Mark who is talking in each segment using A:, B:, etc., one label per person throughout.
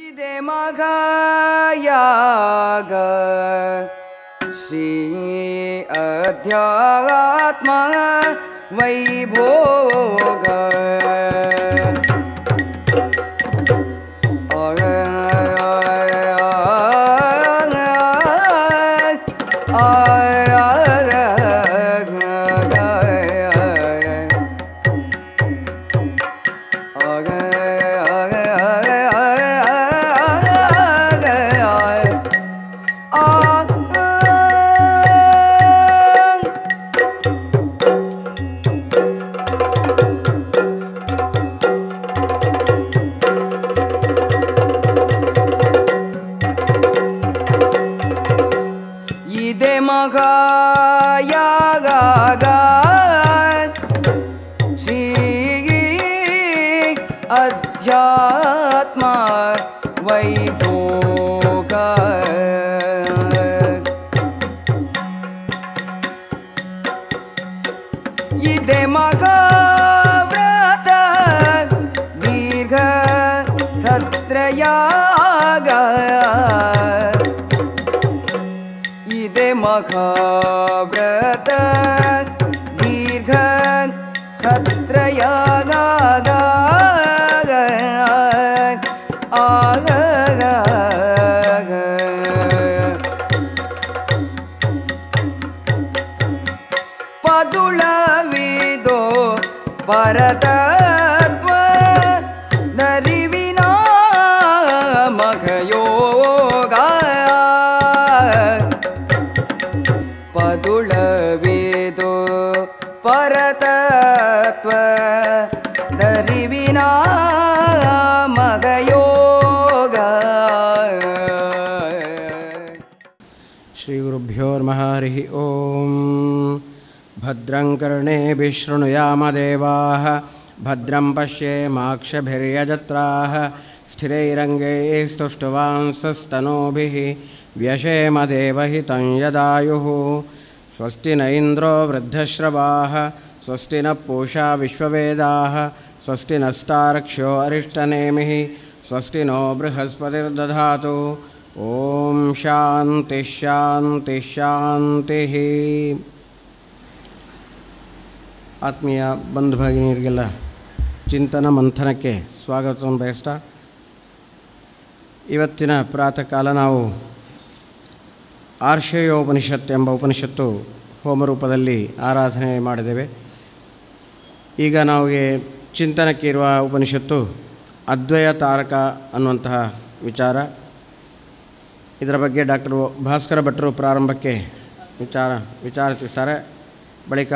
A: ಇದೆ ಮಘಯಾಗ ಶ್ರೀ ಅಧ್ಯಾತ್ಮ ವೈಭೋಗ ಇದೆ ಮಗ ಯಾಗಾಗ ಶ್ರೀ ಅಧ್ಯಾತ್ಮ ವೈಭೋಗ ಇದೆ ಮಗ ವ್ರತ ದೀರ್ಘ ಸತ್ರಯಾಗ ಇದೆ ಮಖಾವ್ರತ ದೀರ್ಘ ಸತ್ರಯಾಗ ಆಗ ಪದುಳವಿದೋ ಪರತತ್ವ ನರಿವಿನ ಮಖಯೋಗ ಪದುಳವೇದೋ ಪರತತ್ವ ದರಿವಿನ ಮಗಯೋಗ
B: श्रीगुरुभ्यो नमः हरिः ॐ भद्रं कर्णेभिः शृणुयामदेवाः भद्रं पश्येमाक्षभिर्यजत्राः स्थिरैरङ्गैः स्तुष्टुवांसस्तनूभिः व्यशेमदेवहितं यदायुः स्वस्ति न इन्द्रो वृद्धश्रवाः स्वस्ति नः पूषा विश्ववेदाः स्वस्ति नस्तार्क्ष्यो अरिष्टनेमिः स्वस्ति नो बृहस्पतिर्दधातु ॐ शान्तिः शान्तिः ಶಾಂತಿಃ ಆತ್ಮೀಯ ಬಂಧು ಭಗಿನಿಯರಿಗೆಲ್ಲ ಚಿಂತನ ಮಂಥನಕ್ಕೆ ಸ್ವಾಗತವನ್ನು ಬಯಸ್ತಾ ಇವತ್ತಿನ ಪ್ರಾತಃ ಕಾಲ ನಾವು ಆರ್ಷಯೋಪನಿಷತ್ ಎಂಬ ಉಪನಿಷತ್ತು ಹೋಮರೂಪದಲ್ಲಿ ಆರಾಧನೆ ಮಾಡಿದ್ದೇವೆ ಈಗ ನಮಗೆ ಚಿಂತನಕ್ಕೆ ಇರುವ ಉಪನಿಷತ್ತು ಅದ್ವಯ ತಾರಕ ಅನ್ನುವಂತಹ ವಿಚಾರ ಇದರ ಬಗ್ಗೆ ಡಾಕ್ಟರ್ ಭಾಸ್ಕರ ಭಟ್ರು ಪ್ರಾರಂಭಕ್ಕೆ ವಿಚಾರ ವಿಚಾರ ತಿಳಿಸ್ತಾರೆ ಬಳಿಕ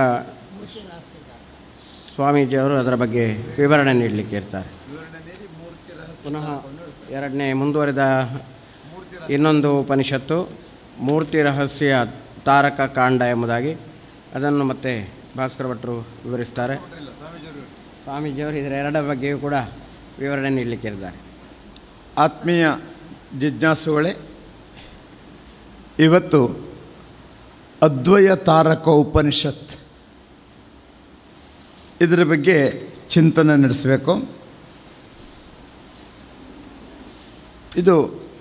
B: ಸ್ವಾಮೀಜಿಯವರು ಅದರ ಬಗ್ಗೆ ವಿವರಣೆ ನೀಡಲಿಕ್ಕೆ ಇರ್ತಾರೆ ಪುನಃ ಎರಡನೇ ಮುಂದುವರಿದ ಇನ್ನೊಂದು ಉಪನಿಷತ್ತು ಮೂರ್ತಿ ರಹಸ್ಯ ತಾರಕ ಕಾಂಡ ಎಂಬುದಾಗಿ ಅದನ್ನು ಮತ್ತೆ ಭಾಸ್ಕರ ಭಟ್ರು ವಿವರಿಸ್ತಾರೆ ಸ್ವಾಮೀಜಿಯವರು ಇದರ ಎರಡರ ಬಗ್ಗೆಯೂ ಕೂಡ ವಿವರಣೆ ನೀಡಲಿಕ್ಕೆ ಇದ್ದಾರೆ
C: ಆತ್ಮೀಯ ಜಿಜ್ಞಾಸುಗಳೇ ಇವತ್ತು ಅದ್ವಯ ತಾರಕ ಉಪನಿಷತ್ ಇದರ ಬಗ್ಗೆ ಚಿಂತನೆ ನಡೆಸಬೇಕು ಇದು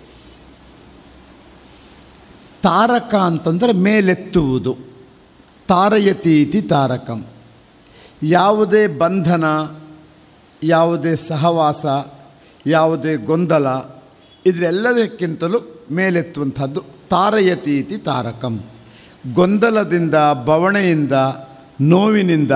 C: ತಾರಕ ಅಂತಂದರೆ ಮೇಲೆತ್ತುವುದು ತಾರಯತಿ ಇತಿ ತಾರಕಂ ಯಾವುದೇ ಬಂಧನ ಯಾವುದೇ ಸಹವಾಸ ಯಾವುದೇ ಗೊಂದಲ ಇದರೆಲ್ಲದಕ್ಕಿಂತಲೂ ಮೇಲೆತ್ತುವಂಥದ್ದು ತಾರಯತಿ ಇತಿ ತಾರಕಂ ಗೊಂದಲದಿಂದ ಬವಣೆಯಿಂದ ನೋವಿನಿಂದ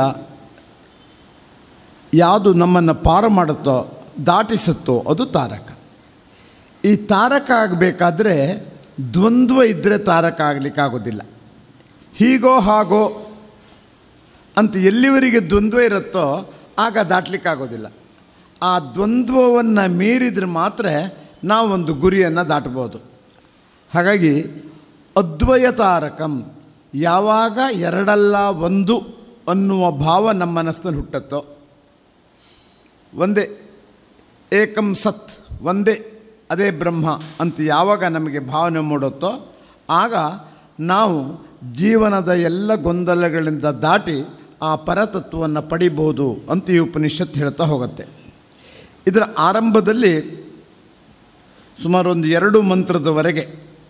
C: ಯಾವುದು ನಮ್ಮನ್ನು ಪಾರು ಮಾಡುತ್ತೋ ದಾಟಿಸುತ್ತೋ ಅದು ತಾರಕ ಈ ತಾರಕ ಆಗಬೇಕಾದ್ರೆ ದ್ವಂದ್ವ ಇದ್ದರೆ ತಾರಕ ಆಗಲಿಕ್ಕಾಗೋದಿಲ್ಲ ಹೀಗೋ ಹಾಗೋ ಅಂತ ಎಲ್ಲಿವರೆಗೆ ದ್ವಂದ್ವ ಇರುತ್ತೋ ಆಗ ದಾಟಲಿಕ್ಕಾಗೋದಿಲ್ಲ ಆ ದ್ವಂದ್ವವನ್ನು ಮೀರಿದರೆ ಮಾತ್ರ ನಾವೊಂದು ಗುರಿಯನ್ನು ದಾಟಬೋದು ಹಾಗಾಗಿ ಅದ್ವಯ ತಾರಕಂ ಯಾವಾಗ ಎರಡಲ್ಲ ಒಂದು ಅನ್ನುವ ಭಾವ ನಮ್ಮ ಮನಸ್ಸಿನಲ್ಲಿ ಹುಟ್ಟತ್ತೋ ಒಂದೇ ಏಕಂ ಸತ್ ಒಂದೇ ಅದೇ ಬ್ರಹ್ಮ ಅಂತ ಯಾವಾಗ ನಮಗೆ ಭಾವನೆ ಮೂಡುತ್ತೋ ಆಗ ನಾವು ಜೀವನದ ಎಲ್ಲ ಗೊಂದಲಗಳಿಂದ ದಾಟಿ ಆ ಪರತತ್ವವನ್ನು ಪಡಿಬೋದು ಅಂತ ಈ ಉಪನಿಷತ್ತು ಹೇಳ್ತಾ ಹೋಗುತ್ತೆ ಇದರ ಆರಂಭದಲ್ಲಿ ಸುಮಾರು ಒಂದು ಎರಡು ಮಂತ್ರದವರೆಗೆ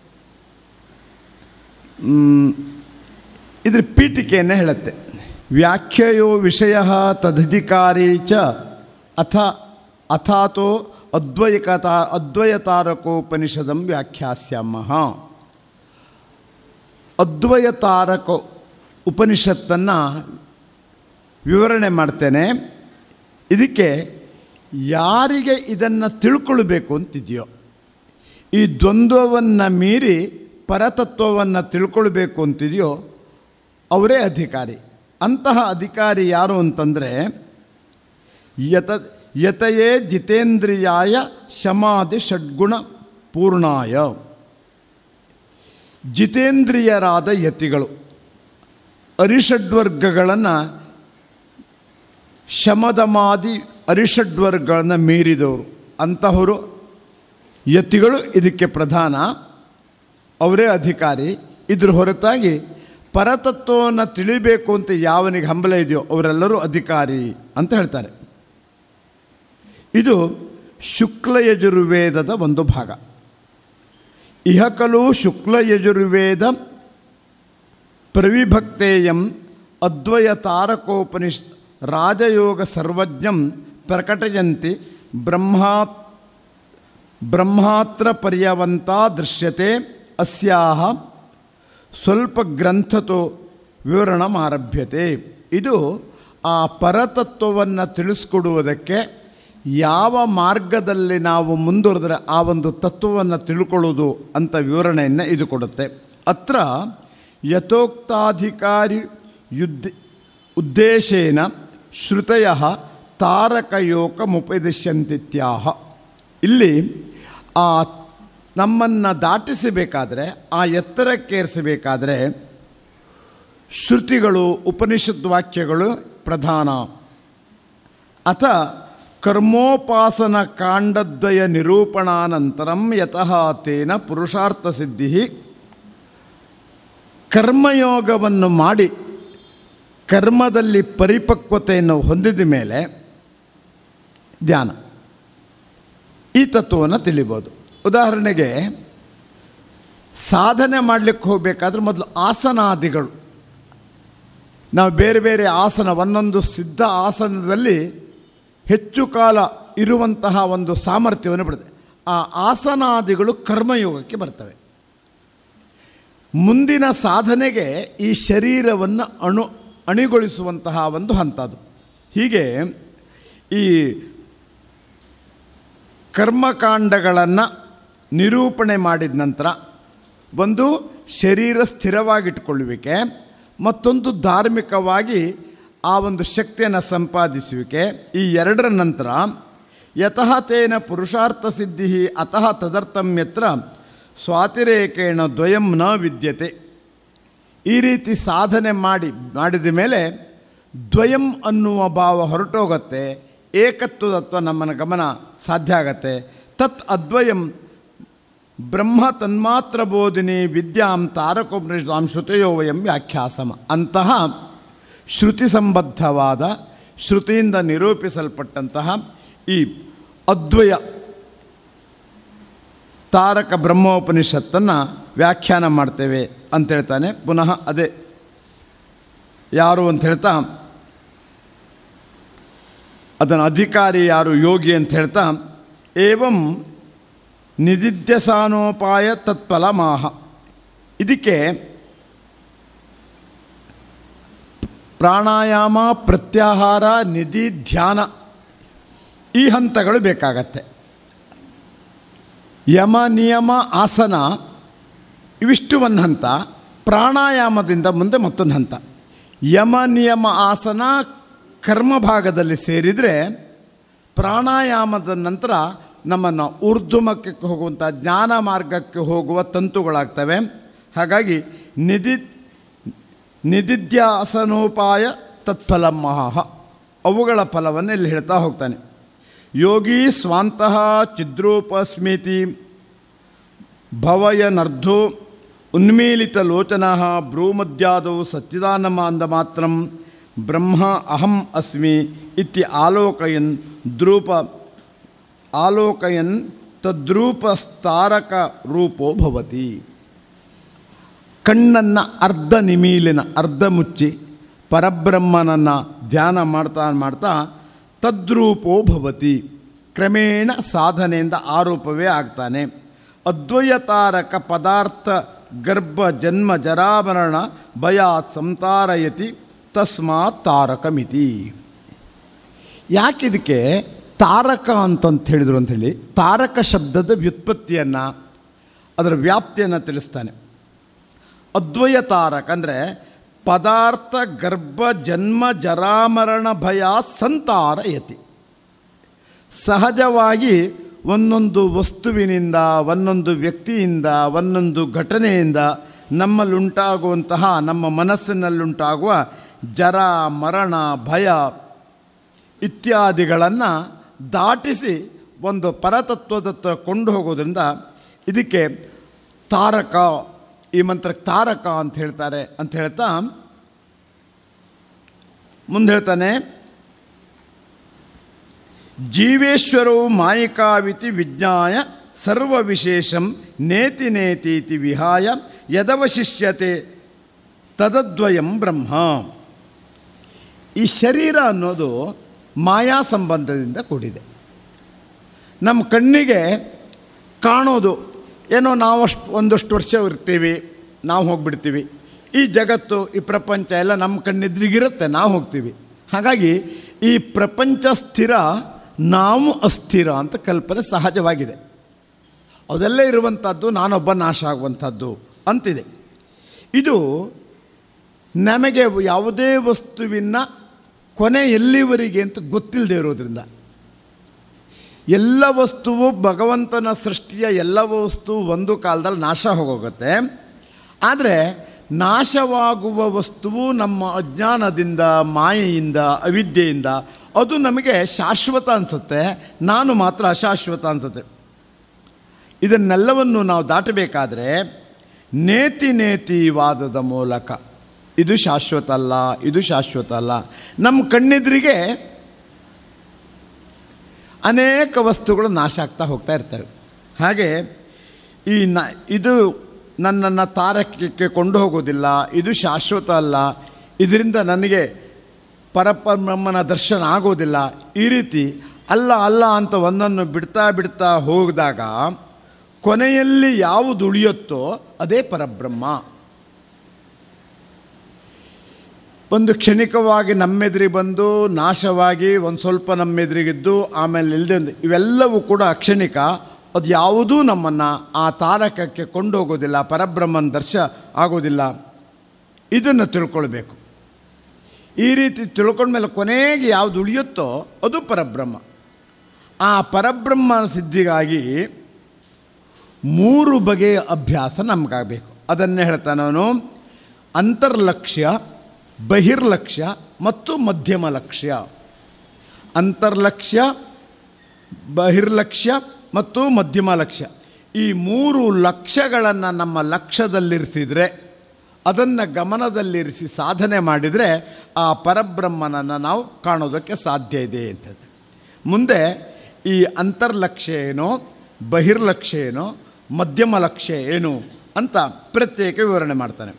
C: ಮ್, ಇದ್ರ ಪೀಠಿಕೆಯನ್ನು ಹೇಳುತ್ತೆ ವ್ಯಾಖ್ಯೆಯೋ ವಿಷಯ ತದಧಿಕಾರಿ ಚ ಅಥ ಅಥಾತೋ ಅದ್ವೈಕತಾ ಅದ್ವಯತಾರಕೋಪನಿಷದಂ ವ್ಯಾಖ್ಯಾಸ್ಯಾಮಃ ಅದ್ವಯತಾರಕ ಉಪನಿಷತ್ತನ್ನು ವಿವರಣೆ ಮಾಡ್ತೇನೆ ಇದಕ್ಕೆ ಯಾರಿಗೆ ಇದನ್ನು ತಿಳ್ಕೊಳ್ಬೇಕು ಅಂತಿದೆಯೋ ಈ ದ್ವಂದ್ವವನ್ನು ಮೀರಿ ಪರತತ್ವವನ್ನು ತಿಳ್ಕೊಳ್ಬೇಕು ಅಂತಿದೆಯೋ ಅವರೇ ಅಧಿಕಾರಿ ಅಂತಹ ಅಧಿಕಾರಿ ಯಾರು ಅಂತಂದರೆ ಯತ ಯತಯೇ ಜಿತೇಂದ್ರಿಯಾಯ ಶಮಾದಿ ಷಡ್ಗುಣ ಪೂರ್ಣಾಯ ಜಿತೇಂದ್ರಿಯರಾದ ಯತಿಗಳು ಅರಿಷಡ್ವರ್ಗಗಳನ್ನು ಶಮದಮಾದಿ ಅರಿಷಡ್ವರ್ಗಗಳನ್ನು ಮೀರಿದವರು ಅಂತಹವರು ಯತಿಗಳು ಇದಕ್ಕೆ ಪ್ರಧಾನ ಅವರೇ ಅಧಿಕಾರಿ ಇದ್ರ ಹೊರತಾಗಿ ಪರತತ್ವವನ್ನು ತಿಳಿಬೇಕು ಅಂತ ಯಾವನಿಗೆ ಹಂಬಲ ಇದೆಯೋ ಅವರೆಲ್ಲರೂ ಅಧಿಕಾರಿ ಅಂತ ಹೇಳ್ತಾರೆ ಇದು ಶುಕ್ಲ ಯಜುರ್ವೇದದ ಒಂದು ಭಾಗ ಇಹಕಲು ಶುಕ್ಲ ಯಜುರ್ವೇದ ಪ್ರವಿಭಕ್ತೇಯಂ ಅದ್ವಯ ತಾರಕೋಪನಿಷ್ ರಾಜಯೋಗ ಸರ್ವಜ್ಞಂ ಪ್ರಕಟಯಂತಿ ಬ್ರಹ್ಮಾ ಬ್ರಹ್ಮಾತ್ರ ಪರ್ಯವಂತ ದೃಶ್ಯತೆ ಅಸ್ಯಾಹ ಸ್ವಲ್ಪ ಗ್ರಂಥತೋ ವಿವರಣಮಾರಭ್ಯತೆ ಇದು ಆ ಪರತತ್ವವನ್ನು ತಿಳಿಸ್ಕೊಡುವುದಕ್ಕೆ ಯಾವ ಮಾರ್ಗದಲ್ಲಿ ನಾವು ಮುಂದುವರೆದ್ರೆ ಆ ಒಂದು ತತ್ವವನ್ನು ತಿಳ್ಕೊಳ್ಳೋದು ಅಂತ ವಿವರಣೆಯನ್ನು ಇದು ಕೊಡುತ್ತೆ ಅತ್ರ ಯಥೋಕ್ತಾಧಿಕಾರಿ ಯುದ್ಧ ಉದ್ದೇಶೇನ ಶ್ರುತಯ ತಾರಕಯೋಕಮುಪದಿಶ್ಯಂತಿತ್ಯಾಹ ಇಲ್ಲಿ ಆ ನಮ್ಮನ್ನು ದಾಟಿಸಬೇಕಾದ್ರೆ ಆ ಎತ್ತರಕ್ಕೇರಿಸಬೇಕಾದ್ರೆ ಶ್ರುತಿಗಳು ಉಪನಿಷತ್ ವಾಕ್ಯಗಳು ಪ್ರಧಾನ ಅಥ ಕರ್ಮೋಪಾಸನ ಕಾಂಡದ್ವಯ ನಿರೂಪಣಾನಂತರಂ ಯತಃ ತೇನ ಪುರುಷಾರ್ಥ ಸಿದ್ಧಿ ಕರ್ಮಯೋಗವನ್ನು ಮಾಡಿ ಕರ್ಮದಲ್ಲಿ ಪರಿಪಕ್ವತೆಯನ್ನು ಹೊಂದಿದ ಮೇಲೆ ಧ್ಯಾನ ಈ ತತ್ವವನ್ನು ತಿಳಿಬೋದು ಉದಾಹರಣೆಗೆ ಸಾಧನೆ ಮಾಡಲಿಕ್ಕೆ ಹೋಗಬೇಕಾದ್ರೆ ಮೊದಲು ಆಸನಾದಿಗಳು ನಾವು ಬೇರೆ ಬೇರೆ ಆಸನ ಒಂದೊಂದು ಸಿದ್ಧ ಆಸನದಲ್ಲಿ ಹೆಚ್ಚು ಕಾಲ ಇರುವಂತಹ ಒಂದು ಸಾಮರ್ಥ್ಯವನ್ನು ಬಿಡುತ್ತೆ ಆ ಆಸನಾದಿಗಳು ಕರ್ಮಯೋಗಕ್ಕೆ ಬರ್ತವೆ ಮುಂದಿನ ಸಾಧನೆಗೆ ಈ ಶರೀರವನ್ನು ಅಣು ಅಣಿಗೊಳಿಸುವಂತಹ ಒಂದು ಹಂತ ಅದು ಹೀಗೆ ಈ ಕರ್ಮಕಾಂಡಗಳನ್ನು ನಿರೂಪಣೆ ಮಾಡಿದ ನಂತರ ಒಂದು ಶರೀರ ಸ್ಥಿರವಾಗಿಟ್ಕೊಳ್ಳುವಿಕೆ ಮತ್ತೊಂದು ಧಾರ್ಮಿಕವಾಗಿ ಆ ಒಂದು ಶಕ್ತಿಯನ್ನು ಸಂಪಾದಿಸುವಿಕೆ ಈ ಎರಡರ ನಂತರ ಯತಃ ತೇನ ಪುರುಷಾರ್ಥ ಸಿದ್ಧಿ ಅತಃ ತದರ್ಥಂ ಯತ್ರ ಸ್ವಾತಿರೇಕೇಣ ದ್ವಯಂ ನ ವಿದ್ಯತೆ ಈ ರೀತಿ ಸಾಧನೆ ಮಾಡಿ ಮಾಡಿದ ಮೇಲೆ ದ್ವಯಂ ಅನ್ನುವ ಭಾವ ಹೊರಟೋಗುತ್ತೆ ಏಕತ್ವದತ್ವ ನಮ್ಮನ ಗಮನ ಸಾಧ್ಯ ಆಗತ್ತೆ ತತ್ ಅದ್ವಯಂ ಬ್ರಹ್ಮ ತನ್ಮಾತ್ರ ಬೋಧಿನಿ ವಿದ್ಯಾಂ ತಾರಕೋಪನಿಷಾಂ ಶ್ರುತಯೋ ವಯಂ ವ್ಯಾಖ್ಯಾಸಮ ಅಂತಹ ಶ್ರುತಿ ಸಂಬದ್ಧವಾದ ಶ್ರುತಿಯಿಂದ ನಿರೂಪಿಸಲ್ಪಟ್ಟಂತಹ ಈ ಅದ್ವಯ ತಾರಕ ಬ್ರಹ್ಮೋಪನಿಷತ್ತನ್ನು ವ್ಯಾಖ್ಯಾನ ಮಾಡ್ತೇವೆ ಅಂತ ಹೇಳ್ತಾನೆ ಪುನಃ ಅದೇ ಯಾರು ಅಂತ ಹೇಳ್ತಾ ಅದನ್ನು ಅಧಿಕಾರಿ ಯಾರು ಯೋಗಿ ಅಂತ ಹೇಳ್ತಾ ಏವಂ ನಿಧಿಧ್ಯಸಾನೋಪಾಯ ತತ್ಫಲಮಾಹ ಇದಕ್ಕೆ ಪ್ರಾಣಾಯಾಮ ಪ್ರತ್ಯಾಹಾರ ನಿಧಿ ಧ್ಯಾನ ಈ ಹಂತಗಳು ಬೇಕಾಗತ್ತೆ ಯಮ ನಿಯಮ ಆಸನ ಇವಿಷ್ಟು ಒಂದು ಹಂತ ಪ್ರಾಣಾಯಾಮದಿಂದ ಮುಂದೆ ಮತ್ತೊಂದು ಹಂತ ಯಮ ನಿಯಮ ಆಸನ ಕರ್ಮ ಭಾಗದಲ್ಲಿ ಸೇರಿದರೆ ಪ್ರಾಣಾಯಾಮದ ನಂತರ ನಮ್ಮನ್ನು ಊರ್ಧ್ವಮಕ್ಕೆ ಹೋಗುವಂಥ ಜ್ಞಾನ ಮಾರ್ಗಕ್ಕೆ ಹೋಗುವ ತಂತುಗಳಾಗ್ತವೆ ಹಾಗಾಗಿ ನಿಧಿ ನಿಧಿಧ್ಯಾಸನೋಪಾಯ ತತ್ಫಲಂ ಮಹಾಹ ಅವುಗಳ ಫಲವನ್ನು ಇಲ್ಲಿ ಹೇಳ್ತಾ ಹೋಗ್ತಾನೆ ಯೋಗಿ ಸ್ವಾಂತಹ ಚಿದ್ರೂಪಸ್ಮಿತಿ ಭವಯನರ್ಧೋ ಉನ್ಮೀಲಿತ ಲೋಚನ ಭ್ರೂಮಧ್ಯಾದೌ ಸಚ್ಚಿದಾನಮಾಂದ ಮಾತ್ರ ಬ್ರಹ್ಮ ಅಹಂ ಅಸ್ಮಿ ಇತಿ ಆಲೋಕಯನ್ ದ್ರೂಪ ಆಲೋಕಯನ್ ತದ್ರೂಪಸ್ತಾರಕ ರೂಪೋ ಭವತಿ ಕಣ್ಣನ್ನು ಅರ್ಧ ನಿಮೀಲಿನ ಅರ್ಧ ಮುಚ್ಚಿ ಪರಬ್ರಹ್ಮನನ್ನು ಧ್ಯಾನ ಮಾಡ್ತಾ ಮಾಡ್ತಾ ತದ್ರೂಪೋ ಭವತಿ ಕ್ರಮೇಣ ಸಾಧನೆಯಿಂದ ಆರೋಪವೇ ಆಗ್ತಾನೆ ಅದ್ವಯತಾರಕ ಪದಾರ್ಥ ಗರ್ಭ ಜನ್ಮ ಜರಾಮರಣ ಭಯ ಸಂತಾರಯತಿ ತಸ್ಮಾತ್ ತಾರಕಮಿತಿ ಯಾಕಿದಕ್ಕೆ ತಾರಕ ಅಂತಂತ ಹೇಳಿದರು ಅಂಥೇಳಿ ತಾರಕ ಶಬ್ದದ ವ್ಯುತ್ಪತ್ತಿಯನ್ನು ಅದರ ವ್ಯಾಪ್ತಿಯನ್ನು ತಿಳಿಸ್ತಾನೆ ಅದ್ವಯ ತಾರಕ ಅಂದರೆ ಪದಾರ್ಥ ಗರ್ಭ ಜನ್ಮ ಜರಾಮರಣ ಭಯ ಸಂತಾರಯತಿ ಸಹಜವಾಗಿ ಒಂದೊಂದು ವಸ್ತುವಿನಿಂದ ಒಂದೊಂದು ವ್ಯಕ್ತಿಯಿಂದ ಒಂದೊಂದು ಘಟನೆಯಿಂದ ನಮ್ಮಲ್ಲುಂಟಾಗುವಂತಹ ನಮ್ಮ ಮನಸ್ಸಿನಲ್ಲುಂಟಾಗುವ ಜರ ಮರಣ ಭಯ ಇತ್ಯಾದಿಗಳನ್ನು ದಾಟಿಸಿ ಒಂದು ಪರತತ್ವದತ್ತ ಕೊಂಡು ಹೋಗೋದ್ರಿಂದ ಇದಕ್ಕೆ ತಾರಕ ಈ ಮಂತ್ರಕ್ಕೆ ತಾರಕ ಅಂತ ಹೇಳ್ತಾರೆ ಅಂತ ಹೇಳ್ತಾ ಮುಂದೆ ಹೇಳ್ತಾನೆ ಜೀವೇಶ್ವರವು ಮಾಯಿಕಾವಿತಿ ವಿಜ್ಞಾಯ ಸರ್ವ ವಿಶೇಷಂ ನೇತಿ ನೇತೀತಿ ವಿಹಾಯ ಯದವಶಿಷ್ಯತೆ ತದದ್ವಯಂ ಬ್ರಹ್ಮ ಈ ಶರೀರ ಅನ್ನೋದು ಮಾಯಾ ಸಂಬಂಧದಿಂದ ಕೂಡಿದೆ ನಮ್ಮ ಕಣ್ಣಿಗೆ ಕಾಣೋದು ಏನೋ ನಾವಷ್ಟು ಒಂದಷ್ಟು ವರ್ಷ ಇರ್ತೀವಿ ನಾವು ಹೋಗ್ಬಿಡ್ತೀವಿ ಈ ಜಗತ್ತು ಈ ಪ್ರಪಂಚ ಎಲ್ಲ ನಮ್ಮ ಕಣ್ಣೆದ್ರಿಗಿರುತ್ತೆ ನಾವು ಹೋಗ್ತೀವಿ ಹಾಗಾಗಿ ಈ ಪ್ರಪಂಚ ಸ್ಥಿರ ನಾವು ಅಸ್ಥಿರ ಅಂತ ಕಲ್ಪನೆ ಸಹಜವಾಗಿದೆ ಅದೆಲ್ಲ ಇರುವಂಥದ್ದು ನಾನೊಬ್ಬ ನಾಶ ಆಗುವಂಥದ್ದು ಅಂತಿದೆ ಇದು ನಮಗೆ ಯಾವುದೇ ವಸ್ತುವಿನ ಕೊನೆ ಎಲ್ಲಿವರೆಗೆ ಅಂತ ಗೊತ್ತಿಲ್ಲದೆ ಇರೋದ್ರಿಂದ ಎಲ್ಲ ವಸ್ತುವು ಭಗವಂತನ ಸೃಷ್ಟಿಯ ಎಲ್ಲ ವಸ್ತು ಒಂದು ಕಾಲದಲ್ಲಿ ನಾಶ ಹೋಗೋಗುತ್ತೆ ಆದರೆ ನಾಶವಾಗುವ ವಸ್ತುವು ನಮ್ಮ ಅಜ್ಞಾನದಿಂದ ಮಾಯೆಯಿಂದ ಅವಿದ್ಯೆಯಿಂದ ಅದು ನಮಗೆ ಶಾಶ್ವತ ಅನಿಸುತ್ತೆ ನಾನು ಮಾತ್ರ ಅಶಾಶ್ವತ ಅನಿಸುತ್ತೆ ಇದನ್ನೆಲ್ಲವನ್ನು ನಾವು ದಾಟಬೇಕಾದ್ರೆ ನೇತಿ ನೇತಿ ವಾದದ ಮೂಲಕ ಇದು ಶಾಶ್ವತ ಅಲ್ಲ ಇದು ಶಾಶ್ವತ ಅಲ್ಲ ನಮ್ಮ ಕಣ್ಣೆದುರಿಗೆ ಅನೇಕ ವಸ್ತುಗಳು ನಾಶ ಆಗ್ತಾ ಹೋಗ್ತಾ ಇರ್ತವೆ ಹಾಗೆ ಈ ನ ಇದು ನನ್ನನ್ನು ತಾರಕಕ್ಕೆ ಕೊಂಡು ಹೋಗೋದಿಲ್ಲ ಇದು ಶಾಶ್ವತ ಅಲ್ಲ ಇದರಿಂದ ನನಗೆ ಪರಬ್ರಹ್ಮನ ದರ್ಶನ ಆಗೋದಿಲ್ಲ ಈ ರೀತಿ ಅಲ್ಲ ಅಲ್ಲ ಅಂತ ಒಂದನ್ನು ಬಿಡ್ತಾ ಬಿಡ್ತಾ ಹೋಗಿದಾಗ ಕೊನೆಯಲ್ಲಿ ಯಾವುದು ಉಳಿಯುತ್ತೋ ಅದೇ ಪರಬ್ರಹ್ಮ ಒಂದು ಕ್ಷಣಿಕವಾಗಿ ನಮ್ಮೆದುರಿಗೆ ಬಂದು ನಾಶವಾಗಿ ಒಂದು ಸ್ವಲ್ಪ ನಮ್ಮೆದುರಿಗಿದ್ದು ಆಮೇಲೆ ಇಲ್ಲದೆ ಒಂದು ಇವೆಲ್ಲವೂ ಕೂಡ ಕ್ಷಣಿಕ ಅದು ಯಾವುದೂ ನಮ್ಮನ್ನು ಆ ತಾರಕಕ್ಕೆ ಕೊಂಡೋಗೋದಿಲ್ಲ ಪರಬ್ರಹ್ಮನ ದರ್ಶ ಆಗೋದಿಲ್ಲ ಇದನ್ನು ತಿಳ್ಕೊಳ್ಬೇಕು ಈ ರೀತಿ ತಿಳ್ಕೊಂಡ್ಮೇಲೆ ಕೊನೆಗೆ ಯಾವುದು ಉಳಿಯುತ್ತೋ ಅದು ಪರಬ್ರಹ್ಮ ಆ ಪರಬ್ರಹ್ಮನ ಸಿದ್ಧಿಗಾಗಿ ಮೂರು ಬಗೆಯ ಅಭ್ಯಾಸ ನಮಗಾಗಬೇಕು ಅದನ್ನೇ ಹೇಳ್ತಾನೆ ಅವನು ಅಂತರ್ಲಕ್ಷ್ಯ ಬಹಿರ್ಲಕ್ಷ್ಯ ಮತ್ತು ಮಧ್ಯಮ ಲಕ್ಷ್ಯ ಅಂತರ್ಲಕ್ಷ್ಯ ಬಹಿರ್ಲಕ್ಷ್ಯ ಮತ್ತು ಮಧ್ಯಮ ಲಕ್ಷ್ಯ ಈ ಮೂರು ಲಕ್ಷ್ಯಗಳನ್ನು ನಮ್ಮ ಲಕ್ಷ್ಯದಲ್ಲಿರಿಸಿದರೆ ಅದನ್ನು ಗಮನದಲ್ಲಿರಿಸಿ ಸಾಧನೆ ಮಾಡಿದರೆ ಆ ಪರಬ್ರಹ್ಮನನ್ನು ನಾವು ಕಾಣೋದಕ್ಕೆ ಸಾಧ್ಯ ಇದೆ ಅಂತದ್ದು ಮುಂದೆ ಈ ಅಂತರ್ಲಕ್ಷ್ಯ ಏನೋ ಬಹಿರ್ಲಕ್ಷ್ಯ ಏನೋ ಮಧ್ಯಮ ಲಕ್ಷ್ಯ ಏನು ಅಂತ ಪ್ರತ್ಯೇಕ ವಿವರಣೆ ಮಾಡ್ತಾನೆ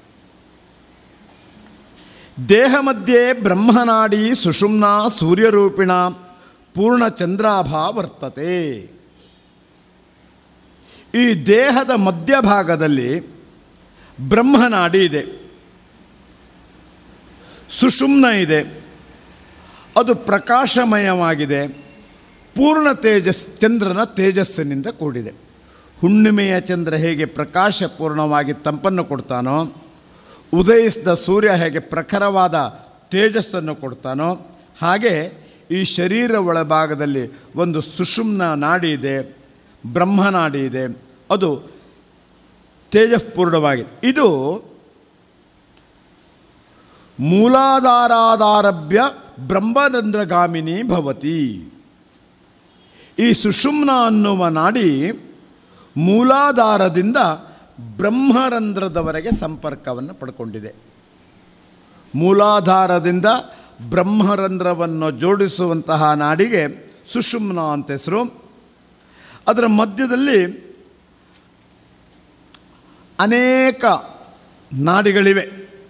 C: ದೇಹ ಮಧ್ಯೆ ಬ್ರಹ್ಮನಾಡಿ ಸುಷುಮ್ನ ಸೂರ್ಯರೂಪಿಣ ಪೂರ್ಣಚಂದ್ರಾಭ ವರ್ತತೆ ಈ ದೇಹದ ಮಧ್ಯಭಾಗದಲ್ಲಿ ಬ್ರಹ್ಮನಾಡಿ ಇದೆ ಸುಷುಮ್ನ ಇದೆ ಅದು ಪ್ರಕಾಶಮಯವಾಗಿದೆ ಪೂರ್ಣ ತೇಜಸ್ ಚಂದ್ರನ ತೇಜಸ್ಸಿನಿಂದ ಕೂಡಿದೆ ಹುಣ್ಣಿಮೆಯ ಚಂದ್ರ ಹೇಗೆ ಪ್ರಕಾಶಪೂರ್ಣವಾಗಿ ತಂಪನ್ನು ಕೊಡ್ತಾನೋ ಉದಯಿಸಿದ ಸೂರ್ಯ ಹೇಗೆ ಪ್ರಖರವಾದ ತೇಜಸ್ಸನ್ನು ಕೊಡ್ತಾನೋ ಹಾಗೆ ಈ ಶರೀರ ಒಳಭಾಗದಲ್ಲಿ ಒಂದು ಸುಷುಮ್ನ ನಾಡಿ ಇದೆ ಬ್ರಹ್ಮನಾಡಿ ಇದೆ ಅದು ತೇಜಸ್ಪೂರ್ಣವಾಗಿದೆ ಇದು ಮೂಲಾಧಾರಾದಾರಭ್ಯ ಬ್ರಹ್ಮರಂಧ್ರಗಾಮಿನಿ ಭವತಿ ಈ ಸುಷುಮ್ನ ಅನ್ನುವ ನಾಡಿ ಮೂಲಾಧಾರದಿಂದ ಬ್ರಹ್ಮರಂಧ್ರದವರೆಗೆ ಸಂಪರ್ಕವನ್ನು ಪಡ್ಕೊಂಡಿದೆ ಮೂಲಾಧಾರದಿಂದ ಬ್ರಹ್ಮರಂಧ್ರವನ್ನು ಜೋಡಿಸುವಂತಹ ನಾಡಿಗೆ ಸುಷುಮ್ನ ಅಂತ ಹೆಸರು ಅದರ ಮಧ್ಯದಲ್ಲಿ ಅನೇಕ ನಾಡಿಗಳಿವೆ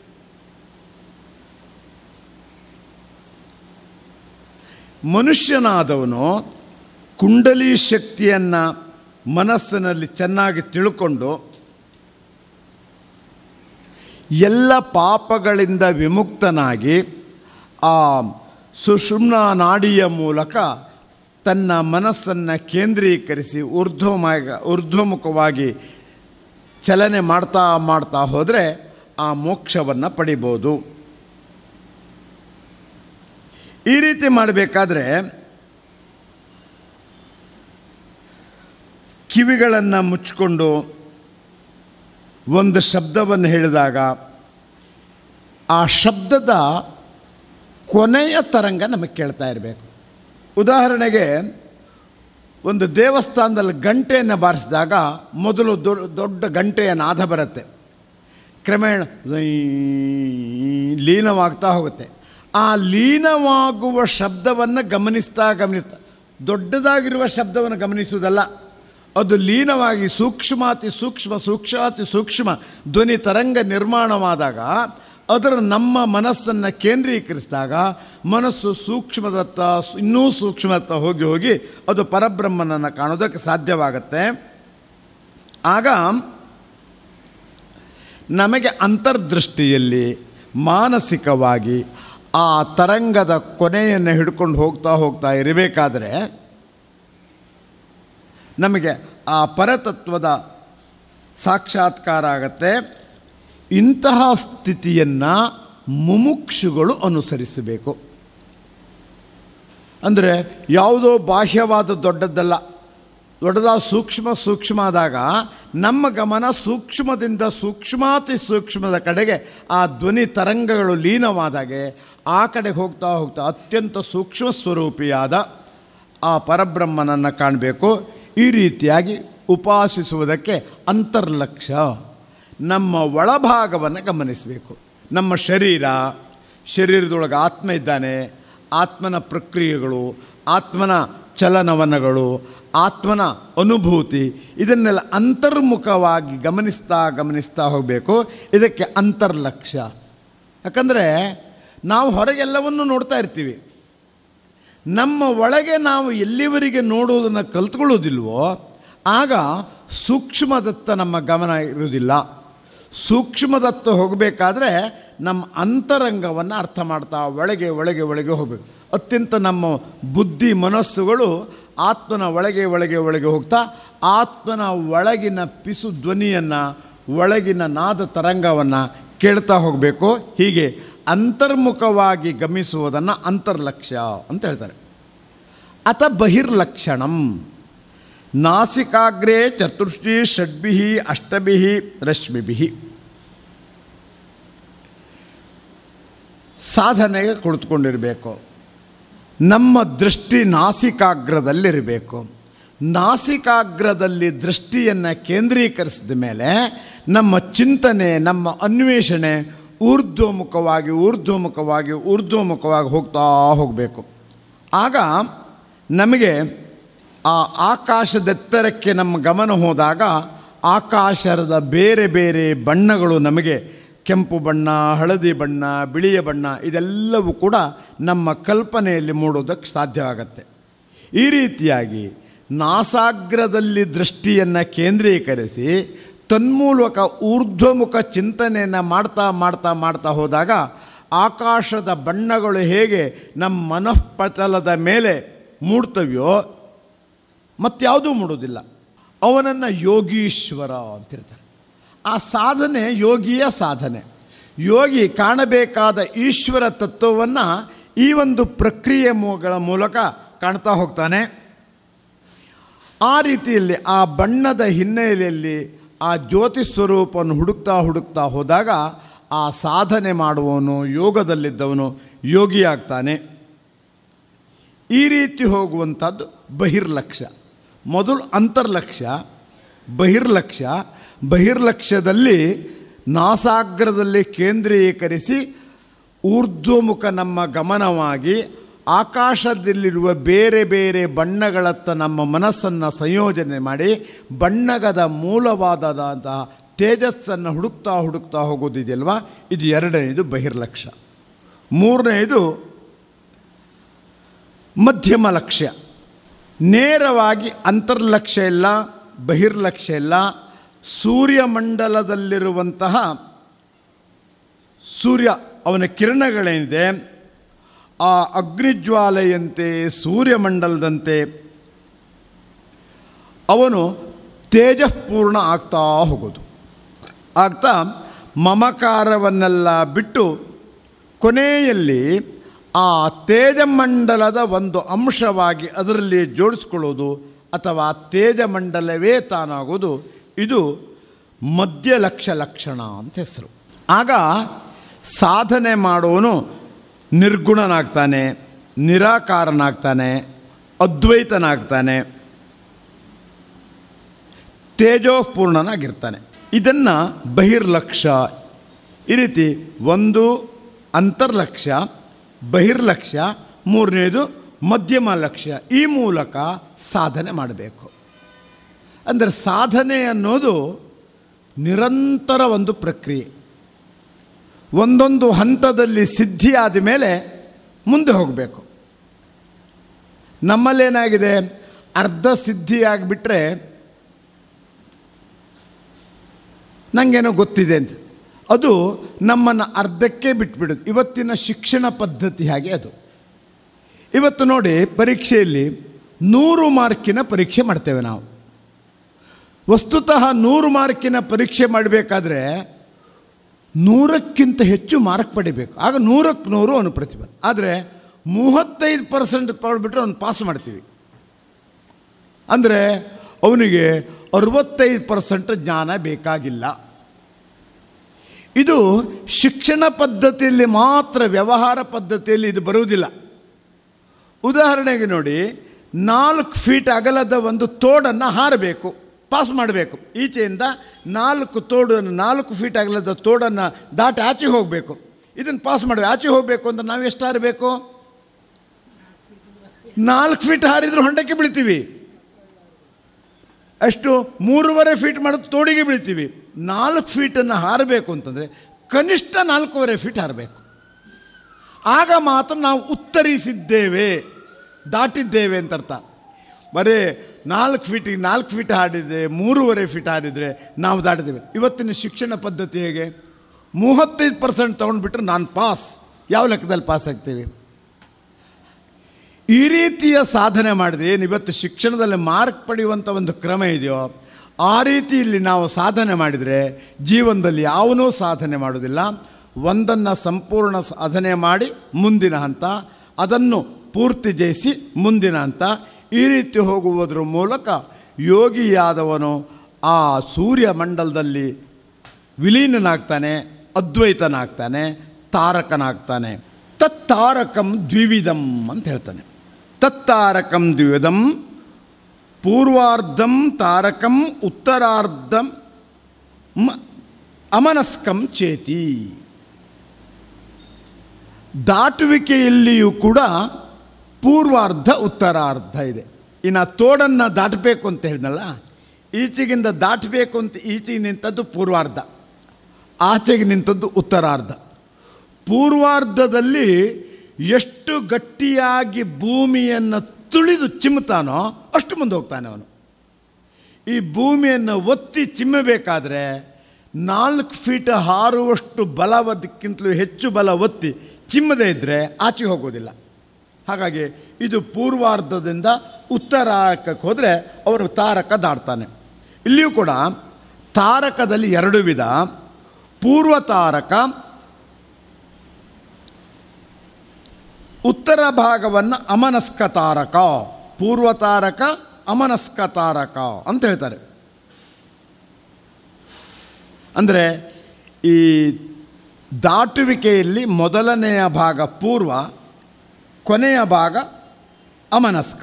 C: ಮನುಷ್ಯನಾದವನು ಕುಂಡಲಿ ಶಕ್ತಿಯನ್ನು ಮನಸ್ಸಿನಲ್ಲಿ ಚೆನ್ನಾಗಿ ತಿಳ್ಕೊಂಡು ಎಲ್ಲ ಪಾಪಗಳಿಂದ ವಿಮುಕ್ತನಾಗಿ ಆ ಸುಷುಮ್ನ ನಾಡಿಯ ಮೂಲಕ ತನ್ನ ಮನಸ್ಸನ್ನು ಕೇಂದ್ರೀಕರಿಸಿ ಊರ್ಧ್ವಮಾಗ ಊರ್ಧ್ವಮುಖವಾಗಿ ಚಲನೆ ಮಾಡ್ತಾ ಮಾಡ್ತಾ ಹೋದರೆ ಆ ಮೋಕ್ಷವನ್ನು ಪಡಿಬೋದು ಈ ರೀತಿ ಮಾಡಬೇಕಾದ್ರೆ ಕಿವಿಗಳನ್ನು ಮುಚ್ಚಿಕೊಂಡು ಒಂದು ಶಬ್ದವನ್ನು ಹೇಳಿದಾಗ ಆ ಶಬ್ದದ ಕೊನೆಯ ತರಂಗ ನಮಗೆ ಕೇಳ್ತಾ ಇರಬೇಕು ಉದಾಹರಣೆಗೆ ಒಂದು ದೇವಸ್ಥಾನದಲ್ಲಿ ಗಂಟೆಯನ್ನು ಬಾರಿಸಿದಾಗ ಮೊದಲು ದೊಡ್ಡ ದೊಡ್ಡ ಗಂಟೆಯ ನಾದ ಬರುತ್ತೆ ಕ್ರಮೇಣ ಝೈ ಲೀನವಾಗ್ತಾ ಹೋಗುತ್ತೆ ಆ ಲೀನವಾಗುವ ಶಬ್ದವನ್ನು ಗಮನಿಸ್ತಾ ಗಮನಿಸ್ತಾ ದೊಡ್ಡದಾಗಿರುವ ಶಬ್ದವನ್ನು ಗಮನಿಸುವುದಲ್ಲ ಅದು ಲೀನವಾಗಿ ಸೂಕ್ಷ್ಮಾತಿ ಸೂಕ್ಷ್ಮ ಸೂಕ್ಷ್ಮಾತಿ ಸೂಕ್ಷ್ಮ ಧ್ವನಿ ತರಂಗ ನಿರ್ಮಾಣವಾದಾಗ ಅದರ ನಮ್ಮ ಮನಸ್ಸನ್ನು ಕೇಂದ್ರೀಕರಿಸಿದಾಗ ಮನಸ್ಸು ಸೂಕ್ಷ್ಮದತ್ತ ಇನ್ನೂ ಸೂಕ್ಷ್ಮದತ್ತ ಹೋಗಿ ಹೋಗಿ ಅದು ಪರಬ್ರಹ್ಮನನ್ನು ಕಾಣೋದಕ್ಕೆ ಸಾಧ್ಯವಾಗತ್ತೆ ಆಗ ನಮಗೆ ಅಂತರ್ದೃಷ್ಟಿಯಲ್ಲಿ ಮಾನಸಿಕವಾಗಿ ಆ ತರಂಗದ ಕೊನೆಯನ್ನು ಹಿಡ್ಕೊಂಡು ಹೋಗ್ತಾ ಹೋಗ್ತಾ ಇರಬೇಕಾದ್ರೆ ನಮಗೆ ಆ ಪರತತ್ವದ ಸಾಕ್ಷಾತ್ಕಾರ ಆಗತ್ತೆ ಇಂತಹ ಸ್ಥಿತಿಯನ್ನು ಮುಮುಕ್ಷುಗಳು ಅನುಸರಿಸಬೇಕು ಅಂದರೆ ಯಾವುದೋ ಬಾಹ್ಯವಾದ ದೊಡ್ಡದ್ದಲ್ಲ ದೊಡ್ಡದಾದ ಸೂಕ್ಷ್ಮ ಸೂಕ್ಷ್ಮ ಆದಾಗ ನಮ್ಮ ಗಮನ ಸೂಕ್ಷ್ಮದಿಂದ ಸೂಕ್ಷ್ಮಾತಿ ಸೂಕ್ಷ್ಮದ ಕಡೆಗೆ ಆ ಧ್ವನಿ ತರಂಗಗಳು ಲೀನವಾದಾಗೆ ಆ ಕಡೆಗೆ ಹೋಗ್ತಾ ಹೋಗ್ತಾ ಅತ್ಯಂತ ಸೂಕ್ಷ್ಮ ಸ್ವರೂಪಿಯಾದ ಆ ಪರಬ್ರಹ್ಮನನ್ನು ಕಾಣಬೇಕು ಈ ರೀತಿಯಾಗಿ ಉಪಾಸಿಸುವುದಕ್ಕೆ ಅಂತರ್ಲಕ್ಷ್ಯ ನಮ್ಮ ಒಳಭಾಗವನ್ನು ಗಮನಿಸಬೇಕು ನಮ್ಮ ಶರೀರ ಶರೀರದೊಳಗೆ ಆತ್ಮ ಇದ್ದಾನೆ ಆತ್ಮನ ಪ್ರಕ್ರಿಯೆಗಳು ಆತ್ಮನ ಚಲನವನಗಳು ಆತ್ಮನ ಅನುಭೂತಿ ಇದನ್ನೆಲ್ಲ ಅಂತರ್ಮುಖವಾಗಿ ಗಮನಿಸ್ತಾ ಗಮನಿಸ್ತಾ ಹೋಗಬೇಕು ಇದಕ್ಕೆ ಅಂತರ್ಲಕ್ಷ್ಯ ಯಾಕಂದರೆ ನಾವು ಹೊರಗೆಲ್ಲವನ್ನು ನೋಡ್ತಾ ಇರ್ತೀವಿ ನಮ್ಮ ಒಳಗೆ ನಾವು ಎಲ್ಲಿವರೆಗೆ ನೋಡುವುದನ್ನು ಕಲ್ತ್ಕೊಳ್ಳೋದಿಲ್ವೋ ಆಗ ಸೂಕ್ಷ್ಮದತ್ತ ನಮ್ಮ ಗಮನ ಇರುವುದಿಲ್ಲ ಸೂಕ್ಷ್ಮದತ್ತ ಹೋಗಬೇಕಾದ್ರೆ ನಮ್ಮ ಅಂತರಂಗವನ್ನು ಅರ್ಥ ಮಾಡ್ತಾ ಒಳಗೆ ಒಳಗೆ ಒಳಗೆ ಹೋಗಬೇಕು ಅತ್ಯಂತ ನಮ್ಮ ಬುದ್ಧಿ ಮನಸ್ಸುಗಳು ಆತ್ಮನ ಒಳಗೆ ಒಳಗೆ ಒಳಗೆ ಹೋಗ್ತಾ ಆತ್ಮನ ಒಳಗಿನ ಪಿಸು ಧ್ವನಿಯನ್ನು ಒಳಗಿನ ನಾದ ತರಂಗವನ್ನು ಕೇಳ್ತಾ ಹೋಗಬೇಕು ಹೀಗೆ ಅಂತರ್ಮುಖವಾಗಿ ಗಮಿಸುವುದನ್ನು ಅಂತರ್ಲಕ್ಷ್ಯ ಅಂತ ಹೇಳ್ತಾರೆ ಅಥ ಬಹಿರ್ಲಕ್ಷಣಂ ನಾಸಿಕಾಗ್ರೇ ಚತುರ್ಷಿ ಷಡ್ಭಿ ಅಷ್ಟಭಿ ರಶ್ಮಿಭಿ ಸಾಧನೆಗೆ ಕುಳಿತುಕೊಂಡಿರಬೇಕು ನಮ್ಮ ದೃಷ್ಟಿ ನಾಸಿಕಾಗ್ರದಲ್ಲಿರಬೇಕು ನಾಸಿಕಾಗ್ರದಲ್ಲಿ ದೃಷ್ಟಿಯನ್ನು ಕೇಂದ್ರೀಕರಿಸಿದ ಮೇಲೆ ನಮ್ಮ ಚಿಂತನೆ ನಮ್ಮ ಅನ್ವೇಷಣೆ ಊರ್ಧ್ವಮುಖವಾಗಿ ಊರ್ಧ್ವಮುಖವಾಗಿ ಊರ್ಧ್ವಮುಖವಾಗಿ ಹೋಗ್ತಾ ಹೋಗಬೇಕು ಆಗ ನಮಗೆ ಆ ಆಕಾಶದೆತ್ತರಕ್ಕೆ ನಮ್ಮ ಗಮನ ಹೋದಾಗ ಆಕಾಶದ ಬೇರೆ ಬೇರೆ ಬಣ್ಣಗಳು ನಮಗೆ ಕೆಂಪು ಬಣ್ಣ ಹಳದಿ ಬಣ್ಣ ಬಿಳಿಯ ಬಣ್ಣ ಇದೆಲ್ಲವೂ ಕೂಡ ನಮ್ಮ ಕಲ್ಪನೆಯಲ್ಲಿ ಮೂಡೋದಕ್ಕೆ ಸಾಧ್ಯವಾಗತ್ತೆ ಈ ರೀತಿಯಾಗಿ ನಾಸಾಗ್ರದಲ್ಲಿ ದೃಷ್ಟಿಯನ್ನು ಕೇಂದ್ರೀಕರಿಸಿ ತನ್ಮೂಲಕ ಊರ್ಧ್ವಮುಖ ಚಿಂತನೆಯನ್ನು ಮಾಡ್ತಾ ಮಾಡ್ತಾ ಮಾಡ್ತಾ ಹೋದಾಗ ಆಕಾಶದ ಬಣ್ಣಗಳು ಹೇಗೆ ನಮ್ಮ ಮನಃಪಟಲದ ಮೇಲೆ ಮೂಡ್ತವೆಯೋ ಮತ್ಯಾವುದೂ ಮೂಡೋದಿಲ್ಲ ಅವನನ್ನು ಯೋಗೀಶ್ವರ ಅಂತಿರ್ತಾರೆ ಆ ಸಾಧನೆ ಯೋಗಿಯ ಸಾಧನೆ ಯೋಗಿ ಕಾಣಬೇಕಾದ ಈಶ್ವರ ತತ್ವವನ್ನು ಈ ಒಂದು ಪ್ರಕ್ರಿಯೆಗಳ ಮೂಲಕ ಕಾಣ್ತಾ ಹೋಗ್ತಾನೆ ಆ ರೀತಿಯಲ್ಲಿ ಆ ಬಣ್ಣದ ಹಿನ್ನೆಲೆಯಲ್ಲಿ ಆ ಜ್ಯೋತಿ ಸ್ವರೂಪವನ್ನು ಹುಡುಕ್ತಾ ಹುಡುಕ್ತಾ ಹೋದಾಗ ಆ ಸಾಧನೆ ಮಾಡುವವನು ಯೋಗದಲ್ಲಿದ್ದವನು ಯೋಗಿಯಾಗ್ತಾನೆ ಈ ರೀತಿ ಹೋಗುವಂಥದ್ದು ಬಹಿರ್ಲಕ್ಷ್ಯ ಮೊದಲು ಅಂತರ್ಲಕ್ಷ್ಯ ಬಹಿರ್ಲಕ್ಷ್ಯ ಬಹಿರ್ಲಕ್ಷ್ಯದಲ್ಲಿ ನಾಸಾಗ್ರದಲ್ಲಿ ಕೇಂದ್ರೀಕರಿಸಿ ಊರ್ಧ್ವಮುಖ ನಮ್ಮ ಗಮನವಾಗಿ ಆಕಾಶದಲ್ಲಿರುವ ಬೇರೆ ಬೇರೆ ಬಣ್ಣಗಳತ್ತ ನಮ್ಮ ಮನಸ್ಸನ್ನು ಸಂಯೋಜನೆ ಮಾಡಿ ಬಣ್ಣಗದ ಮೂಲವಾದದಂತಹ ತೇಜಸ್ಸನ್ನು ಹುಡುಕ್ತಾ ಹುಡುಕ್ತಾ ಹೋಗೋದಿದೆಯಲ್ವಾ ಇದು ಎರಡನೇದು ಬಹಿರ್ಲಕ್ಷ್ಯ ಮೂರನೇದು ಮಧ್ಯಮ ಲಕ್ಷ್ಯ ನೇರವಾಗಿ ಅಂತರ್ಲಕ್ಷ್ಯ ಇಲ್ಲ ಬಹಿರ್ಲಕ್ಷ್ಯ ಇಲ್ಲ ಸೂರ್ಯಮಂಡಲದಲ್ಲಿರುವಂತಹ ಸೂರ್ಯ ಅವನ ಕಿರಣಗಳೇನಿದೆ ಆ ಅಗ್ನಿಜ್ವಾಲೆಯಂತೆ ಸೂರ್ಯಮಂಡಲದಂತೆ ಅವನು ತೇಜಪೂರ್ಣ ಆಗ್ತಾ ಹೋಗೋದು ಆಗ್ತಾ ಮಮಕಾರವನ್ನೆಲ್ಲ ಬಿಟ್ಟು ಕೊನೆಯಲ್ಲಿ ಆ ತೇಜಮಂಡಲದ ಒಂದು ಅಂಶವಾಗಿ ಅದರಲ್ಲಿ ಜೋಡಿಸ್ಕೊಳ್ಳೋದು ಅಥವಾ ತೇಜಮಂಡಲವೇ ತಾನಾಗೋದು ಇದು ಮಧ್ಯಲಕ್ಷ ಲಕ್ಷಣ ಅಂತ ಹೆಸರು ಆಗ ಸಾಧನೆ ಮಾಡೋನು ನಿರ್ಗುಣನಾಗ್ತಾನೆ ನಿರಾಕಾರನಾಗ್ತಾನೆ ಅದ್ವೈತನಾಗ್ತಾನೆ ತೇಜೋಪೂರ್ಣನಾಗಿರ್ತಾನೆ ಇದನ್ನು ಬಹಿರ್ಲಕ್ಷ್ಯ ಈ ರೀತಿ ಒಂದು ಅಂತರ್ಲಕ್ಷ್ಯ ಬಹಿರ್ಲಕ್ಷ್ಯ ಮೂರನೇದು ಮಧ್ಯಮ ಲಕ್ಷ್ಯ ಈ ಮೂಲಕ ಸಾಧನೆ ಮಾಡಬೇಕು ಅಂದರೆ ಸಾಧನೆ ಅನ್ನೋದು ನಿರಂತರ ಒಂದು ಪ್ರಕ್ರಿಯೆ ಒಂದೊಂದು ಹಂತದಲ್ಲಿ ಸಿದ್ಧಿ ಆದ ಮೇಲೆ ಮುಂದೆ ಹೋಗಬೇಕು ನಮ್ಮಲ್ಲೇನಾಗಿದೆ ಅರ್ಧ ಸಿದ್ಧಿ ಆಗಿಬಿಟ್ರೆ ನನಗೇನೋ ಗೊತ್ತಿದೆ ಅಂತ ಅದು ನಮ್ಮನ್ನು ಅರ್ಧಕ್ಕೆ ಬಿಟ್ಬಿಡೋದು ಇವತ್ತಿನ ಶಿಕ್ಷಣ ಪದ್ಧತಿ ಹಾಗೆ ಅದು ಇವತ್ತು ನೋಡಿ ಪರೀಕ್ಷೆಯಲ್ಲಿ ನೂರು ಮಾರ್ಕಿನ ಪರೀಕ್ಷೆ ಮಾಡ್ತೇವೆ ನಾವು ವಸ್ತುತಃ ನೂರು ಮಾರ್ಕಿನ ಪರೀಕ್ಷೆ ಮಾಡಬೇಕಾದ್ರೆ ನೂರಕ್ಕಿಂತ ಹೆಚ್ಚು ಮಾರ್ಕ್ ಪಡಿಬೇಕು ಆಗ ನೂರಕ್ಕೆ ನೂರು ಅವನು ಪ್ರತಿಭೆ ಆದರೆ ಮೂವತ್ತೈದು ಪರ್ಸೆಂಟ್ ಪಡ್ಬಿಟ್ರೆ ಅವನು ಪಾಸ್ ಮಾಡ್ತೀವಿ ಅಂದರೆ ಅವನಿಗೆ ಅರವತ್ತೈದು ಪರ್ಸೆಂಟ್ ಜ್ಞಾನ ಬೇಕಾಗಿಲ್ಲ ಇದು ಶಿಕ್ಷಣ ಪದ್ಧತಿಯಲ್ಲಿ ಮಾತ್ರ ವ್ಯವಹಾರ ಪದ್ಧತಿಯಲ್ಲಿ ಇದು ಬರುವುದಿಲ್ಲ ಉದಾಹರಣೆಗೆ ನೋಡಿ ನಾಲ್ಕು ಫೀಟ್ ಅಗಲದ ಒಂದು ತೋಡನ್ನು ಹಾರಬೇಕು ಪಾಸ್ ಮಾಡಬೇಕು ಈಚೆಯಿಂದ ನಾಲ್ಕು ತೋಡನ್ನು ನಾಲ್ಕು ಫೀಟ್ ಅಗಲದ ತೋಡನ್ನು ದಾಟಿ ಆಚೆ ಹೋಗಬೇಕು ಇದನ್ನು ಪಾಸ್ ಮಾಡಬೇಕು ಆಚೆ ಹೋಗಬೇಕು ಅಂದ್ರೆ ನಾವು ಎಷ್ಟು ಹಾರಬೇಕು ನಾಲ್ಕು ಫೀಟ್ ಹಾರಿದ್ರು ಹೊಂಡಕ್ಕೆ ಬೀಳ್ತೀವಿ ಅಷ್ಟು ಮೂರುವರೆ ಫೀಟ್ ಮಾಡೋದು ತೋಡಿಗೆ ಬೀಳ್ತೀವಿ ನಾಲ್ಕು ಫೀಟನ್ನು ಹಾರಬೇಕು ಅಂತಂದರೆ ಕನಿಷ್ಠ ನಾಲ್ಕೂವರೆ ಫೀಟ್ ಹಾರಬೇಕು ಆಗ ಮಾತ್ರ ನಾವು ಉತ್ತರಿಸಿದ್ದೇವೆ ದಾಟಿದ್ದೇವೆ ಅಂತ ಅರ್ಥ ಬರೀ ನಾಲ್ಕು ಫೀಟಿಗೆ ನಾಲ್ಕು ಫೀಟ್ ಹಾಡಿದರೆ ಮೂರುವರೆ ಫೀಟ್ ಹಾಡಿದರೆ ನಾವು ದಾಟಿದ್ದೇವೆ ಇವತ್ತಿನ ಶಿಕ್ಷಣ ಪದ್ಧತಿ ಹೇಗೆ ಮೂವತ್ತೈದು ಪರ್ಸೆಂಟ್ ತೊಗೊಂಡ್ಬಿಟ್ರೆ ನಾನು ಪಾಸ್ ಯಾವ ಲೆಕ್ಕದಲ್ಲಿ ಪಾಸ್ ಆಗ್ತೀವಿ ಈ ರೀತಿಯ ಸಾಧನೆ ಮಾಡಿದ್ರೆ ಏನು ಇವತ್ತು ಶಿಕ್ಷಣದಲ್ಲಿ ಮಾರ್ಕ್ ಪಡೆಯುವಂಥ ಒಂದು ಕ್ರಮ ಇದೆಯೋ ಆ ರೀತಿಯಲ್ಲಿ ನಾವು ಸಾಧನೆ ಮಾಡಿದರೆ ಜೀವನದಲ್ಲಿ ಯಾವನೂ ಸಾಧನೆ ಮಾಡೋದಿಲ್ಲ ಒಂದನ್ನು ಸಂಪೂರ್ಣ ಸಾಧನೆ ಮಾಡಿ ಮುಂದಿನ ಹಂತ ಅದನ್ನು ಪೂರ್ತಿ ಜಯಿಸಿ ಮುಂದಿನ ಹಂತ ಈ ರೀತಿ ಹೋಗುವುದರ ಮೂಲಕ ಯೋಗಿಯಾದವನು ಆ ಸೂರ್ಯ ಮಂಡಲದಲ್ಲಿ ವಿಲೀನನಾಗ್ತಾನೆ ಅದ್ವೈತನಾಗ್ತಾನೆ ತಾರಕನಾಗ್ತಾನೆ ತತ್ತಾರಕಂ ದ್ವಿವಿಧಂ ಅಂತ ಹೇಳ್ತಾನೆ ತತ್ತಾರಕಂ ದ್ವಿವಿಧಂ ಪೂರ್ವಾರ್ಧಂ ತಾರಕಂ ಉತ್ತರಾರ್ಧಂ ಮ- ಅಮನಸ್ಕಂ ಚೇತಿ ದಾಟುವಿಕೆಯಲ್ಲಿಯೂ ಕೂಡ ಪೂರ್ವಾರ್ಧ ಉತ್ತರಾರ್ಧ ಇದೆ ಇನ್ನು ತೋಡನ್ನು ದಾಟಬೇಕು ಅಂತ ಹೇಳಿದ್ನಲ್ಲ ಈಚೆಗಿಂದ ದಾಟಬೇಕು ಅಂತ ಈಚೆಗೆ ನಿಂತದ್ದು ಪೂರ್ವಾರ್ಧ ಆಚೆಗೆ ನಿಂತದ್ದು ಉತ್ತರಾರ್ಧ ಪೂರ್ವಾರ್ಧದಲ್ಲಿ ಎಷ್ಟು ಗಟ್ಟಿಯಾಗಿ ಭೂಮಿಯನ್ನು ತುಳಿದು ಚಿಮ್ಮುತ್ತಾನೋ ಅಷ್ಟು ಮುಂದೆ ಹೋಗ್ತಾನೆ ಅವನು ಈ ಭೂಮಿಯನ್ನು ಒತ್ತಿ ಚಿಮ್ಮಬೇಕಾದ್ರೆ ನಾಲ್ಕು ಫೀಟ್ ಹಾರುವಷ್ಟು ಬಲವದಕ್ಕಿಂತಲೂ ಹೆಚ್ಚು ಬಲ ಒತ್ತಿ ಚಿಮ್ಮದೇ ಇದ್ದರೆ ಆಚೆ ಹೋಗೋದಿಲ್ಲ ಹಾಗಾಗಿ ಇದು ಪೂರ್ವಾರ್ಧದಿಂದ ಉತ್ತರಾರ್ಕಕ್ಕೆ ಹೋದರೆ ಅವರು ತಾರಕ ದಾಟ್ತಾನೆ ಇಲ್ಲಿಯೂ ಕೂಡ ತಾರಕದಲ್ಲಿ ಎರಡು ವಿಧ ಪೂರ್ವ ತಾರಕ ಉತ್ತರ ಭಾಗವನ್ನು ಅಮನಸ್ಕ ತಾರಕ ಪೂರ್ವ ತಾರಕ ಅಮನಸ್ಕ ತಾರಕ ಅಂತ ಹೇಳ್ತಾರೆ ಅಂದರೆ ಈ ದಾಟುವಿಕೆಯಲ್ಲಿ ಮೊದಲನೆಯ ಭಾಗ ಪೂರ್ವ ಕೊನೆಯ ಭಾಗ ಅಮನಸ್ಕ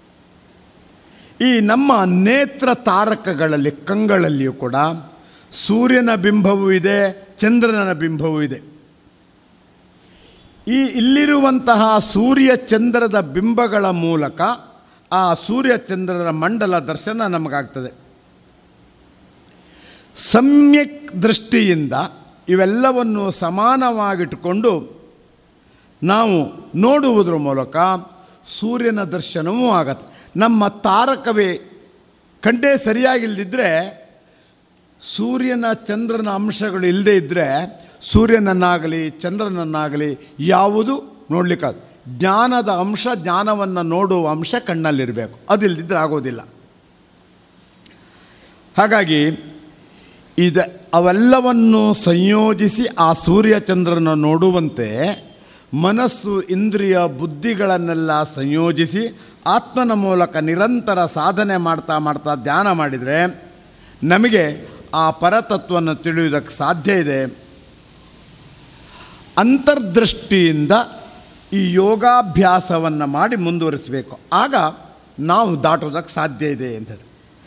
C: ಈ ನಮ್ಮ ನೇತ್ರ ತಾರಕಗಳಲ್ಲಿ ಕಂಗಳಲ್ಲಿಯೂ ಕೂಡ ಸೂರ್ಯನ ಬಿಂಬವೂ ಇದೆ ಚಂದ್ರನ ಬಿಂಬವೂ ಇದೆ ಈ ಇಲ್ಲಿರುವಂತಹ ಸೂರ್ಯ ಚಂದ್ರದ ಬಿಂಬಗಳ ಮೂಲಕ ಆ ಸೂರ್ಯ ಚಂದ್ರರ ಮಂಡಲ ದರ್ಶನ ನಮಗಾಗ್ತದೆ ಸಮ್ಯಕ್ ದೃಷ್ಟಿಯಿಂದ ಇವೆಲ್ಲವನ್ನು ಸಮಾನವಾಗಿಟ್ಟುಕೊಂಡು ನಾವು ನೋಡುವುದರ ಮೂಲಕ ಸೂರ್ಯನ ದರ್ಶನವೂ ಆಗತ್ತೆ ನಮ್ಮ ತಾರಕವೇ ಕಂಡೇ ಸರಿಯಾಗಿಲ್ಲದಿದ್ದರೆ ಸೂರ್ಯನ ಚಂದ್ರನ ಅಂಶಗಳು ಇಲ್ಲದೇ ಇದ್ದರೆ ಸೂರ್ಯನನ್ನಾಗಲಿ ಚಂದ್ರನನ್ನಾಗಲಿ ಯಾವುದು ನೋಡಲಿಕ್ಕೆ ಜ್ಞಾನದ ಅಂಶ ಜ್ಞಾನವನ್ನು ನೋಡುವ ಅಂಶ ಕಣ್ಣಲ್ಲಿರಬೇಕು ಅದಿಲ್ಲದಿದ್ದರೆ ಆಗೋದಿಲ್ಲ ಹಾಗಾಗಿ ಇದು ಅವೆಲ್ಲವನ್ನು ಸಂಯೋಜಿಸಿ ಆ ಸೂರ್ಯಚಂದ್ರನ ನೋಡುವಂತೆ ಮನಸ್ಸು ಇಂದ್ರಿಯ ಬುದ್ಧಿಗಳನ್ನೆಲ್ಲ ಸಂಯೋಜಿಸಿ ಆತ್ಮನ ಮೂಲಕ ನಿರಂತರ ಸಾಧನೆ ಮಾಡ್ತಾ ಮಾಡ್ತಾ ಧ್ಯಾನ ಮಾಡಿದರೆ ನಮಗೆ ಆ ಪರತತ್ವವನ್ನು ತಿಳಿಯುವುದಕ್ಕೆ ಸಾಧ್ಯ ಇದೆ ಅಂತರ್ದೃಷ್ಟಿಯಿಂದ ಈ ಯೋಗಾಭ್ಯಾಸವನ್ನು ಮಾಡಿ ಮುಂದುವರಿಸಬೇಕು ಆಗ ನಾವು ದಾಟೋದಕ್ಕೆ ಸಾಧ್ಯ ಇದೆ ಅಂತದ್ದು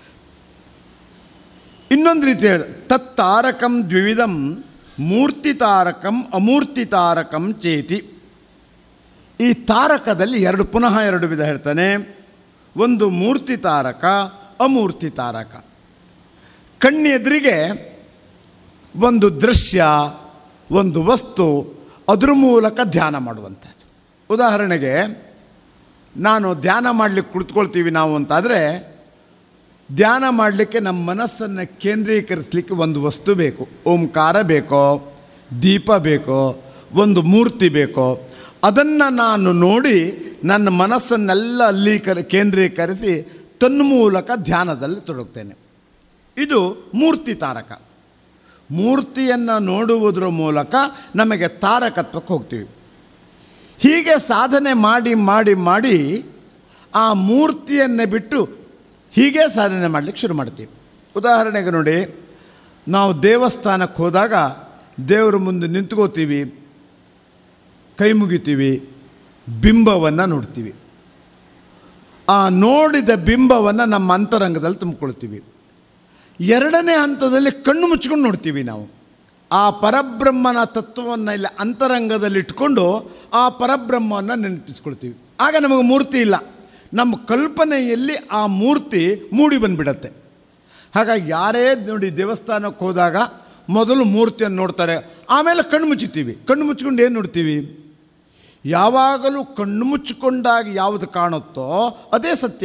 C: ಇನ್ನೊಂದು ರೀತಿ ಹೇಳಿದೆ ತತ್ತಾರಕಂ ದ್ವಿವಿಧಂ ಮೂರ್ತಿ ತಾರಕಂ ಅಮೂರ್ತಿ ತಾರಕಂ ಚೇತಿ ಈ ತಾರಕದಲ್ಲಿ ಎರಡು ಪುನಃ ಎರಡು ವಿಧ ಹೇಳ್ತಾನೆ ಒಂದು ಮೂರ್ತಿ ತಾರಕ ಅಮೂರ್ತಿ ತಾರಕ ಕಣ್ಣೆದುರಿಗೆ ಒಂದು ದೃಶ್ಯ ಒಂದು ವಸ್ತು ಅದ್ರ ಮೂಲಕ ಧ್ಯಾನ ಮಾಡುವಂಥದ್ದು ಉದಾಹರಣೆಗೆ ನಾನು ಧ್ಯಾನ ಮಾಡಲಿಕ್ಕೆ ಕುಳಿತುಕೊಳ್ತೀವಿ ನಾವು ಅಂತಾದರೆ ಧ್ಯಾನ ಮಾಡಲಿಕ್ಕೆ ನಮ್ಮ ಮನಸ್ಸನ್ನು ಕೇಂದ್ರೀಕರಿಸಲಿಕ್ಕೆ ಒಂದು ವಸ್ತು ಬೇಕು ಓಂಕಾರ ಬೇಕೋ ದೀಪ ಬೇಕೋ ಒಂದು ಮೂರ್ತಿ ಬೇಕೋ ಅದನ್ನು ನಾನು ನೋಡಿ ನನ್ನ ಮನಸ್ಸನ್ನೆಲ್ಲ ಅಲ್ಲಿ ಕರ ಕೇಂದ್ರೀಕರಿಸಿ ತನ್ಮೂಲಕ ಧ್ಯಾನದಲ್ಲಿ ತೊಡಗ್ತೇನೆ ಇದು ಮೂರ್ತಿ ತಾರಕ ಮೂರ್ತಿಯನ್ನು ನೋಡುವುದರ ಮೂಲಕ ನಮಗೆ ತಾರಕತ್ವಕ್ಕೆ ಹೋಗ್ತೀವಿ ಹೀಗೆ ಸಾಧನೆ ಮಾಡಿ ಮಾಡಿ ಮಾಡಿ ಆ ಮೂರ್ತಿಯನ್ನು ಬಿಟ್ಟು ಹೀಗೆ ಸಾಧನೆ ಮಾಡಲಿಕ್ಕೆ ಶುರು ಮಾಡ್ತೀವಿ ಉದಾಹರಣೆಗೆ ನೋಡಿ ನಾವು ದೇವಸ್ಥಾನಕ್ಕೆ ಹೋದಾಗ ದೇವರ ಮುಂದೆ ನಿಂತ್ಕೋತೀವಿ ಕೈ ಮುಗಿತೀವಿ ಬಿಂಬವನ್ನು ನೋಡ್ತೀವಿ ಆ ನೋಡಿದ ಬಿಂಬವನ್ನು ನಮ್ಮ ಅಂತರಂಗದಲ್ಲಿ ತುಂಬಿಕೊಳ್ತೀವಿ ಎರಡನೇ ಹಂತದಲ್ಲಿ ಕಣ್ಣು ಮುಚ್ಕೊಂಡು ನೋಡ್ತೀವಿ ನಾವು ಆ ಪರಬ್ರಹ್ಮನ ತತ್ವವನ್ನು ಇಲ್ಲಿ ಅಂತರಂಗದಲ್ಲಿ ಇಟ್ಕೊಂಡು ಆ ಪರಬ್ರಹ್ಮವನ್ನು ನೆನಪಿಸ್ಕೊಳ್ತೀವಿ ಆಗ ನಮಗೆ ಮೂರ್ತಿ ಇಲ್ಲ ನಮ್ಮ ಕಲ್ಪನೆಯಲ್ಲಿ ಆ ಮೂರ್ತಿ ಮೂಡಿ ಬಂದುಬಿಡತ್ತೆ ಹಾಗಾಗಿ ಯಾರೇ ನೋಡಿ ದೇವಸ್ಥಾನಕ್ಕೆ ಹೋದಾಗ ಮೊದಲು ಮೂರ್ತಿಯನ್ನು ನೋಡ್ತಾರೆ ಆಮೇಲೆ ಕಣ್ಣು ಮುಚ್ಚುತ್ತೀವಿ ಕಣ್ಣು ಮುಚ್ಕೊಂಡು ಏನು ನೋಡ್ತೀವಿ ಯಾವಾಗಲೂ ಕಣ್ಣು ಮುಚ್ಚಿಕೊಂಡಾಗ ಯಾವುದು ಕಾಣುತ್ತೋ ಅದೇ ಸತ್ಯ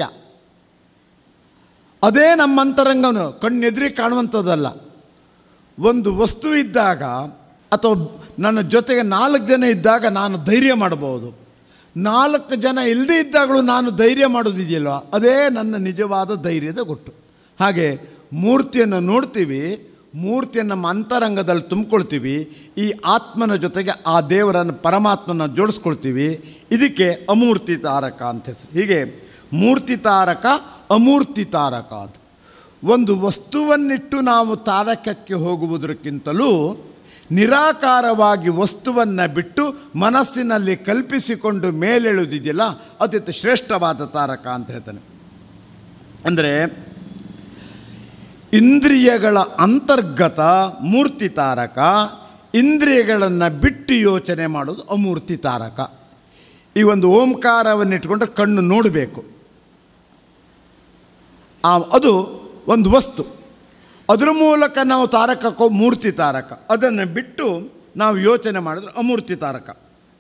C: ಅದೇ ನಮ್ಮ ಅಂತರಂಗನು ಕಣ್ಣೆದುರಿ ಕಾಣುವಂಥದ್ದಲ್ಲ ಒಂದು ವಸ್ತು ಇದ್ದಾಗ ಅಥವಾ ನನ್ನ ಜೊತೆಗೆ ನಾಲ್ಕು ಜನ ಇದ್ದಾಗ ನಾನು ಧೈರ್ಯ ಮಾಡಬಹುದು ನಾಲ್ಕು ಜನ ಇಲ್ಲದೇ ಇದ್ದಾಗಲೂ ನಾನು ಧೈರ್ಯ ಮಾಡೋದಿದೆಯಲ್ವ ಅದೇ ನನ್ನ ನಿಜವಾದ ಧೈರ್ಯದ ಗುಟ್ಟು ಹಾಗೆ ಮೂರ್ತಿಯನ್ನು ನೋಡ್ತೀವಿ ಮೂರ್ತಿಯನ್ನು ನಮ್ಮ ಅಂತರಂಗದಲ್ಲಿ ತುಂಬಿಕೊಳ್ತೀವಿ ಈ ಆತ್ಮನ ಜೊತೆಗೆ ಆ ದೇವರನ್ನು ಪರಮಾತ್ಮನ ಜೋಡಿಸ್ಕೊಳ್ತೀವಿ ಇದಕ್ಕೆ ಅಮೂರ್ತಿ ತಾರಕ ಅಂತ ಹೆಸರು ಹೀಗೆ ಮೂರ್ತಿ ತಾರಕ ಅಮೂರ್ತಿ ತಾರಕ ಅಂತ ಒಂದು ವಸ್ತುವನ್ನಿಟ್ಟು ನಾವು ತಾರಕಕ್ಕೆ ಹೋಗುವುದಕ್ಕಿಂತಲೂ ನಿರಾಕಾರವಾಗಿ ವಸ್ತುವನ್ನು ಬಿಟ್ಟು ಮನಸ್ಸಿನಲ್ಲಿ ಕಲ್ಪಿಸಿಕೊಂಡು ಮೇಲೆಳುವುದಿದೆಯಲ್ಲ ಅತ್ಯಂತ ಶ್ರೇಷ್ಠವಾದ ತಾರಕ ಅಂತ ಹೇಳ್ತಾನೆ ಅಂದರೆ ಇಂದ್ರಿಯಗಳ ಅಂತರ್ಗತ ಮೂರ್ತಿ ತಾರಕ ಇಂದ್ರಿಯಗಳನ್ನು ಬಿಟ್ಟು ಯೋಚನೆ ಮಾಡೋದು ಅಮೂರ್ತಿ ತಾರಕ ಈ ಒಂದು ಓಂಕಾರವನ್ನು ಇಟ್ಕೊಂಡ್ರೆ ಕಣ್ಣು ನೋಡಬೇಕು ಆ ಅದು ಒಂದು ವಸ್ತು ಅದರ ಮೂಲಕ ನಾವು ತಾರಕಕ್ಕೋ ಮೂರ್ತಿ ತಾರಕ ಅದನ್ನು ಬಿಟ್ಟು ನಾವು ಯೋಚನೆ ಮಾಡಿದ್ರೆ ಅಮೂರ್ತಿ ತಾರಕ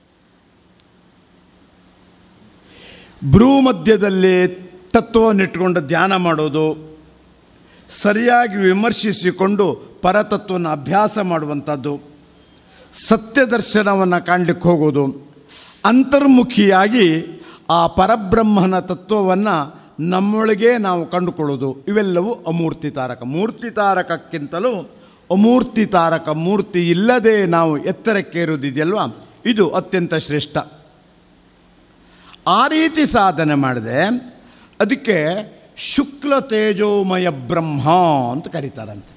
C: ಭ್ರೂ ಮಧ್ಯದಲ್ಲಿ ತತ್ವವನ್ನಿಟ್ಕೊಂಡು ಧ್ಯಾನ ಮಾಡೋದು ಸರಿಯಾಗಿ ವಿಮರ್ಶಿಸಿಕೊಂಡು ಪರತತ್ವವನ್ನು ಅಭ್ಯಾಸ ಮಾಡುವಂಥದ್ದು ಸತ್ಯ ದರ್ಶನವನ್ನು ಕಾಣಲಿಕ್ಕೆ ಹೋಗೋದು ಅಂತರ್ಮುಖಿಯಾಗಿ ಆ ಪರಬ್ರಹ್ಮನ ತತ್ವವನ್ನು ನಮ್ಮೊಳಗೆ ನಾವು ಕಂಡುಕೊಳ್ಳೋದು ಇವೆಲ್ಲವೂ ಅಮೂರ್ತಿ ತಾರಕ ಮೂರ್ತಿ ತಾರಕಕ್ಕಿಂತಲೂ ಅಮೂರ್ತಿ ತಾರಕ ಮೂರ್ತಿ ಇಲ್ಲದೆ ನಾವು ಎತ್ತರಕ್ಕೇರೋದಿದೆಯಲ್ವ ಇದು ಅತ್ಯಂತ ಶ್ರೇಷ್ಠ ಆ ರೀತಿ ಸಾಧನೆ ಮಾಡಿದೆ ಅದಕ್ಕೆ ಶುಕ್ಲ ತೇಜೋಮಯ ಬ್ರಹ್ಮ ಅಂತ ಕರೀತಾರಂತೆ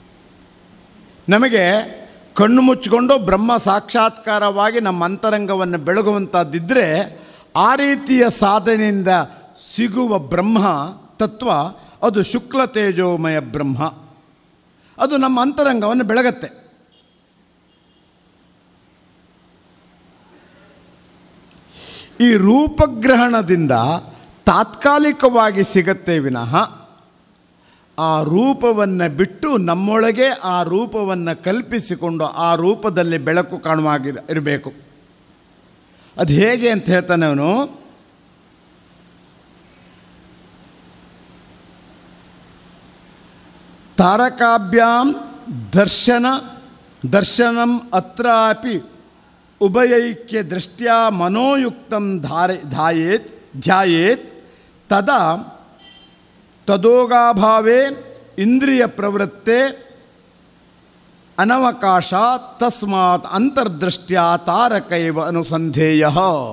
C: ನಮಗೆ ಕಣ್ಣು ಮುಚ್ಚಿಕೊಂಡು ಬ್ರಹ್ಮ ಸಾಕ್ಷಾತ್ಕಾರವಾಗಿ ನಮ್ಮ ಅಂತರಂಗವನ್ನು ಬೆಳಗುವಂಥದ್ದಿದ್ದರೆ ಆ ರೀತಿಯ ಸಾಧನೆಯಿಂದ ಸಿಗುವ ಬ್ರಹ್ಮ ತತ್ವ ಅದು ಶುಕ್ಲ ತೇಜೋಮಯ ಬ್ರಹ್ಮ ಅದು ನಮ್ಮ ಅಂತರಂಗವನ್ನು ಬೆಳಗತ್ತೆ ಈ ರೂಪಗ್ರಹಣದಿಂದ ತಾತ್ಕಾಲಿಕವಾಗಿ ಸಿಗತ್ತೆ ವಿನಃ ಆ ರೂಪವನ್ನು ಬಿಟ್ಟು ನಮ್ಮೊಳಗೆ ಆ ರೂಪವನ್ನು ಕಲ್ಪಿಸಿಕೊಂಡು ಆ ರೂಪದಲ್ಲಿ ಬೆಳಕು ಕಾಣುವಾಗಿ ಇರಬೇಕು ಅದು ಹೇಗೆ ಅಂತ ಹೇಳ್ತಾನೆ ಅವನು ತಾರಕಾಭ್ಯಾಂ ದರ್ಶನ ದರ್ಶನಂ ಅತ್ರಾಪಿ ಉಭಯೈಕ್ಯ ದೃಷ್ಟ್ಯಾ ಮನೋಯುಕ್ತಂ ಧಾರೆ ಧಾಯೇತ್ ಧ್ಯಾಯೇತ್ ತದಾ ತದೋಗಾಭಾವೇ ಇಂದ್ರಿಯ ಪ್ರವೃತ್ತೆ ಅನವಕಾಶ ತಸ್ಮಾತ್ ಅಂತರ್ದೃಷ್ಟ್ಯಾ ತಾರಕೈವ ಅನುಸಂಧೇಯ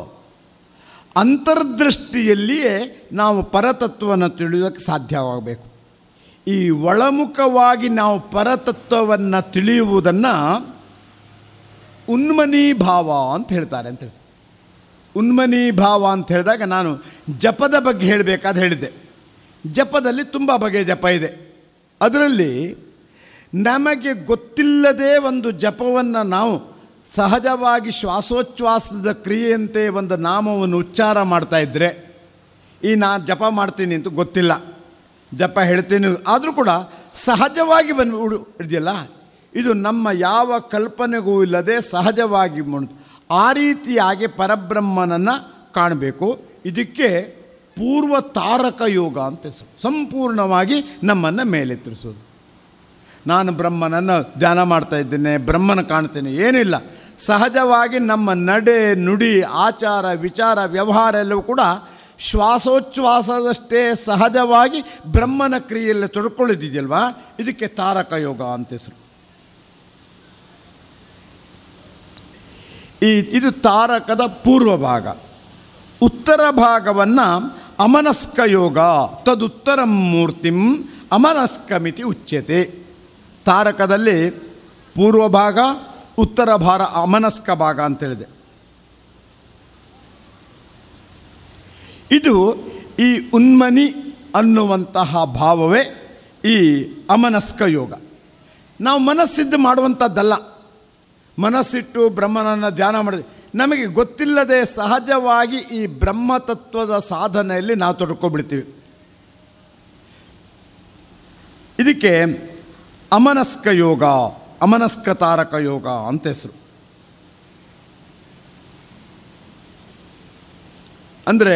C: ಅಂತರ್ದೃಷ್ಟಿಯಲ್ಲಿಯೇ ನಾವು ಪರತತ್ವವನ್ನು ತಿಳಿಯೋಕ್ಕೆ ಸಾಧ್ಯವಾಗಬೇಕು ಈ ಒಳಮುಖವಾಗಿ ನಾವು ಪರತತ್ವವನ್ನು ತಿಳಿಯುವುದನ್ನು ಉನ್ಮನಿ ಭಾವ ಅಂತ ಹೇಳ್ತಾರೆ ಅಂತ ಹೇಳಿ ಉನ್ಮನಿ ಭಾವ ಅಂತ ಹೇಳಿದಾಗ ನಾನು ಜಪದ ಬಗ್ಗೆ ಹೇಳಬೇಕಾದ ಹೇಳಿದ್ದೆ ಜಪದಲ್ಲಿ ತುಂಬ ಬಗೆಯ ಜಪ ಇದೆ ಅದರಲ್ಲಿ ನಮಗೆ ಗೊತ್ತಿಲ್ಲದೆ ಒಂದು ಜಪವನ್ನು ನಾವು ಸಹಜವಾಗಿ ಶ್ವಾಸೋಚ್ಛ್ವಾಸದ ಕ್ರಿಯೆಯಂತೆ ಒಂದು ನಾಮವನ್ನು ಉಚ್ಚಾರ ಮಾಡ್ತಾ ಇದ್ದರೆ ಈ ನಾನು ಜಪ ಮಾಡ್ತೀನಿ ಅಂತ ಗೊತ್ತಿಲ್ಲ ಜಪ ಹೇಳ್ತೀನಿ ಆದರೂ ಕೂಡ ಸಹಜವಾಗಿ ಬಂದು ಉಡು ಇದೆಯಲ್ಲ ಇದು ನಮ್ಮ ಯಾವ ಕಲ್ಪನೆಗೂ ಇಲ್ಲದೆ ಸಹಜವಾಗಿ ಮುಣ್ ಆ ರೀತಿಯಾಗಿ ಪರಬ್ರಹ್ಮನನ್ನು ಕಾಣಬೇಕು ಇದಕ್ಕೆ ಪೂರ್ವ ತಾರಕ ಯೋಗ ಅಂತ ಹೆಸರು ಸಂಪೂರ್ಣವಾಗಿ ನಮ್ಮನ್ನು ಮೇಲೆತ್ತರಿಸೋದು ನಾನು ಬ್ರಹ್ಮನನ್ನು ಧ್ಯಾನ ಮಾಡ್ತಾ ಇದ್ದೇನೆ ಬ್ರಹ್ಮನ ಕಾಣ್ತೇನೆ ಏನಿಲ್ಲ ಸಹಜವಾಗಿ ನಮ್ಮ ನಡೆ ನುಡಿ ಆಚಾರ ವಿಚಾರ ವ್ಯವಹಾರ ಎಲ್ಲವೂ ಕೂಡ ಶ್ವಾಸೋಚ್ಛ್ವಾಸದಷ್ಟೇ ಸಹಜವಾಗಿ ಬ್ರಹ್ಮನ ಕ್ರಿಯೆಯಲ್ಲಿ ತೊಡ್ಕೊಳ್ಳಿದ್ದಿದೆಯಲ್ವಾ ಇದಕ್ಕೆ ತಾರಕ ಯೋಗ ಅಂತ ಹೆಸರು ಈ ಇದು ತಾರಕದ ಪೂರ್ವ ಭಾಗ ಉತ್ತರ ಭಾಗವನ್ನು ಅಮನಸ್ಕ ಯೋಗ ತದುತ್ತರ ಮೂರ್ತಿಂ ಅಮನಸ್ಕಮಿತಿ ಉಚ್ಯತೆ ತಾರಕದಲ್ಲಿ ಪೂರ್ವ ಭಾಗ ಉತ್ತರ ಭಾರ ಅಮನಸ್ಕ ಭಾಗ ಅಂತೇಳಿದೆ ಇದು ಈ ಉನ್ಮನಿ ಅನ್ನುವಂತಹ ಭಾವವೇ ಈ ಅಮನಸ್ಕ ಯೋಗ ನಾವು ಮನಸ್ಸಿದ್ದು ಮಾಡುವಂಥದ್ದಲ್ಲ ಮನಸ್ಸಿಟ್ಟು ಬ್ರಹ್ಮನನ್ನು ಧ್ಯಾನ ಮಾಡಿದ್ವಿ ನಮಗೆ ಗೊತ್ತಿಲ್ಲದೆ ಸಹಜವಾಗಿ ಈ ಬ್ರಹ್ಮತತ್ವದ ಸಾಧನೆಯಲ್ಲಿ ನಾವು ತೊಡ್ಕೊಬಿಡ್ತೀವಿ ಇದಕ್ಕೆ ಅಮನಸ್ಕ ಯೋಗ ಅಮನಸ್ಕ ತಾರಕ ಯೋಗ ಅಂತ ಹೆಸರು ಅಂದರೆ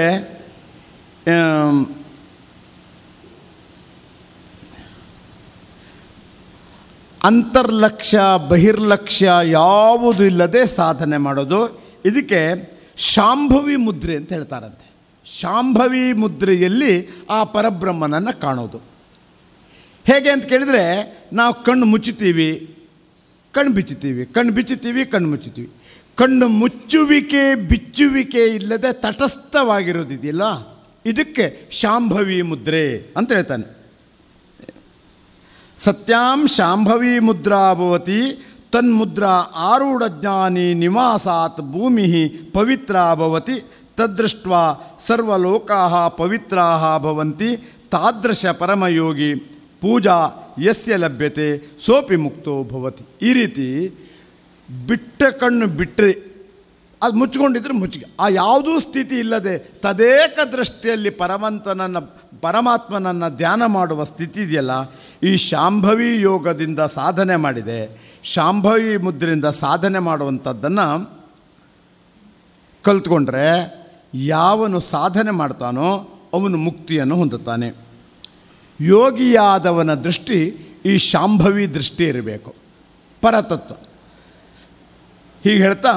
C: ಅಂತರ್ಲಕ್ಷ್ಯ ಬಹಿರ್ಲಕ್ಷ್ಯ ಯಾವುದೂ ಇಲ್ಲದೆ ಸಾಧನೆ ಮಾಡೋದು ಇದಕ್ಕೆ ಶಾಂಭವಿ ಮುದ್ರೆ ಅಂತ ಹೇಳ್ತಾರಂತೆ ಶಾಂಭವಿ ಮುದ್ರೆಯಲ್ಲಿ ಆ ಪರಬ್ರಹ್ಮನನ್ನು ಕಾಣೋದು ಹೇಗೆ ಅಂತ ಕೇಳಿದರೆ ನಾವು ಕಣ್ಣು ಮುಚ್ಚುತ್ತೀವಿ ಕಣ್ಣು ಬಿಚ್ಚುತ್ತೀವಿ ಕಣ್ಣು ಬಿಚ್ಚುತ್ತೀವಿ ಕಣ್ಣು ಮುಚ್ಚುತ್ತೀವಿ ಕಣ್ಣು ಮುಚ್ಚುವಿಕೆ ಬಿಚ್ಚುವಿಕೆ ಇಲ್ಲದೆ ತಟಸ್ಥವಾಗಿರೋದಿದೆಯಲ್ಲ ಇದಕ್ಕೆ ಶಾಂಭವಿ ಮುದ್ರೆ ಅಂತ ಹೇಳ್ತಾನೆ ಸತ್ಯಾಂ ಶಾಂಭವಿ ಮುದ್ರಾ ಭವತಿ ತನ್ಮುದ್ರಾ ಆರೂಢಜ್ಞಾನಿ ನಿವಾಸಾತ್ ಭೂಮಿ ಪವಿತ್ರ ಭವತಿ ತದೃಷ್ಟ ಸರ್ವಲೋಕಾ ಪವಿತ್ರಾ ಭವಂತಿ ತಾದೃಶ ಪರಮಯೋಗಿ ಪೂಜಾ ಯಸ್ಯ ಲಭ್ಯತೆ ಸೋಪಿ ಮುಕ್ತೋ ಭವತಿ ಈ ರೀತಿ ಬಿಟ್ಟ ಕಣ್ಣು ಬಿಟ್ಟರೆ ಅದು ಮುಚ್ಕೊಂಡಿದ್ರೆ ಮುಚ್ಚಿಗೆ ಆ ಯಾವುದೂ ಸ್ಥಿತಿ ಇಲ್ಲದೆ ತದೇಕ ದೃಷ್ಟಿಯಲ್ಲಿ ಪರಮಂತನನ್ನು ಪರಮಾತ್ಮನನ್ನು ಧ್ಯಾನ ಮಾಡುವ ಸ್ಥಿತಿ ಇದೆಯಲ್ಲ ಈ ಶಾಂಭವಿ ಯೋಗದಿಂದ ಸಾಧನೆ ಮಾಡಿದೆ ಶಾಂಭವಿ ಮುದ್ರೆಯಿಂದ ಸಾಧನೆ ಮಾಡುವಂಥದ್ದನ್ನು ಕಲ್ತ್ಕೊಂಡ್ರೆ ಯಾವನು ಸಾಧನೆ ಮಾಡ್ತಾನೋ ಅವನು ಮುಕ್ತಿಯನ್ನು ಹೊಂದುತ್ತಾನೆ ಯೋಗಿಯಾದವನ ದೃಷ್ಟಿ ಈ ಶಾಂಭವಿ ದೃಷ್ಟಿ ಇರಬೇಕು ಪರತತ್ವ ಹೀಗೆ ಹೇಳ್ತಾ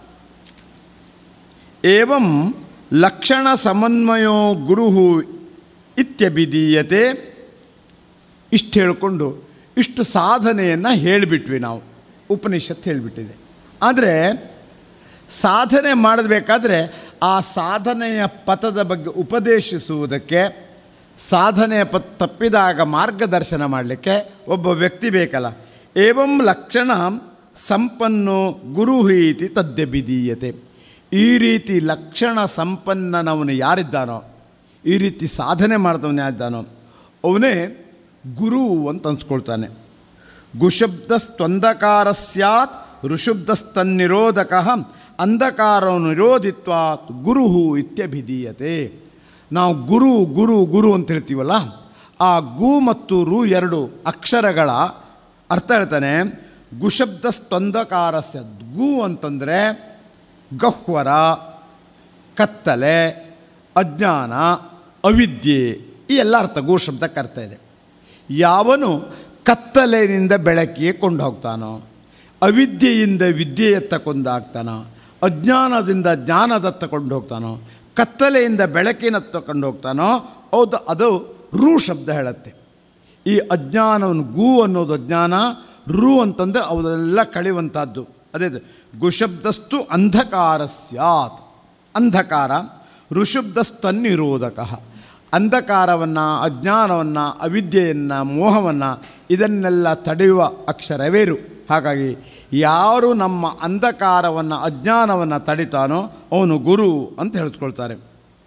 C: ಏವಂ ಲಕ್ಷಣ ಸಮನ್ವಯೋ ಗುರು ಇತ್ಯಭಿಧೀಯತೆ ಇಷ್ಟು ಹೇಳಿಕೊಂಡು ಇಷ್ಟು ಸಾಧನೆಯನ್ನು ಹೇಳಿಬಿಟ್ವಿ ನಾವು ಉಪನಿಷತ್ತು ಹೇಳಿಬಿಟ್ಟಿದೆ ಆದರೆ ಸಾಧನೆ ಮಾಡಬೇಕಾದ್ರೆ ಆ ಸಾಧನೆಯ ಪಥದ ಬಗ್ಗೆ ಉಪದೇಶಿಸುವುದಕ್ಕೆ ಸಾಧನೆಯ ಪತ್ ತಪ್ಪಿದಾಗ ಮಾರ್ಗದರ್ಶನ ಮಾಡಲಿಕ್ಕೆ ಒಬ್ಬ ವ್ಯಕ್ತಿ ಬೇಕಲ್ಲ ಏವಂ ಲಕ್ಷಣ ಸಂಪನ್ನೋ ಗುರು ಇತಿ ತದ್ಯಭಿಧೀಯತೆ ಈ ರೀತಿ ಲಕ್ಷಣ ಸಂಪನ್ನನವನು ಯಾರಿದ್ದಾನೋ ಈ ರೀತಿ ಸಾಧನೆ ಮಾಡಿದವನು ಯಾರಿದ್ದಾನೋ ಅವನೇ ಗುರು ಅಂತ ಅನ್ಸ್ಕೊಳ್ತಾನೆ ಗುಶಬ್ದಸ್ತೊಂದಕಾರ ಸ್ಯಾತ್ ಋಷುಬ್ದಸ್ತನ್ನಿರೋಧಕ ಅಂಧಕಾರವನ್ನು ನಿರೋಧಿತ್ವ ಗುರು ಇತ್ಯಭಿಧೀಯತೆ ನಾವು ಗುರು ಗುರು ಗುರು ಅಂತ ಹೇಳ್ತೀವಲ್ಲ ಆ ಗು ಮತ್ತು ರು ಎರಡು ಅಕ್ಷರಗಳ ಅರ್ಥ ಹೇಳ್ತಾನೆ ಗುಶಬ್ದ ಸ್ತಂಧಕಾರಸ್ಯ ಗು ಅಂತಂದರೆ ಗಹ್ವರ ಕತ್ತಲೆ ಅಜ್ಞಾನ ಅವಿದ್ಯೆ ಈ ಎಲ್ಲ ಅರ್ಥ ಗೋ ಶಬ್ದಕ್ಕೆ ಅರ್ಥ ಇದೆ ಯಾವನು ಕತ್ತಲೆಯಿಂದ ಬೆಳಕಿಗೆ ಕೊಂಡು ಹೋಗ್ತಾನೋ ಅವಿದ್ಯೆಯಿಂದ ವಿದ್ಯೆಯತ್ತ ಕೊಂದಾಗ್ತಾನೋ ಅಜ್ಞಾನದಿಂದ ಜ್ಞಾನದತ್ತ ಕೊಂಡು ಹೋಗ್ತಾನೋ ಕತ್ತಲೆಯಿಂದ ಬೆಳಕಿನತ್ತ ಕೊಂಡು ಹೋಗ್ತಾನೋ ಹೌದು ಅದು ರು ಶಬ್ದ ಹೇಳುತ್ತೆ ಈ ಅಜ್ಞಾನವನ್ನು ಗು ಅನ್ನೋದು ಅಜ್ಞಾನ ರು ಅಂತಂದರೆ ಅವೆಲ್ಲ ಕಳೆಯುವಂಥದ್ದು ಅದೇ ಇದು. ಗುಶಬ್ದಸ್ತು ಅಂಧಕಾರ ಸ್ಯಾತ್ ಅಂಧಕಾರ ಋಷಬ್ದಸ್ತನ್ನಿರೋಧಕ ಅಂಧಕಾರವನ್ನು ಅಜ್ಞಾನವನ್ನು ಅವಿದ್ಯೆಯನ್ನು ಮೋಹವನ್ನು ಇದನ್ನೆಲ್ಲ ತಡೆಯುವ ಅಕ್ಷರವೇರು ಹಾಗಾಗಿ ಯಾರು ನಮ್ಮ ಅಂಧಕಾರವನ್ನು ಅಜ್ಞಾನವನ್ನು ತಡಿತಾನೋ ಅವನು ಗುರು ಅಂತ ಹೇಳ್ಕೊಳ್ತಾರೆ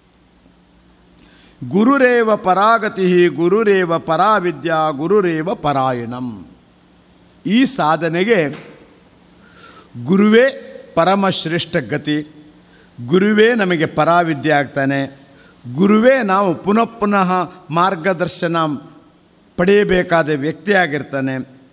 C: ಗುರುರೇವ ಪರಾಗತಿ ಗುರುರೇವ ಪರಾವಿದ್ಯಾ ಗುರುರೇವ ಪರಾಯಣಂ ಈ ಸಾಧನೆಗೆ ಗುರುವೇ ಪರಮಶ್ರೇಷ್ಠ ಗತಿ ಗುರುವೇ ನಮಗೆ ಪರಾವಿದ್ಯೆ ಆಗ್ತಾನೆ ಗುರುವೇ ನಾವು ಪುನಃ ಪುನಃ ಮಾರ್ಗದರ್ಶನ ಪಡೆಯಬೇಕಾದ ವ್ಯಕ್ತಿಯಾಗಿರ್ತಾನೆ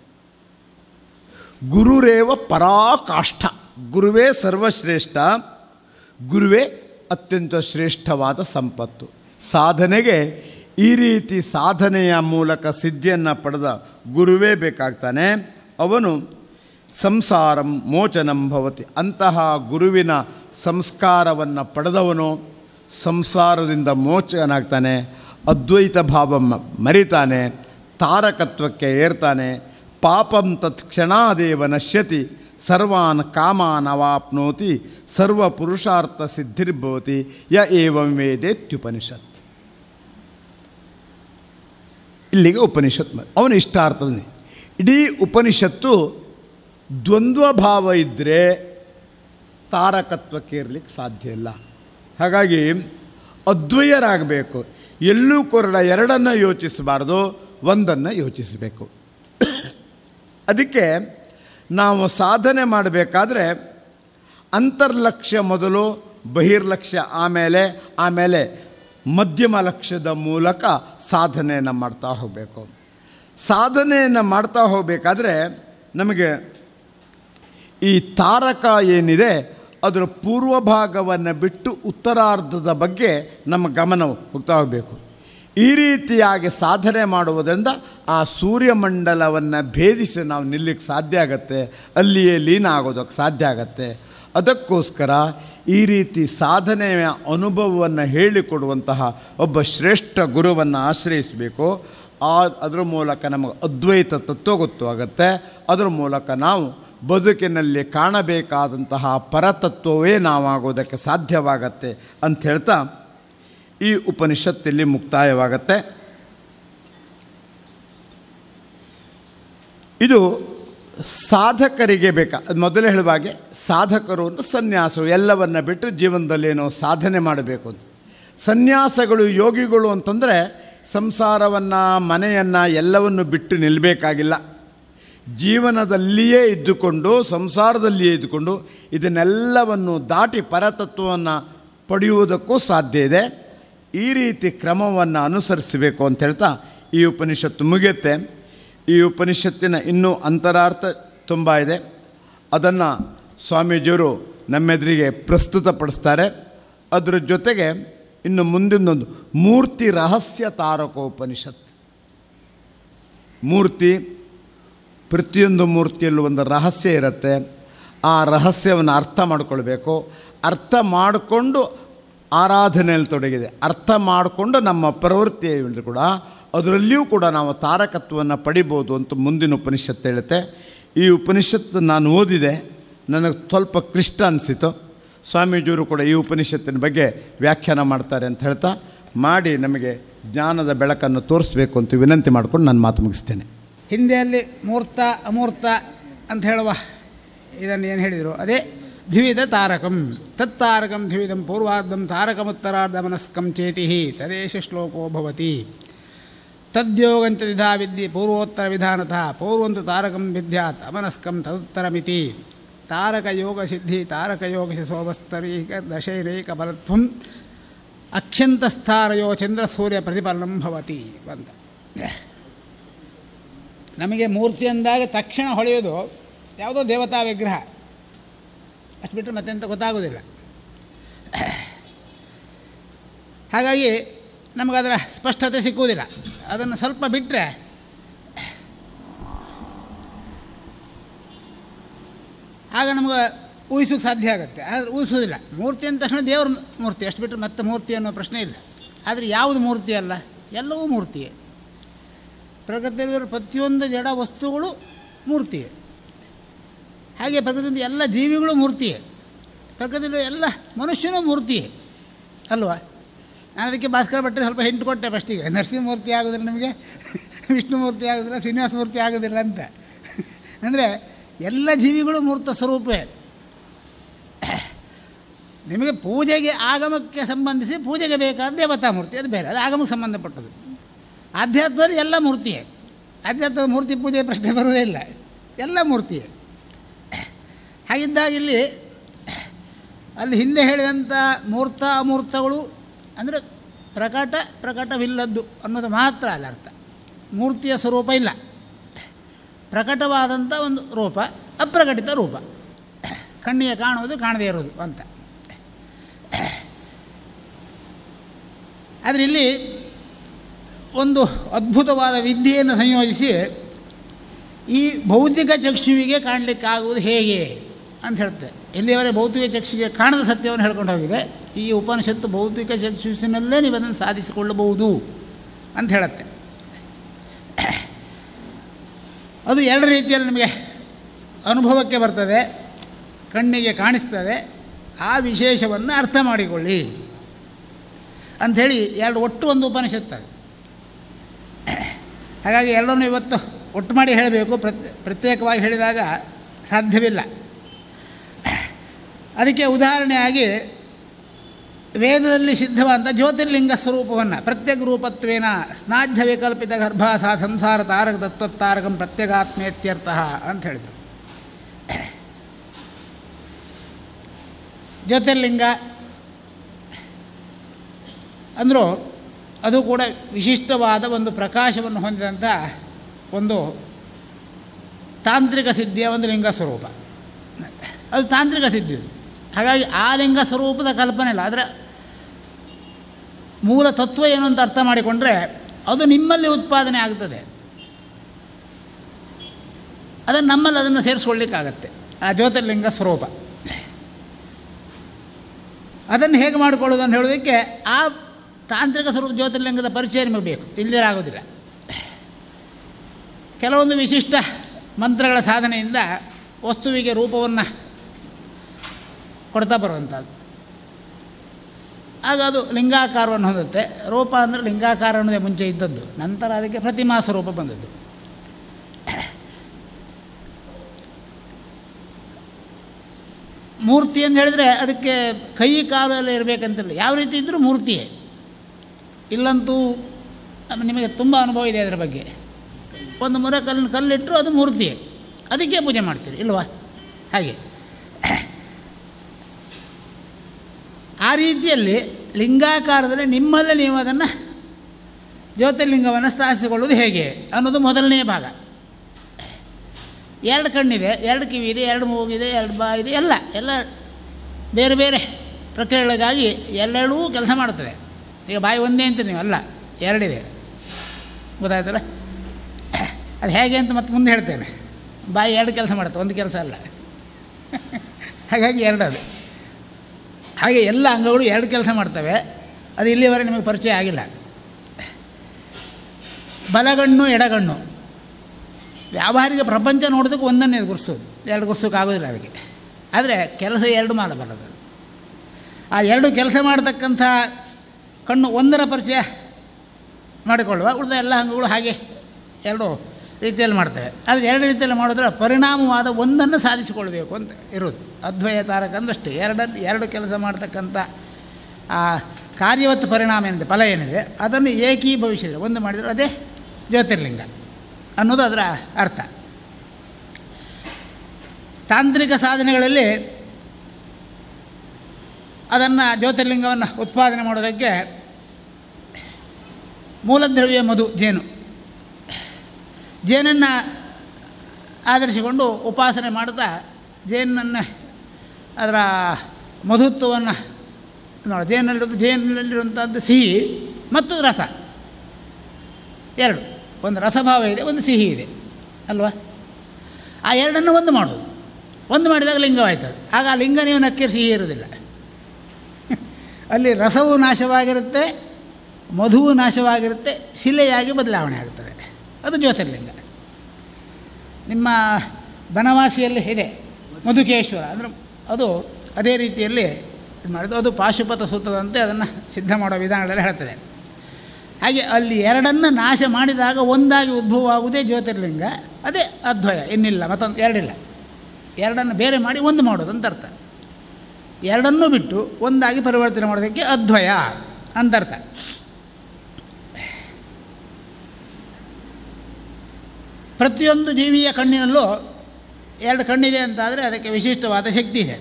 C: ಗುರುರೇವ ಪರಾಕಾಷ್ಠ ಗುರುವೇ ಸರ್ವಶ್ರೇಷ್ಠ ಗುರುವೇ ಅತ್ಯಂತ ಶ್ರೇಷ್ಠವಾದ ಸಂಪತ್ತು ಸಾಧನೆಗೆ ಈ ರೀತಿ ಸಾಧನೆಯ ಮೂಲಕ ಸಿದ್ಧಿಯನ್ನು ಪಡೆದ ಗುರುವೇ ಬೇಕಾಗ್ತಾನೆ ಅವನು ಸಂಸಾರಂ ಮೋಚನಂ ಭವತಿ ಅಂತಹ ಗುರುವಿನ ಸಂಸ್ಕಾರವನ್ನು ಪಡೆದವನು ಸಂಸಾರದಿಂದ ಮೋಚನಾಗ್ತಾನೆ ಅದ್ವೈತ ಭಾವ ಮ- ಮರಿತಾನೆ ತಾರಕತ್ವಕ್ಕೆ ಏರ್ತಾನೆ ಪಾಪಂ ತತ್ಕ್ಷಣಾದೇವ ನಶ್ಯತಿ ಸರ್ವಾನ್ ಕಾಮಾನ್ ಅವಾಪ್ನೋತಿ ಸರ್ವ ಪುರುಷಾರ್ಥ ಸಿದ್ಧಿರ್ಭವತಿ ಯ ಏವಂ ವೇದೇತ್ಯುಪನಿಷತ್ ಇಲ್ಲಿಗೆ ಉಪನಿಷತ್ ಮ- ಅವನ ಇಷ್ಟಾರ್ಥ ಬಂದಿದೆ. ಇಡೀ ಉಪನಿಷತ್ತು ದ್ವಂದ್ವ ಭಾವ ಇದ್ದರೆ ತಾರಕತ್ವಕ್ಕೆ ಇರಲಿಕ್ಕೆ ಸಾಧ್ಯ ಇಲ್ಲ ಹಾಗಾಗಿ ಅದ್ವಯರಾಗಬೇಕು ಎಲ್ಲೂ ಕೊರಡ ಎರಡನ್ನು ಯೋಚಿಸಬಾರ್ದು ಒಂದನ್ನು ಯೋಚಿಸಬೇಕು ಅದಕ್ಕೆ ನಾವು ಸಾಧನೆ ಮಾಡಬೇಕಾದ್ರೆ ಅಂತರ್ಲಕ್ಷ್ಯ ಮೊದಲು ಬಹಿರ್ಲಕ್ಷ್ಯ ಆಮೇಲೆ ಆಮೇಲೆ ಮಧ್ಯಮ ಲಕ್ಷ್ಯದ ಮೂಲಕ ಸಾಧನೆಯನ್ನು ಮಾಡ್ತಾ ಹೋಗಬೇಕು ಸಾಧನೆಯನ್ನು ಮಾಡ್ತಾ ಹೋಗಬೇಕಾದ್ರೆ ನಮಗೆ ಈ ತಾರಕ ಏನಿದೆ ಅದರ ಪೂರ್ವ ಭಾಗವನ್ನು ಬಿಟ್ಟು ಉತ್ತರಾರ್ಧದ ಬಗ್ಗೆ ನಮ್ಮ ಗಮನ ಹೋಗ್ತಾ ಹೋಗಬೇಕು ಈ ರೀತಿಯಾಗಿ ಸಾಧನೆ ಮಾಡುವುದರಿಂದ ಆ ಸೂರ್ಯಮಂಡಲವನ್ನು ಭೇದಿಸಿ ನಾವು ನಿಲ್ಲಿಕ್ಕೆ ಸಾಧ್ಯ ಆಗತ್ತೆ ಅಲ್ಲಿಯೇ ಲೀನ ಆಗೋದಕ್ಕೆ ಸಾಧ್ಯ ಆಗತ್ತೆ ಅದಕ್ಕೋಸ್ಕರ ಈ ರೀತಿ ಸಾಧನೆಯ ಅನುಭವವನ್ನು ಹೇಳಿಕೊಡುವಂತಹ ಒಬ್ಬ ಶ್ರೇಷ್ಠ ಗುರುವನ್ನು ಆಶ್ರಯಿಸಬೇಕು ಆ ಅದರ ಮೂಲಕ ನಮಗೆ ಅದ್ವೈತ ತತ್ವ ಗೊತ್ತಾಗುತ್ತೆ ಅದರ ಮೂಲಕ ನಾವು ಬದುಕಿನಲ್ಲಿ ಕಾಣಬೇಕಾದಂತಹ ಪರತತ್ವವೇ ನಾವಾಗೋದಕ್ಕೆ ಸಾಧ್ಯವಾಗತ್ತೆ ಅಂತ ಹೇಳ್ತಾ ಈ ಉಪನಿಷತ್ತಿಲ್ಲಿ ಮುಕ್ತಾಯವಾಗತ್ತೆ ಇದು ಸಾಧಕರಿಗೆ ಬೇಕಾ ಅದ್ ಮೊದಲೇ ಹೇಳುವ ಹಾಗೆ ಸಾಧಕರು ಅಂದರೆ ಸನ್ಯಾಸರು ಎಲ್ಲವನ್ನು ಬಿಟ್ಟು ಜೀವನದಲ್ಲಿ ಏನೋ ಸಾಧನೆ ಮಾಡಬೇಕು ಅಂತ ಸನ್ಯಾಸಗಳು ಯೋಗಿಗಳು ಅಂತಂದರೆ ಸಂಸಾರವನ್ನು ಮನೆಯನ್ನು ಎಲ್ಲವನ್ನು ಬಿಟ್ಟು ನಿಲ್ಲಬೇಕಾಗಿಲ್ಲ ಜೀವನದಲ್ಲಿಯೇ ಇದ್ದುಕೊಂಡು ಸಂಸಾರದಲ್ಲಿಯೇ ಇದ್ದುಕೊಂಡು ಇದನ್ನೆಲ್ಲವನ್ನು ದಾಟಿ ಪರತತ್ವವನ್ನು ಪಡೆಯುವುದಕ್ಕೂ ಸಾಧ್ಯ ಇದೆ ಈ ರೀತಿ ಕ್ರಮವನ್ನು ಅನುಸರಿಸಬೇಕು ಅಂತ ಹೇಳ್ತಾ ಈ ಉಪನಿಷತ್ತು ಮುಗಿಯುತ್ತೆ ಈ ಉಪನಿಷತ್ತಿನ ಇನ್ನೂ ಅಂತರಾರ್ಥ ತುಂಬ ಇದೆ ಅದನ್ನು ಸ್ವಾಮೀಜಿಯವರು ನಮ್ಮೆದುರಿಗೆ ಪ್ರಸ್ತುತಪಡಿಸ್ತಾರೆ ಅದರ ಜೊತೆಗೆ ಇನ್ನು ಮುಂದಿನೊಂದು ಮೂರ್ತಿ ರಹಸ್ಯ ತಾರಕೋಪನಿಷತ್ ಮೂರ್ತಿ ಪ್ರತಿಯೊಂದು ಮೂರ್ತಿಯಲ್ಲೂ ಒಂದು ರಹಸ್ಯ ಇರುತ್ತೆ ಆ ರಹಸ್ಯವನ್ನು ಅರ್ಥ ಮಾಡಿಕೊಳ್ಬೇಕು ಅರ್ಥ ಮಾಡಿಕೊಂಡು ಆರಾಧನೆಯಲ್ಲಿ ತೊಡಗಿದೆ ಅರ್ಥ ಮಾಡಿಕೊಂಡು ನಮ್ಮ ಪ್ರವೃತ್ತಿ ಏನಿದೆ ಕೂಡ ಅದರಲ್ಲಿಯೂ ಕೂಡ ನಾವು ತಾರಕತ್ವವನ್ನು ಪಡಿಬೋದು ಅಂತ ಮುಂದಿನ ಉಪನಿಷತ್ತು ಹೇಳುತ್ತೆ ಈ ಉಪನಿಷತ್ತು ನಾನು ಓದಿದೆ ನನಗೆ ಸ್ವಲ್ಪ ಕ್ಲಿಷ್ಟ ಅನಿಸಿತು ಸ್ವಾಮೀಜಿಯವರು ಕೂಡ ಈ ಉಪನಿಷತ್ತಿನ ಬಗ್ಗೆ ವ್ಯಾಖ್ಯಾನ ಮಾಡ್ತಾರೆ ಅಂತ ಹೇಳ್ತಾ ಮಾಡಿ ನಮಗೆ ಜ್ಞಾನದ ಬೆಳಕನ್ನು ತೋರಿಸ್ಬೇಕು ಅಂತ ವಿನಂತಿ ಮಾಡ್ಕೊಂಡು ನಾನು ಮಾತು ಮುಗಿಸ್ತೇನೆ
D: ಹಿಂದೆಯಲ್ಲಿ ಮೂರ್ತ ಅಮೂರ್ತ ಅಂತ ಹೇಳುವ ಇದನ್ನು ಏನು ಹೇಳಿದರು ಅದೇ ದ್ವಿವಿಧ ತಾರಕಂ ತತ್ತಾರಕಂ ದ್ವಿವಿಧಂ ಪೂರ್ವಾರ್ಧಂ ತಾರಕಮುತ್ತರಾರ್ಧಮನಸ್ಕಂ ಚೇತಿ ತದೇಶ ಶ್ಲೋಕೋ ಭವತಿ ತದ್ಯೋಗಂಚ ವಿಧಾ ವಿದ್ಯೆ ಪೂರ್ವೋತ್ತರ ವಿಧಾನತಃ ಪೂರ್ವಂತು ತಾರಕಂ ವಿದ್ಯಾತ್ ಅಮನಸ್ಕಂ ತದುತ್ತರಮಿತಿ ತಾರಕಯೋಗ ಸಿದ್ಧಿ ತಾರಕಯೋಗ ಸೋಮಸ್ತರೀಕ ದಶೈರೇಕ ಬಲತ್ವಂ ಅಕ್ಷಂತಸ್ಥಾರಯೋ ಚಂದ್ರ ಸೂರ್ಯ ಪ್ರತಿಫಲನಂ ಭವತಿ ಅಂತ ನಮಗೆ ಮೂರ್ತಿ ಅಂದಾಗ ತಕ್ಷಣ ಹೊಳೆಯೋದು ಯಾವುದೋ ದೇವತಾ ವಿಗ್ರಹ ಅಷ್ಟು ಬಿಟ್ಟರೆ ಮತ್ತೆಂತ ಗೊತ್ತಾಗೋದಿಲ್ಲ ಹಾಗಾಗಿ ನಮಗದರ ಸ್ಪಷ್ಟತೆ ಸಿಕ್ಕುವುದಿಲ್ಲ ಅದನ್ನು ಸ್ವಲ್ಪ ಬಿಟ್ಟರೆ ಆಗ ನಮಗೆ ಊಹಿಸೋಕ್ಕೆ ಸಾಧ್ಯ ಆಗುತ್ತೆ ಆದರೆ ಊಹಿಸೋದಿಲ್ಲ ಮೂರ್ತಿ ಅಂದ ತಕ್ಷಣ ದೇವ್ರ ಮೂರ್ತಿ ಅಷ್ಟು ಬಿಟ್ಟರೆ ಮತ್ತೆ ಮೂರ್ತಿ ಅನ್ನೋ ಪ್ರಶ್ನೆ ಇಲ್ಲ ಆದರೆ ಯಾವುದು ಮೂರ್ತಿ ಅಲ್ಲ ಎಲ್ಲವೂ ಮೂರ್ತಿಯೇ ಪ್ರಕೃತಿಯಲ್ಲಿರೋ ಪ್ರತಿಯೊಂದು ಜಡ ವಸ್ತುಗಳು ಮೂರ್ತಿಯೇ ಹಾಗೆ ಪ್ರಕೃತಿಯಿಂದ ಎಲ್ಲ ಜೀವಿಗಳು ಮೂರ್ತಿಯೇ ಪ್ರಕೃತಿಯಲ್ಲಿ ಎಲ್ಲ ಮನುಷ್ಯನೂ ಮೂರ್ತಿಯೇ ಅಲ್ವಾ ನಾನು ಅದಕ್ಕೆ ಭಾಸ್ಕರ ಭಟ್ಟ ಸ್ವಲ್ಪ ಹಿಂಟ್ ಕೊಟ್ಟೆ ಫಸ್ಟಿಗೆ ನರಸಿಂಹಮೂರ್ತಿ ಆಗೋದಿಲ್ಲ ನಿಮಗೆ ವಿಷ್ಣುಮೂರ್ತಿ ಆಗೋದಿಲ್ಲ ಶ್ರೀನಿವಾಸ ಮೂರ್ತಿ ಆಗೋದಿಲ್ಲ ಅಂತ ಅಂದರೆ ಎಲ್ಲ ಜೀವಿಗಳು ಮೂರ್ತ ಸ್ವರೂಪವೇ ನಿಮಗೆ ಪೂಜೆಗೆ ಆಗಮಕ್ಕೆ ಸಂಬಂಧಿಸಿ ಪೂಜೆಗೆ ಬೇಕಾದ ದೇವತಾ ಮೂರ್ತಿ ಅದು ಬೇರೆ ಅದು ಆಗಮಕ್ಕೆ ಸಂಬಂಧಪಟ್ಟದ್ದು ಆಧ್ಯಾತ್ಮದಲ್ಲಿ ಎಲ್ಲ ಮೂರ್ತಿಯೇ ಆಧ್ಯಾತ್ಮದ ಮೂರ್ತಿ ಪೂಜೆ ಪ್ರಶ್ನೆ ಬರುವುದೇ ಇಲ್ಲ ಎಲ್ಲ ಮೂರ್ತಿಯೇ ಹಾಗಿದ್ದಾಗ ಇಲ್ಲಿ ಅಲ್ಲಿ ಹಿಂದೆ ಹೇಳಿದಂಥ ಮೂರ್ತ ಅಮೂರ್ತಗಳು ಅಂದರೆ ಪ್ರಕಟ ಪ್ರಕಟವಿಲ್ಲದ್ದು ಅನ್ನೋದು ಮಾತ್ರ ಅಲ್ಲ ಅರ್ಥ ಮೂರ್ತಿಯ ಸ್ವರೂಪ ಇಲ್ಲ ಪ್ರಕಟವಾದಂಥ ಒಂದು ರೂಪ ಅಪ್ರಕಟಿತ ರೂಪ ಕಣ್ಣಿಗೆ ಕಾಣುವುದು ಕಾಣದೇ ಇರೋದು ಅಂತ ಆದರೆ ಇಲ್ಲಿ ಒಂದು ಅದ್ಭುತವಾದ ವಿದ್ಯೆಯನ್ನು ಸಂಯೋಜಿಸಿ ಈ ಭೌತಿಕ ಚಕ್ಷುವಿಗೆ ಕಾಣಲಿಕ್ಕಾಗುವುದು ಹೇಗೆ ಅಂತ ಹೇಳ್ತೆ ಇಲ್ಲಿಯವರೆ ಭೌತಿಕ ಚಕ್ಷುವಿಗೆ ಕಾಣದ ಸತ್ಯವನ್ನು ಹೇಳ್ಕೊಂಡು ಹೋಗಿದೆ ಈ ಉಪನಿಷತ್ತು ಭೌತಿಕ ಚಕ್ಷುಸಿನಲ್ಲೇ ನೀವು ಅದನ್ನು ಸಾಧಿಸಿಕೊಳ್ಳಬಹುದು ಅಂತ ಹೇಳುತ್ತೆ ಅದು ಎರಡು ರೀತಿಯಲ್ಲಿ ನಿಮಗೆ ಅನುಭವಕ್ಕೆ ಬರ್ತದೆ ಕಣ್ಣಿಗೆ ಕಾಣಿಸ್ತದೆ ಆ ವಿಶೇಷವನ್ನು ಅರ್ಥ ಮಾಡಿಕೊಳ್ಳಿ ಅಂಥೇಳಿ ಎರಡು ಒಟ್ಟು ಒಂದು ಉಪನಿಷತ್ತು ಅದು ಹಾಗಾಗಿ ಎರಡನ್ನು ಇವತ್ತು ಒಟ್ಟು ಮಾಡಿ ಹೇಳಬೇಕು ಪ್ರತ್ಯೇ ಪ್ರತ್ಯೇಕವಾಗಿ ಹೇಳಿದಾಗ ಸಾಧ್ಯವಿಲ್ಲ ಅದಕ್ಕೆ ಉದಾಹರಣೆಯಾಗಿ ವೇದದಲ್ಲಿ ಸಿದ್ಧವಾದಂಥ ಜ್ಯೋತಿರ್ಲಿಂಗ ಸ್ವರೂಪವನ್ನು ಪ್ರತ್ಯೇಕ ರೂಪತ್ವೇನ ಸ್ನಾಧ್ಯ ವಿಕಲ್ಪಿತ ಗರ್ಭಾಸ ಸಂಸಾರ ತಾರಕ ದತ್ತತ್ತಾರಕಂ ಪ್ರತ್ಯೇಗಾತ್ಮೇತ್ಯರ್ಥ ಅಂತ ಹೇಳಿದರು ಜ್ಯೋತಿರ್ಲಿಂಗ ಅಂದರೂ ಅದು ಕೂಡ ವಿಶಿಷ್ಟವಾದ ಒಂದು ಪ್ರಕಾಶವನ್ನು ಹೊಂದಿದಂಥ ಒಂದು ತಾಂತ್ರಿಕ ಸಿದ್ಧಿಯ ಒಂದು ಲಿಂಗ ಸ್ವರೂಪ ಅದು ತಾಂತ್ರಿಕ ಸಿದ್ಧಿ ಇದು. ಹಾಗಾಗಿ ಆ ಲಿಂಗ ಸ್ವರೂಪದ ಕಲ್ಪನೆ ಇಲ್ಲ ಆದರೆ ಮೂಲ ತತ್ವ ಏನು ಅಂತ ಅರ್ಥ ಮಾಡಿಕೊಂಡ್ರೆ ಅದು ನಿಮ್ಮಲ್ಲಿ ಉತ್ಪಾದನೆ ಆಗ್ತದೆ ಅದನ್ನು ನಮ್ಮಲ್ಲಿ ಅದನ್ನು ಸೇರಿಸ್ಕೊಳ್ಳಿಕ್ಕಾಗತ್ತೆ ಆ ಜ್ಯೋತಿರ್ಲಿಂಗ ಸ್ವರೂಪ ಅದನ್ನು ಹೇಗೆ ಮಾಡಿಕೊಳ್ಳೋದು ಅಂತ ಹೇಳೋದಕ್ಕೆ ಆ ತಾಂತ್ರಿಕ ಸ್ವರೂಪ ಜ್ಯೋತಿರ್ಲಿಂಗದ ಪರಿಚಯ ನಿಮಗೆ ಬೇಕು ಇಲ್ಲದಿರಾಗೋದಿಲ್ಲ ಕೆಲವೊಂದು ವಿಶಿಷ್ಟ ಮಂತ್ರಗಳ ಸಾಧನೆಯಿಂದ ವಸ್ತುವಿಗೆ ರೂಪವನ್ನು ಕೊಡ್ತಾ ಬರುವಂಥದ್ದು ಆಗ ಅದು ಲಿಂಗಾಕಾರವನ್ನು ಹೊಂದುತ್ತೆ ರೂಪ ಅಂದರೆ ಲಿಂಗಾಕಾರ ಅನ್ನೋದೇ ಮುಂಚೆ ಇದ್ದದ್ದು ನಂತರ ಅದಕ್ಕೆ ಪ್ರತಿಮಾ ಸ್ವರೂಪ ಬಂದದ್ದು ಮೂರ್ತಿ ಅಂತ ಹೇಳಿದರೆ ಅದಕ್ಕೆ ಕೈ ಕಾಲು ಎಲ್ಲ ಇರಬೇಕಂತಿಲ್ಲ ಯಾವ ರೀತಿ ಇದ್ದರೂ ಮೂರ್ತಿಯೇ ಇಲ್ಲಂತೂ ನಮ್ಮ- ನಿಮಗೆ ತುಂಬ ಅನುಭವ ಇದೆ ಅದರ ಬಗ್ಗೆ ಒಂದು ಮುರ ಕಲ್ಲಿನ ಕಲ್ಲಿಟ್ಟರು ಅದು ಮೂರ್ತಿಯೇ ಅದಕ್ಕೆ ಪೂಜೆ ಮಾಡ್ತೀರಿ ಇಲ್ವಾ ಹಾಗೆ ಆ ರೀತಿಯಲ್ಲಿ ಲಿಂಗಾಕಾರದಲ್ಲಿ ನಿಮ್ಮಲ್ಲೇ ನೀವು ಅದನ್ನು ಜ್ಯೋತಿರ್ಲಿಂಗವನ್ನು ಸ್ಥಾಪಿಸಿಕೊಳ್ಳುವುದು ಹೇಗೆ ಅನ್ನೋದು ಮೊದಲನೇ ಭಾಗ ಎರಡು ಕಣ್ಣಿದೆ ಎರಡು ಕಿವಿ ಇದೆ ಎರಡು ಮೂಗಿದೆ ಎರಡು ಬಾಯಿ ಇದೆ ಎಲ್ಲ ಎಲ್ಲ ಬೇರೆ ಬೇರೆ ಪ್ರಕ್ರಿಯೆಗಳಿಗಾಗಿ ಎಲ್ಲೆರಡೂ ಕೆಲಸ ಮಾಡ್ತದೆ ಈಗ ಬಾಯಿ ಒಂದೇ ಅಂತ ನೀವು ಅಲ್ಲ ಎರಡಿದೆ ಗೊತ್ತಾಯ್ತಲ್ಲ ಅದು ಹೇಗೆ ಅಂತ ಮತ್ತೆ ಮುಂದೆ ಹೇಳ್ತೇನೆ ಬಾಯಿ ಎರಡು ಕೆಲಸ ಮಾಡುತ್ತೆ ಒಂದು ಕೆಲಸ ಅಲ್ಲ ಹಾಗಾಗಿ ಎರಡದು ಹಾಗೆ ಎಲ್ಲ ಅಂಗಗಳು ಎರಡು ಕೆಲಸ ಮಾಡ್ತವೆ ಅದು ಇಲ್ಲಿವರೆಗೆ ನಿಮಗೆ ಪರಿಚಯ ಆಗಿಲ್ಲ ಬಲಗಣ್ಣು ಎಡಗಣ್ಣು ವ್ಯಾವಹಾರಿಕ ಪ್ರಪಂಚ ನೋಡೋದಕ್ಕೆ ಒಂದನ್ನೇ ಗುರ್ಸೋದು ಎರಡು ಗುರ್ಸೋಕೆ ಆಗೋದಿಲ್ಲ ಅದಕ್ಕೆ ಆದರೆ ಕೆಲಸ ಎರಡು ಮಾಡಬಲ್ಲದು ಆ ಎರಡು ಕೆಲಸ ಮಾಡತಕ್ಕಂಥ ಕಣ್ಣು ಒಂದರ ಪರಿಚಯ ಮಾಡಿಕೊಳ್ಳುವ ಉಳಿದ ಎಲ್ಲ ಅಂಗಗಳು ಹಾಗೆ ಎರಡು ರೀತಿಯಲ್ಲಿ ಮಾಡ್ತೇವೆ ಆದರೆ ಎರಡು ರೀತಿಯಲ್ಲಿ ಮಾಡಿದ್ರೆ ಪರಿಣಾಮವಾದ ಒಂದನ್ನು ಸಾಧಿಸಿಕೊಳ್ಬೇಕು ಅಂತ ಇರೋದು ಅದ್ವಯ ತಾರಕ ಅಂದಷ್ಟೇ ಎರಡನ್ನು ಎರಡು ಕೆಲಸ ಮಾಡ್ತಕ್ಕಂಥ ಆ ಕಾರ್ಯವತ್ತು ಪರಿಣಾಮ ಏನಿದೆ ಫಲ ಏನಿದೆ ಅದನ್ನು ಏಕೀಭವಿಸಿದರೆ ಒಂದು ಮಾಡಿದರೆ ಅದೇ ಜ್ಯೋತಿರ್ಲಿಂಗ ಅನ್ನೋದು ಅದರ ಅರ್ಥ ತಾಂತ್ರಿಕ ಸಾಧನೆಗಳಲ್ಲಿ ಅದನ್ನು ಜ್ಯೋತಿರ್ಲಿಂಗವನ್ನು ಉತ್ಪಾದನೆ ಮಾಡೋದಕ್ಕೆ ಮೂಲದ್ರವ್ಯ ಮಧು ಜೇನು ಜೇನನ್ನು ಆಧರಿಸಿಕೊಂಡು ಉಪಾಸನೆ ಮಾಡ್ತಾ ಜೇನನ್ನು ಅದರ ಮಧುತ್ವವನ್ನು ನೋಡಿ ಜೇನಲ್ಲಿರೋದು ಜೇನಲ್ಲಿರುವಂಥದ್ದು ಸಿಹಿ ಮತ್ತು ರಸ ಎರಡು ಒಂದು ರಸಭಾವ ಇದೆ ಒಂದು ಸಿಹಿ ಇದೆ ಅಲ್ವಾ ಆ ಎರಡನ್ನು ಒಂದು ಮಾಡೋದು ಒಂದು ಮಾಡಿದಾಗ ಲಿಂಗವಾಯ್ತದೆ ಆಗ ಆ ಲಿಂಗ ನೀವು ನಕ್ಕಿರು ಸಿಹಿ ಇರೋದಿಲ್ಲ ಅಲ್ಲಿ ರಸವು ನಾಶವಾಗಿರುತ್ತೆ ಮಧುವು ನಾಶವಾಗಿರುತ್ತೆ ಶಿಲೆಯಾಗಿ ಬದಲಾವಣೆ ಆಗುತ್ತದೆ ಅದು ಜ್ಯೋತಿರ್ಲಿಂಗ ನಿಮ್ಮ ಬನವಾಸಿಯಲ್ಲಿ ಇದೆ ಮಧುಕೇಶ್ವರ ಅಂದರೆ ಅದು ಅದೇ ರೀತಿಯಲ್ಲಿ ಇದು ಮಾಡಿದ್ದು ಅದು ಪಾಶುಪತ ಸೂತ್ರದಂತೆ ಅದನ್ನು ಸಿದ್ಧ ಮಾಡೋ ವಿಧಾನಗಳಲ್ಲಿ ಹೇಳ್ತದೆ ಹಾಗೆ ಅಲ್ಲಿ ಎರಡನ್ನು ನಾಶ ಮಾಡಿದಾಗ ಒಂದಾಗಿ ಉದ್ಭವವಾಗುವುದೇ ಜ್ಯೋತಿರ್ಲಿಂಗ ಅದೇ ಅದ್ವಯ ಇನ್ನಿಲ್ಲ ಮತ್ತೊಂದು ಎರಡಿಲ್ಲ ಎರಡನ್ನು ಬೇರೆ ಮಾಡಿ ಒಂದು ಮಾಡೋದು ಅಂತ ಅರ್ಥ ಎರಡನ್ನೂ ಬಿಟ್ಟು ಒಂದಾಗಿ ಪರಿವರ್ತನೆ ಮಾಡೋದಕ್ಕೆ ಅದ್ವಯ ಅಂತರ್ಥ ಪ್ರತಿಯೊಂದು ಜೀವಿಯ ಕಣ್ಣಿನಲ್ಲೂ ಎರಡು ಕಣ್ಣಿದೆ ಅಂತಾದರೆ ಅದಕ್ಕೆ ವಿಶಿಷ್ಟವಾದ ಶಕ್ತಿ ಇದೆ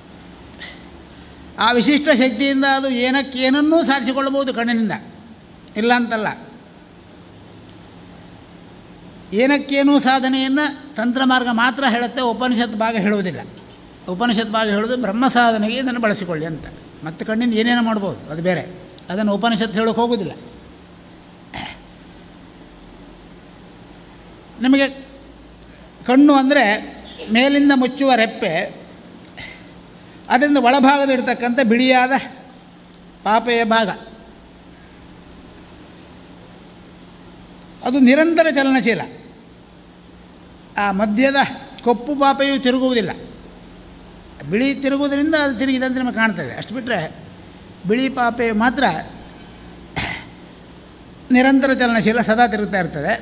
D: ಆ ವಿಶಿಷ್ಟ ಶಕ್ತಿಯಿಂದ ಅದು ಏನಕ್ಕೆ ಏನನ್ನೂ ಸಾಧಿಸಿಕೊಳ್ಳಬಹುದು ಕಣ್ಣಿನಿಂದ ಇಲ್ಲ ಅಂತಲ್ಲ ಏನಕ್ಕೇನೂ ಸಾಧನೆಯನ್ನು ತಂತ್ರಮಾರ್ಗ ಮಾತ್ರ ಹೇಳುತ್ತೆ ಉಪನಿಷತ್ ಭಾಗ ಹೇಳುವುದಿಲ್ಲ ಉಪನಿಷತ್ ಭಾಗ ಹೇಳೋದು ಬ್ರಹ್ಮ ಸಾಧನೆಗೆ ಇದನ್ನು ಬಳಸಿಕೊಳ್ಳಿ ಅಂತ ಮತ್ತು ಕಣ್ಣಿಂದ ಏನೇನೋ ಮಾಡ್ಬೋದು ಅದು ಬೇರೆ ಅದನ್ನು ಉಪನಿಷತ್ ಹೇಳೋಕೆ ಹೋಗೋದಿಲ್ಲ ನಿಮಗೆ ಕಣ್ಣು ಅಂದರೆ ಮೇಲಿಂದ ಮುಚ್ಚುವ ರೆಪ್ಪೆ ಅದರಿಂದ ಒಳಭಾಗದಲ್ಲಿರ್ತಕ್ಕಂಥ ಬಿಳಿಯಾದ ಪಾಪೆಯ ಭಾಗ ಅದು ನಿರಂತರ ಚಲನಶೀಲ ಆ ಮಧ್ಯದ ಕಪ್ಪು ಪಾಪೆಯು ತಿರುಗುವುದಿಲ್ಲ ಬಿಳಿ ತಿರುಗುವುದರಿಂದ ಅದು ತಿರುಗಿದಂತೆ ನಮಗೆ ಕಾಣ್ತದೆ ಅಷ್ಟು ಬಿಟ್ಟರೆ ಬಿಳಿ ಪಾಪೆ ಮಾತ್ರ ನಿರಂತರ ಚಲನಶೀಲ ಸದಾ ತಿರುಗ್ತಾ ಇರ್ತದೆ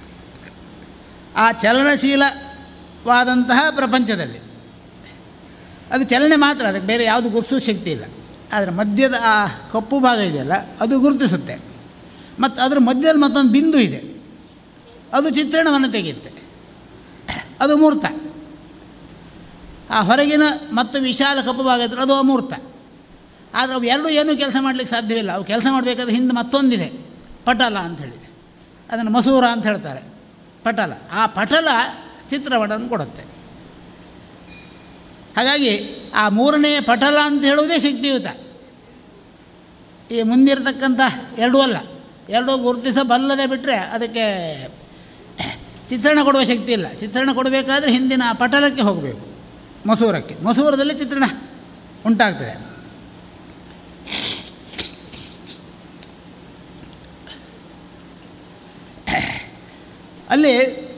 D: ಆ ಚಲನಶೀಲವಾದಂತಹ ಪ್ರಪಂಚದಲ್ಲಿ ಅದು ಚಲನೆ ಮಾತ್ರ ಅದಕ್ಕೆ ಬೇರೆ ಯಾವುದು ಗುರುತಿಸೋ ಶಕ್ತಿ ಇಲ್ಲ ಆದರೆ ಮಧ್ಯದ ಆ ಕಪ್ಪು ಭಾಗ ಇದೆಯಲ್ಲ ಅದು ಗುರುತಿಸುತ್ತೆ ಮತ್ತು ಅದರ ಮಧ್ಯದಲ್ಲಿ ಮತ್ತೊಂದು ಬಿಂದು ಇದೆ ಅದು ಚಿತ್ರಣವನ್ನು ತೆಗೆಯುತ್ತೆ ಅದು ಮೂರ್ತ ಆ ಹೊರಗಿನ ಮತ್ತು ವಿಶಾಲ ಕಪ್ಪು ಭಾಗ ಇದ್ರೆ ಅದು ಅಮೂರ್ತ ಆದರೆ ಅವು ಎರಡೂ ಏನೂ ಕೆಲಸ ಮಾಡಲಿಕ್ಕೆ ಸಾಧ್ಯವಿಲ್ಲ ಅವು ಕೆಲಸ ಮಾಡಬೇಕಾದ್ರೆ ಹಿಂದೆ ಮತ್ತೊಂದಿದೆ ಪಟಲ ಅಂಥೇಳಿ ಅದನ್ನು ಮಸೂರ ಅಂತ ಹೇಳ್ತಾರೆ ಪಟಲ ಆ ಪಟಲ ಚಿತ್ರಪಟವನ್ನು ಕೊಡುತ್ತೆ ಹಾಗಾಗಿ ಆ ಮೂರನೇ ಪಟಲ ಅಂತ ಹೇಳುವುದೇ ಶಕ್ತಿಯುತ ಈ ಮುಂದಿರತಕ್ಕಂಥ ಎರಡೂ ಅಲ್ಲ ಎರಡೂ ಗುರುತಿಸಬಲ್ಲದೆ ಬಿಟ್ಟರೆ ಅದಕ್ಕೆ ಚಿತ್ರಣ ಕೊಡುವ ಶಕ್ತಿ ಇಲ್ಲ ಚಿತ್ರಣ ಕೊಡಬೇಕಾದ್ರೆ ಹಿಂದಿನ ಆ ಪಟಲಕ್ಕೆ ಹೋಗಬೇಕು ಮಸೂರಕ್ಕೆ ಮಸೂರದಲ್ಲಿ ಚಿತ್ರಣ ಉಂಟಾಗ್ತದೆ ಅಲ್ಲಿ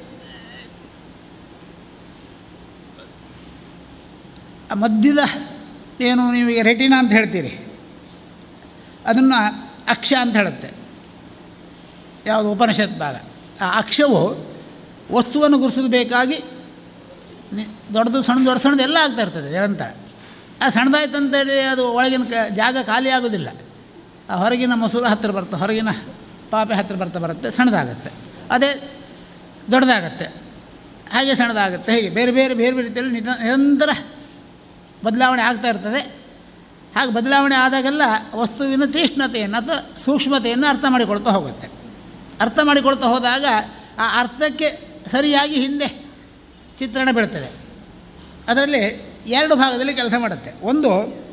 D: ಆ ಮಧ್ಯದ ಏನು ನೀವೀಗ ರೆಟಿನಾ ಅಂತ ಹೇಳ್ತೀರಿ ಅದನ್ನು ಅಕ್ಷ ಅಂತ ಹೇಳುತ್ತೆ ಯಾವುದು ಉಪನಿಷತ್ ಭಾಗ ಆ ಅಕ್ಷವು ವಸ್ತುವನ್ನು ಗುರುಸಲು ಬೇಕಾಗಿ ನಿ- ದೊಡ್ಡದು ಸಣ್ಣ ದೊಡ್ಡ ಸಣ್ಣದು ಎಲ್ಲ ಆಗ್ತಾ ಇರ್ತದೆ ನಿರಂತರ ಆ ಸಣ್ಣದಾಯ್ತು ಅಂತೇಳಿ ಅದು ಒಳಗಿನ ಕ ಜಾಗ ಖಾಲಿ ಆಗೋದಿಲ್ಲ ಆ ಹೊರಗಿನ ಮಸೂರ ಹತ್ತಿರ ಬರುತ್ತೆ ಹೊರಗಿನ ಪಾಪೆ ಹತ್ತಿರ ಬರ್ತಾ ಬರುತ್ತೆ ಸಣ್ಣದಾಗತ್ತೆ ಅದೇ ದೊಡ್ಡದಾಗತ್ತೆ ಹಾಗೆ ಸಣ್ಣದಾಗುತ್ತೆ ಹೇಗೆ ಬೇರೆ ಬೇರೆ ಬೇರೆ ಬೇರೆ ರೀತಿಯಲ್ಲಿ ನಿಧ ನಿರಂತರ ಬದಲಾವಣೆ ಆಗ್ತಾ ಇರ್ತದೆ ಹಾಗೆ ಬದಲಾವಣೆ ಆದಾಗೆಲ್ಲ ವಸ್ತುವಿನ ತೀಕ್ಷ್ಣತೆಯನ್ನು ಅಥವಾ ಸೂಕ್ಷ್ಮತೆಯನ್ನು ಅರ್ಥ ಮಾಡಿಕೊಳ್ತಾ ಹೋಗುತ್ತೆ ಅರ್ಥ ಮಾಡಿಕೊಳ್ತಾ ಹೋದಾಗ ಆ ಅರ್ಥಕ್ಕೆ ಸರಿಯಾಗಿ ಹಿಂದೆ ಚಿತ್ರಣ ಬೀಳ್ತದೆ ಅದರಲ್ಲಿ ಎರಡು ಭಾಗದಲ್ಲಿ ಕೆಲಸ ಮಾಡುತ್ತೆ ಒಂದು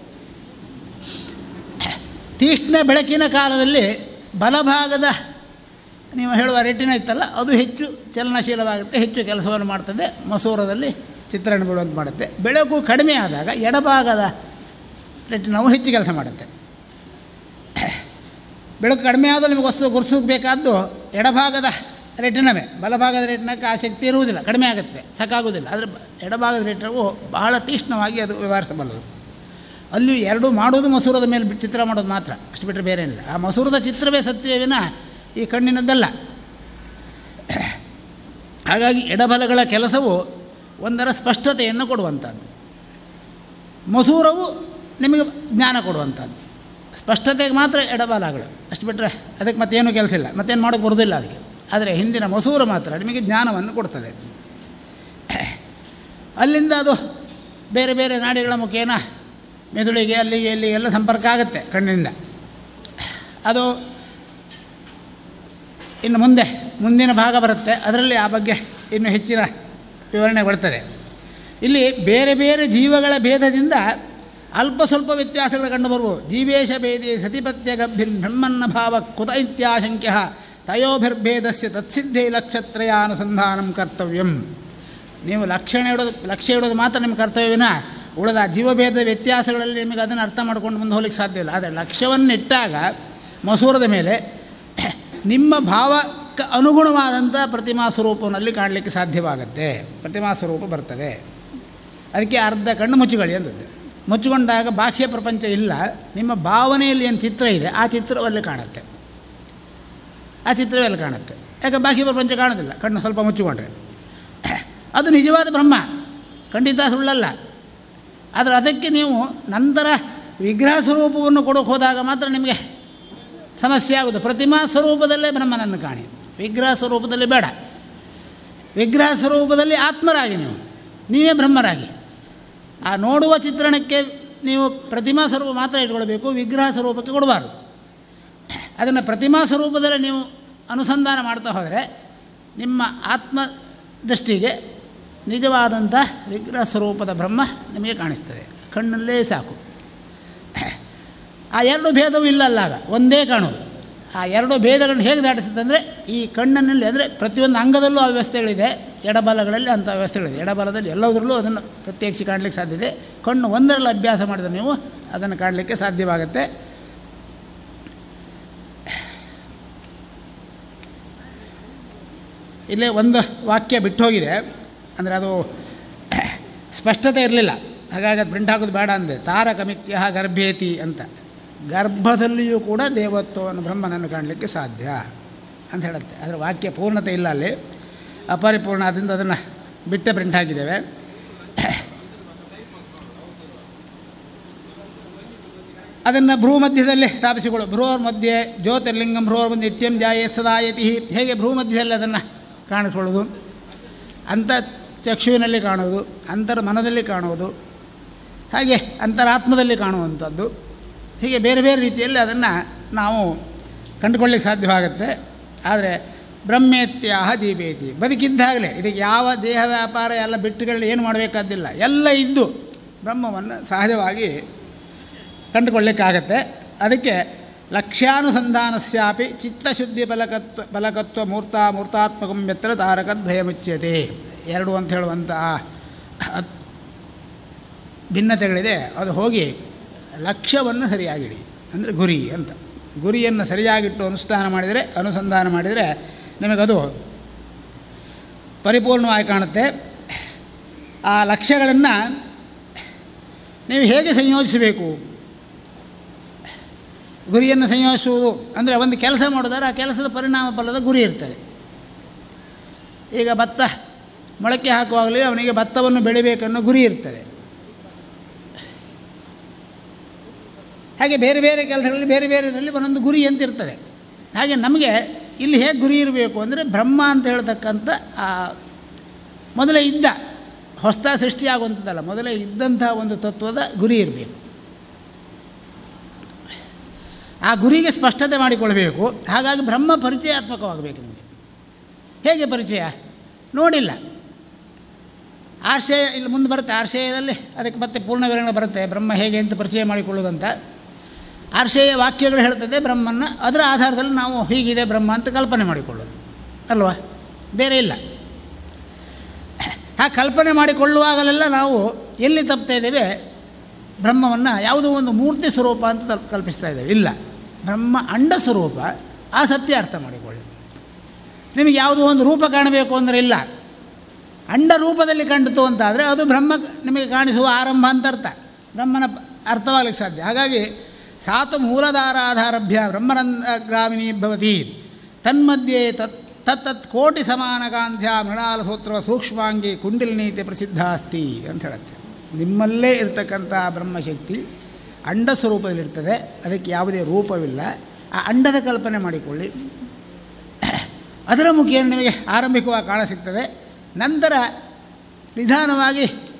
D: ತೀಕ್ಷ್ಣ ಬೆಳಕಿನ ಕಾಲದಲ್ಲಿ ಬಲಭಾಗದ ನೀವು ಹೇಳುವ ರೆಟಿನ ಇತ್ತಲ್ಲ ಅದು ಹೆಚ್ಚು ಚಲನಶೀಲವಾಗುತ್ತೆ ಹೆಚ್ಚು ಕೆಲಸವನ್ನು ಮಾಡ್ತದೆ ಮಸೂರದಲ್ಲಿ ಚಿತ್ರಣ ಬೀಳುವಂತೆ ಮಾಡುತ್ತೆ ಬೆಳಕು ಕಡಿಮೆ ಆದಾಗ ಎಡಭಾಗದ ರೆಟಿನವು ಹೆಚ್ಚು ಕೆಲಸ ಮಾಡುತ್ತೆ ಬೆಳಕು ಕಡಿಮೆ ಆದರೂ ನಿಮಗೆ ವಸ್ತು ಗುರುತಿಸಬೇಕಾದ್ದು ಎಡಭಾಗದ ರೆಟಿನವೇ ಬಲಭಾಗದ ರೆಟಿನಕ್ಕೆ ಆ ಶಕ್ತಿ ಇರುವುದಿಲ್ಲ ಕಡಿಮೆ ಆಗುತ್ತೆ ಸಾಕಾಗುವುದಿಲ್ಲ ಆದರೆ ಬ- ಎಡಭಾಗದ ರೆಟಿನವು ಬಹಳ ತೀಕ್ಷ್ಣವಾಗಿ ಅದು ವ್ಯವಹರಿಸಬಲ್ಲದು ಅಲ್ಲಿ ಎರಡು ಮಾಡೋದು ಮಸೂರದ ಮೇಲೆ ಬಿಟ್ಟು ಚಿತ್ರ ಮಾಡೋದು ಮಾತ್ರ ಅಷ್ಟು ಬಿಟ್ಟರೆ ಬೇರೆ ಏನಿಲ್ಲ ಆ ಮಸೂರದ ಚಿತ್ರವೇ ಸತ್ಯವಿನ ಈ ಕಣ್ಣಿನದ್ದಲ್ಲ ಹಾಗಾಗಿ ಎಡಬಲಗಳ ಕೆಲಸವು ಒಂದರ ಸ್ಪಷ್ಟತೆಯನ್ನು ಕೊಡುವಂಥದ್ದು ಮಸೂರವು ನಿಮಗೆ ಜ್ಞಾನ ಕೊಡುವಂಥದ್ದು ಸ್ಪಷ್ಟತೆಗೆ ಮಾತ್ರ ಎಡಬಲಗಳು ಅಷ್ಟು ಬಿಟ್ಟರೆ ಅದಕ್ಕೆ ಮತ್ತೇನು ಕೆಲಸ ಇಲ್ಲ ಮತ್ತೇನು ಮಾಡೋಕ್ಕೆ ಬರೋದಿಲ್ಲ ಅದಕ್ಕೆ ಆದರೆ ಹಿಂದಿನ ಮಸೂರ ಮಾತ್ರ ನಿಮಗೆ ಜ್ಞಾನವನ್ನು ಕೊಡ್ತದೆ ಅಲ್ಲಿಂದ ಅದು ಬೇರೆ ಬೇರೆ ನಾಡಿಗಳ ಮುಖೇನ ಮೆದುಳಿಗೆ ಅಲ್ಲಿಗೆ ಇಲ್ಲಿಗೆ ಎಲ್ಲ ಸಂಪರ್ಕ ಆಗುತ್ತೆ ಕಣ್ಣಿನಿಂದ ಅದು ಇನ್ನು ಮುಂದೆ ಮುಂದಿನ ಭಾಗ ಬರುತ್ತೆ ಅದರಲ್ಲಿ ಆ ಬಗ್ಗೆ ಇನ್ನು ಹೆಚ್ಚಿನ ವಿವರಣೆ ಬರ್ತದೆ ಇಲ್ಲಿ ಬೇರೆ ಬೇರೆ ಜೀವಗಳ ಭೇದದಿಂದ ಅಲ್ಪ ಸ್ವಲ್ಪ ವ್ಯತ್ಯಾಸಗಳು ಕಂಡುಬರುವು ಜೀವೇಶ ಭೇದಿ ಸತಿಪತ್ಯ ಗಭ್ಭಿನ್ ಬ್ರಹ್ಮನ್ನ ಭಾವ ಕುತ ಇತ್ಯಾಶಂಕ್ಯ ತಯೋಭಿರ್ಭೇದಸ್ಯ ತತ್ಸಿದ್ಧೇ ಲಕ್ಷತ್ರಯಾನುಸಂಧಾನಂ ಕರ್ತವ್ಯಂ ನೀವು ಲಕ್ಷಣ ಇಡೋದು ಲಕ್ಷ್ಯ ಇಡೋದು ಮಾತ್ರ ನಿಮ್ಮ ಕರ್ತವ್ಯವಿನ ಉಳಿದ ಜೀವಭೇದ ವ್ಯತ್ಯಾಸಗಳಲ್ಲಿ ನಿಮಗೆ ಅದನ್ನು ಅರ್ಥ ಮಾಡ್ಕೊಂಡು ಮುಂದೆ ಹೋಗ್ಲಿಕ್ಕೆ ಸಾಧ್ಯ ಇಲ್ಲ ಆದರೆ ಲಕ್ಷ್ಯವನ್ನು ಇಟ್ಟಾಗ ಮಸೂರದ ಮೇಲೆ ನಿಮ್ಮ ಭಾವಕ್ಕೆ ಅನುಗುಣವಾದಂಥ ಪ್ರತಿಮಾ ಸ್ವರೂಪನಲ್ಲಿ ಕಾಣಲಿಕ್ಕೆ ಸಾಧ್ಯವಾಗುತ್ತೆ ಪ್ರತಿಮಾ ಸ್ವರೂಪ ಬರ್ತದೆ ಅದಕ್ಕೆ ಅರ್ಧ ಕಣ್ಣು ಮುಚ್ಚಿಕೊಳ್ಳಿ ಅಂತದ್ದು ಮುಚ್ಚಿಕೊಂಡಾಗ ಬಾಹ್ಯ ಪ್ರಪಂಚ ಇಲ್ಲ ನಿಮ್ಮ ಭಾವನೆಯಲ್ಲಿ ಏನು ಚಿತ್ರ ಇದೆ ಆ ಚಿತ್ರವಲ್ಲಿ ಕಾಣುತ್ತೆ ಆ ಚಿತ್ರವಲ್ಲಿ ಕಾಣುತ್ತೆ ಯಾಕೆ ಬಾಹ್ಯ ಪ್ರಪಂಚ ಕಾಣೋದಿಲ್ಲ ಕಣ್ಣು ಸ್ವಲ್ಪ ಮುಚ್ಚಿಕೊಂಡ್ರೆ ಅದು ನಿಜವಾದ ಬ್ರಹ್ಮ ಖಂಡಿತ ಸುಳ್ಳಲ್ಲ ಆದರೆ ಅದಕ್ಕೆ ನೀವು ನಂತರ ವಿಗ್ರಹ ಸ್ವರೂಪವನ್ನು ಕೊಡೋಕೆ ಹೋದಾಗ ಮಾತ್ರ ನಿಮಗೆ ಸಮಸ್ಯೆ ಆಗೋದು ಪ್ರತಿಮಾ ಸ್ವರೂಪದಲ್ಲೇ ಬ್ರಹ್ಮನನ್ನು ಕಾಣಿ ವಿಗ್ರಹ ಸ್ವರೂಪದಲ್ಲಿ ಬೇಡ ವಿಗ್ರಹ ಸ್ವರೂಪದಲ್ಲಿ ಆತ್ಮರಾಗಿ ನೀವು ನೀವೇ ಬ್ರಹ್ಮರಾಗಿ ಆ ನೋಡುವ ಚಿತ್ರಣಕ್ಕೆ ನೀವು ಪ್ರತಿಮಾ ಸ್ವರೂಪ ಮಾತ್ರ ಇಟ್ಕೊಳ್ಬೇಕು ವಿಗ್ರಹ ಸ್ವರೂಪಕ್ಕೆ ಕೊಡಬಾರ್ದು ಅದನ್ನು ಪ್ರತಿಮಾ ಸ್ವರೂಪದಲ್ಲಿ ನೀವು ಅನುಸಂಧಾನ ಮಾಡ್ತಾ ಹೋದರೆ ನಿಮ್ಮ ಆತ್ಮ ದೃಷ್ಟಿಗೆ ನಿಜವಾದಂಥ ವಿಗ್ರಹ ಸ್ವರೂಪದ ಬ್ರಹ್ಮ ನಿಮಗೆ ಕಾಣಿಸ್ತದೆ ಕಣ್ಣಲ್ಲೇ ಸಾಕು ಆ ಎರಡು ಭೇದವೂ ಇಲ್ಲಲ್ಲ ಆಗ ಒಂದೇ ಕಾಣೋದು ಆ ಎರಡು ಭೇದಗಳನ್ನು ಹೇಗೆ ದಾಟಿಸುತ್ತೆ ಅಂದರೆ ಈ ಕಣ್ಣಿನಲ್ಲಿ ಅಂದರೆ ಪ್ರತಿಯೊಂದು ಅಂಗದಲ್ಲೂ ಆ ವ್ಯವಸ್ಥೆಗಳಿದೆ ಎಡಬಲಗಳಲ್ಲಿ ಅಂಥ ವ್ಯವಸ್ಥೆಗಳಿದೆ ಎಡಬಲದಲ್ಲಿ ಎಲ್ಲದರಲ್ಲೂ ಅದನ್ನು ಪ್ರತ್ಯೇಕಿಸಿ ಕಾಣಲಿಕ್ಕೆ ಸಾಧ್ಯ ಇದೆ ಕಣ್ಣು ಒಂದರಲ್ಲಿ ಅಭ್ಯಾಸ ಮಾಡಿದ್ರೆ ನೀವು ಅದನ್ನು ಕಾಣಲಿಕ್ಕೆ ಸಾಧ್ಯವಾಗುತ್ತೆ ಇಲ್ಲೇ ಒಂದು ವಾಕ್ಯ ಬಿಟ್ಟು ಹೋಗಿದೆ ಅಂದರೆ ಅದು ಸ್ಪಷ್ಟತೆ ಇರಲಿಲ್ಲ ಹಾಗಾಗಿ ಅದು ಪ್ರಿಂಟ್ ಹಾಕೋದು ಬೇಡ ಅಂದೆ ತಾರಕಮಿತ್ಯ ಗರ್ಭೇತಿ ಅಂತ ಗರ್ಭದಲ್ಲಿಯೂ ಕೂಡ ದೇವತ್ವವನ್ನು ಬ್ರಹ್ಮನನ್ನು ಕಾಣಲಿಕ್ಕೆ ಸಾಧ್ಯ ಅಂತ ಹೇಳುತ್ತೆ ಅದರ ವಾಕ್ಯ ಪೂರ್ಣತೆ ಇಲ್ಲ ಅಲ್ಲಿ ಅಪರಿಪೂರ್ಣ ಆದ್ದರಿಂದ ಅದನ್ನು ಬಿಟ್ಟೆ ಪ್ರಿಂಟ್ ಹಾಕಿದ್ದೇವೆ ಅದನ್ನು ಭ್ರೂ ಮಧ್ಯದಲ್ಲಿ ಸ್ಥಾಪಿಸಿಕೊಳ್ಳು ಭ್ರೂರ್ ಮಧ್ಯೆ ಜ್ಯೋತಿರ್ಲಿಂಗಂ ಭ್ರೂರ್ ಮಧ್ಯೆ ನಿತ್ಯಂ ಜಾಯೇ ಸದಾಯತಿ ಹೇಗೆ ಭ್ರೂ ಮಧ್ಯದಲ್ಲಿ ಅದನ್ನು ಕಾಣಿಸ್ಕೊಳ್ಳೋದು ಅಂತ ಚಕ್ಷುವಿನಲ್ಲಿ ಕಾಣುವುದು ಅಂತರ ಮನದಲ್ಲಿ ಕಾಣುವುದು ಹಾಗೆ ಅಂತರಾತ್ಮದಲ್ಲಿ ಕಾಣುವಂಥದ್ದು ಹೀಗೆ ಬೇರೆ ಬೇರೆ ರೀತಿಯಲ್ಲಿ ಅದನ್ನು ನಾವು ಕಂಡುಕೊಳ್ಳಿಕ್ಕೆ ಸಾಧ್ಯವಾಗುತ್ತೆ ಆದರೆ ಬ್ರಹ್ಮೇತ್ಯಾಹ ಜೀವೇತಿ ಬದುಕಿದ್ದಾಗಲೇ ಇದಕ್ಕೆ ಯಾವ ದೇಹ ವ್ಯಾಪಾರ ಎಲ್ಲ ಬಿಟ್ಟುಗಳು ಏನು ಮಾಡಬೇಕಾದ್ದಿಲ್ಲ ಎಲ್ಲ ಇದ್ದು ಬ್ರಹ್ಮವನ್ನು ಸಹಜವಾಗಿ ಕಂಡುಕೊಳ್ಳಿಕ್ಕಾಗತ್ತೆ ಅದಕ್ಕೆ ಲಕ್ಷ್ಯಾನುಸಂಧಾನಸ್ಯಾಪಿ ಚಿತ್ತಶುದ್ಧಿ ಫಲಕತ್ವ ಫಲಕತ್ವ ಮೂರ್ತ ಮೂರ್ತಾತ್ಮಕಂ ಯತ್ರ ತಾರಕದ್ವಯ ಮುಚ್ಯತೆ ಎರಡು ಅಂತ ಹೇಳುವಂಥ ಅತ್- ಭಿನ್ನತೆಗಳಿದೆ ಅದು ಹೋಗಿ ಲಕ್ಷ್ಯವನ್ನು ಸರಿಯಾಗಿಡಿ ಅಂದರೆ ಗುರಿ ಅಂತ ಗುರಿಯನ್ನು ಸರಿಯಾಗಿಟ್ಟು ಅನುಷ್ಠಾನ ಮಾಡಿದರೆ ಅನುಸಂಧಾನ ಮಾಡಿದರೆ ನಿಮಗದು ಪರಿಪೂರ್ಣವಾಗಿ ಕಾಣುತ್ತೆ ಆ ಲಕ್ಷ್ಯಗಳನ್ನು ನೀವು ಹೇಗೆ ಸಂಯೋಜಿಸಬೇಕು ಗುರಿಯನ್ನು ಸಂಯೋಜಿಸುವುದು ಅಂದರೆ ಒಂದು ಕೆಲಸ ಮಾಡೋದಾದ್ರೆ ಆ ಕೆಲಸದ ಪರಿಣಾಮ ಫಲದ ಗುರಿ ಇರ್ತದೆ ಈಗ ಭತ್ತ ಮೊಳಕೆ ಹಾಕುವಾಗಲೇ ಅವನಿಗೆ ಭತ್ತವನ್ನು ಬೆಳಿಬೇಕನ್ನೋ ಗುರಿ ಇರ್ತದೆ ಹಾಗೆ ಬೇರೆ ಬೇರೆ ಕೆಲಸಗಳಲ್ಲಿ ಬೇರೆ ಬೇರೆದರಲ್ಲಿ ಒಂದೊಂದು ಗುರಿ ಅಂತ ಇರ್ತದೆ ಹಾಗೆ ನಮಗೆ ಇಲ್ಲಿ ಹೇಗೆ ಗುರಿ ಇರಬೇಕು ಅಂದರೆ ಬ್ರಹ್ಮ ಅಂತ ಹೇಳ್ತಕ್ಕಂಥ ಆ ಮೊದಲೇ ಇದ್ದ ಹೊಸ ಸೃಷ್ಟಿಯಾಗುವಂಥದ್ದಲ್ಲ ಮೊದಲೇ ಇದ್ದಂಥ ಒಂದು ತತ್ವದ ಗುರಿ ಇರಬೇಕು ಆ ಗುರಿಗೆ ಸ್ಪಷ್ಟತೆ ಮಾಡಿಕೊಳ್ಬೇಕು ಹಾಗಾಗಿ ಬ್ರಹ್ಮ ಪರಿಚಯಾತ್ಮಕವಾಗಬೇಕು ನಿಮಗೆ ಹೇಗೆ ಪರಿಚಯ ನೋಡಿಲ್ಲ ಆಶಯ ಇಲ್ಲಿ ಮುಂದೆ ಬರುತ್ತೆ ಆಶಯದಲ್ಲಿ ಅದಕ್ಕೆ ಮತ್ತೆ ಪೂರ್ಣ ವಿವರಣೆ ಬರುತ್ತೆ ಬ್ರಹ್ಮ ಹೇಗೆ ಅಂತ ಪರಿಚಯ ಮಾಡಿಕೊಳ್ಳೋದಂತ ಆರ್ಷೇಯ ವಾಕ್ಯಗಳು ಹೇಳ್ತದೆ ಬ್ರಹ್ಮನ ಅದರ ಆಧಾರದಲ್ಲಿ ನಾವು ಹೀಗಿದೆ ಬ್ರಹ್ಮ ಅಂತ ಕಲ್ಪನೆ ಮಾಡಿಕೊಳ್ಳೋದು ಅಲ್ವಾ ಬೇರೆ ಇಲ್ಲ ಆ ಕಲ್ಪನೆ ಮಾಡಿಕೊಳ್ಳುವಾಗಲೆಲ್ಲ ನಾವು ಎಲ್ಲಿ ತಪ್ತಾ ಇದ್ದೇವೆ ಬ್ರಹ್ಮವನ್ನು ಯಾವುದೋ ಒಂದು ಮೂರ್ತಿ ಸ್ವರೂಪ ಅಂತ ತಲ್- ಕಲ್ಪಿಸ್ತಾ ಇದ್ದೇವೆ ಇಲ್ಲ ಬ್ರಹ್ಮ ಅಂಡ ಸ್ವರೂಪ ಆ ಸತ್ಯ ಅರ್ಥ ಮಾಡಿಕೊಳ್ಳಿ ನಿಮಗೆ ಯಾವುದೋ ಒಂದು ರೂಪ ಕಾಣಬೇಕು ಅಂದರೆ ಇಲ್ಲ ಅಂಡ ರೂಪದಲ್ಲಿ ಕಂಡಿತು ಅಂತಾದರೆ ಅದು ಬ್ರಹ್ಮ ನಿಮಗೆ ಕಾಣಿಸುವ ಆರಂಭ ಅಂತ ಅರ್ಥ ಬ್ರಹ್ಮನ ಪ- ಅರ್ಥವಾಗಲಿಕ್ಕೆ ಸಾಧ್ಯ ಹಾಗಾಗಿ ಸಾತು ಮೂಲಧಾರಾಧಾರಭ್ಯ ಬ್ರಹ್ಮರಂಧ್ರಗ್ರಾಮಿಣಿ ಭವತಿ ತನ್ಮಧ್ಯೆ ತತ್ ತತ್ತತ್ ಕೋಟಿ ಸಮಾನ ಕಾಂತ್ಯ ಮೃಣಾಲ ಸೂತ್ರ ಸೂಕ್ಷ್ಮಾಂಗಿ ಕುಂಡಿಲಿನೀತಿ ಪ್ರಸಿದ್ಧ ಅಸ್ತಿ ಅಂತ ಹೇಳುತ್ತೆ ನಿಮ್ಮಲ್ಲೇ ಇರತಕ್ಕಂಥ ಬ್ರಹ್ಮಶಕ್ತಿ ಅಂಡ ಸ್ವರೂಪದಲ್ಲಿರ್ತದೆ ಅದಕ್ಕೆ ಯಾವುದೇ ರೂಪವಿಲ್ಲ ಆ ಅಂಡದ ಕಲ್ಪನೆ ಮಾಡಿಕೊಳ್ಳಿ ಅದರ ಮುಖೇನ ನಿಮಗೆ ಆರಂಭಿಕವಾಗಿ ಕಾಣ ಸಿಗ್ತದೆ ನಂತರ ನಿಧಾನವಾಗಿ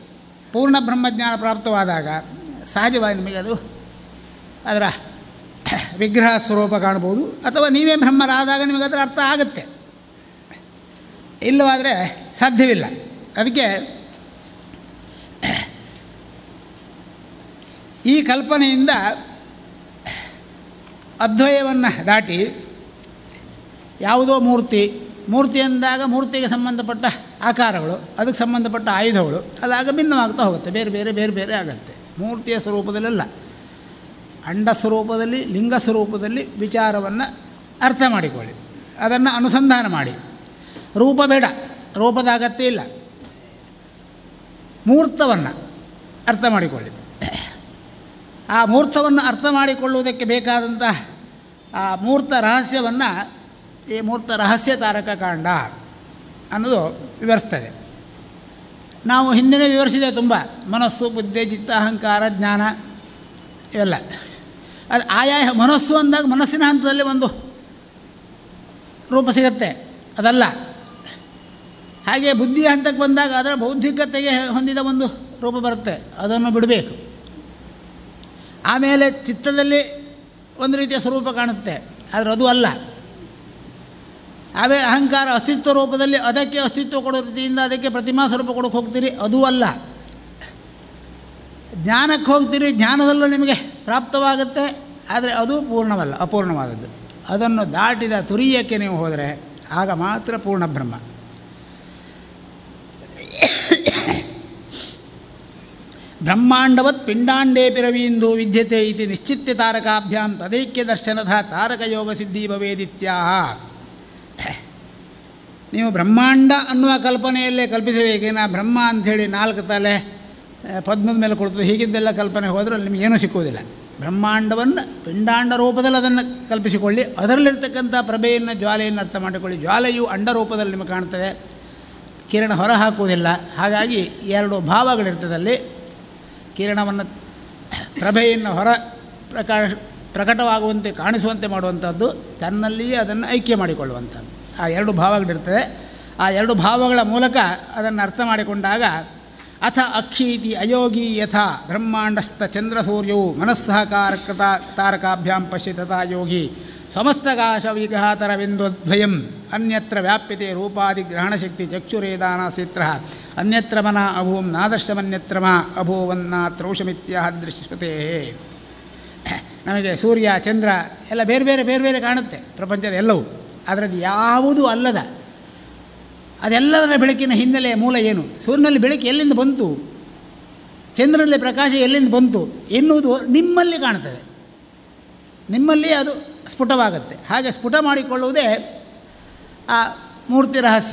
D: ಪೂರ್ಣ ಬ್ರಹ್ಮಜ್ಞಾನ ಪ್ರಾಪ್ತವಾದಾಗ ಸಹಜವಾಗಿ ನಿಮಗೆ ಅದು ಅದರ ವಿಗ್ರಹ ಸ್ವರೂಪ ಕಾಣ್ಬೋದು ಅಥವಾ ನೀವೇ ಬ್ರಹ್ಮರಾದಾಗ ನಿಮಗೆ ಅದರ ಅರ್ಥ ಆಗುತ್ತೆ ಇಲ್ಲವಾದರೆ ಸಾಧ್ಯವಿಲ್ಲ ಅದಕ್ಕೆ ಈ ಕಲ್ಪನೆಯಿಂದ ಅದ್ವಯವನ್ನು ದಾಟಿ ಯಾವುದೋ ಮೂರ್ತಿ ಮೂರ್ತಿ ಅಂದಾಗ ಮೂರ್ತಿಗೆ ಸಂಬಂಧಪಟ್ಟ ಆಕಾರಗಳು ಅದಕ್ಕೆ ಸಂಬಂಧಪಟ್ಟ ಆಯುಧಗಳು ಅದಾಗ ಭಿನ್ನವಾಗ್ತಾ ಹೋಗುತ್ತೆ ಬೇರೆ ಬೇರೆ ಬೇರೆ ಬೇರೆ ಆಗುತ್ತೆ ಮೂರ್ತಿಯ ಸ್ವರೂಪದಲ್ಲೆಲ್ಲ ಅಂಡ ಸ್ವರೂಪದಲ್ಲಿ ಲಿಂಗ ಸ್ವರೂಪದಲ್ಲಿ ವಿಚಾರವನ್ನು ಅರ್ಥ ಮಾಡಿಕೊಳ್ಳಿ ಅದನ್ನು ಅನುಸಂಧಾನ ಮಾಡಿ ರೂಪ ಬೇಡ ರೂಪದ ಅಗತ್ಯ ಇಲ್ಲ ಮೂರ್ತವನ್ನು ಅರ್ಥ ಮಾಡಿಕೊಳ್ಳಿ ಆ ಮೂರ್ತವನ್ನು ಅರ್ಥ ಮಾಡಿಕೊಳ್ಳುವುದಕ್ಕೆ ಬೇಕಾದಂಥ ಆ ಮೂರ್ತ ರಹಸ್ಯವನ್ನು ಈ ಮೂರ್ತ ರಹಸ್ಯ ತಾರಕ ಕಾಂಡ ಅನ್ನೋದು ವಿವರಿಸ್ತದೆ ನಾವು ಹಿಂದಿನ ವಿವರಿಸಿದೆ ತುಂಬ ಮನಸ್ಸು ಬುದ್ಧಿ ಚಿತ್ತ ಅಹಂಕಾರ ಜ್ಞಾನ ಇವೆಲ್ಲ ಅದು ಆಯಾಯ ಮನಸ್ಸು ಅಂದಾಗ ಮನಸ್ಸಿನ ಹಂತದಲ್ಲಿ ಒಂದು ರೂಪ ಸಿಗುತ್ತೆ ಅದಲ್ಲ ಹಾಗೆ ಬುದ್ಧಿಯ ಹಂತಕ್ಕೆ ಬಂದಾಗ ಅದರ ಬೌದ್ಧಿಕತೆಗೆ ಹೊಂದಿದ ಒಂದು ರೂಪ ಬರುತ್ತೆ ಅದನ್ನು ಬಿಡಬೇಕು ಆಮೇಲೆ ಚಿತ್ತದಲ್ಲಿ ಒಂದು ರೀತಿಯ ಸ್ವರೂಪ ಕಾಣುತ್ತೆ ಆದರೆ ಅದು ಅಲ್ಲ ಆಮೇಲೆ ಅಹಂಕಾರ ಅಸ್ತಿತ್ವ ರೂಪದಲ್ಲಿ ಅದಕ್ಕೆ ಅಸ್ತಿತ್ವ ಕೊಡೋ ರೀತಿಯಿಂದ ಅದಕ್ಕೆ ಪ್ರತಿಮಾ ಸ್ವರೂಪ ಕೊಡೋಕೆ ಹೋಗ್ತೀರಿ ಅದೂ ಅಲ್ಲ ಜ್ಞಾನಕ್ಕೆ ಹೋಗ್ತೀರಿ ಜ್ಞಾನದಲ್ಲೂ ನಿಮಗೆ ಪ್ರಾಪ್ತವಾಗುತ್ತೆ ಆದರೆ ಅದು ಪೂರ್ಣವಲ್ಲ ಅಪೂರ್ಣವಾದದ್ದು ಅದನ್ನು ದಾಟಿದ ತುರಿಯಕ್ಕೆ ನೀವು ಹೋದರೆ ಆಗ ಮಾತ್ರ ಪೂರ್ಣ ಬ್ರಹ್ಮ ಬ್ರಹ್ಮಾಂಡವತ್ ಪಿಂಡಾಂಡೇ ರವೀಂದು ವಿದ್ಯತೆ ಇತಿ ನಿಶ್ಚಿತ್ಯ ತಾರಕಾಭ್ಯಾಂ ತದೈಕ್ಯ ದರ್ಶನದ ತಾರಕಯೋಗ ಸಿದ್ಧಿ ಭವೇದಿತ್ಯಾಹ ನೀವು ಬ್ರಹ್ಮಾಂಡ ಅನ್ನುವ ಕಲ್ಪನೆಯಲ್ಲೇ ಕಲ್ಪಿಸಬೇಕೇನ ಬ್ರಹ್ಮ ಅಂಥೇಳಿ ನಾಲ್ಕು ತಲೆ ಆ, ಪದ್ಮದ ಮೇಲೆ ಕೊಡ್ತು ಹೀಗಿದ್ದೆಲ್ಲ ಕಲ್ಪನೆ ಹೋದರೆ ಅಲ್ಲಿ ನಿಮಗೇನೂ ಸಿಕ್ಕುವುದಿಲ್ಲ ಬ್ರಹ್ಮಾಂಡವನ್ನು ಪಿಂಡಾಂಡ ರೂಪದಲ್ಲಿ ಅದನ್ನು ಕಲ್ಪಿಸಿಕೊಳ್ಳಿ ಅದರಲ್ಲಿರ್ತಕ್ಕಂಥ ಪ್ರಭೆಯನ್ನು ಜ್ವಾಲೆಯನ್ನು ಅರ್ಥ ಮಾಡಿಕೊಳ್ಳಿ ಜ್ವಾಲೆಯು ಅಂಡ ರೂಪದಲ್ಲಿ ನಿಮಗೆ ಕಾಣ್ತದೆ ಕಿರಣ ಹೊರ ಹಾಕುವುದಿಲ್ಲ ಹಾಗಾಗಿ ಎರಡು ಭಾವಗಳಿರ್ತದಲ್ಲಿ ಕಿರಣವನ್ನು ಪ್ರಭೆಯನ್ನು ಹೊರ ಪ್ರಕಾಶ ಪ್ರಕಟವಾಗುವಂತೆ ಕಾಣಿಸುವಂತೆ ಮಾಡುವಂಥದ್ದು ತನ್ನಲ್ಲಿಯೇ ಅದನ್ನು ಐಕ್ಯ ಮಾಡಿಕೊಳ್ಳುವಂಥದ್ದು ಆ ಎರಡು ಭಾವಗಳಿರ್ತದೆ ಆ ಎರಡು ಭಾವಗಳ ಮೂಲಕ ಅದನ್ನು ಅರ್ಥ ಮಾಡಿಕೊಂಡಾಗ ಅಥ ಅಕ್ಷೀತಿ ಅಯೋಗಿ ಯಥಾ ಬ್ರಹ್ಮಾಂಡಸ್ಥ ಚಂದ್ರಸೂರ್ಯವು ಮನಸ್ಸಹಕಾರಕತ ತಾರಕಾಭ್ಯಾಂ ಪಶ್ಯ ತಥಾ ಯೋಗಿ ಸಮಸ್ತಕಾಶ ವಿಘಾತರವೆಂದೋದ್ವಯಂ ಅನ್ಯತ್ರ ವ್ಯಾಪ್ಯತೆ ರೂಪಾದಿ ಗ್ರಹಣಶಕ್ತಿ ಚಕ್ಷುರೇದಾನಾಸೇತ್ರ ಅನ್ಯತ್ರ ಮನ ಅಭೂಂ ನಾದರ್ಶಮನ್ಯತ್ರ ಮ ಅಭೂವನ್ನಾತ್ರೌಷಮಿತ್ಯಾಹ ದೃಶ್ಯತೆ ನಮಗೆ ಸೂರ್ಯ ಚಂದ್ರ ಎಲ್ಲ ಬೇರೆ ಬೇರೆ ಬೇರೆ ಬೇರೆ ಕಾಣುತ್ತೆ ಪ್ರಪಂಚದ ಎಲ್ಲವೂ ಅದರದ್ದು ಯಾವುದೂ ಅಲ್ಲದ ಅದೆಲ್ಲದರ ಬೆಳಕಿನ ಹಿನ್ನೆಲೆಯ ಮೂಲ ಏನು ಸೂರ್ಯನಲ್ಲಿ ಬೆಳಕು ಎಲ್ಲಿಂದ ಬಂತು ಚಂದ್ರನಲ್ಲಿ ಪ್ರಕಾಶ ಎಲ್ಲಿಂದ ಬಂತು ಎನ್ನುವುದು ನಿಮ್ಮಲ್ಲಿ ಕಾಣ್ತದೆ ನಿಮ್ಮಲ್ಲಿ ಅದು ಸ್ಫುಟವಾಗುತ್ತೆ ಹಾಗೆ ಸ್ಫುಟ ಮಾಡಿಕೊಳ್ಳುವುದೇ ಆ ಮೂರ್ತಿ ರಹಸ್ಯ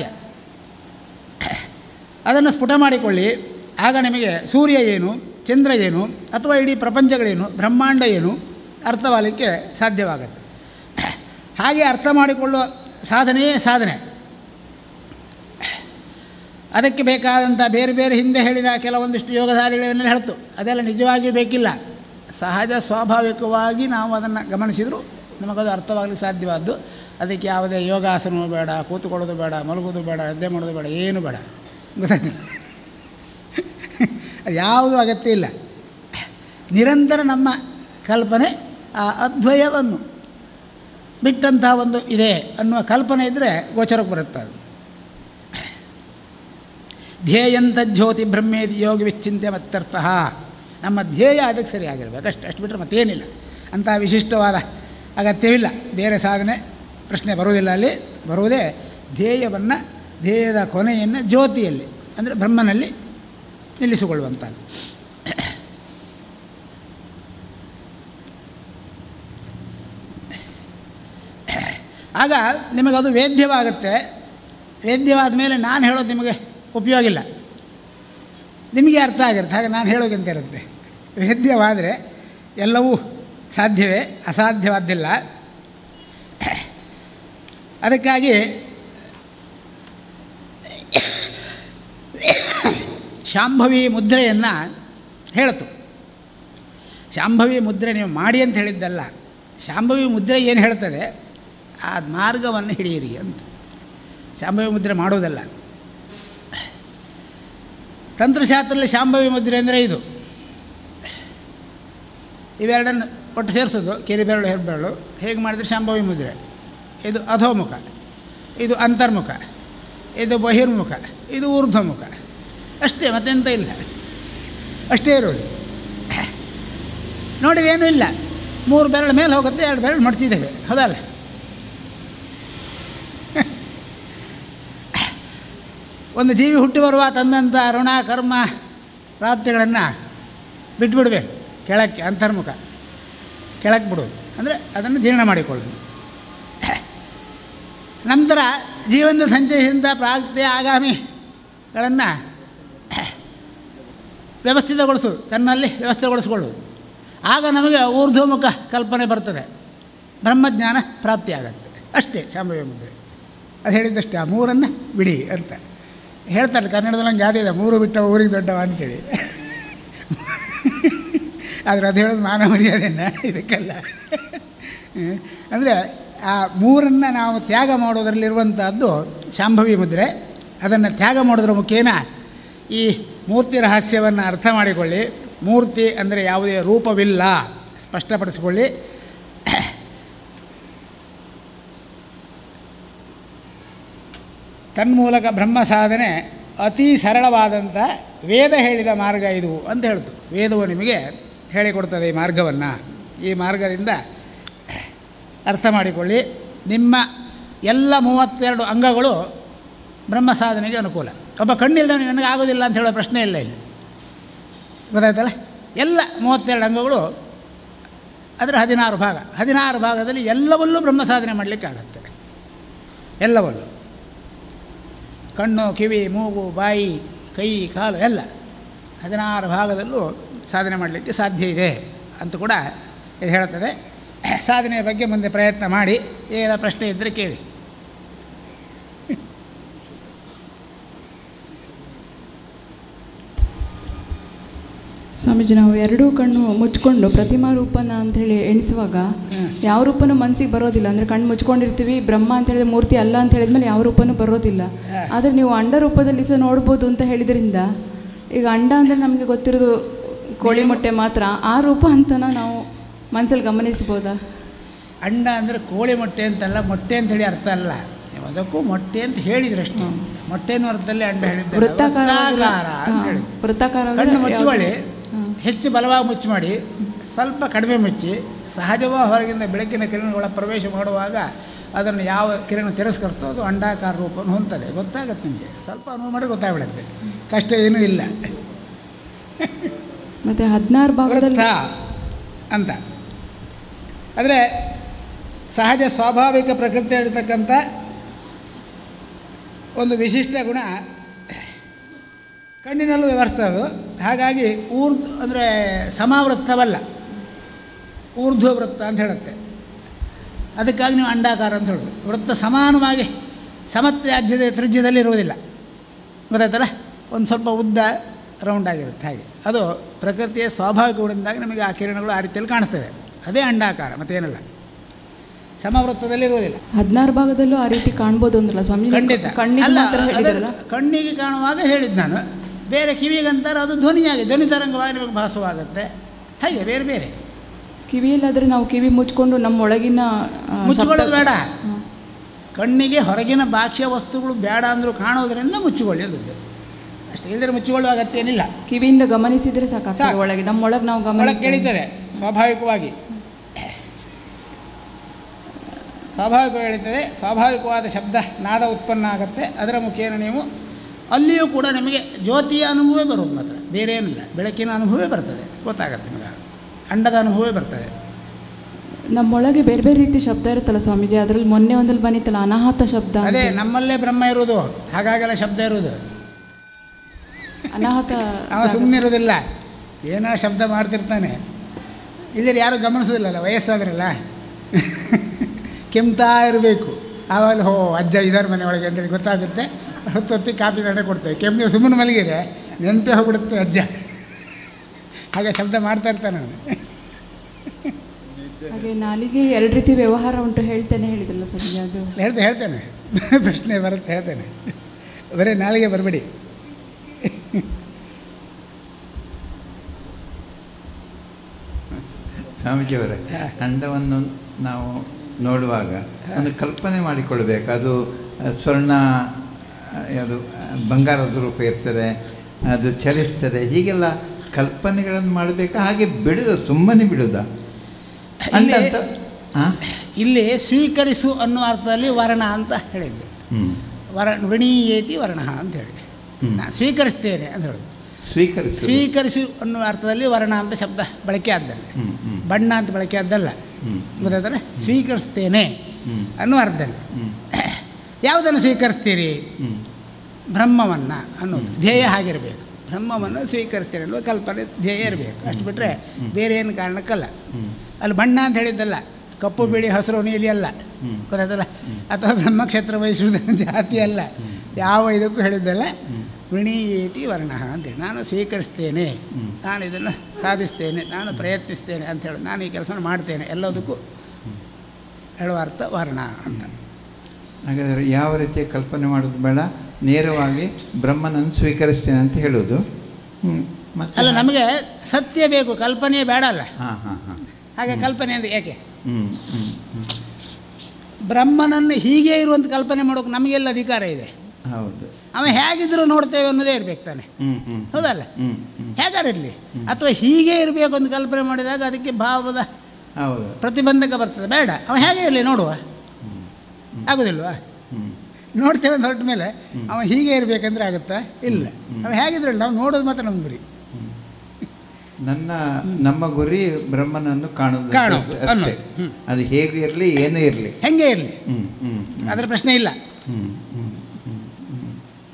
D: ಅದನ್ನು ಸ್ಫುಟ ಮಾಡಿಕೊಳ್ಳಿ ಆಗ ನಿಮಗೆ ಸೂರ್ಯ ಏನು ಚಂದ್ರ ಏನು ಅಥವಾ ಇಡೀ ಪ್ರಪಂಚಗಳೇನು ಬ್ರಹ್ಮಾಂಡ ಏನು ಅರ್ಥವಾಗಲಿಕ್ಕೆ ಸಾಧ್ಯವಾಗುತ್ತೆ ಹಾಗೆ ಅರ್ಥ ಮಾಡಿಕೊಳ್ಳುವ ಸಾಧನೆಯೇ ಸಾಧನೆ ಅದಕ್ಕೆ ಬೇಕಾದಂಥ ಬೇರೆ ಬೇರೆ ಹಿಂದೆ ಹೇಳಿದ ಕೆಲವೊಂದಿಷ್ಟು ಯೋಗಧಾರಿಗಳನ್ನೆಲ್ಲ ಹೇಳ್ತು ಅದೆಲ್ಲ ನಿಜವಾಗಿಯೂ ಬೇಕಿಲ್ಲ ಸಹಜ ಸ್ವಾಭಾವಿಕವಾಗಿ ನಾವು ಅದನ್ನು ಗಮನಿಸಿದರೂ ನಮಗದು ಅರ್ಥವಾಗಲಿಕ್ಕೆ ಸಾಧ್ಯವಾದ್ದು ಅದಕ್ಕೆ ಯಾವುದೇ ಯೋಗಾಸನವೂ ಬೇಡ ಕೂತ್ಕೊಳ್ಳೋದು ಬೇಡ ಮಲಗೋದು ಬೇಡ ನಿದ್ದೆ ಮಾಡೋದು ಬೇಡ ಏನು ಬೇಡ ಗೊತ್ತಾಗ್ತದೆ ಅದು ಯಾವುದೂ ಅಗತ್ಯ ಇಲ್ಲ ನಿರಂತರ ನಮ್ಮ ಕಲ್ಪನೆ ಆ ಅದ್ವಯವನ್ನು ಬಿಟ್ಟಂಥ ಒಂದು ಇದೆ ಅನ್ನುವ ಕಲ್ಪನೆ ಇದ್ದರೆ ಗೋಚರಕ್ಕೆ ಬರುತ್ತೆ ಅದು ಧ್ಯೇಯಂತ ಜ್ಯೋತಿ ಬ್ರಹ್ಮೇದಿ ಯೋಗ ವಿಚ್ಚಿಂತ್ಯ ಮತ್ತರ್ಥ ನಮ್ಮ ಧ್ಯೇಯ ಅದಕ್ಕೆ ಸರಿಯಾಗಿರ್ಬೇಕು ಅಷ್ಟು ಅಷ್ಟು ಬಿಟ್ಟರೆ ಮತ್ತೇನಿಲ್ಲ ಅಂಥ ವಿಶಿಷ್ಟವಾದ ಅಗತ್ಯವಿಲ್ಲ ಬೇರೆ ಸಾಧನೆ ಪ್ರಶ್ನೆ ಬರುವುದಿಲ್ಲ ಅಲ್ಲಿ ಬರುವುದೇ ಧ್ಯೇಯವನ್ನು ಧ್ಯೇಯದ ಕೊನೆಯನ್ನು ಜ್ಯೋತಿಯಲ್ಲಿ ಅಂದರೆ ಬ್ರಹ್ಮನಲ್ಲಿ ನಿಲ್ಲಿಸಿಕೊಳ್ಳುವಂಥದ್ದು ಆಗ ನಿಮಗದು ವೇದ್ಯವಾಗುತ್ತೆ ವೇದ್ಯವಾದ ಮೇಲೆ ನಾನು ಹೇಳೋದು ನಿಮಗೆ ಉಪಯೋಗ ಇಲ್ಲ ನಿಮಗೆ ಅರ್ಥ ಆಗಿರುತ್ತೆ ಹಾಗೆ ನಾನು ಹೇಳೋಕ್ಕಿಂತ ಇರುತ್ತೆ ವೇದ್ಯವಾದರೆ ಎಲ್ಲವೂ ಸಾಧ್ಯವೇ ಅಸಾಧ್ಯವಾದ್ದಿಲ್ಲ ಅದಕ್ಕಾಗಿ ಶಾಂಭವಿ ಮುದ್ರೆಯನ್ನು ಹೇಳಿತು ಶಾಂಭವಿ ಮುದ್ರೆ ನೀವು ಮಾಡಿ ಅಂತ ಹೇಳಿದ್ದಲ್ಲ ಶಾಂಭವಿ ಮುದ್ರೆ ಏನು ಹೇಳ್ತದೆ ಆ ಮಾರ್ಗವನ್ನು ಹಿಡಿಯಿರಿ ಅಂತ ಶಾಂಭವಿ ಮುದ್ರೆ ಮಾಡೋದಲ್ಲ ತಂತ್ರಶಾಸ್ತ್ರದಲ್ಲಿ ಶಾಂಭವಿ ಮುದ್ರೆ ಅಂದರೆ ಇದು ಇವೆರಡನ್ನು ಒಟ್ಟು ಸೇರಿಸೋದು ಕಿರಿ ಬೆರಳು ಹೆಬ್ಬೆರಳು ಹೇಗೆ ಮಾಡಿದರೆ ಶಾಂಭವಿ ಮುದ್ರೆ ಇದು ಅಧೋಮುಖ ಇದು ಅಂತರ್ಮುಖ ಇದು ಬಹಿರ್ಮುಖ ಇದು ಊರ್ಧ್ವಮುಖ ಅಷ್ಟೇ ಮತ್ತೆಂತ ಇಲ್ಲ ಅಷ್ಟೇ ಇರೋದು ನೋಡಿ ಏನೂ ಇಲ್ಲ ಮೂರು ಬೆರಳು ಮೇಲೆ ಹೋಗುತ್ತೆ ಎರಡು ಬೆರಳು ಮಡಚಿದ್ದೇವೆ ಹೌದಲ್ಲ ಒಂದು ಜೀವಿ ಹುಟ್ಟಿ ಬರುವ ತಂದಂಥ ಋಣ ಕರ್ಮ ಪ್ರಾಪ್ತಿಗಳನ್ನು ಬಿಟ್ಬಿಡ್ಬೇಕು ಕೆಳಕ್ಕೆ ಅಂತರ್ಮುಖ ಕೆಳಕ್ಕೆ ಬಿಡೋದು ಅಂದರೆ ಅದನ್ನು ಜೀರ್ಣ ಮಾಡಿಕೊಳ್ಳೋದು ನಂತರ ಜೀವನದ ಸಂಚಯದಿಂದ ಪ್ರಾಪ್ತಿ ಆಗಾಮಿಗಳನ್ನು ವ್ಯವಸ್ಥಿತಗೊಳಿಸೋದು ತನ್ನಲ್ಲಿ ವ್ಯವಸ್ಥೆಗೊಳಿಸ್ಕೊಳ್ಳೋದು ಆಗ ನಮಗೆ ಊರ್ಧ್ವಮುಖ ಕಲ್ಪನೆ ಬರ್ತದೆ ಬ್ರಹ್ಮಜ್ಞಾನ ಪ್ರಾಪ್ತಿಯಾಗತ್ತೆ ಅಷ್ಟೇ ಶಾಂಭವಿ ಮುದ್ರೆ ಅದು ಹೇಳಿದ್ದಷ್ಟೇ ಆ ಮೂರನ್ನು ಬಿಡಿ ಅಂತ ಹೇಳ್ತಾರೆ ಕನ್ನಡದಲ್ಲಿ ಹಂಗೆ ಗಾದೆ ಇದೆ ಮೂರು ಬಿಟ್ಟ ಊರಿಗೆ ದೊಡ್ಡವ ಅಂತೇಳಿ ಆದರೆ ಅದು ಹೇಳೋದು ಮಾನವ ಮರ್ಯಾದೆಯನ್ನು ಇದಕ್ಕೆಲ್ಲ ಅಂದರೆ ಆ ಮೂರನ್ನು ನಾವು ತ್ಯಾಗ ಮಾಡೋದರಲ್ಲಿರುವಂಥದ್ದು ಶಾಂಭವಿ ಮುದ್ರೆ ಅದನ್ನು ತ್ಯಾಗ ಮಾಡೋದ್ರ ಮುಖೇನ ಈ ಮೂರ್ತಿ ರಹಸ್ಯವನ್ನು ಅರ್ಥ ಮಾಡಿಕೊಳ್ಳಿ ಮೂರ್ತಿ ಅಂದರೆ ಯಾವುದೇ ರೂಪವಿಲ್ಲ ಸ್ಪಷ್ಟಪಡಿಸಿಕೊಳ್ಳಿ ತನ್ಮೂಲಕ ಬ್ರಹ್ಮ ಸಾಧನೆ ಅತಿ ಸರಳವಾದಂಥ ವೇದ ಹೇಳಿದ ಮಾರ್ಗ ಇದು ಅಂತ ಹೇಳ್ತು ವೇದವು ನಿಮಗೆ ಹೇಳಿಕೊಡ್ತದೆ ಈ ಮಾರ್ಗವನ್ನು ಈ ಮಾರ್ಗದಿಂದ ಅರ್ಥ ಮಾಡಿಕೊಳ್ಳಿ ನಿಮ್ಮ ಎಲ್ಲ ಮೂವತ್ತೆರಡು ಅಂಗಗಳು ಬ್ರಹ್ಮ ಸಾಧನೆಗೆ ಅನುಕೂಲ ಒಬ್ಬ ಕಣ್ಣಿಲ್ದವನು ನನಗೆ ಆಗೋದಿಲ್ಲ ಅಂತ ಹೇಳೋ ಪ್ರಶ್ನೆ ಇಲ್ಲ ಇಲ್ಲಿ ಗೊತ್ತಾಯ್ತಲ್ಲ ಎಲ್ಲ ಮೂವತ್ತೆರಡು ಅಂಗಗಳು ಅದರ ಹದಿನಾರು ಭಾಗ ಹದಿನಾರು ಭಾಗದಲ್ಲಿ ಎಲ್ಲವಲ್ಲೂ ಬ್ರಹ್ಮ ಸಾಧನೆ ಮಾಡಲಿಕ್ಕಾಗತ್ತೆ ಎಲ್ಲವಲ್ಲೂ ಕಣ್ಣು ಕಿವಿ ಮೂಗು ಬಾಯಿ ಕೈ ಕಾಲು ಎಲ್ಲ ಹದಿನಾರು ಭಾಗದಲ್ಲೂ ಸಾಧನೆ ಮಾಡಲಿಕ್ಕೆ ಸಾಧ್ಯ ಇದೆ ಅಂತ ಕೂಡ ಇದು ಹೇಳ್ತದೆ ಸಾಧನೆಯ ಬಗ್ಗೆ ಮುಂದೆ ಪ್ರಯತ್ನ ಮಾಡಿ ಏನ ಪ್ರಶ್ನೆ ಇದ್ದರೆ ಕೇಳಿ
E: ಸ್ವಾಮೀಜಿ ನಾವು ಎರಡೂ ಕಣ್ಣು ಮುಚ್ಕೊಂಡು ಪ್ರತಿಮಾ ರೂಪನ ಅಂಥೇಳಿ ಎಣಿಸುವಾಗ ಯಾವ ರೂಪನೂ ಮನಸ್ಸಿಗೆ ಬರೋದಿಲ್ಲ ಅಂದರೆ ಕಣ್ಣು ಮುಚ್ಕೊಂಡಿರ್ತೀವಿ ಬ್ರಹ್ಮ ಅಂತ ಹೇಳಿದ್ರೆ ಮೂರ್ತಿ ಅಲ್ಲ ಅಂತ ಹೇಳಿದ್ಮೇಲೆ ಯಾವ ರೂಪನೂ ಬರೋದಿಲ್ಲ ಆದರೆ ನೀವು ಅಂಡ ರೂಪದಲ್ಲಿ ಸಹ ನೋಡ್ಬೋದು ಅಂತ ಹೇಳಿದ್ರಿಂದ ಈಗ ಅಂಡ ಅಂದರೆ ನಮಗೆ ಗೊತ್ತಿರೋದು ಕೋಳಿ ಮೊಟ್ಟೆ ಮಾತ್ರ ಆ ರೂಪ ಅಂತನ ನಾವು ಮನಸ್ಸಲ್ಲಿ ಗಮನಿಸ್ಬೋದಾ
D: ಅಂಡ ಅಂದರೆ ಕೋಳಿ ಮೊಟ್ಟೆ ಅಂತಲ್ಲ ಮೊಟ್ಟೆ ಅಂತ ಹೇಳಿ ಅರ್ಥ ಅಲ್ಲ ಅದಕ್ಕೂ ಮೊಟ್ಟೆ ಅಂತ ಹೇಳಿದ್ರು ಅಷ್ಟೇ ಮೊಟ್ಟೆ ಅನ್ನೋ ಅರ್ಥದಲ್ಲಿ ಅಂಡ ಹೇಳಿದ್ದಾರೆ
E: ವೃತ್ತಾಕಾರ
D: ವೃತ್ತಾಕಾರ ಅಂತ ಹೇಳಿ
E: ವೃತ್ತಾಕಾರ
D: ಕಣ್ಣು ಮುಚ್ಚಿಕೊಳ್ಳಿ ಹೆಚ್ಚು ಬಲವಾಗಿ ಮುಚ್ಚಿ ಮಾಡಿ ಸ್ವಲ್ಪ ಕಡಿಮೆ ಮುಚ್ಚಿ ಸಹಜವಾಗಿ ಹೊರಗಿಂದ ಬೆಳಕಿನ ಕಿರಣಗಳ ಪ್ರವೇಶ ಮಾಡುವಾಗ ಅದನ್ನು ಯಾವ ಕಿರಣ ತಿರಸ್ಕರಿಸ್ತೋ ಅದು ಅಂಡಾಕಾರ ರೂಪವನ್ನು ಹೊಂದ್ತದೆ ಗೊತ್ತಾಗತ್ತೆ ನಿಮಗೆ ಸ್ವಲ್ಪ ಅನುಭವ ಮಾಡಿ ಗೊತ್ತಾಗ್ಬಿಡುತ್ತೆ ಕಷ್ಟ ಏನೂ ಇಲ್ಲ
E: ಮತ್ತು ಹದಿನಾರು ಭಾಗದಲ್ಲಿ
D: ವೃತ್ತ ಅಂತ ಆದರೆ ಸಹಜ ಸ್ವಾಭಾವಿಕ ಪ್ರಕೃತಿ ಇರತಕ್ಕಂಥ ಒಂದು ವಿಶಿಷ್ಟ ಗುಣ ಕಣ್ಣಿನಲ್ಲೂ ವ್ಯವಹರಿಸೋದು ಹಾಗಾಗಿ ಊರ್ಧ್ವ ಅಂದರೆ ಸಮಾವೃತ್ತವಲ್ಲ ಊರ್ಧ್ವ ವೃತ್ತ ಅಂತ ಹೇಳುತ್ತೆ ಅದಕ್ಕಾಗಿ ನೀವು ಅಂಡಾಕಾರ ಅಂತ ಹೇಳೋದು ವೃತ್ತ ಸಮಾನವಾಗಿ ಸಮತ್ಯಾಜ್ಯದ ತ್ರಿಜ್ಯದಲ್ಲಿ ಇರುವುದಿಲ್ಲ ಗೊತ್ತಾಯ್ತಲ್ಲ ಒಂದು ಸ್ವಲ್ಪ ಉದ್ದ ರೌಂಡ್ ಆಗಿರುತ್ತೆ ಹಾಗೆ ಅದು ಪ್ರಕೃತಿಯ ಸ್ವಾಭಾವಿಕ ಗುಣದಿಂದಾಗಿ ನಮಗೆ ಆ ಕಿರಣಗಳು ಆ ರೀತಿಯಲ್ಲಿ ಕಾಣಿಸ್ತವೆ ಅದೇ ಅಂಡಾಕಾರ ಮತ್ತೇನಲ್ಲ ಸಮವೃತ್ತದಲ್ಲಿ ಇರುವುದಿಲ್ಲ
E: ಹದಿನಾರು ಭಾಗದಲ್ಲೂ ಆ ರೀತಿ ಕಾಣ್ಬೋದು ಅಂದ್ರಲ್ಲ ಸ್ವಾಮಿ
D: ಖಂಡಿತ
E: ಕಣ್ಣಿಗೆ
D: ಅಲ್ಲ
E: ಮಾತ್ರ ಹೇಳಿದ್ರಲ್ಲ
D: ಅದನ್ನು ಕಣ್ಣಿಗೆ ಕಾಣುವಾಗ ಹೇಳಿದ್ದು ನಾನು ಬೇರೆ ಕಿವಿಗಂತಾರೆ ಅದು ಧ್ವನಿಯಾಗಿ ಧ್ವನಿ ತರಂಗವಾಗಿ ನಿಮಗೆ ಭಾಸವಾಗುತ್ತೆ ಹಾಗೆ ಬೇರೆ ಬೇರೆ
E: ಕಿವಿಯಲ್ಲಾದರೆ ನಾವು ಕಿವಿ ಮುಚ್ಕೊಂಡು ನಮ್ಮ ಒಳಗಿನ ಆ,
D: ಮುಚ್ಚಿಕೊಳ್ಳೋದು
E: ಶಬ್ದ-
D: ಬೇಡ
E: ಹಾಂ.
D: ಕಣ್ಣಿಗೆ ಹೊರಗಿನ ಬಾಹ್ಯ ವಸ್ತುಗಳು ಬೇಡ ಅಂದರೂ ಕಾಣೋದರಿಂದ ಮುಚ್ಚಿಕೊಳ್ಳಿ ಅದದ್ದು ಅಷ್ಟೇ ಇಲ್ಲದ್ರೆ ಮುಚ್ಚಿಕೊಳ್ಳುವ ಅಗತ್ಯ ಏನಿಲ್ಲ
E: ಕಿವಿಯಿಂದ ಗಮನಿಸಿದ್ರೆ ಸಾಕಾಗ್ತದೆ
D: ಸಾಕು.
E: ಒಳಗೆ ನಮ್ಮೊಳಗೆ ನಾವು
D: ಒಳಗೆ
E: ಗಮನಿಸಿ
D: ಕೇಳಿದ್ದಾರೆ ಸ್ವಾಭಾವಿಕವಾಗಿ ಸ್ವಾಭಾವಿಕವಾಗಿ ಹೇಳ್ತದೆ ಸ್ವಾಭಾವಿಕವಾದ ಶಬ್ದ ನಾದ ಉತ್ಪನ್ನ ಆಗುತ್ತೆ ಅದರ ಮುಖೇನ ನೀವು ಅಲ್ಲಿಯೂ ಕೂಡ ನಿಮಗೆ ಜ್ಯೋತಿಯ ಅನುಭವವೇ ಬರೋದು ಮಾತ್ರ ಬೇರೆ ಏನಿಲ್ಲ ಬೆಳಕಿನ ಅನುಭವವೇ ಬರ್ತದೆ ಗೊತ್ತಾಗತ್ತೆ ನಿಮಗೆ ಅಂಡದ ಅನುಭವವೇ ಬರ್ತದೆ
E: ನಮ್ಮೊಳಗೆ ಬೇರೆ ಬೇರೆ ರೀತಿ ಶಬ್ದ ಇರುತ್ತಲ್ಲ ಸ್ವಾಮೀಜಿ ಅದರಲ್ಲಿ ಮೊನ್ನೆ ಒಂದಲ್ಲಿ ಬಂದಿತ್ತಲ್ಲ ಅನಾಹತ ಶಬ್ದ
D: ಅದೇ
E: ಅಂತೇಳಿ.
D: ನಮ್ಮಲ್ಲೇ ಬ್ರಹ್ಮ ಇರೋದು ಹಾಗಾಗೆಲ್ಲ ಶಬ್ದ ಇರೋದು
E: ಅನಾಹತ
D: ಅವ
E: ಜಾಗ.
D: ಸುಮ್ಮನೆ ಇರೋದಿಲ್ಲ ಏನೋ ಶಬ್ದ ಮಾಡ್ತಿರ್ತಾನೆ ಇಲ್ಲಿ ಯಾರು ಗಮನಿಸೋದಿಲ್ಲಲ್ಲ ವಯಸ್ಸಾದ್ರಲ್ಲ ಕೆಮ್ತಾ ಇರಬೇಕು ಆವಾಗ ಹೋ ಅಜ್ಜ ಇದಾರೆ ಮನೆ ಒಳಗೆ ಅಂತೇಳಿ ಗೊತ್ತಾಗುತ್ತೆ ಹೊತ್ತು ಹೊತ್ತಿ ಕಾಫಿ ತಡೆ ಕೊಡ್ತೇವೆ ಕೆಮ್ಮು ಸುಮ್ಮನೆ ಮಲಗಿದೆ ನೆನಪೇ ಹೋಗ್ಬಿಡುತ್ತೆ ಅಜ್ಜ ಹಾಗೆ ಶಬ್ದ ಮಾಡ್ತಾ ಇರ್ತಾನೆ ಅವನು
E: ಹಾಗೆ ನಾಲಿಗೆ ಎರಡು ರೀತಿ ವ್ಯವಹಾರ ಉಂಟು ಹೇಳ್ತೇನೆ ಹೇಳಿದ್ರಲ್ಲ ಸ್ವಾಮೀಜಿ ಅದು
D: ಹೇಳ್ತೆ ಹೇಳ್ತೇನೆ ಪ್ರಶ್ನೆ ಬರುತ್ತೆ ಹೇಳ್ತೇನೆ ಬರೀ ನಾಳೆಗೆ ಬರಬೇಡಿ
F: ಸ್ವಾಮೀಜಿಯವರೇ ಅಂಡವನ್ನು ನಾವು ನೋಡುವಾಗ ಒಂದು ಕಲ್ಪನೆ ಮಾಡಿಕೊಳ್ಬೇಕು ಅದು ಆ, ಸ್ವರ್ಣ ಆ, ಯಾವುದು ಆ, ಬಂಗಾರದ ರೂಪ ಇರ್ತದೆ ಅದು ಚಲಿಸ್ತದೆ ಹೀಗೆಲ್ಲ ಕಲ್ಪನೆಗಳನ್ನು ಮಾಡಬೇಕಾ ಹಾಗೆ ಬಿಡುದ ಸುಮ್ಮನೆ ಬಿಡುದ ಅಂಡ
D: ಇಲ್ಲಿ-
F: ಅಂತ ಹಾಂ
D: ಇಲ್ಲಿ ಸ್ವೀಕರಿಸು ಅನ್ನುವ ಅರ್ಥದಲ್ಲಿ ವರ್ಣ ಅಂತ ಹೇಳಿದ್ದು
F: ಹ್ಞೂ
D: ವರ ವೃಣೀಯೇತಿ ವರ್ಣ ಅಂತ ಹೇಳಿದೆ
F: ಹ್ಮ್.
D: ನಾನು ಸ್ವೀಕರಿಸ್ತೇನೆ ಅಂತ ಹೇಳೋದು
F: ಸ್ವೀಕರಿಸು
D: ಸ್ವೀಕರಿಸು ಅನ್ನುವ ಅರ್ಥದಲ್ಲಿ ವರ್ಣ ಅಂತ ಶಬ್ದ ಬಳಕೆ ಆದ್ದಲ್ಲ
F: ಹ್ಞೂ ಹ್ಞೂ
D: ಬಣ್ಣ ಅಂತ ಬಳಕೆ ಆದ್ದಲ್ಲ
F: ಹ್ಞೂ
D: ಗೊತ್ತಾಯ್ತಲ್ಲ ಸ್ವೀಕರಿಸ್ತೇನೆ
F: ಹ್ಞೂ
D: ಅನ್ನುವ ಅರ್ಥದಲ್ಲಿ
F: ಹ್ಞೂ
D: ಯಾವುದನ್ನು ಸ್ವೀಕರಿಸ್ತೀರಿ
F: ಹ್ಞೂ
D: ಬ್ರಹ್ಮವನ್ನು ಅನ್ನೋದು ಧ್ಯೇಯ ಆಗಿರಬೇಕು ಬ್ರಹ್ಮವನ್ನು ಸ್ವೀಕರಿಸ್ತೀರಿ ಅನ್ನುವ ಕಲ್ಪನೆ ಧ್ಯೇಯ ಇರಬೇಕು ಅಷ್ಟು ಬಿಟ್ಟರೆ ಬೇರೆ ಏನು ಕಾರಣಕ್ಕಲ್ಲ
F: ಹ್ಞೂ
D: ಅಲ್ಲಿ ಬಣ್ಣ ಅಂತ ಹೇಳಿದ್ದಲ್ಲ ಕಪ್ಪು ಬಿಳಿ ಹಸಿರು ನೀಲಿ ಅಲ್ಲ
F: ಹ್ಮ್.
D: ಗೊತ್ತಾಯ್ತಲ್ಲ ಅಥವಾ ಬ್ರಹ್ಮಕ್ಷೇತ್ರ ವಹಿಸುವುದ ಜಾತಿ ಅಲ್ಲ ಯಾವ ಇದಕ್ಕೂ ಹೇಳಿದ್ದಲ್ಲ ವೃಣೀಯೇತಿ ವರ್ಣ ಅಂತೇಳಿ ನಾನು ಸ್ವೀಕರಿಸ್ತೇನೆ
F: ಹ್ಮ್.
D: ನಾನು ಇದನ್ನು ಸಾಧಿಸ್ತೇನೆ ನಾನು ಪ್ರಯತ್ನಿಸ್ತೇನೆ ಅಂತ ಹೇಳಿ ನಾನು ಈ ಕೆಲಸ ಮಾಡ್ತೇನೆ ಎಲ್ಲದಕ್ಕೂ ಹೇಳುವ ಅರ್ಥ ವರ್ಣ ಅಂತ
F: ಹಾಗಾದರೆ ಯಾವ ರೀತಿಯ ಕಲ್ಪನೆ ಮಾಡೋದು ಬೇಡ ನೇರವಾಗಿ ಬ್ರಹ್ಮನನ್ನು ಸ್ವೀಕರಿಸ್ತೇನೆ ಅಂತ ಹೇಳೋದು ಹ್ಮ್. ಮತ್ತೆ
D: ಅಲ್ಲ ನಮಗೆ ಸತ್ಯ ಬೇಕು ಕಲ್ಪನೆ ಬೇಡ ಅಲ್ಲ
F: ಹಾಂ ಹಾಂ ಹಾಂ
D: ಹಾಗೆ ಕಲ್ಪನೆ ಅಂತ ಏಕೆ
F: ಹ್ಞೂ ಹ್ಞೂ ಹ್ಞೂ
D: ಬ್ರಹ್ಮನನ್ನು ಹೀಗೆ ಇರುವಂಥ ಕಲ್ಪನೆ ಮಾಡೋಕೆ ನಮಗೆಲ್ಲ ಅಧಿಕಾರ ಇದೆ
F: ಹೌದು
D: ಅವ ಹೇಗಿದ್ದರೂ ನೋಡ್ತೇವೆ ಅನ್ನೋದೇ ಇರ್ಬೇಕು ತಾನೆ
F: ಹ್ಞೂ ಹ್ಞೂ
D: ಹೌದಲ್ಲ
F: ಹ್ಞೂ ಹ್ಞೂ
D: ಹೇಗಾರಿರಲಿ ಅಥವಾ ಹೀಗೆ ಇರಬೇಕು ಅಂತ ಕಲ್ಪನೆ ಮಾಡಿದಾಗ ಅದಕ್ಕೆ ಭಾವದ
F: ಹೌದು
D: ಪ್ರತಿಬಂಧಕ ಬರ್ತದೆ ಬೇಡ ಅವ ಹೇಗೆ ಇರಲಿ ನೋಡುವ ಆಗೋದಿಲ್ವಾ
F: ಹ್ಞೂ
D: ನೋಡ್ತೇವೆ ಅಂತ ಹೊರಟ ಮೇಲೆ ಅವ ಹೀಗೆ ಇರಬೇಕಂದ್ರೆ ಆಗುತ್ತಾ ಇಲ್ಲ ಅವ ಹೇಗಿದ್ರೆ ನಾವು ನೋಡೋದು ಮಾತ್ರ ನಮ್ಮ ಗುರಿ
F: ನನ್ನ ನಮ್ಮ ಗುರಿ ಬ್ರಹ್ಮನನ್ನು ಕಾಣುವುದು
D: ಕಾಣೋದು,
F: ಅಷ್ಟೇ
D: ಅನ್ನೋದು. ಹ್ಮ್.
F: ಅದು ಹೇಗೆ ಇರಲಿ ಏನೇ ಇರಲಿ
D: ಹೆಂಗೆ ಇರಲಿ
F: ಹ್ಞೂ ಹ್ಞೂ
D: ಅದರ ಪ್ರಶ್ನೆ ಇಲ್ಲ
F: ಹ್ಞೂ ಹ್ಞೂ ಹ್ಞೂ ಹ್ಞೂ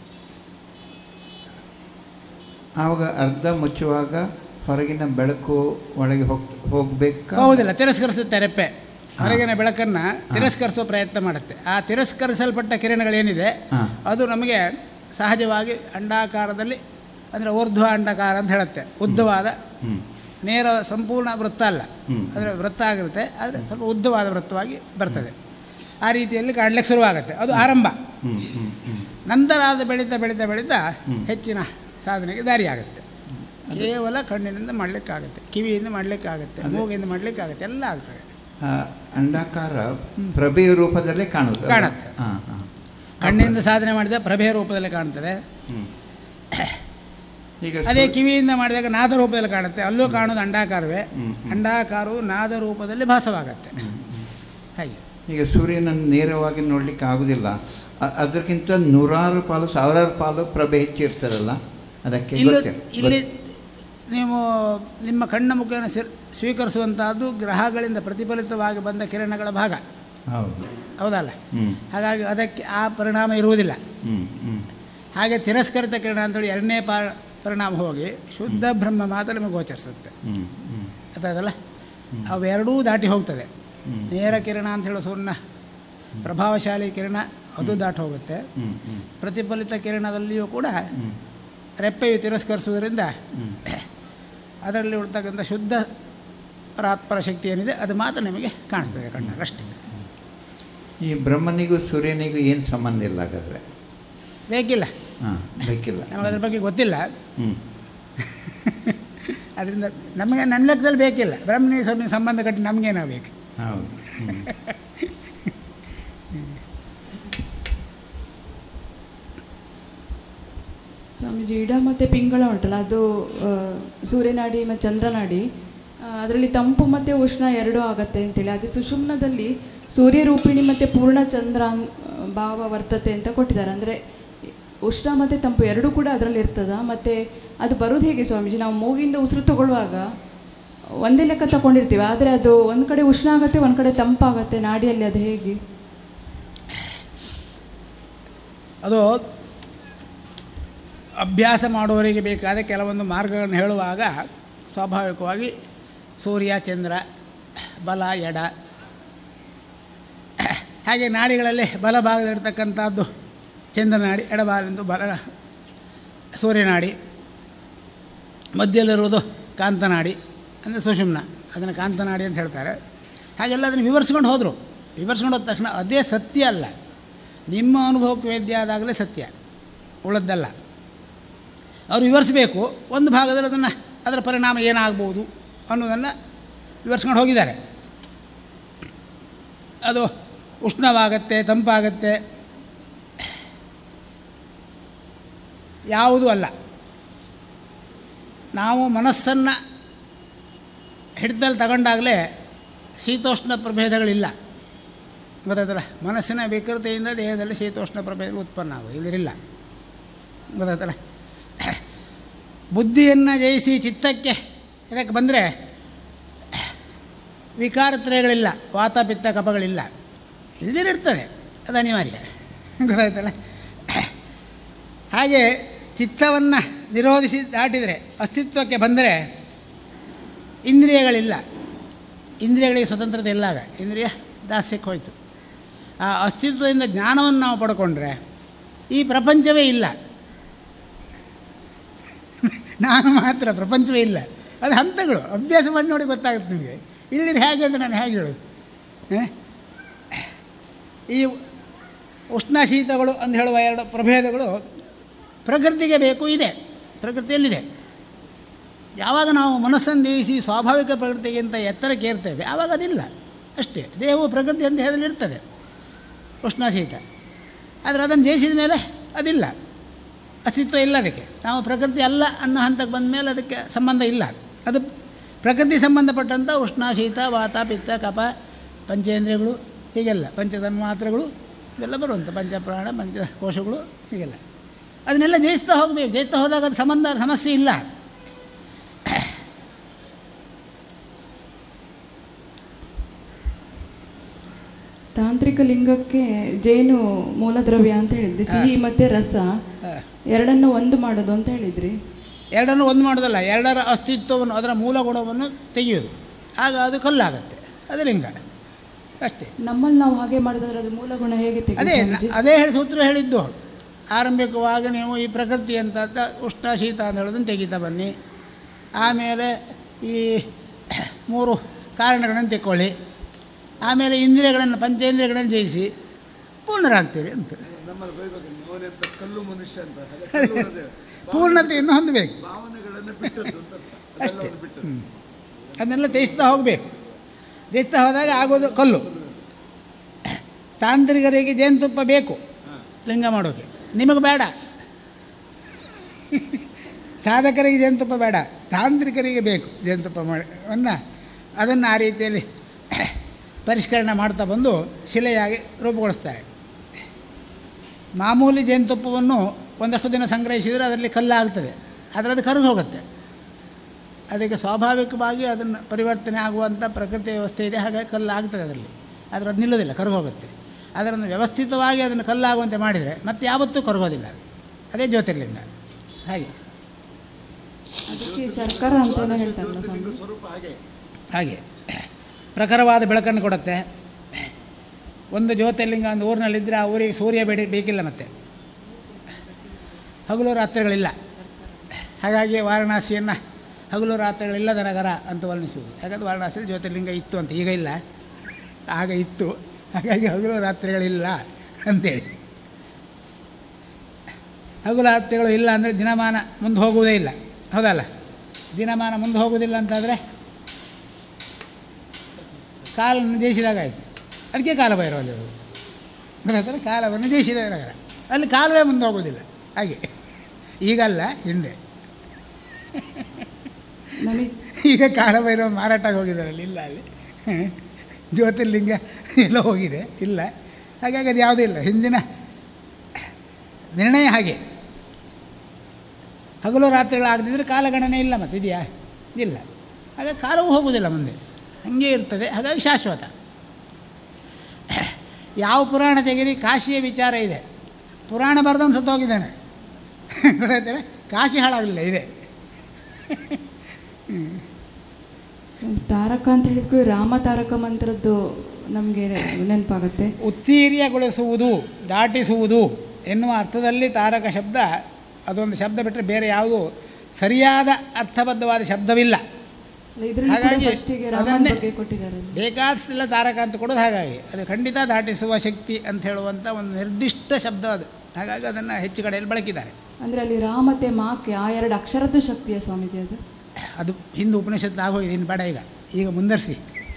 F: ಆವಾಗ ಅರ್ಧ ಮುಚ್ಚುವಾಗ ಹೊರಗಿನ ಬೆಳಕು ಒಳಗೆ ಹೋಗ್ ಹೋಗ್ಬೇಕಾ
D: ಹೌದಿಲ್ಲ ತಿರಸ್ಕರಿಸುತ್ತೆ ರೆಪ್ಪೆ ಹೊರಗಿನ ಬೆಳಕನ್ನು ತಿರಸ್ಕರಿಸೋ ಪ್ರಯತ್ನ ಮಾಡುತ್ತೆ ಆ ತಿರಸ್ಕರಿಸಲ್ಪಟ್ಟ ಕಿರಣಗಳೇನಿದೆ
F: ಹಾ.
D: ಅದು ನಮಗೆ ಸಹಜವಾಗಿ ಅಂಡಾಕಾರದಲ್ಲಿ ಅಂದರೆ ಊರ್ಧ್ವ ಅಂಡಾಕಾರ ಅಂತ ಹೇಳುತ್ತೆ ಉದ್ದವಾದ
F: ಹ್ಞೂ
D: ನೇರ ಸಂಪೂರ್ಣ ವೃತ್ತ ಅಲ್ಲ
F: ಹ್ಮ್.
D: ಅಂದರೆ ವೃತ್ತ ಆಗಿರುತ್ತೆ ಆದರೆ ಸ್ವಲ್ಪ ಉದ್ದವಾದ ವೃತ್ತವಾಗಿ ಬರ್ತದೆ ಆ ರೀತಿಯಲ್ಲಿ ಕಾಣಲಿಕ್ಕೆ ಶುರುವಾಗುತ್ತೆ ಅದು ಆರಂಭ
F: ಹ್ಞೂ ಹ್ಞೂ ಹ್ಞೂ
D: ನಂತರ ಅದು ಬೆಳೀತಾ ಬೆಳೀತಾ ಬೆಳೀತಾ ಹೆಚ್ಚಿನ ಸಾಧನೆಗೆ ದಾರಿಯಾಗುತ್ತೆ ಕೇವಲ ಕಣ್ಣಿನಿಂದ ಮಾಡಲಿಕ್ಕಾಗುತ್ತೆ ಕಿವಿಯಿಂದ ಮಾಡಲಿಕ್ಕಾಗುತ್ತೆ ಮೂಗಿಂದ ಮಾಡಲಿಕ್ಕಾಗುತ್ತೆ ಎಲ್ಲ ಆಗ್ತದೆ
F: ಆ ಅಂಡಾಕಾರ ಪ್ರಭೆಯ ರೂಪದಲ್ಲೇ ಕಾಣುವುದು
D: ಕಾಣುತ್ತೆ.
F: ಹಾಂ ಹಾಂ
D: ಕಣ್ಣಿಂದ ಸಾಧನೆ ಮಾಡಿದ ಪ್ರಭೆಯ ರೂಪದಲ್ಲಿ ಕಾಣ್ತದೆ
F: ಹ್ಞೂ ಈಗ
D: ಅದೇ
F: ಸು-
D: ಕಿವಿಯಿಂದ ಮಾಡಿದಾಗ ನಾದ ರೂಪದಲ್ಲಿ ಕಾಣುತ್ತೆ ಅಲ್ಲೂ ಕಾಣೋದು ಅಂಡಾಕಾರವೇ
F: ಹ್ಮ್.
D: ಅಂಡಾಕಾರವು ನಾದ ರೂಪದಲ್ಲಿ ಭಾಸವಾಗತ್ತೆ ಹಾಗೆ
F: ಈಗ ಸೂರ್ಯನನ್ನು ನೇರವಾಗಿ ನೋಡಲಿಕ್ಕೆ ಆಗುದಿಲ್ಲ ಅ- ಅದಕ್ಕಿಂತ ನೂರಾರು ಪಾಲು ಸಾವಿರಾರು ಪಾಲು ಪ್ರಭೆ ಹೆಚ್ಚಿರ್ತದಲ್ಲ ಅದಕ್ಕೆ
D: ಇಲ್ಲಿ
F: ಗೊತ್ತೇ-
D: ಇಲ್ಲಿ
F: ಗೊತ್ತು.
D: ನೀವು ನಿಮ್ಮ ಕಣ್ಣ ಮುಖೇನ ಸಿರ್ ಸ್ವೀಕರಿಸುವಂತಹದ್ದು ಗ್ರಹಗಳಿಂದ ಪ್ರತಿಫಲಿತವಾಗಿ ಬಂದ ಕಿರಣಗಳ ಭಾಗ
F: ಹೌದು
D: ಹೌದಲ್ಲ
F: ಹ್ಞೂ
D: ಹಾಗಾಗಿ ಅದಕ್ಕೆ ಆ ಪರಿಣಾಮ ಇರುವುದಿಲ್ಲ
F: ಹ್ಞೂ ಹ್ಞೂ
D: ಹಾಗೆ ತಿರಸ್ಕರಿತ ಕಿರಣ ಅಂತೇಳಿ ಎರಡನೇ ಪಾರ ಪರಿಣಾಮ ಹೋಗಿ ಶುದ್ಧ ಬ್ರಹ್ಮ ಮಾತ್ರ ನಿಮಗೆ ಗೋಚರಿಸುತ್ತೆ
F: ಹ್ಞೂ ಹ್ಞೂ
D: ಗೊತ್ತಾಗಲ್ಲ ಅವೆರಡೂ ದಾಟಿ ಹೋಗ್ತದೆ ನೇರ ಕಿರಣ ಅಂತ ಹೇಳೋ ಸೂರ್ಯನ ಪ್ರಭಾವಶಾಲಿ ಕಿರಣ ಅದು ದಾಟಿ ಹೋಗುತ್ತೆ
F: ಹ್ಞೂ ಹ್ಞೂ
D: ಪ್ರತಿಫಲಿತ ಕಿರಣದಲ್ಲಿಯೂ ಕೂಡ
F: ಹ್ಞೂ
D: ರೆಪ್ಪೆಯು ತಿರಸ್ಕರಿಸುವುದರಿಂದ ಅದರಲ್ಲಿ ಉಳ್ತಕ್ಕಂಥ ಶುದ್ಧ ಪರಾತ್ಪರ ಶಕ್ತಿ ಏನಿದೆ ಅದು ಮಾತ್ರ ನಿಮಗೆ ಕಾಣಿಸ್ತದೆ ಕಣ್ಣಾಗ ಅಷ್ಟೇ
F: ಈ ಬ್ರಹ್ಮನಿಗೂ ಸೂರ್ಯನಿಗೂ ಏನು ಸಂಬಂಧ ಇಲ್ಲ ಹಾಗಾದರೆ
D: ಬೇಕಿಲ್ಲ
F: ಹಾಂ ಬೇಕಿಲ್ಲ
D: ನಮಗೆ ಅದ್ರ ಬಗ್ಗೆ ಗೊತ್ತಿಲ್ಲ
F: ಹ್ಞೂ
D: ಅದರಿಂದ ನಮಗೆ ನನ್ನ ಲೆಕ್ಕದಲ್ಲಿ ಬೇಕಿಲ್ಲ ಬ್ರಹ್ಮನಿಗೆ ಸ್ವಲ್ಪ ಸಂಬಂಧ ಕಟ್ಟಿ ನಮಗೇನೋ ಬೇಕು
F: ಹೌದು ಹ್ಞೂ
E: ಸ್ವಾಮೀಜಿ ಇಡ ಮತ್ತು ಪಿಂಗಳ ಉಂಟಲ್ಲ ಅದು ಆ, ಸೂರ್ಯನಾಡಿ ಮತ್ತು ಚಂದ್ರನಾಡಿ ಅದರಲ್ಲಿ ತಂಪು ಮತ್ತು ಉಷ್ಣ ಎರಡೂ ಆಗತ್ತೆ ಅಂತೇಳಿ ಅದೇ ಸುಷುಮ್ನದಲ್ಲಿ ಸೂರ್ಯರೂಪಿಣಿ ಮತ್ತು ಪೂರ್ಣ ಚಂದ್ರ ಅನ್- ಭಾವ ವರ್ತತೆ ಅಂತ ಕೊಟ್ಟಿದ್ದಾರೆ ಅಂದರೆ ಉಷ್ಣ ಮತ್ತು ತಂಪು ಎರಡೂ ಕೂಡ ಅದರಲ್ಲಿ ಇರ್ತದ ಮತ್ತು ಅದು ಬರೋದು ಹೇಗೆ ಸ್ವಾಮೀಜಿ ನಾವು ಮೂಗಿಂದ ಉಸಿರು ತಗೊಳ್ಳುವಾಗ ಒಂದೇ ಲೆಕ್ಕ ತಗೊಂಡಿರ್ತೀವಿ ಆದರೆ ಅದು ಒಂದು ಕಡೆ ಉಷ್ಣ ಆಗುತ್ತೆ ಒಂದು ಕಡೆ ತಂಪಾಗತ್ತೆ ನಾಡಿಯಲ್ಲಿ ಅದು ಹೇಗೆ
D: ಅದು ಅಭ್ಯಾಸ ಮಾಡುವವರಿಗೆ ಬೇಕಾದ ಕೆಲವೊಂದು ಮಾರ್ಗಗಳನ್ನು ಹೇಳುವಾಗ ಸ್ವಾಭಾವಿಕವಾಗಿ ಸೂರ್ಯ ಚಂದ್ರ ಬಲ ಎಡ ಹಾಗೆ ನಾಡಿಗಳಲ್ಲಿ ಬಲಭಾಗದಲ್ಲಿರ್ತಕ್ಕಂಥದ್ದು ಚಂದ್ರನಾಡಿ ಎಡಭಾಗದಿಂದ ಬಲ ಸೂರ್ಯನಾಡಿ ಮಧ್ಯದಲ್ಲಿರುವುದು ಕಾಂತನಾಡಿ ಅಂದರೆ ಸುಷುಮ್ನ ಅದನ್ನು ಕಾಂತನಾಡಿ ಅಂತ ಹೇಳ್ತಾರೆ ಹಾಗೆಲ್ಲ ಅದನ್ನು ವಿವರಿಸ್ಕೊಂಡು ಹೋದರು ವಿವರಿಸ್ಕೊಂಡು ಹೋದ ತಕ್ಷಣ ಅದೇ ಸತ್ಯ ಅಲ್ಲ ನಿಮ್ಮ ಅನುಭವಕ್ಕೆ ವೇದ್ಯ ಆದಾಗಲೇ ಸತ್ಯ ಉಳಿದಲ್ಲ ಅವ್ರು ವಿವರಿಸಬೇಕು ಒಂದು ಭಾಗದಲ್ಲಿ ಅದನ್ನು ಅದರ ಪರಿಣಾಮ ಏನಾಗ್ಬೋದು ಅನ್ನೋದನ್ನು ವಿವರಿಸ್ಕೊಂಡು ಹೋಗಿದ್ದಾರೆ ಅದು ಉಷ್ಣವಾಗತ್ತೆ ತಂಪಾಗತ್ತೆ ಯಾವುದೂ ಅಲ್ಲ ನಾವು ಮನಸ್ಸನ್ನು ಹಿಡಿದಲ್ಲಿ ತಗೊಂಡಾಗಲೇ ಶೀತೋಷ್ಣ ಪ್ರಭೇದಗಳಿಲ್ಲ ಗೊತ್ತಾಯ್ತಲ್ಲ ಮನಸ್ಸಿನ ವಿಕೃತಿಯಿಂದ ದೇಹದಲ್ಲಿ ಶೀತೋಷ್ಣ ಪ್ರಭೇದಗಳು ಉತ್ಪನ್ನ ಆಗೋದು ಇದರಿಲ್ಲ ಗೊತ್ತಾಯ್ತಲ್ಲ ಬುದ್ಧಿಯನ್ನು ಜಯಿಸಿ ಚಿತ್ತಕ್ಕೆ ಇದಕ್ಕೆ ಬಂದರೆ ವಿಕಾರತ್ರಯಗಳಿಲ್ಲ ವಾತ ಪಿತ್ತ ಕಫಗಳಿಲ್ಲ ಇಲ್ದಿರಿರ್ತದೆ ಅದು ಅನಿವಾರ್ಯ ಗೊತ್ತಾಯ್ತಲ್ಲ ಹಾಗೆ ಚಿತ್ತವನ್ನು ನಿರೋಧಿಸಿ ದಾಟಿದರೆ ಅಸ್ತಿತ್ವಕ್ಕೆ ಬಂದರೆ ಇಂದ್ರಿಯಗಳಿಲ್ಲ ಇಂದ್ರಿಯಗಳಿಗೆ ಸ್ವತಂತ್ರತೆ ಇಲ್ಲ ಆಗ ಇಂದ್ರಿಯ ದಾಸ್ಯಕ್ಕೆ ಹೋಯಿತು ಆ ಅಸ್ತಿತ್ವದಿಂದ ಜ್ಞಾನವನ್ನು ನಾವು ಪಡ್ಕೊಂಡ್ರೆ ಈ ಪ್ರಪಂಚವೇ ಇಲ್ಲ ನಾನು ಮಾತ್ರ ಪ್ರಪಂಚವೇ ಇಲ್ಲ ಅದು ಹಂತಗಳು ಅಭ್ಯಾಸ ಮಾಡಿ ನೋಡಿ ಗೊತ್ತಾಗುತ್ತೆ ನಿಮಗೆ ಇಲ್ಲಿದ್ರೆ ಹೇಗೆ ಅಂತ ನಾನು ಹೇಗೆ ಹೇಳೋದು ಹ? ಈ ಉಷ್ಣ ಶೀತಗಳು ಅಂತ ಹೇಳುವ ಎರಡು ಪ್ರಭೇದಗಳು ಪ್ರಕೃತಿಗೆ ಬೇಕು ಇದೆ ಪ್ರಕೃತಿಯಲ್ಲಿದೆ ಯಾವಾಗ ನಾವು ಮನಸ್ಸನ್ನು ದೇಹಿಸಿ ಸ್ವಾಭಾವಿಕ ಪ್ರಕೃತಿಗಿಂತ ಎತ್ತರಕ್ಕೆ ಏರ್ತೇವೆ ಆವಾಗ ಅದಿಲ್ಲ ಅಷ್ಟೇ ದೇಹವು ಪ್ರಕೃತಿ ಅಂತ ಹೇಳಲು ಇರ್ತದೆ ಉಷ್ಣ ಶೀತ ಆದರೆ ಅದನ್ನು ಜಯಿಸಿದ ಮೇಲೆ ಅದಿಲ್ಲ ಅಸ್ತಿತ್ವ ಇಲ್ಲ ಅದಕ್ಕೆ ನಾವು ಪ್ರಕೃತಿ ಅಲ್ಲ ಅನ್ನೋ ಹಂತಕ್ಕೆ ಬಂದ ಮೇಲೆ ಅದಕ್ಕೆ ಸಂಬಂಧ ಇಲ್ಲ ಅದು ಪ್ರಕೃತಿ ಸಂಬಂಧಪಟ್ಟಂಥ ಉಷ್ಣ ಶೀತ ವಾತ ಪಿತ್ತ ಕಪ ಪಂಚೇಂದ್ರಿಯಗಳು ಹೀಗೆಲ್ಲ ಪಂಚತನ್ಮಾತ್ರಗಳು ಇವೆಲ್ಲ ಬರುವಂಥ ಪಂಚಪ್ರಾಣ ಪಂಚಕೋಶಗಳು ಹೀಗೆಲ್ಲ ಅದನ್ನೆಲ್ಲ ಜಯಿಸ್ತಾ ಹೋಗಬೇಕು ಜಯಿಸ್ತಾ ಹೋದಾಗ ಅದು ಸಂಬಂಧ ಸಮಸ್ಯೆ ಇಲ್ಲ
E: ತಾಂತ್ರಿಕ ಲಿಂಗಕ್ಕೆ ಜೇನು ಮೂಲದ್ರವ್ಯ ಅಂತ ಹೇಳಿದ್ರಿ ಸಿಹಿ ಮತ್ತೆ ರಸ ಎರಡನ್ನು ಒಂದು ಮಾಡೋದು ಅಂತ ಹೇಳಿದ್ರಿ
D: ಎರಡನ್ನು ಒಂದು ಮಾಡೋದಲ್ಲ ಎರಡರ ಅಸ್ತಿತ್ವವನ್ನು ಅದರ ಮೂಲ ಗುಣವನ್ನು ತೆಗೆಯೋದು ಆಗ ಅದು ಕಲ್ಲಾಗತ್ತೆ ಅದು ಲಿಂಗ ಅಷ್ಟೇ
E: ನಮ್ಮಲ್ಲಿ ನಾವು ಹಾಗೆ ಮಾಡಿದ್ರೆ ಅದು ಮೂಲ ಗುಣ ಹೇಗೆ
D: ಅದೇ
E: ತೆಗೆದು
D: ಅದೇ ಹೇಳಿ ಸೂತ್ರ ಹೇಳಿದ್ದು ಆರಂಭಿಕವಾಗಿ ನೀವು ಈ ಪ್ರಕೃತಿ ಅಂತ ಉಷ್ಣ ಶೀತ ಅಂತ ಹೇಳೋದನ್ನು ತೆಗಿತಾ ಬನ್ನಿ ಆಮೇಲೆ ಈ ಮೂರು ಕಾರಣಗಳನ್ನು ತೆಕ್ಕೊಳ್ಳಿ ಆಮೇಲೆ ಇಂದ್ರಿಯಗಳನ್ನು ಪಂಚೇಂದ್ರಿಯಗಳನ್ನು ಜಯಿಸಿ ಪೂರ್ಣರಾಗ್ತೀರಿ ಅಂತ
C: ನಮ್ಮಲ್ಲಿ ಬೈಬೇಕು ಅವನೆಂತ ಕಲ್ಲು ಮನುಷ್ಯ ಅಂತ
D: ಪೂರ್ಣತೆಯನ್ನು ಹೊಂದಬೇಕು
C: ಭಾವನೆಗಳನ್ನು ಬಿಟ್ಟದ್ದು ಅಂತ
D: ಅಷ್ಟೇ ಹ್ಮ್. ಅದನ್ನೆಲ್ಲ ಜಯಿಸ್ತಾ ಹೋಗಬೇಕು ಜಯಿಸ್ತಾ ಹೋದಾಗ ಆಗೋದು ಕಲ್ಲು ತಾಂತ್ರಿಕರಿಗೆ ಜೇನುತುಪ್ಪ ಬೇಕು ಲಿಂಗ ಮಾಡೋಕ್ಕೆ ನಿಮಗೆ ಬೇಡ ಸಾಧಕರಿಗೆ ಜೇನುತುಪ್ಪ ಬೇಡ ತಾಂತ್ರಿಕರಿಗೆ ಬೇಕು ಜೇನುತುಪ್ಪ ಮಾಡಿ ಅನ್ನ ಅದನ್ನು ಆ ರೀತಿಯಲ್ಲಿ ಪರಿಷ್ಕರಣೆ ಮಾಡ್ತಾ ಬಂದು ಶಿಲೆಯಾಗಿ ರೂಪುಗೊಳಿಸ್ತಾರೆ ಮಾಮೂಲಿ ಜೇನುತುಪ್ಪವನ್ನು ಒಂದಷ್ಟು ದಿನ ಸಂಗ್ರಹಿಸಿದರೆ ಅದರಲ್ಲಿ ಕಲ್ಲಾಗ್ತದೆ ಆದರೆ ಅದು ಕರಗಿ ಹೋಗುತ್ತೆ ಅದಕ್ಕೆ ಸ್ವಾಭಾವಿಕವಾಗಿ ಅದನ್ನು ಪರಿವರ್ತನೆ ಆಗುವಂಥ ಪ್ರಕೃತಿ ವ್ಯವಸ್ಥೆ ಇದೆ ಹಾಗಾಗಿ ಕಲ್ಲು ಆಗ್ತದೆ ಅದರಲ್ಲಿ ಆದರೆ ಅದು ನಿಲ್ಲೋದಿಲ್ಲ ಕರಗೋಗುತ್ತೆ ಅದನ್ನು ವ್ಯವಸ್ಥಿತವಾಗಿ ಅದನ್ನು ಕಲ್ಲಾಗುವಂತೆ ಮಾಡಿದರೆ ಮತ್ತೆ ಯಾವತ್ತೂ ಕರಗೋದಿಲ್ಲ ಅದು. ಅದೇ ಜ್ಯೋತಿರ್ಲಿಂಗ ಹಾಗೆ
E: ಅದಕ್ಕೆ ಶರ್ಕರ ಅಂತಾನೆ ಹೇಳ್ತಾರಲ್ಲ ಸ್ವಾಮಿ
C: ಸ್ವರೂಪ ಹಾಗೆ
D: ಹಾಗೆ ಪ್ರಖರವಾದ ಬೆಳಕನ್ನು ಕೊಡುತ್ತೆ ಒಂದು ಜ್ಯೋತಿರ್ಲಿಂಗ ಒಂದು ಊರಿನಲ್ಲಿದ್ದರೆ ಆ ಊರಿಗೆ ಸೂರ್ಯ ಬೇಡಿ ಬೇಕಿಲ್ಲ ಮತ್ತೆ ಹಗಲು ರಾತ್ರಿಗಳಿಲ್ಲ ಹಾಗಾಗಿ ವಾರಣಾಸಿಯನ್ನು ಹಗಲು ರಾತ್ರಿಗಳಿಲ್ಲದ ನಗರ ಅಂತ ವರ್ಣಿಸುವುದು ಯಾಕಂದ್ರೆ ವಾರಣಾಸಿಯಲ್ಲಿ ಜ್ಯೋತಿರ್ಲಿಂಗ ಇತ್ತು ಅಂತ ಈಗ ಇಲ್ಲ ಆಗ ಇತ್ತು ಹಾಗಾಗಿ ಹಗಲು ರಾತ್ರಿಗಳಿಲ್ಲ ಅಂತೇಳಿ ಹಗಲು ರಾತ್ರಿಗಳು ಇಲ್ಲ ಅಂದರೆ ದಿನಮಾನ ಮುಂದೆ ಹೋಗುವುದೇ ಇಲ್ಲ ಹೌದಲ್ಲ ದಿನಮಾನ ಮುಂದೆ ಹೋಗುವುದಿಲ್ಲ ಅಂತಾದರೆ ಕಾಲನ್ನು ಜಯಿಸಿದಾಗ ಆಯಿತು ಅದಕ್ಕೆ ಕಾಲ ಭೈರವಲ್ಲಿರೋದು ಗೊತ್ತಾಯ್ತಲ್ಲ ಕಾಲವನ್ನು ಜಯಿಸಿದ ನಗರ ಅಲ್ಲಿ ಕಾಲವೇ ಮುಂದೆ ಹೋಗೋದಿಲ್ಲ ಹಾಗೆ ಈಗಲ್ಲ ಹಿಂದೆ
E: ನಮಗೆ
D: ಈಗ ಕಾಲಭೈರವ ಮಾರಾಟಕ್ಕೆ ಹೋಗಿದ್ದಾರೆ ಅಲ್ಲಿ ಇಲ್ಲ ಅಲ್ಲಿ ಜ್ಯೋತಿರ್ಲಿಂಗ ಎಲ್ಲ ಹೋಗಿದೆ ಇಲ್ಲ ಹಾಗಾಗಿ ಅದು ಯಾವುದೂ ಇಲ್ಲ ಹಿಂದಿನ ನಿರ್ಣಯ ಹಾಗೆ ಹಗಲು ರಾತ್ರಿಗಳಾಗದಿದ್ದರೆ ಕಾಲಗಣನೆ ಇಲ್ಲ ಮತ್ತೆ ಇದೆಯಾ ಇಲ್ಲ ಹಾಗಾಗಿ ಕಾಲವೂ ಹೋಗುವುದಿಲ್ಲ ಮುಂದೆ ಹಾಗೇ ಇರ್ತದೆ ಹಾಗಾಗಿ ಶಾಶ್ವತ ಯಾವ ಪುರಾಣ ತೆಗೀರಿ ಕಾಶಿಯ ವಿಚಾರ ಇದೆ ಪುರಾಣ ಬರೆದವನು ಸತ್ತೋಗಿದ್ದಾನೆ ಗೊತ್ತಾಯ್ತಾರೆ ಕಾಶಿ ಹಾಳಾಗಲಿಲ್ಲ ಇದೆ
E: ತಾರಕ ಅಂತ ಹೇಳಿದ್ಕೂ ರಾಮ ತಾರಕ ಮಂತ್ರದ್ದು ನಮಗೆ ನೆನಪಾಗುತ್ತೆ
D: ಉತ್ತೀರ್ಯಗೊಳಿಸುವುದು ದಾಟಿಸುವುದು ಎನ್ನುವ ಅರ್ಥದಲ್ಲಿ ತಾರಕ ಶಬ್ದ ಅದೊಂದು ಶಬ್ದ ಬಿಟ್ಟರೆ ಬೇರೆ ಯಾವುದು ಸರಿಯಾದ ಅರ್ಥಬದ್ಧವಾದ ಶಬ್ದವಿಲ್ಲ
E: ಇದರಲ್ಲಿ
D: ಹಾಗಾಗಿ
E: ಫಸ್ಟಿಗೆ ರಾಮನ
D: ಅದನ್ನೇ-
E: ಬಗ್ಗೆ ಕೊಟ್ಟಿದ್ದಾರೆ
D: ಬೇಕಾದಷ್ಟೆಲ್ಲ ತಾರಕ ಅಂತ ಕೊಡೋದು ಹಾಗಾಗಿ ಅದು ಖಂಡಿತ ದಾಟಿಸುವ ಶಕ್ತಿ ಅಂತ ಹೇಳುವಂಥ ಒಂದು ನಿರ್ದಿಷ್ಟ ಶಬ್ದ ಅದು ಹಾಗಾಗಿ ಅದನ್ನು ಹೆಚ್ಚು ಕಡೆಯಲ್ಲಿ ಬಳಕಿದ್ದಾರೆ
E: ಅಂದರೆ ಅಲ್ಲಿ ರಾ ಮತ್ತು ಮಾಕ್ಕೆ ಆ ಎರಡು ಅಕ್ಷರದ್ದು ಶಕ್ತಿಯ ಸ್ವಾಮೀಜಿ ಅದು
D: ಅದು ಹಿಂದೆ ಉಪನಿಷತ್ತು ಆಗೋಗಿದೆ ಇನ್ನು ಬೇಡ ಈಗ ಈಗ ಮುಂದರ್ಸಿ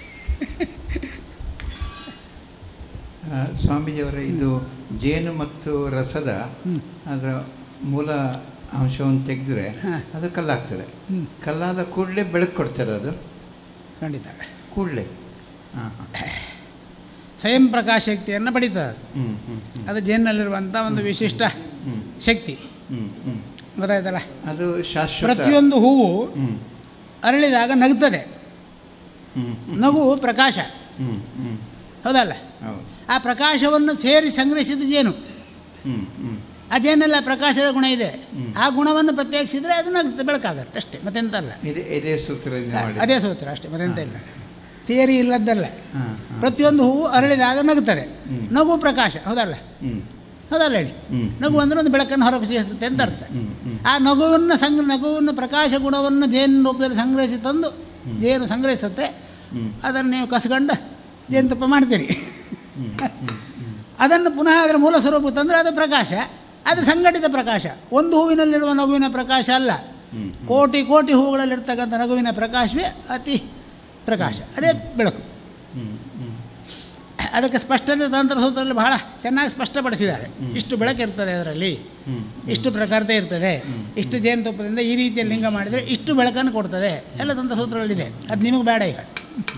F: ಆ, ಸ್ವಾಮೀಜಿಯವರ ಇದು ಜೇನು ಮತ್ತು ರಸದ ಅದರ ಮೂಲ ಅಂಶವನ್ನು ತೆಗೆದ್ರೆ
D: ಹಾ.
F: ಅದು ಕಲ್ಲಾಗ್ತದೆ
D: ಹ್ಮ್.
F: ಕಲ್ಲಾದ ಕೂಡಲೇ ಬೆಳಕು ಕೊಡ್ತಾರೆ ಅದು
D: ಖಂಡಿತ
F: ಕೂಡಲೇ ಹಾಂ ಹಾಂ
D: ಸ್ವಯಂ ಪ್ರಕಾಶ ಶಕ್ತಿಯನ್ನು ಪಡೀತದೆ ಅದು.
F: ಹ್ಞೂ ಹ್ಞೂ ಹ್ಞೂ
D: ಅದು ಜೇನ್ನಲ್ಲಿರುವಂಥ ಒಂದು ವಿಶಿಷ್ಟ
F: ಹ್ಞೂ
D: ಶಕ್ತಿ
F: ಹ್ಞೂ ಹ್ಞೂ
D: ಗೊತ್ತಾಯ್ತಲ್ಲ
F: ಅದು ಶಾಶ್ವತ
D: ಪ್ರತಿಯೊಂದು ಹೂವು
F: ಹ್ಞೂ
D: ಅರಳಿದಾಗ ನಗ್ತದೆ
F: ಹ್ಞೂ
D: ನಗು ಪ್ರಕಾಶ
F: ಹ್ಞೂ ಹ್ಞೂ
D: ಹೌದಲ್ಲ
F: ಹೌದು
D: ಆ ಪ್ರಕಾಶವನ್ನು ಸೇರಿ ಸಂಗ್ರಹಿಸಿದ ಜೇನು
F: ಹ್ಞೂ ಹ್ಞೂ
D: ಆ ಜೇನೆಲ್ಲ ಪ್ರಕಾಶದ ಗುಣ ಇದೆ
F: ಹ್ಮ್.
D: ಆ ಗುಣವನ್ನು ಪ್ರತ್ಯೇಕಿಸಿದರೆ ಅದು ನಗ್ತದೆ ಬೆಳಕಾಗತ್ತೆ ಅಷ್ಟೇ ಮತ್ತೆಂತ ಅಲ್ಲ
F: ಇದೇ ಇದೇ ಸೂತ್ರದಿಂದ ಮಾಡಿ
D: ಅದೇ ಸೂತ್ರ ಅಷ್ಟೇ ಮತ್ತೆಂತ ಇಲ್ಲ ಥಿಯರಿ ಇಲ್ಲದ್ದಲ್ಲ
F: ಹಾಂ ಹಾಂ
D: ಪ್ರತಿಯೊಂದು ಹೂವು ಅರಳಿದಾಗ ನಗುತ್ತದೆ
F: ಹ್ಮ್.
D: ನಗು ಪ್ರಕಾಶ ಹೌದಲ್ಲ
F: ಹ್ಞೂ
D: ಹೌದಲ್ಲ ಹೇಳಿ
F: ಹ್ಮ್.
D: ನಗು ಅಂದ್ರೆ ಒಂದು ಬೆಳಕನ್ನು ಹೊರಪಿಸುತ್ತೆ ಅಂತ ಅರ್ಥ
F: ಹ್ಞೂ ಹ್ಞೂ
D: ಆ ನಗುವನ್ನು ಸಂಗ್ರ ನಗುವನ್ನು ಪ್ರಕಾಶ ಗುಣವನ್ನು ಜೇನು ರೂಪದಲ್ಲಿ ಸಂಗ್ರಹಿಸಿ ತಂದು ಜೇನು ಸಂಗ್ರಹಿಸುತ್ತೆ
F: ಹ್ಞೂ
D: ಅದನ್ನು ನೀವು ಕಸ್ಕೊಂಡು ಜೇನುತುಪ್ಪ ಮಾಡ್ತೀರಿ
F: ಹ್ಞೂ ಹ್ಞೂ
D: ಅದನ್ನು ಪುನಃ ಅದರ ಮೂಲ ಸ್ವರೂಪ ತಂದರೆ ಅದು ಪ್ರಕಾಶ ಅದು ಸಂಘಟಿತ ಪ್ರಕಾಶ ಒಂದು ಹೂವಿನಲ್ಲಿರುವ ನಗುವಿನ ಪ್ರಕಾಶ ಅಲ್ಲ
F: ಹ್ಮ್.
D: ಕೋಟಿ ಕೋಟಿ ಹೂಗಳಲ್ಲಿರ್ತಕ್ಕಂಥ ನಗುವಿನ ಪ್ರಕಾಶವೇ ಅತಿ ಪ್ರಕಾಶ ಅದೇ ಬೆಳಕು
F: ಹ್ಞೂ ಹ್ಞೂ
D: ಅದಕ್ಕೆ ಸ್ಪಷ್ಟತೆ ತಂತ್ರ ಸೂತ್ರದಲ್ಲಿ ಬಹಳ ಚೆನ್ನಾಗಿ ಸ್ಪಷ್ಟಪಡಿಸಿದ್ದಾರೆ ಇಷ್ಟು ಬೆಳಕಿರ್ತದೆ ಅದರಲ್ಲಿ
F: ಹ್ಞೂ
D: ಇಷ್ಟು ಪ್ರಖರತೆ ಇರ್ತದೆ ಇಷ್ಟು ಜೇನುತುಪ್ಪದಿಂದ ಈ ರೀತಿಯ ಲಿಂಗ ಮಾಡಿದರೆ ಇಷ್ಟು ಬೆಳಕನ್ನು ಕೊಡ್ತದೆ ಎಲ್ಲ ತಂತ್ರ ಸೂತ್ರಗಳಿದೆ ಅದು ನಿಮಗೆ ಬೇಡ ಈಗ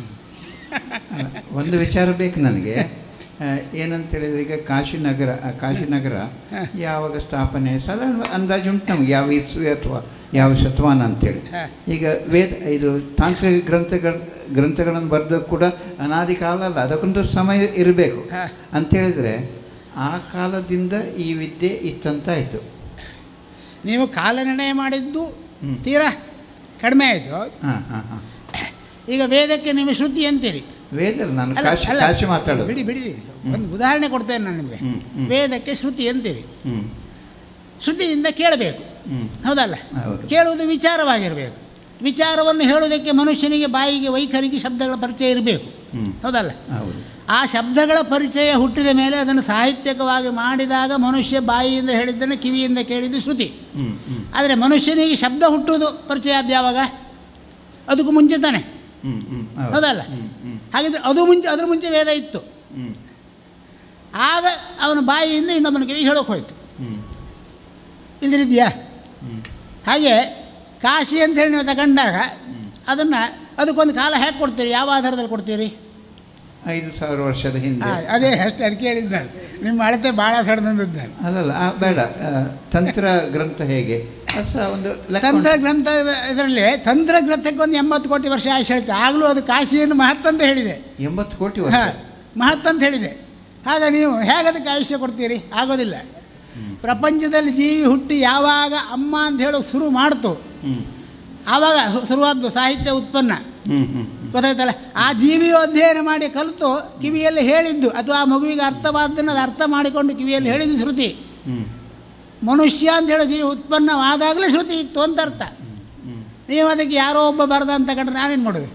F: ಅಲ್ಲ, ಒಂದು ವಿಚಾರ ಬೇಕು ನನಗೆ ಆ, ಏನಂತ ಹೇಳಿದ್ರೆ ಈಗ ಕಾಶಿನಗರ ಆ, ಕಾಶಿನಗರ ಯಾವಾಗ ಸ್ಥಾಪನೆ ಸಾಧಾರಣ ಅಂದಾಜು ಉಂಟು ನಮ್ಗೆ ಯಾವ ಇಸ್ವಿ ಅಥವಾ ಯಾವ ಶತಮಾನ ಅಂತೇಳಿ
D: ಹಾ.
F: ಈಗ ವೇದ ಇದು ತಾಂತ್ರಿಕ ಗ್ರಂಥಗಳ ಗ್ರಂಥಗಳನ್ನು ಬರೆದ ಕೂಡ ಅನಾದಿ ಕಾಲ ಅಲ್ಲ ಅದಕ್ಕೊಂದು ಸಮಯ ಇರಬೇಕು
D: ಹಾ.
F: ಅಂತೇಳಿದರೆ ಆ ಕಾಲದಿಂದ ಈ ವಿದ್ಯೆ ಇತ್ತಂತಾಯಿತು
D: ನೀವು ಕಾಲನಿರ್ಣಯ ಮಾಡಿದ್ದು
F: ಹ್ಮ್.
D: ತೀರಾ ಕಡಿಮೆ ಆಯಿತು
F: ಹಾಂ ಹಾಂ ಹಾಂ
D: ಈಗ ವೇದಕ್ಕೆ ನೀವು ಶ್ರುತಿ ಅಂತೀರಿ
F: ವೇದ ನಾನು
D: ಅಲ್ಲ,
F: ಕಾಶಿ
D: ಅಲ್ಲ,
F: ಕಾಶಿ ಮಾತಾಡೋದು
D: ಬಿಡಿ ಬಿಡಿ ಒಂದು ಉದಾಹರಣೆ ಕೊಡ್ತೇನೆ ನಾನು ನಿಮಗೆ
F: ಹ್ಮ್, ಹ್ಮ್.
D: ವೇದಕ್ಕೆ ಶ್ರುತಿ ಅಂತೀರಿ
F: ಹ್ಞೂ
D: ಶ್ರುತಿಯಿಂದ ಕೇಳಬೇಕು
F: ಹ್ಞೂ
D: ಹೌದಲ್ಲ
F: ಹೌದು.
D: ಕೇಳುವುದು ವಿಚಾರವಾಗಿರಬೇಕು ವಿಚಾರವನ್ನು ಹೇಳುವುದಕ್ಕೆ ಮನುಷ್ಯನಿಗೆ ಬಾಯಿಗೆ ವೈಖರಿಗೆ ಶಬ್ದಗಳ ಪರಿಚಯ ಇರಬೇಕು
F: ಹ್ಮ್.
D: ಹೌದಲ್ಲ
F: ಹೌದು
D: ಆ ಶಬ್ದಗಳ ಪರಿಚಯ ಹುಟ್ಟಿದ ಮೇಲೆ ಅದನ್ನು ಸಾಹಿತ್ಯಿಕವಾಗಿ ಮಾಡಿದಾಗ ಮನುಷ್ಯ ಬಾಯಿಯಿಂದ ಹೇಳಿದ್ದನ್ನು ಕಿವಿಯಿಂದ ಕೇಳಿದ್ದು ಶ್ರುತಿ
F: ಹ್ಞೂ ಹ್ಞೂ
D: ಆದರೆ ಮನುಷ್ಯನಿಗೆ ಶಬ್ದ ಹುಟ್ಟುವುದು ಪರಿಚಯ ಆದ ಯಾವಾಗ ಅದಕ್ಕೂ ಮುಂಚೆ ತಾನೆ
F: ಹ್ಞೂ ಹ್ಞೂ
D: ಹೌದಲ್ಲ
F: ಹ್ಞೂ ಹ್ಞೂ
D: ಹಾಗಿದ್ರೆ ಅದು ಮುಂಚೆ ಅದ್ರ ಮುಂಚೆ ವೇದ ಇತ್ತು
F: ಹ್ಞೂ
D: ಆಗ ಅವನ ಬಾಯಿಯಿಂದ ಇನ್ನೊಬ್ಬನ ಕಿವಿಗೆ ಹೇಳೋಕೆ ಹೋಯ್ತು
F: ಹ್ಞೂ
D: ಇಲ್ಲಿದೆಯಾ
F: ಹ್ಞೂ
D: ಹಾಗೆ ಕಾಶಿ ಅಂತ ಹೇಳಿ ನೀವು ತಗೊಂಡಾಗ ಅದನ್ನು ಅದಕ್ಕೊಂದು ಕಾಲ ಹೇಗೆ ಕೊಡ್ತೀರಿ ಯಾವ ಆಧಾರದಲ್ಲಿ ಕೊಡ್ತೀರಿ
F: ಐದು ಸಾವಿರ ವರ್ಷದ ಹಿಂದೆ
D: ಆ, ಅದೇ ಅಷ್ಟೇ ಅದಕ್ಕೆ ಹೇಳಿದ್ದು ನಾನು ನಿಮ್ಮ ಅಳತೆ ಭಾಳ ಸಣ್ಣದದ್ದು ನಾನು
F: ಅಲ್ಲಲ್ಲ ಆ, ಬೇಡ ಆ, ತಂತ್ರ ಗ್ರಂಥ ಹೇಗೆ ಅದು ಸಹ ಒಂದು ಲೆಕ್ಕ
D: ತಂತ್ರ
F: ಉಂಟು.
D: ಗ್ರಂಥ ಇದರಲ್ಲಿ ತಂತ್ರ ಗ್ರಂಥಕ್ಕೆ ಒಂದು ಎಂಬತ್ತು ಕೋಟಿ ವರ್ಷ ಆಯುಷ್ ಹೇಳ್ತೆ ಆಗಲೂ ಅದು ಕಾಶಿಯನ್ನು ಮಹತ್ ಅಂತ ಹೇಳಿದೆ
F: ಎಂಬತ್ತು ಕೋಟಿ ವರ್ಷ
D: ಹಾಂ ಮಹತ್ ಅಂತ ಹೇಳಿದೆ ಆಗ ನೀವು ಹೇಗೆ ಅದಕ್ಕೆ ಆಯುಷ್ಯ ಕೊಡ್ತೀರಿ ಆಗೋದಿಲ್ಲ ಪ್ರಪಂಚದಲ್ಲಿ ಜೀವಿ ಹುಟ್ಟಿ ಯಾವಾಗ ಅಮ್ಮ ಅಂತ ಹೇಳೋ ಶುರು ಮಾಡ್ತು
F: ಹ್ಞೂ
D: ಆವಾಗ ಶು- ಶುರುವಾದ್ದು ಸಾಹಿತ್ಯ ಉತ್ಪನ್ನ
F: ಹ್ಞೂ ಹ್ಞೂ
D: ಗೊತ್ತಾಯ್ತಲ್ಲ ಆ ಜೀವಿಯು ಅಧ್ಯಯನ ಮಾಡಿ ಕಲಿತು ಕಿವಿಯಲ್ಲಿ ಹೇಳಿದ್ದು ಅಥವಾ ಆ ಮಗುವಿಗೆ ಅರ್ಥವಾದ್ದನ್ನು ಅದು ಅರ್ಥ ಮಾಡಿಕೊಂಡು ಕಿವಿಯಲ್ಲಿ ಹೇಳಿದ್ದು ಶ್ರುತಿ
F: ಹ್ಞೂ
D: ಮನುಷ್ಯ ಅಂತ ಹೇಳೋ ಜೀವಿ ಉತ್ಪನ್ನವಾದಾಗಲೇ ಶ್ರುತಿ ಇತ್ತು ಅಂತ ಅರ್ಥ
F: ಹ್ಞೂ
D: ನೀವು ಅದಕ್ಕೆ ಯಾರೋ ಒಬ್ಬ ಬರದ ಅಂತ ಕಂಡ್ರೆ ನಾವೇನು ಮಾಡೋದು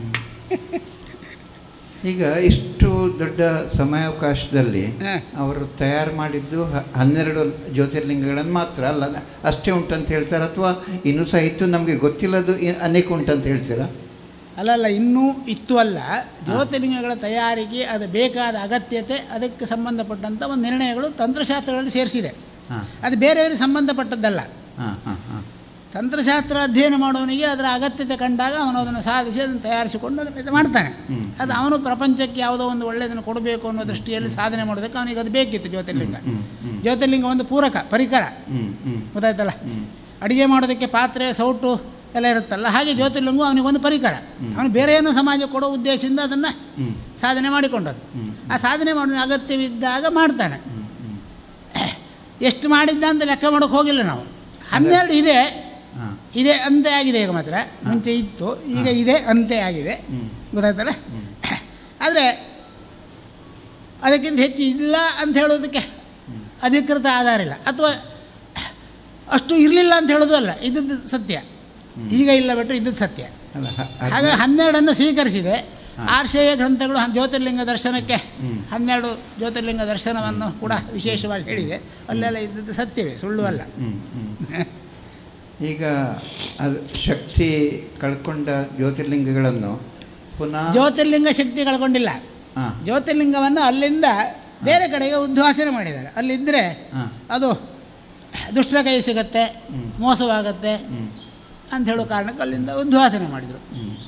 F: ಈಗ ಇಷ್ಟು ದೊಡ್ಡ ಸಮಯಾವಕಾಶದಲ್ಲಿ
D: ಹಾಂ.
F: ಅವರು ತಯಾರು ಮಾಡಿದ್ದು ಹ- ಹನ್ನೆರಡು ಜ್ಯೋತಿರ್ಲಿಂಗಗಳನ್ನು ಮಾತ್ರ ಅಲ್ಲ ಅಷ್ಟೇ ಉಂಟಂತ ಹೇಳ್ತಾರೆ ಅಥವಾ ಇನ್ನೂ ಸಹ ಇತ್ತು ನಮಗೆ ಗೊತ್ತಿಲ್ಲದು ಇ- ಅನೇಕ ಉಂಟಂತ ಹೇಳ್ತೀರಾ
D: ಅಲ್ಲಲ್ಲ ಇನ್ನೂ ಇತ್ತು ಅಲ್ಲ ಜ್ಯೋತಿರ್ಲಿಂಗಗಳ ತಯಾರಿಕೆ ಅದು ಬೇಕಾದ ಅಗತ್ಯತೆ ಅದಕ್ಕೆ ಸಂಬಂಧಪಟ್ಟಂಥ ಒಂದು ನಿರ್ಣಯಗಳು ತಂತ್ರಶಾಸ್ತ್ರಗಳಲ್ಲಿ ಸೇರಿಸಿದೆ
F: ಹಾಂ
D: ಅದು ಬೇರೆಯವರಿಗೆ ಸಂಬಂಧಪಟ್ಟದ್ದಲ್ಲ
F: ಹಾಂ ಹಾಂ ಹಾಂ
D: ತಂತ್ರಶಾಸ್ತ್ರ ಅಧ್ಯಯನ ಮಾಡುವವನಿಗೆ ಅದರ ಅಗತ್ಯತೆ ಕಂಡಾಗ ಅವನು ಅದನ್ನು ಸಾಧಿಸಿ ಅದನ್ನು ತಯಾರಿಸಿಕೊಂಡು ಅದನ್ನು ಇದು ಮಾಡ್ತಾನೆ
F: ಹ್ಮ್.
D: ಅದು ಅವನು ಪ್ರಪಂಚಕ್ಕೆ ಯಾವುದೋ ಒಂದು ಒಳ್ಳೆಯದನ್ನು ಕೊಡಬೇಕು ಅನ್ನೋ ದೃಷ್ಟಿಯಲ್ಲಿ ಸಾಧನೆ ಮಾಡೋದಕ್ಕೆ ಅವನಿಗೆ ಅದು ಬೇಕಿತ್ತು ಜ್ಯೋತಿರ್ಲಿಂಗ
F: ಹ್ಞೂ ಹ್ಞೂ
D: ಜ್ಯೋತಿರ್ಲಿಂಗ ಒಂದು ಪೂರಕ ಪರಿಕರ
F: ಹ್ಞೂ ಹ್ಞೂ
D: ಗೊತ್ತಾಯ್ತಲ್ಲ
F: ಹ್ಞೂ
D: ಅಡುಗೆ ಮಾಡೋದಕ್ಕೆ ಪಾತ್ರೆ ಸೌಟು ಎಲ್ಲ ಇರುತ್ತಲ್ಲ ಹಾಗೆ ಜ್ಯೋತಿರ್ಲಿಂಗು ಅವನಿಗೆ ಒಂದು ಪರಿಕರ ಅವನು ಬೇರೆ ಏನೋ ಸಮಾಜ ಕೊಡೋ ಉದ್ದೇಶದಿಂದ ಅದನ್ನು
F: ಹ್ಞೂ
D: ಸಾಧನೆ ಮಾಡಿಕೊಂಡದ್ದು
F: ಹ್ಮ್.
D: ಆ ಸಾಧನೆ ಮಾಡೋ ಅಗತ್ಯವಿದ್ದಾಗ ಮಾಡ್ತಾನೆ
F: ಹ್ಞೂ ಹ್ಞೂ
D: ಎಷ್ಟು ಮಾಡಿದ್ದ ಅಂತ ಲೆಕ್ಕ ಮಾಡೋಕ್ಕೆ ಹೋಗಿಲ್ಲ ನಾವು ಹನ್ನೆರಡು ಇದೆ
F: ಹಾಂ
D: ಇದೆ ಅಂತೆ ಆಗಿದೆ ಈಗ ಮಾತ್ರ ಮುಂಚೆ ಇತ್ತು ಈಗ ಇದೆ ಅಂತೆ ಆಗಿದೆ
F: ಹ್ಞೂ
D: ಗೊತ್ತಾಯ್ತಲ್ಲ ಆದರೆ ಅದಕ್ಕಿಂತ ಹೆಚ್ಚು ಇಲ್ಲ ಅಂತ ಹೇಳೋದಕ್ಕೆ ಅಧಿಕೃತ ಆಧಾರ ಇಲ್ಲ ಅಥವಾ ಅಷ್ಟು ಇರಲಿಲ್ಲ ಅಂತ ಹೇಳೋದು ಅಲ್ಲ ಇದ್ದದ್ದು ಸತ್ಯ ಈಗ ಇಲ್ಲ ಬಿಟ್ಟರೆ ಇದ್ದದ್ದು ಸತ್ಯ
F: ಅಲ್ಲ ಹ-
D: ಹಾಗೆ
F: ಹದಿನೈದು-
D: ಹನ್ನೆರಡನ್ನು ಸ್ವೀಕರಿಸಿದೆ ಆರ್ಷೇಯ ಗ್ರಂಥಗಳು ಹ- ಜ್ಯೋತಿರ್ಲಿಂಗ ದರ್ಶನಕ್ಕೆ
F: ಹ್ಮ್.
D: ಹನ್ನೆರಡು ಜ್ಯೋತಿರ್ಲಿಂಗ ದರ್ಶನವನ್ನು ಕೂಡ ವಿಶೇಷವಾಗಿ ಹೇಳಿದೆ ಅಲ್ಲೆಲ್ಲ ಇದ್ದದ್ದು ಸತ್ಯವೇ ಸುಳ್ಳು ಅಲ್ಲ
F: ಹ್ಞೂ ಹ್ಞೂ ಈಗ ಅದು ಶಕ್ತಿ ಕಳ್ಕೊಂಡ ಜ್ಯೋತಿರ್ಲಿಂಗಗಳನ್ನು ಪುನಃ
D: ಜ್ಯೋತಿರ್ಲಿಂಗ ಶಕ್ತಿ ಕಳ್ಕೊಂಡಿಲ್ಲ
F: ಹಾಂ
D: ಜ್ಯೋತಿರ್ಲಿಂಗವನ್ನು ಅಲ್ಲಿಂದ ಬೇರೆ ಕಡೆಗೆ ಉದ್ವಾಸನೆ ಮಾಡಿದ್ದಾರೆ ಅಲ್ಲಿದ್ದರೆ
F: ಹಾಂ
D: ಅದು ದುಷ್ಟರ ಕೈ ಸಿಗತ್ತೆ
F: ಹ್ಮ್.
D: ಮೋಸವಾಗತ್ತೆ
F: ಹ್ಞೂ
D: ಅಂತ ಹೇಳೋ ಕಾರಣಕ್ಕೆ ಅಲ್ಲಿಂದ ಉದ್ವಾಸನೆ ಮಾಡಿದರು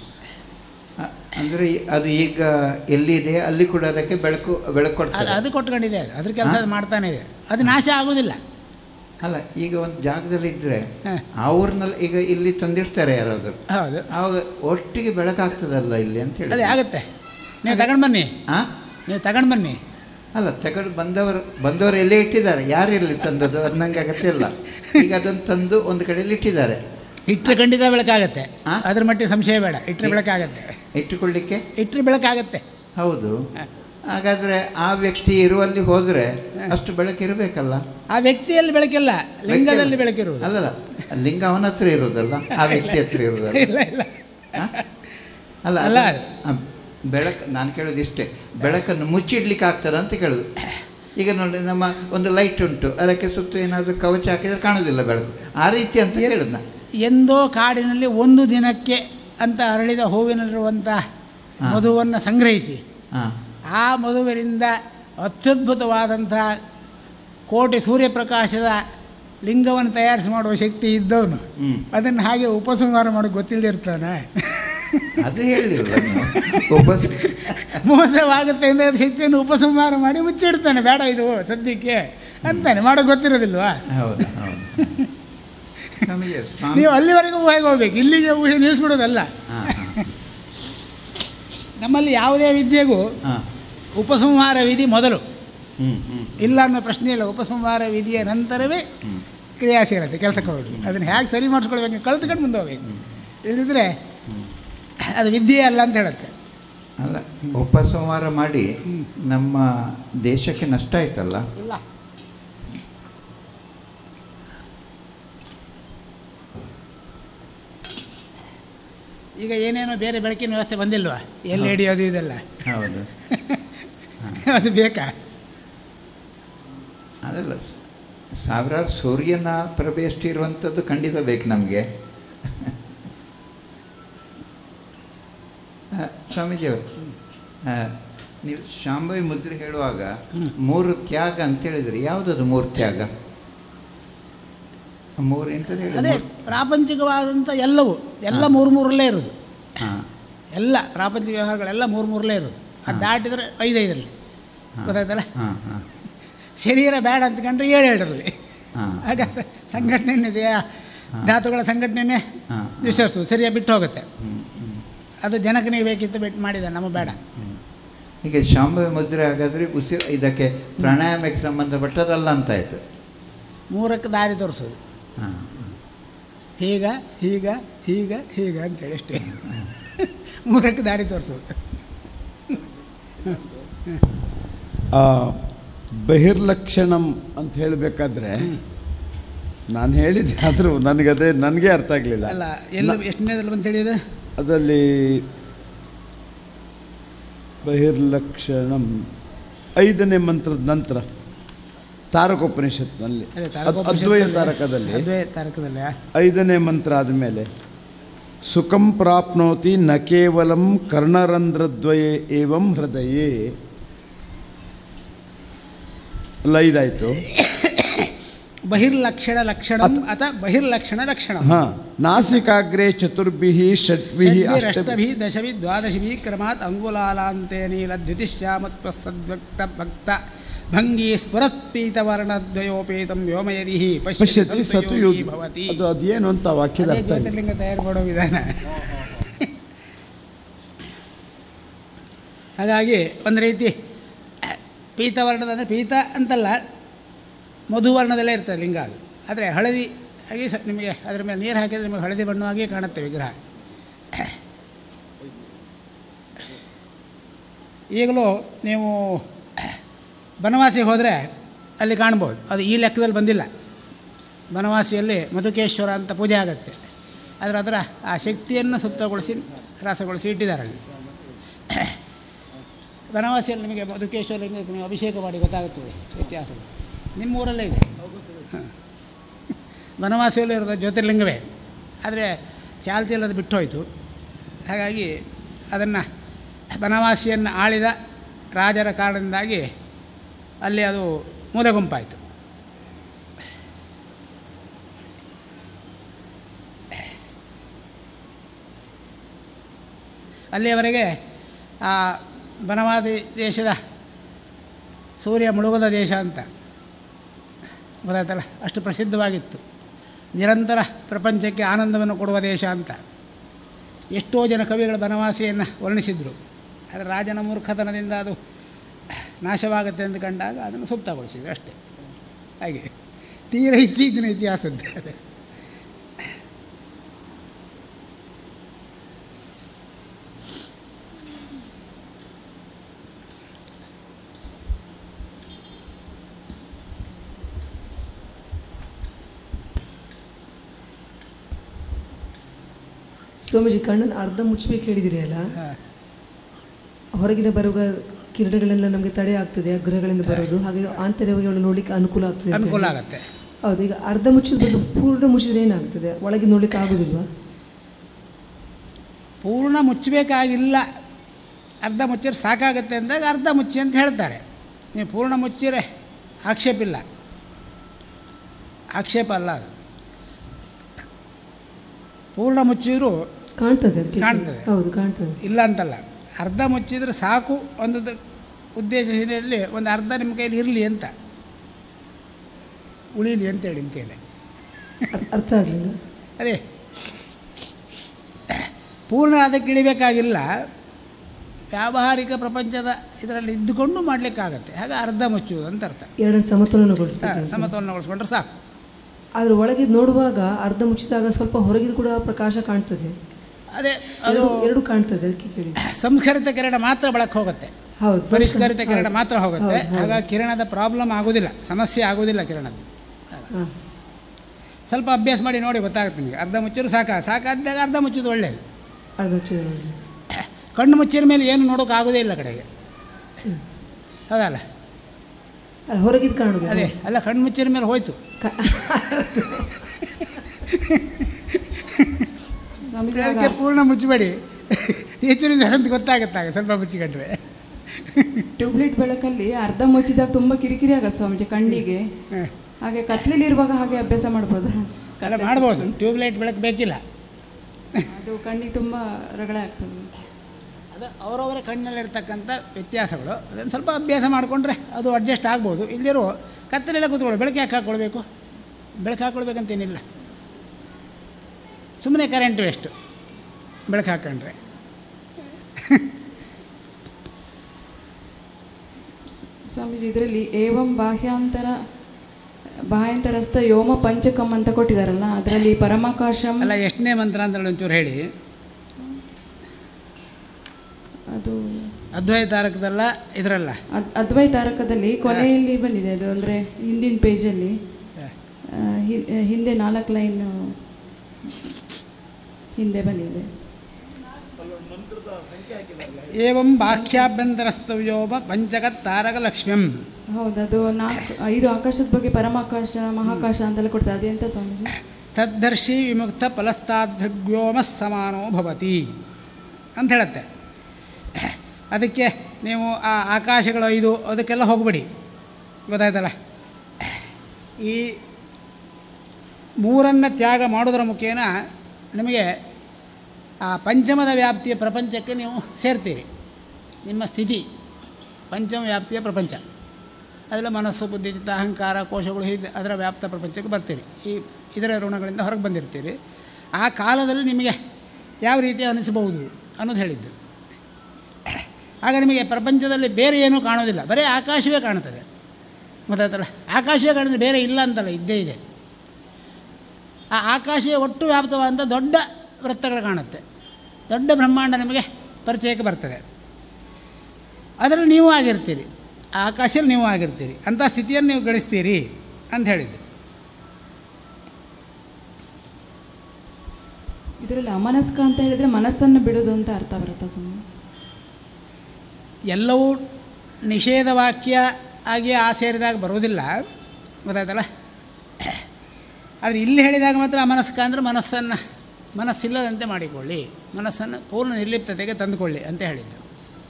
F: ಅ- ಅಂದ್ರೆ ಈ- ಅದು ಈಗ ಎಲ್ಲಿದೆ ಅಲ್ಲಿ ಕೂಡ ಅದಕ್ಕೆ ಬೆಳಕು ಬೆಳಕು
D: ಅದು
F: ಕೊಡ್ತದೆ
D: ಅದು ಕೊಟ್ಕೊಂಡಿದೆ ಅದು ಅದ್ರ ಕೆಲಸ
F: ಹಾ?
D: ಮಾಡ್ತಾನೆ ಇದೆ ಅದು ನಾಶ ಆಗೋದಿಲ್ಲ
F: ಅಲ್ಲ ಈಗ ಒಂದು ಜಾಗದಲ್ಲಿ ಇದ್ರೆ
D: ಹಾ.
F: ಆ ಊರಿನಲ್ಲಿ ಈಗ ಇಲ್ಲಿ ತಂದಿರ್ತಾರೆ ಯಾರಾದರೂ
D: ಹೌದು
F: ಆವಾಗ ಒಟ್ಟಿಗೆ ಬೆಳಕಾಗ್ತದಲ್ಲ ಇಲ್ಲಿ ಅಂತ
D: ಅದೇ
F: ಹೇಳಿ
D: ಆಗುತ್ತೆ ನೀವು ತಗೊಂಡು ಬನ್ನಿ
F: ಆ
D: ನೀವು ತಗೊಂಡು ಬನ್ನಿ
F: ಅಲ್ಲ ತಗೊಂಡು ಬಂದವರು ಬಂದವರು ಎಲ್ಲೇ ಇಟ್ಟಿದ್ದಾರೆ ಯಾರು ಇಲ್ಲಿ ತಂದದ್ದು ಅದು ನಂಗೆ ಅಗತ್ಯ ಇಲ್ಲ ಈಗ ಅದನ್ನು ತಂದು ಒಂದು ಕಡೆಯಲ್ಲಿ ಇಟ್ಟಿದ್ದಾರೆ
D: ಇಟ್ಟರೆ ಖಂಡಿತ ಬೆಳಕಾಗತ್ತೆ
F: ಹಾ?
D: ಅದ್ರ ಮಟ್ಟಿಗೆ ಸಂಶಯ ಬೇಡ ಇಟ್ಟರೆ ಬೆಳಕಾಗತ್ತೆ
F: ಇಟ್ಟುಕೊಳ್ಳಿಕ್ಕೆ
D: ಇಟ್ಟರೆ ಬೆಳಕಾಗತ್ತೆ
F: ಹೌದು
D: ಹಾ.
F: ಹಾಗಾದ್ರೆ ಆ ವ್ಯಕ್ತಿ ಇರುವಲ್ಲಿ ಹೋದ್ರೆ ಅಷ್ಟು ಬೆಳಕಿರಬೇಕಲ್ಲ
D: ಆ ವ್ಯಕ್ತಿಯಲ್ಲಿ ಬೆಳಕಿಲ್ಲ ಲಿಂಗದಲ್ಲಿ ಬೆಳಕಿರುವುದು
F: ಅಲ್ಲಲ್ಲ ಲಿಂಗ ಅವನ ಹತ್ರ ಇರೋದಲ್ಲ ಆ ವ್ಯಕ್ತಿ ಹತ್ರ ಇರೋದಲ್ಲ
D: ಇಲ್ಲ ಇಲ್ಲ
F: ಆ? ಅಲ್ಲ
D: ಅಲ್ಲ.
F: ಅದು- ಆ, ಬೆಳಕು ನಾನು ಕೇಳೋದು ಇಷ್ಟೇ ಬೆಳಕನ್ನು ಮುಚ್ಚಿಡ್ಲಿಕ್ಕೆ ಆಗ್ತದ ಅಂತ ಕೇಳೋದು ಈಗ ನೋಡಿ ನಮ್ಮ ಒಂದು ಲೈಟ್ ಉಂಟು ಅದಕ್ಕೆ ಸುತ್ತ ಏನಾದರೂ ಕವಚ ಹಾಕಿದ್ರೆ ಕಾಣೋದಿಲ್ಲ ಬೆಳಕು ಆ ರೀತಿ ಅಂತ ಕೇಳೋದು ನಾ
D: ಎಂದೋ ಕಾಡಿನಲ್ಲಿ ಒಂದು ದಿನಕ್ಕೆ ಅಂತ ಅರಳಿದ ಹೂವಿನಲ್ಲಿರುವಂಥ
F: ಹಾ.
D: ಮಧುವನ್ನು ಸಂಗ್ರಹಿಸಿ
F: ಹಾಂ
D: ಆ ಮಧುವಿನಿಂದ ಅತ್ಯದ್ಭುತವಾದಂಥ ಕೋಟಿ ಸೂರ್ಯಪ್ರಕಾಶದ ಲಿಂಗವನ್ನು ತಯಾರಿಸಿ ಮಾಡುವ ಶಕ್ತಿ ಇದ್ದವನು
F: ಹ್ಞೂ
D: ಅದನ್ನು ಹಾಗೆ ಉಪಸಂಹಾರ ಮಾಡೋಕ್ಕೆ ಗೊತ್ತಿಲ್ಲದೆ ಇರ್ತಾನೆ
F: ಅದು ಹೇಳಿಲ್ಲ ನೀವು ಉಪಸ್
D: ಮೋಸವಾಗುತ್ತೆ ಅಂದರೆ ಅದು ಶಕ್ತಿಯನ್ನು ಉಪಸಂಹಾರ ಮಾಡಿ ಮುಚ್ಚಿಡ್ತಾನೆ ಬೇಡ ಇದು ಸದ್ಯಕ್ಕೆ ಅಂತಾನೆ ಮಾಡೋಕ್ಕೆ ಗೊತ್ತಿರೋದಿಲ್ವಾ
F: ಹೌದು ಹೌದು ನಮಗೆ ಸ್ವಾಮಿ
D: ನೀವು ಅಲ್ಲಿವರೆಗೂ ಊಹೆಗೆ ಹೋಗ್ಬೇಕು ಇಲ್ಲಿಗೆ ಊಹೆ ನಿಲ್ಲಿಸ್ಬಿಡೋದಲ್ಲ
F: ಹಾಂ ಹಾಂ
D: ನಮ್ಮಲ್ಲಿ ಯಾವುದೇ ವಿದ್ಯೆಗೂ
F: ಹಾಂ
D: ಉಪಸಂಹಾರ ವಿಧಿ ಮೊದಲು
F: ಹ್ಞೂ ಹ್ಞೂ
D: ಇಲ್ಲ ಅನ್ನೋ ಪ್ರಶ್ನೆ ಇಲ್ಲ ಉಪಸಂಹಾರ ವಿಧಿಯ ನಂತರವೇ
F: ಹ್ಞೂ
D: ಕ್ರಿಯಾಶೀಲತೆ ಕೆಲಸಕ್ಕೆ ಹೊರಡು ಅದನ್ನು ಹೇಗೆ ಸರಿ ಮಾಡಿಸ್ಕೊಳ್ಬೇಕು ಕಲ್ತ್ಕೊಂಡು ಮುಂದೆ ಹೋಗ್ಬೇಕು ಇಲ್ಲದಿದ್ದರೆ ಅದು ವಿದ್ಯೆ ಅಲ್ಲ ಅಂತ ಹೇಳುತ್ತೆ
F: ಅಲ್ಲ ಉಪಸಂಹಾರ ಮಾಡಿ ನಮ್ಮ ದೇಶಕ್ಕೆ ನಷ್ಟ ಆಯ್ತಲ್ಲ
D: ಇಲ್ಲ ಈಗ ಏನೇನೋ ಬೇರೆ ಬೆಳಕಿನ ವ್ಯವಸ್ಥೆ ಬಂದಿಲ್ವಾ ಎಲ್ ಇ ಡಿ ಅದು ಇದೆಲ್ಲ
F: ಹೌದು
D: ಅದು ಬೇಕಾ
F: ಅದಲ್ಲ ಸ- ಸಾವಿರಾರು ಸೂರ್ಯನ ಪ್ರಭೆಯಷ್ಟು ಇರುವಂಥದ್ದು ಖಂಡಿತ ಬೇಕು ನಮಗೆ ಸ್ವಾಮೀಜಿಯವರು ಆ, ನೀವು ಶಾಂಭವಿ ಮುದ್ರೆ ಹೇಳುವಾಗ ಮೂರು ತ್ಯಾಗ ಅಂತ ಹೇಳಿದ್ರಿ ಯಾವುದದು ಮೂರು ತ್ಯಾಗ ಮೂರು ಎಂತ
D: ಅದೇ
F: ಹೇಳಿ
D: ಪ್ರಾಪಂಚಿಕವಾದಂಥ ಎಲ್ಲವೂ ಎಲ್ಲ ಮೂರು ಮೂರಲ್ಲೇ ಇರೋದು
F: ಹಾಂ
D: ಎಲ್ಲ ಪ್ರಾಪಂಚಿಕ ವ್ಯವಹಾರಗಳೆಲ್ಲ ಮೂರು ಮೂರಲ್ಲೇ ಇರೋದು ಅದು ದಾಟಿದರೆ ಐದೈದರಲ್ಲಿ ಗೊತ್ತಾಯ್ತಲ್ಲ
F: ಹಾಂ ಹಾಂ
D: ಶರೀರ ಬೇಡ ಅಂತಕೊಂಡ್ರೆ ಏಳು ಏಳರಲ್ಲಿ
F: ಹಾಂ
D: ಆಗ ಸಂಘಟನೆ ಇದೆಯಾ ಧಾತುಗಳ ಸಂಘಟನೆ
F: ಹಾಂ
D: ವಿಶ್ವಸ್ತು ಸರಿಯಾಗಿ ಬಿಟ್ಟು ಹೋಗುತ್ತೆ
F: ಹ್ಞೂ ಹ್ಞೂ
D: ಅದು ಜನಕನಿಗೆ ಬೇಕಿತ್ತು ಬಿಟ್ಟು ಮಾಡಿದ ನಮಗೆ ಬೇಡ
F: ಈಗ ಶಾಂಭವಿ ಮುದ್ರೆ ಹಾಗಾದರೆ ಉಸಿರು ಇದಕ್ಕೆ ಪ್ರಾಣಾಯಾಮಕ್ಕೆ ಸಂಬಂಧಪಟ್ಟದಲ್ಲ ಅಂತಾಯಿತು
D: ಮೂರಕ್ಕೆ ದಾರಿ ತೋರಿಸೋದು
F: ಹಾಂ
D: ಹೀಗ ಹೀಗ ಹೀಗ ಹೀಗ ಅಂತೇಳಿ ಅಷ್ಟೇ ಮೂರಕ್ಕೆ ದಾರಿ ತೋರಿಸೋದು
C: ಆ, ಬಹಿರ್ಲಕ್ಷಣಂ ಅಂತ ಹೇಳಬೇಕಾದ್ರೆ ನಾನು ಹೇಳಿದ್ದೆ ಆದರೂ ನನಗದೇ ನನಗೆ ಅರ್ಥ ಆಗಲಿಲ್ಲ
D: ಅಲ್ಲ ಎಲ್ಲ ಎಷ್ಟನೇದಲ್ಲಿ ಬಂತ ಹೇಳಿದ
C: ಅದರಲ್ಲಿ ಬಹಿರ್ಲಕ್ಷಣಂ ಐದನೇ ಮಂತ್ರದ ನಂತರ ತಾರಕೋಪನಿಷತ್ನಲ್ಲಿ
D: ಅದೇ
C: ಅದ್-
D: ತಾರಕೋಪನಿಷತ್ತಲ್ಲಿ-
C: ಅದ್ವಯ ತಾರಕದಲ್ಲಿ
D: ಅದ್ವಯ ತಾರಕದಲ್ಲಿ
C: ಐದನೇ ಮಂತ್ರ ಆದಮೇಲೆ ಸುಖಂ ಪ್ರಾಪ್ನೋತಿ ನ ಕೇವಲಂ ಕರ್ಣರಂಧ್ರದ್ವಯೇ ಏವಂ ಹೃದಯೇ ಅಲ್ಲ ಐದಾಯಿತು
D: ಬಹಿರ್ಲಕ್ಷಣ ಲಕ್ಷಣ ಅಥ ಬಹಿರ್ಲಕ್ಷಣ ಲಕ್ಷಣ
C: ಹಾಂ ನಾಸಿಕಾಗ್ರೆ ಚತುರ್ಭಿ ಷಡ್ಭಿ ಅಷ್ಟಭಿ
D: ಅಷ್ಟಭಿ ದಶಭಿ ದ್ವಾದಶಭಿ ಕ್ರಮಾತ್ ಅಂಗುಲಾಲಾಂತೆ ನೀಲದ್ಯುತಿಶ್ಯಾಮತ್ವ ಸದ್ಭಕ್ತ ಭಕ್ತ ಭಂಗಿ ಸ್ಫುರತ್ಪೀತವರ್ಣದ್ವಯೋಪೇತಂ ವ್ಯೋಮಯದಿ
C: ಪಶ್ಯತಿ ಸತು ಯೋಗಿ
D: ಭವತಿ
C: ಅದು ಅದೇನು ಅಂತ ವಾಕ್ಯದ
D: ಅದೇ
C: ಅರ್ಥ ಇಲ್ಲ.
D: ಜ್ಯೋತಿರ್ಲಿಂಗ ತಯಾರು ಮಾಡೋ ವಿಧಾನ ಹಾಗಾಗಿ ಒಂದು ರೀತಿ ಪೀತವರ್ಣದ ಅಂದರೆ ಪೀತ ಅಂತಲ್ಲ ಮಧುವರ್ಣದಲ್ಲೇ ಇರ್ತದೆ ಲಿಂಗ ಅದು ಆದರೆ ಹಳದಿ ಆಗಿ ಸ ನಿಮಗೆ ಅದರ ಮೇಲೆ ನೀರು ಹಾಕಿದರೆ ನಿಮಗೆ ಹಳದಿ ಬಣ್ಣವಾಗಿಯೇ ಕಾಣುತ್ತೆ ವಿಗ್ರಹ ಈಗಲೂ ನೀವು ಬನವಾಸಿಗೆ ಹೋದರೆ ಅಲ್ಲಿ ಕಾಣ್ಬೋದು ಅದು ಈ ಲೆಕ್ಕದಲ್ಲಿ ಬಂದಿಲ್ಲ ಬನವಾಸಿಯಲ್ಲಿ ಮಧುಕೇಶ್ವರ ಅಂತ ಪೂಜೆ ಆಗುತ್ತೆ ಆದರೆ ಅದರ ಆ ಶಕ್ತಿಯನ್ನು ಸುಪ್ತಗೊಳಿಸಿ ರಾಸಗೊಳಿಸಿ ಇಟ್ಟಿದ್ದಾರೆ ಅಲ್ಲಿ ಬನವಾಸಿಯಲ್ಲಿ ನಿಮಗೆ ಮಧುಕೇಶ್ವರ ಲಿಂಗಕ್ಕೆ ನೀವು ಅಭಿಷೇಕ ಮಾಡಿ ಗೊತ್ತಾಗುತ್ತದೆ ವ್ಯತ್ಯಾಸ ನಿಮ್ಮ ಊರಲ್ಲೇ ಇದೆ ಹಾಂ. ಬನವಾಸಿಯಲ್ಲಿ ಇರೋದು ಜ್ಯೋತಿರ್ಲಿಂಗವೇ ಆದರೆ ಚಾಲ್ತಿಯಲ್ಲಿ ಅದು ಬಿಟ್ಟು ಹೋಯಿತು ಹಾಗಾಗಿ ಅದನ್ನು ಬನವಾಸಿಯನ್ನು ಆಳಿದ ರಾಜರ ಕಾರಣದಿಂದಾಗಿ ಅಲ್ಲಿ ಅದು ಮೂಲೆ ಗುಂಪಾಯಿತು ಅಲ್ಲಿಯವರೆಗೆ ಆ ಬನವಾದಿ ದೇಶದ ಸೂರ್ಯ ಮುಳುಗದ ದೇಶ ಅಂತ ಗೊತ್ತಾಯ್ತಲ್ಲ ಅಷ್ಟು ಪ್ರಸಿದ್ಧವಾಗಿತ್ತು ನಿರಂತರ ಪ್ರಪಂಚಕ್ಕೆ ಆನಂದವನ್ನು ಕೊಡುವ ದೇಶ ಅಂತ ಎಷ್ಟೋ ಜನ ಕವಿಗಳ ಬನವಾಸಿಯನ್ನು ವರ್ಣಿಸಿದರು ಆದರೆ ರಾಜನ ಮೂರ್ಖತನದಿಂದ ಅದು ನಾಶವಾಗುತ್ತೆ ಎಂದು ಕಂಡಾಗ ಅದನ್ನು ಸುಪ್ತಗೊಳಿಸಿದ್ರು ಅಷ್ಟೇ ಹಾಗೆ ತೀರ ಇತ್ತೀಚಿನ ಇತಿಹಾಸದ್ದು ಅದು
G: ಸ್ವಾಮೀಜಿ ಕಣ್ಣನ್ನು ಅರ್ಧ ಮುಚ್ಚಬೇಕು ಹೇಳಿದಿರಿ ಅಲ್ಲ
D: ಹಾ.
G: ಹೊರಗಿನ ಬರುವ ಕಿರಣಗಳೆಲ್ಲ ನಮಗೆ ತಡೆ ಆಗ್ತದೆ ಆ ಗ್ರಹಗಳಿಂದ ಬರೋದು ಹಾಗೆ ಆಂತರ್ಯವಾಗಿ ಅವಳು ನೋಡ್ಲಿಕ್ಕೆ ಅನುಕೂಲ ಆಗ್ತದೆ ಅಂತ
D: ಅನುಕೂಲ
G: ಹೇಳಿ.
D: ಆಗುತ್ತೆ
G: ಹೌದು ಈಗ ಅರ್ಧ ಮುಚ್ಚಿದ ಬದಲು ಪೂರ್ಣ ಮುಚ್ಚಿದ್ರೆ ಏನಾಗ್ತದೆ ಒಳಗೆ ನೋಡ್ಲಿಕ್ಕೆ ಆಗೋದಿಲ್ವಾ
D: ಪೂರ್ಣ ಮುಚ್ಚಬೇಕಾಗಿಲ್ಲ ಅರ್ಧ ಮುಚ್ಚಿದ್ರೆ ಸಾಕಾಗುತ್ತೆ ಅಂದಾಗ ಅರ್ಧ ಮುಚ್ಚಿ ಅಂತ ಹೇಳ್ತಾರೆ ನೀವು ಪೂರ್ಣ ಮುಚ್ಚಿರೆ ಆಕ್ಷೇಪ ಇಲ್ಲ ಆಕ್ಷೇಪ ಅಲ್ಲ ಅದು ಪೂರ್ಣ ಮುಚ್ಚಿದ್ರು
G: ಕಾಣ್ತದೆ ಅದಕ್ಕೆ
D: ಕಾಣ್ತದೆ.
G: ಹೌದು ಕಾಣ್ತದೆ
D: ಇಲ್ಲ ಅಂತಲ್ಲ ಅರ್ಧ ಮುಚ್ಚಿದ್ರೆ ಸಾಕು ಒಂದು ದ- ಉದ್ದೇಶ ಹಿನ್ನೆಲೆಯಲ್ಲಿ ಒಂದು ಅರ್ಧ ನಿಮ್ಮ ಕೈಲಿ ಇರಲಿ ಅಂತ ಉಳೀಲಿ ಅಂತೇಳಿ ನಿಮ್ಮ ಕೈಲಿ
G: ಅರ್- ಅರ್ಥ ಆಗಲಿಲ್ಲ
D: ಅದೇ ಪೂರ್ಣ ಅದಕ್ಕೆ ಇಳಿಬೇಕಾಗಿಲ್ಲ ವ್ಯಾವಹಾರಿಕ ಪ್ರಪಂಚದ ಇದರಲ್ಲಿ ಇದ್ದುಕೊಂಡು ಮಾಡಲಿಕ್ಕಾಗತ್ತೆ ಹಾಗೆ ಅರ್ಧ ಮುಚ್ಚುವುದು ಅಂತ ಅರ್ಥ
G: ಎರಡನ್ನು ಸಮತೋಲನಗೊಳಿಸ್ತದೆ ಅಂತ.
D: ಸಮತೋಲನಗೊಳಿಸ್ಕೊಂಡ್ರೆ ಸಾಕು
G: ಆದ್ರೆ ಒಳಗೆ ನೋಡುವಾಗ ಅರ್ಧ ಮುಚ್ಚಿದಾಗ ಸ್ವಲ್ಪ ಹೊರಗಿದ ಕೂಡ ಪ್ರಕಾಶ ಕಾಣ್ತದೆ
D: ಅದೇ ಅದು
G: ಎರಡು ಎರಡು ಕಾಣ್ತದೆ ಅದಕ್ಕೆ ಕೇಳಿ
D: ಸಂಸ್ಕರಿತ ಕಿರಣ ಮಾತ್ರ ಬೆಳಕು ಹೋಗುತ್ತೆ
G: ಹೌದು
D: ಪರಿಷ್ಕರಿತ ಕಿರಣ
G: ಹೌದು.
D: ಮಾತ್ರ ಹೋಗುತ್ತೆ
G: ಹೌದು, ಹೌದು.
D: ಹಾಗಾಗಿ ಕಿರಣದ ಪ್ರಾಬ್ಲಮ್ ಆಗೋದಿಲ್ಲ ಸಮಸ್ಯೆ ಆಗೋದಿಲ್ಲ ಕಿರಣದ್ದು
G: ಹಾ.
D: ಸ್ವಲ್ಪ ಅಭ್ಯಾಸ ಮಾಡಿ ನೋಡಿ ಗೊತ್ತಾಗುತ್ತೆ ನಿಮಗೆ ಅರ್ಧ ಮುಚ್ಚಿದ್ರು ಸಾಕ ಸಾಕಾದಾಗ ಅರ್ಧ ಮುಚ್ಚಿದ್ದು ಒಳ್ಳೆಯದು
G: ಅರ್ಧ ಮುಚ್ಚಿದ ನೋಡಿ.
D: ಕಣ್ಣು ಮುಚ್ಚಿದ ಮೇಲೆ ಏನು ನೋಡೋಕ್ಕಾಗೋದೇ ಇಲ್ಲ ಕಡೆಗೆ ಹೌದಲ್ಲ
G: ಅಲ್ಲ ಹೊರಗಿದ್ ಕಾಣುದು
D: ಅದೇ ಅಲ್ಲ ಕಣ್ಣು ಮುಚ್ಚಿದ ಮೇಲೆ ಹೋಯ್ತು
E: ಸ್ವಾಮೀಜಿ
D: ಅದಕ್ಕೆ
E: ಆಗ
D: ಪೂರ್ಣ ಮುಚ್ಚಬೇಡಿ ಹೆಚ್ಚಿನ ಅಂತ ಗೊತ್ತಾಗುತ್ತಾಗ ಸ್ವಲ್ಪ ಮುಚ್ಚಿಕೊಂಡ್ರೆ
E: ಟ್ಯೂಬ್ಲೈಟ್ ಬೆಳಕಲ್ಲಿ ಅರ್ಧ ಮುಚ್ಚಿದಾಗ ತುಂಬ ಕಿರಿಕಿರಿ ಆಗತ್ತೆ ಸ್ವಾಮೀಜಿ ಕಣ್ಣಿಗೆ
D: ಹ.
E: ಹಾಗೆ ಕತ್ಲೆಲಿ ಇರುವಾಗ ಹಾಗೆ ಅಭ್ಯಾಸ ಮಾಡ್ಬೋದು
D: ಅಲ್ಲ ಮಾಡ್ಬೋದು ಟ್ಯೂಬ್ಲೈಟ್ ಬೆಳಕು ಬೇಕಿಲ್ಲ
E: ಅದು ಕಣ್ಣಿಗೆ ತುಂಬ ರಗಳೆ ಆಗ್ತದೆ
D: ಅದು ಅವರವರ ಕಣ್ಣಲ್ಲಿರ್ತಕ್ಕಂಥ ವ್ಯತ್ಯಾಸಗಳು ಅದನ್ನು ಸ್ವಲ್ಪ ಅಭ್ಯಾಸ ಮಾಡಿಕೊಂಡ್ರೆ ಅದು ಅಡ್ಜಸ್ಟ್ ಆಗ್ಬೋದು ಇಲ್ಲಿರೋ ಕತ್ತಲೆಲ್ಲ ಕೂತ್ಕೊಳ್ಳಿ ಬೆಳಕು ಯಾಕೆ ಹಾಕ್ಕೊಳ್ಬೇಕು ಬೆಳಕು ಹಾಕ್ಕೊಳ್ಬೇಕಂತೇನಿಲ್ಲ ಸುಮ್ಮನೆ ಕರೆಂಟ್ ವೇಸ್ಟು ಬೆಳಕು ಹಾಕ್ಕೊಂಡ್ರೆ
E: ಸ್ವಾಮೀಜಿ ಇದರಲ್ಲಿ ಏವಂ ಬಾಹ್ಯಾಂತರ ಬಾಹ್ಯಾಂತರಸ್ಥ ಯೋಮ ಪಂಚಕಂ ಅಂತ ಕೊಟ್ಟಿದ್ದಾರಲ್ಲ ಅದರಲ್ಲಿ ಪರಮಾಕಾಶಂ
D: ಅಲ್ಲ ಎಷ್ಟನೇ ಮಂತ್ರ ಅಂತ ಹೇಳಿ ಒಂಚೂರು ಹೇಳಿ
E: ಅದು
D: ಅದ್ವೈತಾರಕದಲ್ಲ ಇದರಲ್ಲ
E: ಅದ್- ಅದ್ವೈತಾರಕದಲ್ಲಿ ಕೊನೆಯಲ್ಲಿ ಬಂದಿದೆ ಅದು ಅಂದರೆ ಹಿಂದಿನ ಪೇಜಲ್ಲಿ ಆ, ಹಿ- ಹಿಂದೆ ನಾಲ್ಕು ಲೈನ್ ಹಿಂದೆ ಬಂದಿದೆ
D: ಏವಂ ಬಾಹ್ಯಾಭ್ಯಂತರಸ್ತವ್ಯೋಮ ಪಂಚಕ ತಾರಕ ಲಕ್ಷ್ಮ್ಯಂ
E: ಹೌದು ಅದು ನಾಲ್ಕು ಐದು ಆಕಾಶದ ಬಗ್ಗೆ ಪರಮಾಕಾಶ ಮಹಾಕಾಶ ಅಂತೆಲ್ಲ ಕೊಡ್ತಾರೆ ಅದೆಂತ ಸ್ವಾಮೀಜಿ
D: ತದ್ದರ್ಶಿ ವಿಮುಕ್ತ ಫಲಸ್ತಾದೃಗ್ವ್ಯೋಮ ಸಮಾನೋ ಭವತಿ ಅಂತ ಹೇಳುತ್ತೆ ಅದಕ್ಕೆ ನೀವು ಆ ಆಕಾಶಗಳು ಇದು ಅದಕ್ಕೆಲ್ಲ ಹೋಗಬೇಡಿ ಗೊತ್ತಾಯ್ತಲ್ಲ ಈ ಮೂರನ್ನು ತ್ಯಾಗ ಮಾಡೋದರ ಮುಖೇನ ನಿಮಗೆ ಆ ಪಂಚಮದ ವ್ಯಾಪ್ತಿಯ ಪ್ರಪಂಚಕ್ಕೆ ನೀವು ಸೇರ್ತೀರಿ ನಿಮ್ಮ ಸ್ಥಿತಿ ಪಂಚಮ ವ್ಯಾಪ್ತಿಯ ಪ್ರಪಂಚ ಅದೆಲ್ಲ ಮನಸ್ಸು ಬುದ್ಧಿ ಚಿತ್ತ ಅಹಂಕಾರ ಕೋಶಗಳು ಹೀಗೆ ಅದರ ವ್ಯಾಪ್ತ ಪ್ರಪಂಚಕ್ಕೆ ಬರ್ತೀರಿ ಈ ಇದರ ಋಣಗಳಿಂದ ಹೊರಗೆ ಬಂದಿರ್ತೀರಿ ಆ ಕಾಲದಲ್ಲಿ ನಿಮಗೆ ಯಾವ ರೀತಿ ಅನಿಸಬಹುದು ಅನ್ನೋದು ಹೇಳಿದ್ದು ಆಗ ನಿಮಗೆ ಪ್ರಪಂಚದಲ್ಲಿ ಬೇರೆ ಏನೂ ಕಾಣೋದಿಲ್ಲ ಬರೀ ಆಕಾಶವೇ ಕಾಣುತ್ತದೆ ಗೊತ್ತಾಯ್ತಲ್ಲ ಆಕಾಶವೇ ಕಾಣಿದ್ರೆ ಬೇರೆ ಇಲ್ಲ ಅಂತಲ್ಲ ಇದ್ದೇ ಇದೆ ಆ ಆಕಾಶವೇ ಒಟ್ಟು ವ್ಯಾಪ್ತವಾದಂಥ ದೊಡ್ಡ ವೃತ್ತಗಳು ಕಾಣುತ್ತೆ ದೊಡ್ಡ ಬ್ರಹ್ಮಾಂಡ ನಿಮಗೆ ಪರಿಚಯಕ್ಕೆ ಬರ್ತದೆ ಅದರಲ್ಲಿ ನೀವು ಆಗಿರ್ತೀರಿ ಆ ಆಕಾಶದಲ್ಲಿ ನೀವು ಆಗಿರ್ತೀರಿ ಅಂಥ ಸ್ಥಿತಿಯನ್ನು ನೀವು ಗಳಿಸ್ತೀರಿ ಅಂತ ಹೇಳಿದ್ದು
E: ಇದರಲ್ಲಿ ಅಮನಸ್ಕ ಅಂತ ಹೇಳಿದರೆ ಮನಸ್ಸನ್ನು ಬಿಡೋದು ಅಂತ ಅರ್ಥ ಬರುತ್ತಾ ಸ್ವಾಮಿ
D: ಎಲ್ಲವೂ ನಿಷೇಧ ವಾಕ್ಯ ಆಗಿ ಆ ಸೇರಿದಾಗ ಬರೋದಿಲ್ಲ ಗೊತ್ತಾಯ್ತಲ್ಲ ಆದರೆ ಇಲ್ಲಿ ಹೇಳಿದಾಗ ಮಾತ್ರ ಅಮನಸ್ಕ ಅಂದರೆ ಮನಸ್ಸನ್ನು ಮನಸ್ಸಿಲ್ಲದಂತೆ ಮಾಡಿಕೊಳ್ಳಿ ಮನಸ್ಸನ್ನು ಪೂರ್ಣ ನಿರ್ಲಿಪ್ತತೆಗೆ ತಂದುಕೊಳ್ಳಿ ಅಂತ ಹೇಳಿದ್ದು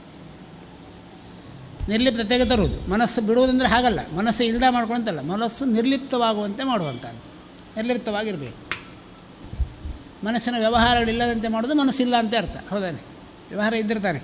D: ನಿರ್ಲಿಪ್ತತೆಗೆ ತರುವುದು ಮನಸ್ಸು ಬಿಡುವುದಂದರೆ ಹಾಗಲ್ಲ ಮನಸ್ಸು ಇಲ್ದ ಮಾಡ್ಕೊಂತಲ್ಲ ಮನಸ್ಸು ನಿರ್ಲಿಪ್ತವಾಗುವಂತೆ ಮಾಡುವಂಥ ನಿರ್ಲಿಪ್ತವಾಗಿರಬೇಕು ಮನಸ್ಸಿನ ವ್ಯವಹಾರಗಳಿಲ್ಲದಂತೆ ಮಾಡೋದು ಮನಸ್ಸಿಲ್ಲ ಅಂತ ಅರ್ಥ ಹೌದಾನೆ ವ್ಯವಹಾರ ಇದ್ದಿರ್ತಾನೆ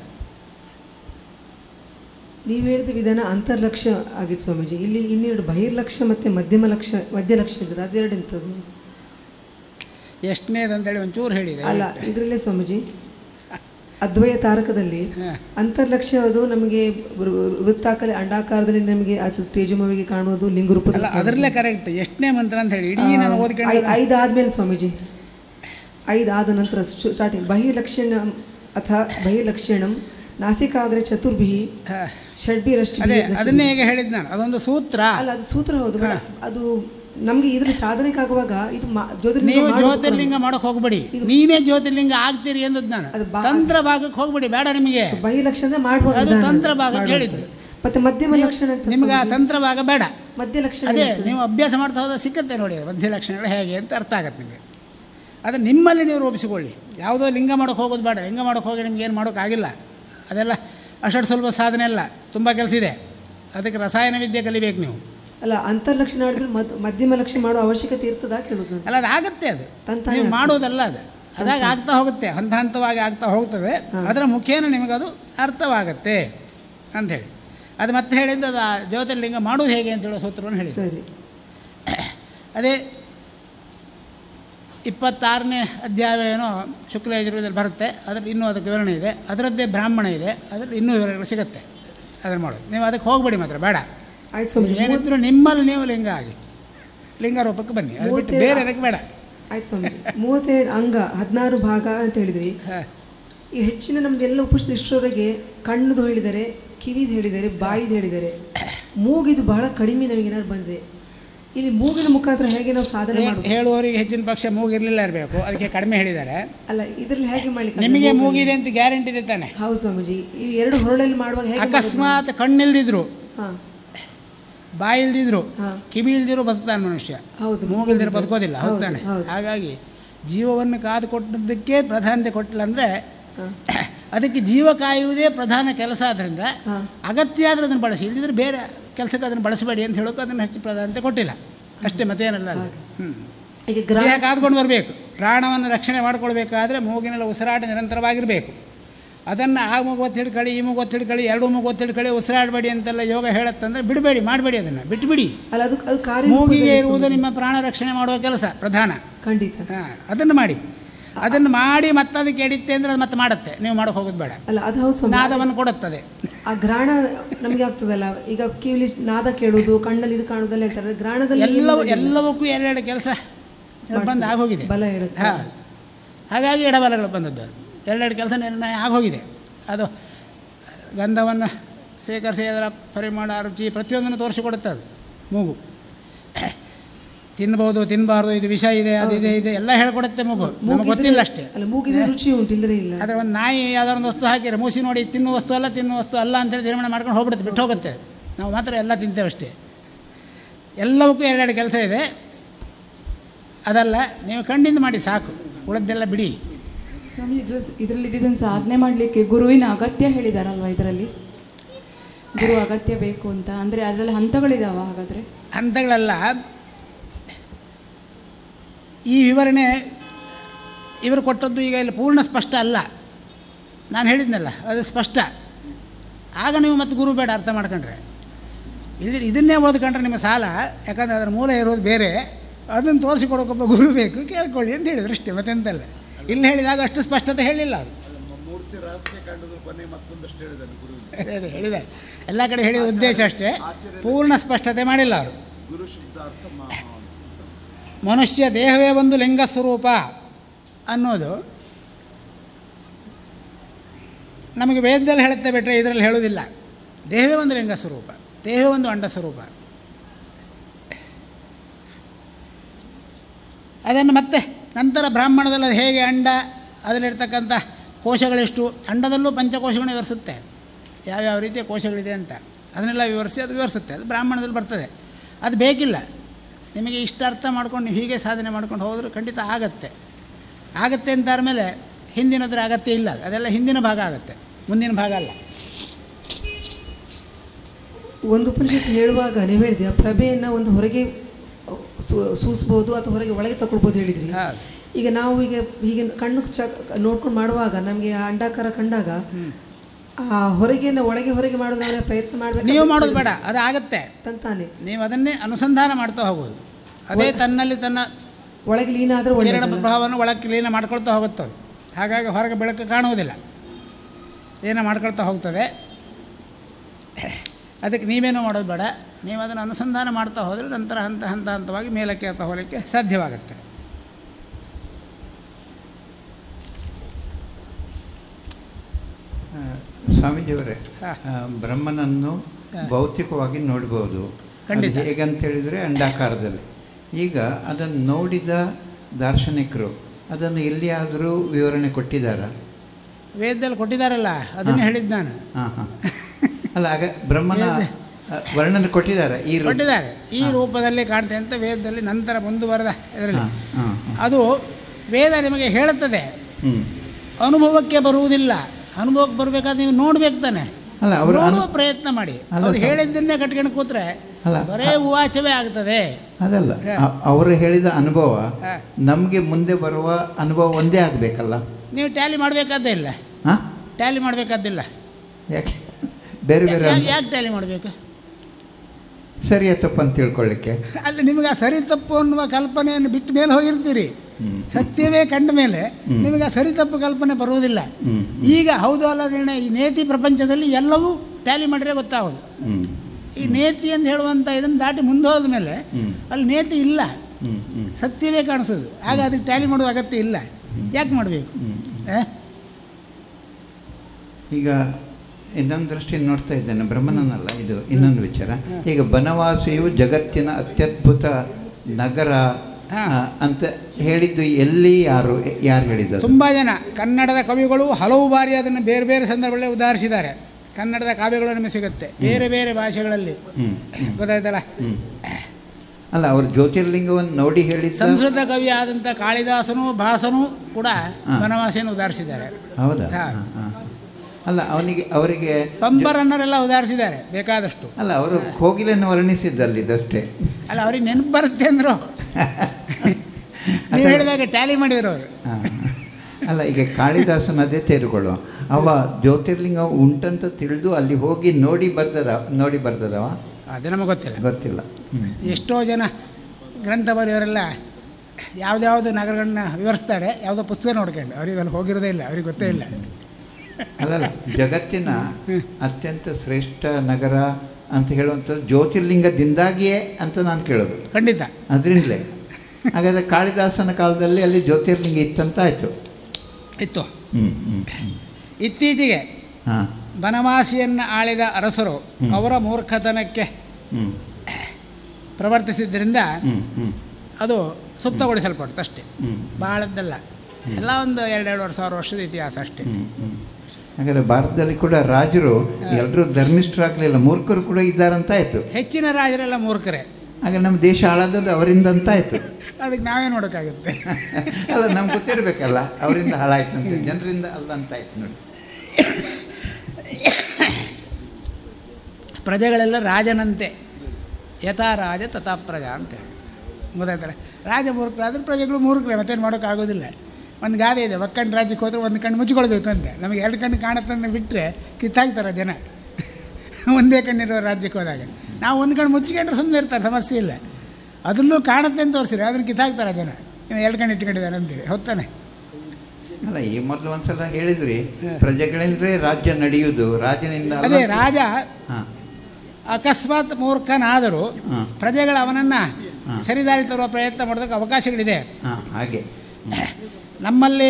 G: ನೀವು ಹೇಳಿದ ವಿಧಾನ ಅಂತರ್ಲಕ್ಷ್ಯ ಆಗಿತ್ತು ಸ್ವಾಮೀಜಿ ಇಲ್ಲಿ ಇನ್ನೆರಡು ಬಹಿರ್ಲಕ್ಷ್ಯ ಮತ್ತು ಮಧ್ಯಮ ಲಕ್ಷ್ಯ ಮಧ್ಯ ಲಕ್ಷ್ಯ ಇದ್ದಾರೆ ಅದೆರಡು ಎಂಥದ್ದು
D: ಎಷ್ಟನೇದು ಅಂತೇಳಿ ಒಂಚೂರು ಹೇಳಿದೆ
G: ಅಲ್ಲ ಇದರಲ್ಲೇ ಸ್ವಾಮೀಜಿ ಅದ್ವಯ ತಾರಕದಲ್ಲಿ
D: ಹಾ.
G: ಅಂತರ್ಲಕ್ಷ್ಯ ಅದು ನಮಗೆ ವೃ- ವೃತ್ತಾಕಾರ ಅಂಡಾಕಾರದಲ್ಲಿ ನಮಗೆ ಅದು ತೇಜಮವಿಗೆ ಕಾಣುವುದು ಲಿಂಗ
D: ಅಲ್ಲ
G: ರೂಪದಲ್ಲಿ
D: ಅದರಲ್ಲೇ ಕರೆಕ್ಟ್ ಎಷ್ಟನೇ ಮಂತ್ರ ಅಂತ ಹೇಳಿ ಇಡೀ ನಾನು ಓದ್ಕೊಂಡು
G: ಐ- ಐದು ಆದ್ಮೇಲೆ ಸ್ವಾಮೀಜಿ ಐದು ಆದ ನಂತರ ಸ್ಟಾರ್ಟಿಂಗ್ ಬಹಿರ್ಲಕ್ಷಣ ಅಥ ಬಹಿರ್ಲಕ್ಷಣಂ ನಾಸಿಕಾಗ್ರೆ ಚತುರ್ಭಿ
D: ಹಾ.
G: ಷಡ್ಭಿರಷ್ಟಿ
D: ಅದೇ ಅದನ್ನೇ ಈಗ ಹೇಳಿದ್ದು ನಾನು ಅದೊಂದು ಸೂತ್ರ
G: ಅಲ್ಲ ಅದು ಸೂತ್ರ ಹೌದು ಬೇಡ. ಅದು ನಮಗೆ ಇದ್ರ ಸಾಧನೆಗಾಗುವಾಗ ಇದು ಮಾ- ಜ್ಯೋತಿರ್ಲಿಂಗ
D: ನೀವು
G: ಮಾಡ್ಬೇಕು
D: ಜ್ಯೋತಿರ್ಲಿಂಗ ಮಾಡೋಕೆ ಹೋಗ್ಬೇಡಿ ನೀವೇ ಜ್ಯೋತಿರ್ಲಿಂಗ ಆಗ್ತೀರಿ ಎಂದದ್ದು ನಾನು
G: ಅದು ಬಾ-
D: ತಂತ್ರ ಭಾಗಕ್ಕೆ ಹೋಗ್ಬೇಡಿ ಬೇಡ ನಿಮಗೆ
G: ಸ್ವಾಮಿ. ಬಹಿರ್ಲಕ್ಷಣ ಮಾಡ್ಬೋದು
D: ಅದು
G: ವಿಧಾನ
D: ತಂತ್ರ
G: ಅದು,
D: ಭಾಗಕ್ಕೆ
G: ಮಾಡ್ಬೋದು.
D: ಹೇಳಿದ್ದು.
G: ಮತ್ತೆ ಮಧ್ಯಮ ಲಕ್ಷಣ ಅಂತ
D: ನಿಮ್ಗೆ ಆ
G: ಸ್ವಾಮೀಜಿ.
D: ತಂತ್ರ ಭಾಗ ಬೇಡ
G: ಮಧ್ಯ ಲಕ್ಷಣ
D: ಅದೇ
G: ಇರ್ತದೆ.
D: ನೀವು ಅಭ್ಯಾಸ ಮಾಡ್ತಾ ಹೋದ ಸಿಕ್ಕತ್ತೆ ನೋಡಿ ಮಧ್ಯ ಲಕ್ಷಣಗಳು ಹೇಗೆ ಅಂತ ಅರ್ಥ ಆಗತ್ತೆ ನಿಮಗೆ ಅದು ನಿಮ್ಮಲ್ಲಿ ನೀವು ರೂಪಿಸಿಕೊಳ್ಳಿ ಯಾವುದೋ ಲಿಂಗ ಮಾಡೋಕೆ ಹೋಗೋದು ಬೇಡ ಲಿಂಗ ಮಾಡೋಕೆ ಹೋಗಿ ನಿಮ್ಗೆ ಏನು ಮಾಡೋಕ್ಕಾಗಿಲ್ಲ ಅದೆಲ್ಲ ಅಷ್ಟು ಸ್ವಲ್ಪ ಸಾಧನೆ ಅಲ್ಲ ತುಂಬ ಕೆಲಸ ಇದೆ ಅದಕ್ಕೆ ರಸಾಯನ ವಿದ್ಯೆ ಕಲಿಬೇಕು ನೀವು
G: ಅಲ್ಲ ಅಂತರ್ಲಕ್ಷಣ ಆಡಿದ್ರೆ ಮದ್ ಮಧ್ಯಮ ಲಕ್ಷಣ ಮಾಡೋ ಅವಶ್ಯಕತೆ ಇರ್ತದಾ ಕೇಳೋದು ನಾನು
D: ಅಲ್ಲ ಅದು ಆಗುತ್ತೆ ಅದು
G: ತಂತಾನೆ
D: ನೀವು
G: ಆಗ್ತದೆ.
D: ಮಾಡೋದಲ್ಲ ಅದು ಅದಾಗ ಆಗ್ತಾ ಹೋಗುತ್ತೆ ಹಂತ ಹಂತವಾಗಿ ಆಗ್ತಾ ಹೋಗ್ತದೆ ಅದರ ಮುಖೇನ ನಿಮಗದು ಅರ್ಥವಾಗತ್ತೆ ಅಂಥೇಳಿ ಅದು ಮತ್ತೆ ಹೇಳಿದ್ದು ಅದು ಆ ಜ್ಯೋತಿರ್ಲಿಂಗ ಮಾಡೋದು ಹೇಗೆ ಅಂತ ಹೇಳೋ ಸೂತ್ರವನ್ನು ಹೇಳಿ
G: ಸರಿ
D: ಅದೇ ಇಪ್ಪತ್ತಾರನೇ ಅಧ್ಯಾಯ ಏನೋ ಶುಕ್ಲ ಯಜುರ್ವೇದದಲ್ಲಿ ಬರುತ್ತೆ ಅದರಲ್ಲಿ ಇನ್ನೂ ಅದಕ್ಕೆ ವಿವರಣೆ ಇದೆ ಅದರದ್ದೇ ಬ್ರಾಹ್ಮಣ ಇದೆ ಅದರಲ್ಲಿ ಇನ್ನೂ ವಿವರಗಳು ಸಿಗುತ್ತೆ ಅದನ್ನು ಮಾಡೋದು ನೀವು ಅದಕ್ಕೆ ಹೋಗಬೇಡಿ ಮಾತ್ರ ಬೇಡ
G: ಆಯ್ತು ಸ್ವಾಮೀಜಿ
D: ಏನಿದ್ರು ನಿಮ್ಮಲ್ಲಿ ನೀವು ಲಿಂಗ ಆಗಿ ಲಿಂಗ ರೂಪಕ್ಕೆ ಬನ್ನಿ ಅದು ಬಿಟ್ಟು
G: ಮೂವತ್ತೇಳು-
D: ಬೇರೆ ಅದಕ್ಕೆ ಬೇಡ
G: ಆಯ್ತು ಸ್ವಾಮೀಜಿ ಮೂವತ್ತೆರಡು ಅಂಗ ಹದಿನಾರು ಭಾಗ ಅಂತ ಹೇಳಿದ್ರಿ
D: ಹಾ.
G: ಈ ಹೆಚ್ಚಿನ ನಮ್ದೆಲ್ಲ ಉಪನಿಷತ್ ಇಷ್ಟರವರೆಗೆ ಕಣ್ಣದು ಹೇಳಿದ್ದಾರೆ ಕಿವಿದು ಹೇಳಿದ್ದಾರೆ ಬಾಯಿದು ಹೇಳಿದ್ದಾರೆ ಮೂಗಿದು ಬಹಳ ಕಡಿಮೆ ನಮಗೆ ಏನಾದ್ರು ಬಂದಿದೆ ಇಲ್ಲಿ ಮೂಗಿನ ಮುಖಾಂತರ ಹೇಗೆ ನಾವು ಸಾಧನೆ
D: ಹೇ-
G: ಮಾಡೋದು
D: ಹೇಳುವವರಿಗೆ ಹೆಚ್ಚಿನ ಪಕ್ಷ ಮೂಗಿರಲಿಲ್ಲ ಇರಬೇಕು ಅದಕ್ಕೆ ಕಡಿಮೆ ಹೇಳಿದ್ದಾರೆ
G: ಅಲ್ಲ ಇದ್ರಲ್ಲಿ ಹೇಗೆ ಮಾಡ್ಲಿಕ್ಕೆ
D: ನಿಮಗೆ ಮೂಗಿದೆ ಅಂತ ಗ್ಯಾರಂಟಿ ಇದೆ ತಾನೆ
G: ಹೌದು ಸ್ವಾಮೀಜಿ ಈ ಎರಡು ಹೊರಳಲ್ಲಿ ಮಾಡುವಾಗ ಹೇಗೆ
D: ಅಕಸ್ಮಾತ್ ಕಣ್ಣಿಲ್ದಿದ್ರು
G: ಹಾಂ
D: ಬಾಯಿ ಇಲ್ದಿದ್ರು
G: ಹಾ.
D: ಕಿವಿ ಇಲ್ದಿದ್ರು ಬದುಕ್ತಾನೆ ಮನುಷ್ಯ
G: ಹೌದು
D: ಮೂಗಿಲ್ದಿರೋ ಬದುಕೋದಿಲ್ಲ
G: ಹೌದು,
D: ಹೋಗ್ತಾನೆ
G: ಹೌದು.
D: ಹಾಗಾಗಿ ಜೀವವನ್ನು ಕಾದು ಕೊಟ್ಟದ್ದಕ್ಕೆ ಪ್ರಾಧಾನ್ಯತೆ ಕೊಟ್ಟಿಲ್ಲ ಅಂದರೆ
G: ಹಾ.
D: ಅದಕ್ಕೆ ಜೀವ ಕಾಯುವುದೇ ಪ್ರಧಾನ ಕೆಲಸ ಆದ್ದರಿಂದ
G: ಹಾ.
D: ಅಗತ್ಯ ಆದರೆ ಅದನ್ನು ಬಳಸಿ ಇಲ್ಲದಿದ್ರೆ ಬೇರೆ ಕೆಲಸಕ್ಕೆ ಅದನ್ನು ಬಳಸಬೇಡಿ ಅಂತ ಹೇಳೋಕೆ ಅದನ್ನು ಹೆಚ್ಚು ಪ್ರಾಧಾನ್ಯತೆ ಕೊಟ್ಟಿಲ್ಲ ಅಷ್ಟೇ ಮತ್ತೇನಲ್ಲ ಅಲ್ಲಿ ಹ್ಞೂ
G: ಈಗ ಗ್ರಾ
D: ದೇಹ ಕಾದ್ಕೊಂಡು ಬರಬೇಕು ಪ್ರಾಣವನ್ನು ರಕ್ಷಣೆ ಮಾಡ್ಕೊಳ್ಬೇಕಾದ್ರೆ ಮೂಗಿನೆಲ್ಲ ಉಸಿರಾಟ ನಿರಂತರವಾಗಿರಬೇಕು ಅದನ್ನು ಆ ಮೂಗು ಒತ್ತು ಹಿಡ್ಕೊಳ್ಳಿ ಈ ಮೂಗು ಒತ್ತು ಹಿಡ್ಕೊಳ್ಳಿ ಎರಡು ಮೂಗು ಒತ್ತು ಹಿಡ್ಕೊಳ್ಳಿ ಉಸಿರಾಡಬೇಡಿ ಅಂತೆಲ್ಲ ಯೋಗ ಹೇಳತ್ತಂದ್ರೆ ಬಿಡಬೇಡಿ ಮಾಡಬೇಡಿ ಅದನ್ನು ಬಿಟ್ಟುಬಿಡಿ
G: ಅಲ್ಲ ಅದು ಅದು ಕಾರ್ಯ
D: ಮೂಗಿಗೆ ಇರುವುದು ನಿಮ್ಮ ಪ್ರಾಣ ರಕ್ಷಣೆ ಮಾಡುವ ಕೆಲಸ ಪ್ರಧಾನ
G: ಖಂಡಿತ
D: ಹಾಂ ಅದನ್ನು ಮಾಡಿ ಅದನ್ನು ಮಾಡಿ ಮತ್ತೆ ಅದಕ್ಕೆ ಎಡಿತ್ತೆ ಅಂದರೆ ಅದು ಮತ್ತೆ ಮಾಡುತ್ತೆ ನೀವು ಮಾಡೋಕೆ ಹೋಗೋದು ಬೇಡ
G: ಅಲ್ಲ ಅದು ಹೌದು ಸ್ವಾಮಿ
D: ನಾದವನ್ನು ಕೊಡುತ್ತದೆ
G: ಆ ಗ್ರಾಣ ನಮಗೆ ಆಗ್ತದಲ್ಲ ಈಗ ಕಿವಿಲಿ ನಾದ ಕೇಳೋದು ಕಣ್ಣಲ್ಲಿ ಇದು ಕಾಣೋದೆಲ್ಲ ಹೇಳ್ತಾರೆ ಗ್ರಾಣದಲ್ಲಿ
D: ಎಲ್ಲವೂ ಎಲ್ಲವಕ್ಕೂ ಎರಡೆರಡು ಕೆಲಸ ಬಂದು ಆಗೋಗಿದೆ
G: ಬಲ ಹೇಳುತ್ತೆ
D: ಹಾಂ ಹಾಗಾಗಿ ಎಡಬಲಗಳು ಬಂದದ್ದು ಎರಡೆರಡು ಕೆಲಸ ನಿರ್ಣಯ ಆಗೋಗಿದೆ ಅದು ಗಂಧವನ್ನು ಸ್ವೀಕರಿಸಿ ಅದರ ಪರಿಮಾಣ ರುಚಿ ಪ್ರತಿಯೊಂದನ್ನು ತೋರಿಸಿಕೊಡುತ್ತೆ ಅದು ಮೂಗು ತಿನ್ಬೋದು ತಿನ್ನಬಾರ್ದು ಇದು ವಿಷ ಇದೆ ಅದು ಇದೆ ಇದೆ ಎಲ್ಲ ಹೇಳ್ಕೊಡುತ್ತೆ ಮೂಗು ನಮಗೆ ಗೊತ್ತಿಲ್ಲ ಅಷ್ಟೇ
G: ಅಲ್ಲ ಮೂಗಿದ್ರೆ ರುಚಿ ಉಂಟು ಇಲ್ಲದ್ರೆ ಇಲ್ಲ
D: ಆದರೆ ಒಂದು ನಾಯಿ ಯಾವ್ದಾದ್ರು ಒಂದು ವಸ್ತು ಹಾಕಿದ್ರೆ ಮೂಸಿ ನೋಡಿ ತಿನ್ನುವ ವಸ್ತು ಅಲ್ಲ ತಿನ್ನುವ ವಸ್ತು ಅಲ್ಲ ಅಂತೇಳಿ ತೀರ್ಮಾನ ಮಾಡ್ಕೊಂಡು ಹೋಗ್ಬಿಡುತ್ತೆ ಬಿಟ್ಟು ಹೋಗುತ್ತೆ ನಾವು ಮಾತ್ರ ಎಲ್ಲ ತಿಂತೇವೆ ಅಷ್ಟೇ ಎಲ್ಲವಕ್ಕೂ ಎರಡೆರಡು ಕೆಲಸ ಇದೆ ಅದಲ್ಲ ನೀವು ಕಣ್ಣಿಂದ ಮಾಡಿ ಸಾಕು ಉಳಿದೆಲ್ಲ ಬಿಡಿ
E: ಸ್ವಾಮಿ ಇದು ಇದರಲ್ಲಿ ಇದನ್ನು ಸಾಧನೆ ಮಾಡಲಿಕ್ಕೆ ಗುರುವಿನ ಅಗತ್ಯ ಹೇಳಿದಾರಲ್ವಾ ಇದರಲ್ಲಿ ಗುರು ಅಗತ್ಯ ಬೇಕು ಅಂತ ಅಂದರೆ ಅದರಲ್ಲಿ ಹಂತಗಳಿದಾವ ಹಾಗಾದರೆ
D: ಹಂತಗಳೆಲ್ಲ ಈ ವಿವರಣೆ ಇವರು ಕೊಟ್ಟದ್ದು ಈಗ ಇಲ್ಲಿ ಪೂರ್ಣ ಸ್ಪಷ್ಟ ಅಲ್ಲ ನಾನು ಹೇಳಿದ್ನಲ್ಲ ಅದು ಸ್ಪಷ್ಟ ಆಗ ನೀವು ಮತ್ತೆ ಗುರು ಬೇಡ ಅರ್ಥ ಮಾಡ್ಕೊಂಡ್ರೆ ಇಲ್ಲಿ ಇದನ್ನೇ ಓದ್ಕೊಂಡ್ರೆ ನಿಮ್ಮ ಸಾಲ ಯಾಕಂದರೆ ಅದರ ಮೂಲ ಇರೋದು ಬೇರೆ ಅದನ್ನು ತೋರಿಸಿಕೊಡೋಕೊಬ್ಬ ಗುರು ಬೇಕು ಕೇಳ್ಕೊಳ್ಳಿ ಅಂತ ಹೇಳಿದ್ರು ಅಷ್ಟೇ ಮತ್ತೆಂತಲ್ಲ ಇಲ್ಲಿ ಹೇಳಿದಾಗ ಅಷ್ಟು ಸ್ಪಷ್ಟತೆ ಹೇಳಿಲ್ಲ ಅವರು
C: ಮೂರ್ತಿ ರಹಸ್ಯ ಕಂಡದ ಕೊನೆ ಮತ್ತೊಂದಷ್ಟು ಹೇಳಿದ್ದಾನೆ ಗುರು
D: ಅದೇ ಅದೇ ಹೇಳಿದೆ ಎಲ್ಲ ಕಡೆ ಹೇಳಿದ ಉದ್ದೇಶ ಅಷ್ಟೇ ಪೂರ್ಣ ಸ್ಪಷ್ಟತೆ ಮಾಡಿಲ್ಲ ಅವರು
C: ಗುರು ಶಬ್ದ ಅರ್ಥ ಮಾ-
D: ಮನುಷ್ಯ ದೇಹವೇ ಒಂದು ಲಿಂಗ ಸ್ವರೂಪ ಅನ್ನೋದು ನಮಗೆ ವೇದದಲ್ಲಿ ಹೇಳುತ್ತೆ ಬಿಟ್ಟರೆ ಇದರಲ್ಲಿ ಹೇಳೋದಿಲ್ಲ ದೇಹವೇ ಒಂದು ಲಿಂಗ ಸ್ವರೂಪ ದೇಹವೇ ಒಂದು ಅಂಡ ಸ್ವರೂಪ ಅದನ್ನು ಮತ್ತೆ ನಂತರ ಬ್ರಾಹ್ಮಣದಲ್ಲಿ ಅದು ಹೇಗೆ ಅಂಡ ಅದರಲ್ಲಿರ್ತಕ್ಕಂಥ ಕೋಶಗಳೆಷ್ಟು ಅಂಡದಲ್ಲೂ ಪಂಚಕೋಶಗಳನ್ನ ವಿವರಿಸುತ್ತೆ ಯಾವ್ಯಾವ ರೀತಿಯ ಕೋಶಗಳಿದೆ ಅಂತ ಅದನ್ನೆಲ್ಲ ವಿವರಿಸಿ ಅದು ವಿವರಿಸುತ್ತೆ ಅದು ಬ್ರಾಹ್ಮಣದಲ್ಲಿ ಬರ್ತದೆ ಅದು ಬೇಕಿಲ್ಲ ನಿಮಗೆ ಇಷ್ಟ ಅರ್ಥ ಮಾಡ್ಕೊಂಡು ನೀವು ಹೀಗೆ ಸಾಧನೆ ಮಾಡ್ಕೊಂಡು ಹೋದರೂ ಖಂಡಿತ ಆಗತ್ತೆ ಆಗತ್ತೆ ಅಂತಾದ್ಮೇಲೆ ಹಿಂದಿನದ್ರ ಅಗತ್ಯ ಇಲ್ಲ ಅದು. ಅದೆಲ್ಲ ಹಿಂದಿನ ಭಾಗ ಆಗುತ್ತೆ ಮುಂದಿನ ಭಾಗ ಅಲ್ಲ
G: ಒಂದು ಉಪನಿಷತ್ತು ಹೇಳುವಾಗ ನೀವು ಹೇಳಿದೆ ಆ ಪ್ರಭೆಯನ್ನು ಒಂದು ಹೊರಗೆ ಸೂ- ಸೂಸ್ಬೋದು ಅಥವಾ ಹೊರಗೆ ಒಳಗೆ ತಗೊಳ್ಬೋದು ಹೇಳಿದ್ರಿ
D: ಹೌದು.
G: ಈಗ ನಾವು ಈಗ ಹೀಗೆ ಕಣ್ಣು ಚ ನೋಡ್ಕೊಂಡು ಮಾಡುವಾಗ ನಮಗೆ ಆ ಅಂಡಾಕಾರ ಕಂಡಾಗ ಆ ಹೊರಗೆ ಒಳಗೆ ಹೊರಗೆ ಮಾಡೋದು ನಾವು ಪ್ರಯತ್ನ ಮಾಡಬೇಕು
D: ನೀವು ಮಾಡೋದು ಬೇಡ ಅದು ಆಗತ್ತೆ
G: ತಂತಾನೆ
D: ನೀವು ಅದನ್ನೇ ಅನುಸಂಧಾನ ಮಾಡ್ತಾ ಹೋಗೋದು ಅದೇ ತನ್ನಲ್ಲಿ ತನ್ನ
G: ಒಳಗೆ ಲೀನ ಆದ್ರೆ
D: ಕಿರಣ
G: ಒಳ್ಳೆಯದಲ್ಲ?
D: ಪ್ರಭಾವವನ್ನು ಒಳಕ್ಕೆ ಲೀನ ಮಾಡ್ಕೊಳ್ತಾ ಹೋಗುತ್ತದೆ ಹಾಗಾಗಿ ಹೊರಗೆ ಬೆಳಕು ಕಾಣುವುದಿಲ್ಲ ಲೀನ ಮಾಡ್ಕೊಳ್ತಾ ಹೋಗ್ತದೆ ಅದಕ್ಕೆ ನೀವೇನೂ ಮಾಡೋದು ಬೇಡ ನೀವು ಅದನ್ನು ಅನುಸಂಧಾನ ಮಾಡ್ತಾ ಹೋದರೆ ನಂತರ ಹಂತ ಹಂತ ಹಂತವಾಗಿ ಮೇಲಕ್ಕೆ ಅಂತ ಹೋಗಲಿಕ್ಕೆ ಸಾಧ್ಯವಾಗುತ್ತೆ
F: ಆ, ಸ್ವಾಮೀಜಿಯವರೇ
D: ಹಾ.
F: ಆ, ಬ್ರಹ್ಮನನ್ನು ಭೌತಿಕವಾಗಿ ನೋಡ್ಬೋದು
D: ಖಂಡಿತ.
F: ಅದು ಹೇಗಂತ ಹೇಳಿದರೆ ಅಂಡಾಕಾರದಲ್ಲಿ ಈಗ ಅದನ್ನು ನೋಡಿದ ದಾರ್ಶನಿಕರು ಅದನ್ನು ಎಲ್ಲಿಯಾದರೂ ವಿವರಣೆ ಕೊಟ್ಟಿದ್ದಾರಾ
D: ವೇದದಲ್ಲಿ ಕೊಟ್ಟಿದ್ದಾರಲ್ಲ ಅದನ್ನೇ ಹೇಳಿದ್ದು ನಾನು
F: ಹಾಂ ಹಾಂ ಅಲ್ಲ ಆಗ ಬ್ರಹ್ಮನ ಆ, ವರ್ಣನೆ ಕೊಟ್ಟಿದ್ದಾರೆ ಈ ರೂಪ-
D: ಕೊಟ್ಟಿದ್ದಾರೆ ಈ ರೂಪದಲ್ಲಿ ಕಾಣ್ತೇನೆ ಅಂತ ವೇದದಲ್ಲಿ ನಂತರ ಮುಂದುವರೆದ ಇದರಲ್ಲಿ
F: ಹಾಂ ಹಾಂ ಹಾಂ
D: ಅದು ವೇದ ನಿಮಗೆ ಹೇಳುತ್ತದೆ
F: ಹ್ಞೂ
D: ಅನುಭವಕ್ಕೆ ಬರುವುದಿಲ್ಲ ಅನುಭವಕ್ಕೆ ಬರಬೇಕಾದ್ರೆ ನೀವು ನೋಡ್ಬೇಕು ತಾನೆ
F: ಅಲ್ಲ ಅವರು
D: ನೋಡುವ ಪ್ರಯತ್ನ ಮಾಡಿ
F: ಅಲ್ಲ
D: ಅವ್ರು
F: ಸರ್.
D: ಹೇಳಿದ್ದನ್ನೇ ಕಟ್ಕೊಂಡು ಕೂತ್ರೆ
F: ಅಲ್ಲ,
D: ಬರೇ ಉವಾಚವೇ ಆಗ್ತದೆ
F: ಅದಲ್ಲ
D: ಹಾ.
F: ಅ- ಅವರು ಹೇಳಿದ ಅನುಭವ
D: ಹಾ.
F: ನಮಗೆ ಮುಂದೆ ಬರುವ ಅನುಭವ ಒಂದೇ ಆಗಬೇಕಲ್ಲ
D: ನೀವು ಟ್ಯಾಲಿ ಮಾಡಬೇಕಾದ್ದೇ ಇಲ್ಲ
F: ಹಾಂ
D: ಟ್ಯಾಲಿ ಮಾಡಬೇಕಾದ್ದಿಲ್ಲ
F: ಯಾಕೆ ಬೇರೆ ಬೇರೆ ಅನುಭವ-
D: ಯಾಕೆ ಟ್ಯಾಲಿ ಮಾಡಬೇಕು
F: ಸರಿಯಾ ತಪ್ಪು ಅಂತ ತಿಳ್ಕೊಳ್ಳಿಕ್ಕೆ
D: ಅಲ್ಲಿ ನಿಮಗೆ ಆ ಸರಿ ತಪ್ಪು ಅನ್ನುವ ಕಲ್ಪನೆಯನ್ನು ಬಿಟ್ಟ ಮೇಲೆ ಹೋಗಿರ್ತೀರಿ
F: ಹ್ಮ್.
D: ಸತ್ಯವೇ ಕಂಡ ಮೇಲೆ ನಿಮಗೆ ಆ ಸರಿ ತಪ್ಪು ಕಲ್ಪನೆ ಬರುವುದಿಲ್ಲ
F: ಹ್ಮ್.
D: ಈಗ ಹೌದು ಅಲ್ಲ ನಿರ್ಣಯ ಈ ನೇತಿ ಪ್ರಪಂಚದಲ್ಲಿ ಎಲ್ಲವೂ ಟ್ಯಾಲಿ ಮಾಡಿದ್ರೆ ಗೊತ್ತಾಗೋದು
F: ಹ್ಞೂ
D: ಈ ನೇತಿ ಅಂತ ಹೇಳುವಂಥ ಇದನ್ನು ದಾಟಿ ಮುಂದೆ ಹೋದ ಮೇಲೆ
F: ಹ್ಮ್.
D: ಅಲ್ಲಿ ನೇತಿ ಇಲ್ಲ
F: ಹ್ಞೂ ಹ್ಞೂ
D: ಸತ್ಯವೇ ಕಾಣಿಸೋದು ಆಗ ಅದಕ್ಕೆ ಟ್ಯಾಲಿ ಮಾಡುವ ಅಗತ್ಯ ಇಲ್ಲ ಯಾಕೆ ಮಾಡಬೇಕು
F: ಈಗ ಇನ್ನೊಂದು ದೃಷ್ಟಿಯಿಂದ ನೋಡ್ತಾ ಇದ್ದೇನೆ ಬ್ರಹ್ಮನನ್ನಲ್ಲ ಇದು ಇನ್ನೊಂದು ವಿಚಾರ ಈಗ ಬನವಾಸಿಯು ಜಗತ್ತಿನ ಅತ್ಯದ್ಭುತ ನಗರ
D: ಹಾ.
F: ಆ, ಅಂತ ಹೇಳಿದ್ದು ಎಲ್ಲಿ ಯಾರು ಯಾರು ಹೇಳಿದ್ದು
D: ತುಂಬ ಜನ ಕನ್ನಡದ ಕವಿಗಳು ಹಲವು ಬಾರಿ ಅದನ್ನು ಬೇರೆ ಬೇರೆ ಸಂದರ್ಭಗಳಲ್ಲಿ ಉದಾಹರಿಸಿದ್ದಾರೆ ಕನ್ನಡದ ಕಾವ್ಯಗಳು ನಮಗೆ ಸಿಗುತ್ತೆ ಬೇರೆ ಬೇರೆ ಭಾಷೆಗಳಲ್ಲಿ
F: ಹ್ಞೂ
D: ಗೊತ್ತಾಯ್ತಲ್ಲ
F: ಹ್ಞೂ ಅಲ್ಲ ಅವರು ಜ್ಯೋತಿರ್ಲಿಂಗವನ್ನು ನೋಡಿ ಹೇಳಿದ್ದ
D: ಸಂಸ್ಕೃತ ಕವಿ ಆದಂಥ ಕಾಳಿದಾಸನು ಭಾಸನು ಕೂಡ
F: ಹಾ.
D: ವನವಾಸಿಯನ್ನು ಉದಾಹರಿಸಿದ್ದಾರೆ
F: ಹೌದಾ
D: ಹಾ.
F: ಹಾಂ ಹಾಂ ಅಲ್ಲ ಅವನಿಗೆ ಅವರಿಗೆ
D: ಪಂಪರನ್ನರೆಲ್ಲ ಉದಾಹರಿಸಿದ್ದಾರೆ ಬೇಕಾದಷ್ಟು
F: ಅಲ್ಲ ಅವರು ಕೋಗಿಲೆಯನ್ನು ವರ್ಣಿಸಿದ್ದಲ್ಲಿದ್ದಷ್ಟೇ
D: ಅಲ್ಲ ಅವ್ರಿಗೆ ನೆನಪು ಬರುತ್ತೆ ಅಂದರು ನೀವು ಹೇಳಿದಾಗ ಟ್ಯಾಲಿ ಮಾಡಿದ್ರು ಅವರು
F: ಹಾ. ಅಲ್ಲ ಈಗ ಕಾಳಿದಾಸನ ಅದೇ ತೆಗೆದುಕೊಳ್ಳುವ ಅವ ಜ್ಯೋತಿರ್ಲಿಂಗ ಉಂಟಂತ ತಿಳಿದು ಅಲ್ಲಿ ಹೋಗಿ ನೋಡಿ ಬರ್ದದ ನೋಡಿ ಬರ್ದದವ
D: ಅದು ನಮಗೆ ಗೊತ್ತಿಲ್ಲ
F: ಗೊತ್ತಿಲ್ಲ ಹ್ಮ್.
D: ಎಷ್ಟೋ ಜನ ಗ್ರಂಥ ಬರೆಯೋರೆಲ್ಲ ಯಾವುದ್ಯಾವುದು ನಗರಗಳನ್ನ ವಿವರಿಸ್ತಾರೆ ಯಾವುದೋ ಪುಸ್ತಕ ನೋಡ್ಕೊಂಡು ಅವ್ರಿಗೆ ಅಲ್ಲಿ ಹೋಗಿರೋದೇ ಇಲ್ಲ ಅವ್ರಿಗೆ ಗೊತ್ತೇ ಇಲ್ಲ
F: ಅಲ್ಲಲ್ಲ ಜಗತ್ತಿನ ಅತ್ಯಂತ ಶ್ರೇಷ್ಠ ನಗರ ಅಂತ ಹೇಳುವಂಥದ್ದು ಜ್ಯೋತಿರ್ಲಿಂಗದಿಂದಾಗಿಯೇ ಅಂತ ನಾನು ಕೇಳೋದು
D: ಖಂಡಿತ
F: ಅದರಿಂದಲೇ ಹಾಗಾದರೆ ಕಾಳಿದಾಸನ ಕಾಲದಲ್ಲಿ ಅಲ್ಲಿ ಜ್ಯೋತಿರ್ಲಿಂಗ ಇತ್ತಂತ ಆಯಿತು
D: ಇತ್ತು
F: ಹ್ಞೂ ಹ್ಞೂ ಹ್ಞೂ
D: ಇತ್ತೀಚೆಗೆ
F: ಹಾಂ
D: ಬನವಾಸಿಯನ್ನು ಆಳಿದ ಅರಸರು ಅವರ ಮೂರ್ಖತನಕ್ಕೆ
F: ಹ್ಞೂ
D: ಪ್ರವರ್ತಿಸಿದ್ದರಿಂದ
F: ಹ್ಞೂ ಹ್ಞೂ
D: ಅದು ಸುಪ್ತಗೊಳಿಸಲ್ಪಡ್ತು ಅಷ್ಟೇ
F: ಹ್ಞೂ
D: ಭಾಳದ್ದಲ್ಲ ಎಲ್ಲ ಒಂದು ಎರಡೆರಡು ಸಾವಿರ ವರ್ಷದ ಇತಿಹಾಸ ಅಷ್ಟೇ
F: ಹ್ಮ್, ಹ್ಮ್. ಹಾಗಾದ್ರೆ ಭಾರತದಲ್ಲಿ ಕೂಡ ರಾಜರು ಎಲ್ಲರೂ ಧರ್ಮಿಷ್ಠರಾಗಲಿಲ್ಲ ಮೂರ್ಖರು ಕೂಡ ಇದ್ದಾರಂತ ಆಯಿತು
D: ಹೆಚ್ಚಿನ ರಾಜರೆಲ್ಲ ಮೂರ್ಖರೇ
F: ಆಗ ನಮ್ಮ ದೇಶ ಹಾಳಾದದ್ದು ಅವರಿಂದ ಅಂತ ಆಯಿತು
D: ಅದಕ್ಕೆ ನಾವೇ ನೋಡೋಕ್ಕಾಗುತ್ತೆ
F: ಅಲ್ಲ ನಮ್ಗೆ ಗೊತ್ತಿರಬೇಕಲ್ಲ ಅವರಿಂದ ಹಾಳಾಯ್ತಂತ ಜನರಿಂದ ಅಲ್ಲ ಅಂತ ಆಯ್ತು ನೋಡಿ
D: ಪ್ರಜೆಗಳೆಲ್ಲ ರಾಜನಂತೆ ಯಥಾ ರಾಜ ತಥಾ ಪ್ರಜಾ ಅಂತೇಳಿ ಗೊತ್ತಾಯ್ತಾರೆ ರಾಜ ಮೂರ್ಖರಾದ್ರೆ ಪ್ರಜೆಗಳು ಮೂರ್ಖರೇ ಮತ್ತೇನು ಮಾಡೋಕ್ಕಾಗೋದಿಲ್ಲ ಒಂದು ಗಾದೆ ಇದೆ ಒಕ್ಕಂಡು ರಾಜ್ಯಕ್ಕೆ ಹೋದ್ರೆ ಒಂದು ಕಣ್ಣು ಮುಚ್ಕೊಳ್ಬೇಕು ಅಂತ ನಮಗೆ ಎರಡು ಕಣ್ಣು ಕಾಣುತ್ತಂತ ಬಿಟ್ಟರೆ ಕಿತ್ತಾಕ್ತಾರೆ ಜನ ಒಂದೇ ಕಣ್ಣಿರೋ ರಾಜ್ಯಕ್ಕೆ ಹೋದಾಗ ನಾವು ಒಂದು ಕಣ್ಣು ಮುಚ್ಕೊಂಡ್ರೆ ಸುಮ್ಮನೆ ಇರ್ತಾರೆ ಸಮಸ್ಯೆ ಇಲ್ಲ ಅದನ್ನೂ ಕಾಣುತ್ತೆ ಅಂತ ತೋರಿಸಿರಿ ಅದನ್ನು ಕಿತ್ತಾಕ್ತಾರೆ ಜನ ಇವ ಎರಡು ಕಣ್ಣು ಇಟ್ಕೊಂಡಿದ್ದಾನೆ ಅಂತೇಳಿ ಹೊತ್ತಾನೆ
F: ಅಲ್ಲ ಈ ಮೊದಲು ಒಂದ್ಸಲ ಹೇಳಿದ್ರಿ ಪ್ರಜೆಗಳಿಂದ್ರೆ ರಾಜ್ಯ ನಡೆಯುವುದು ರಾಜನಿಂದ ಅಲ್ಲ
D: ಅದೇ
F: ಅಂತ.
D: ರಾಜ
F: ಹಾ
D: ಅಕಸ್ಮಾತ್ ಮೂರ್ಖನಾದರೂ
F: ಹಾ.
D: ಪ್ರಜೆಗಳು ಅವನನ್ನು
F: ಹಾ.
D: ಸರಿದಾರಿ ತರುವ ಪ್ರಯತ್ನ ಮಾಡೋದಕ್ಕೆ ಅವಕಾಶಗಳಿದೆ
F: ಹಾ ಹಾಗೆ
D: ನಮ್ಮಲ್ಲಿ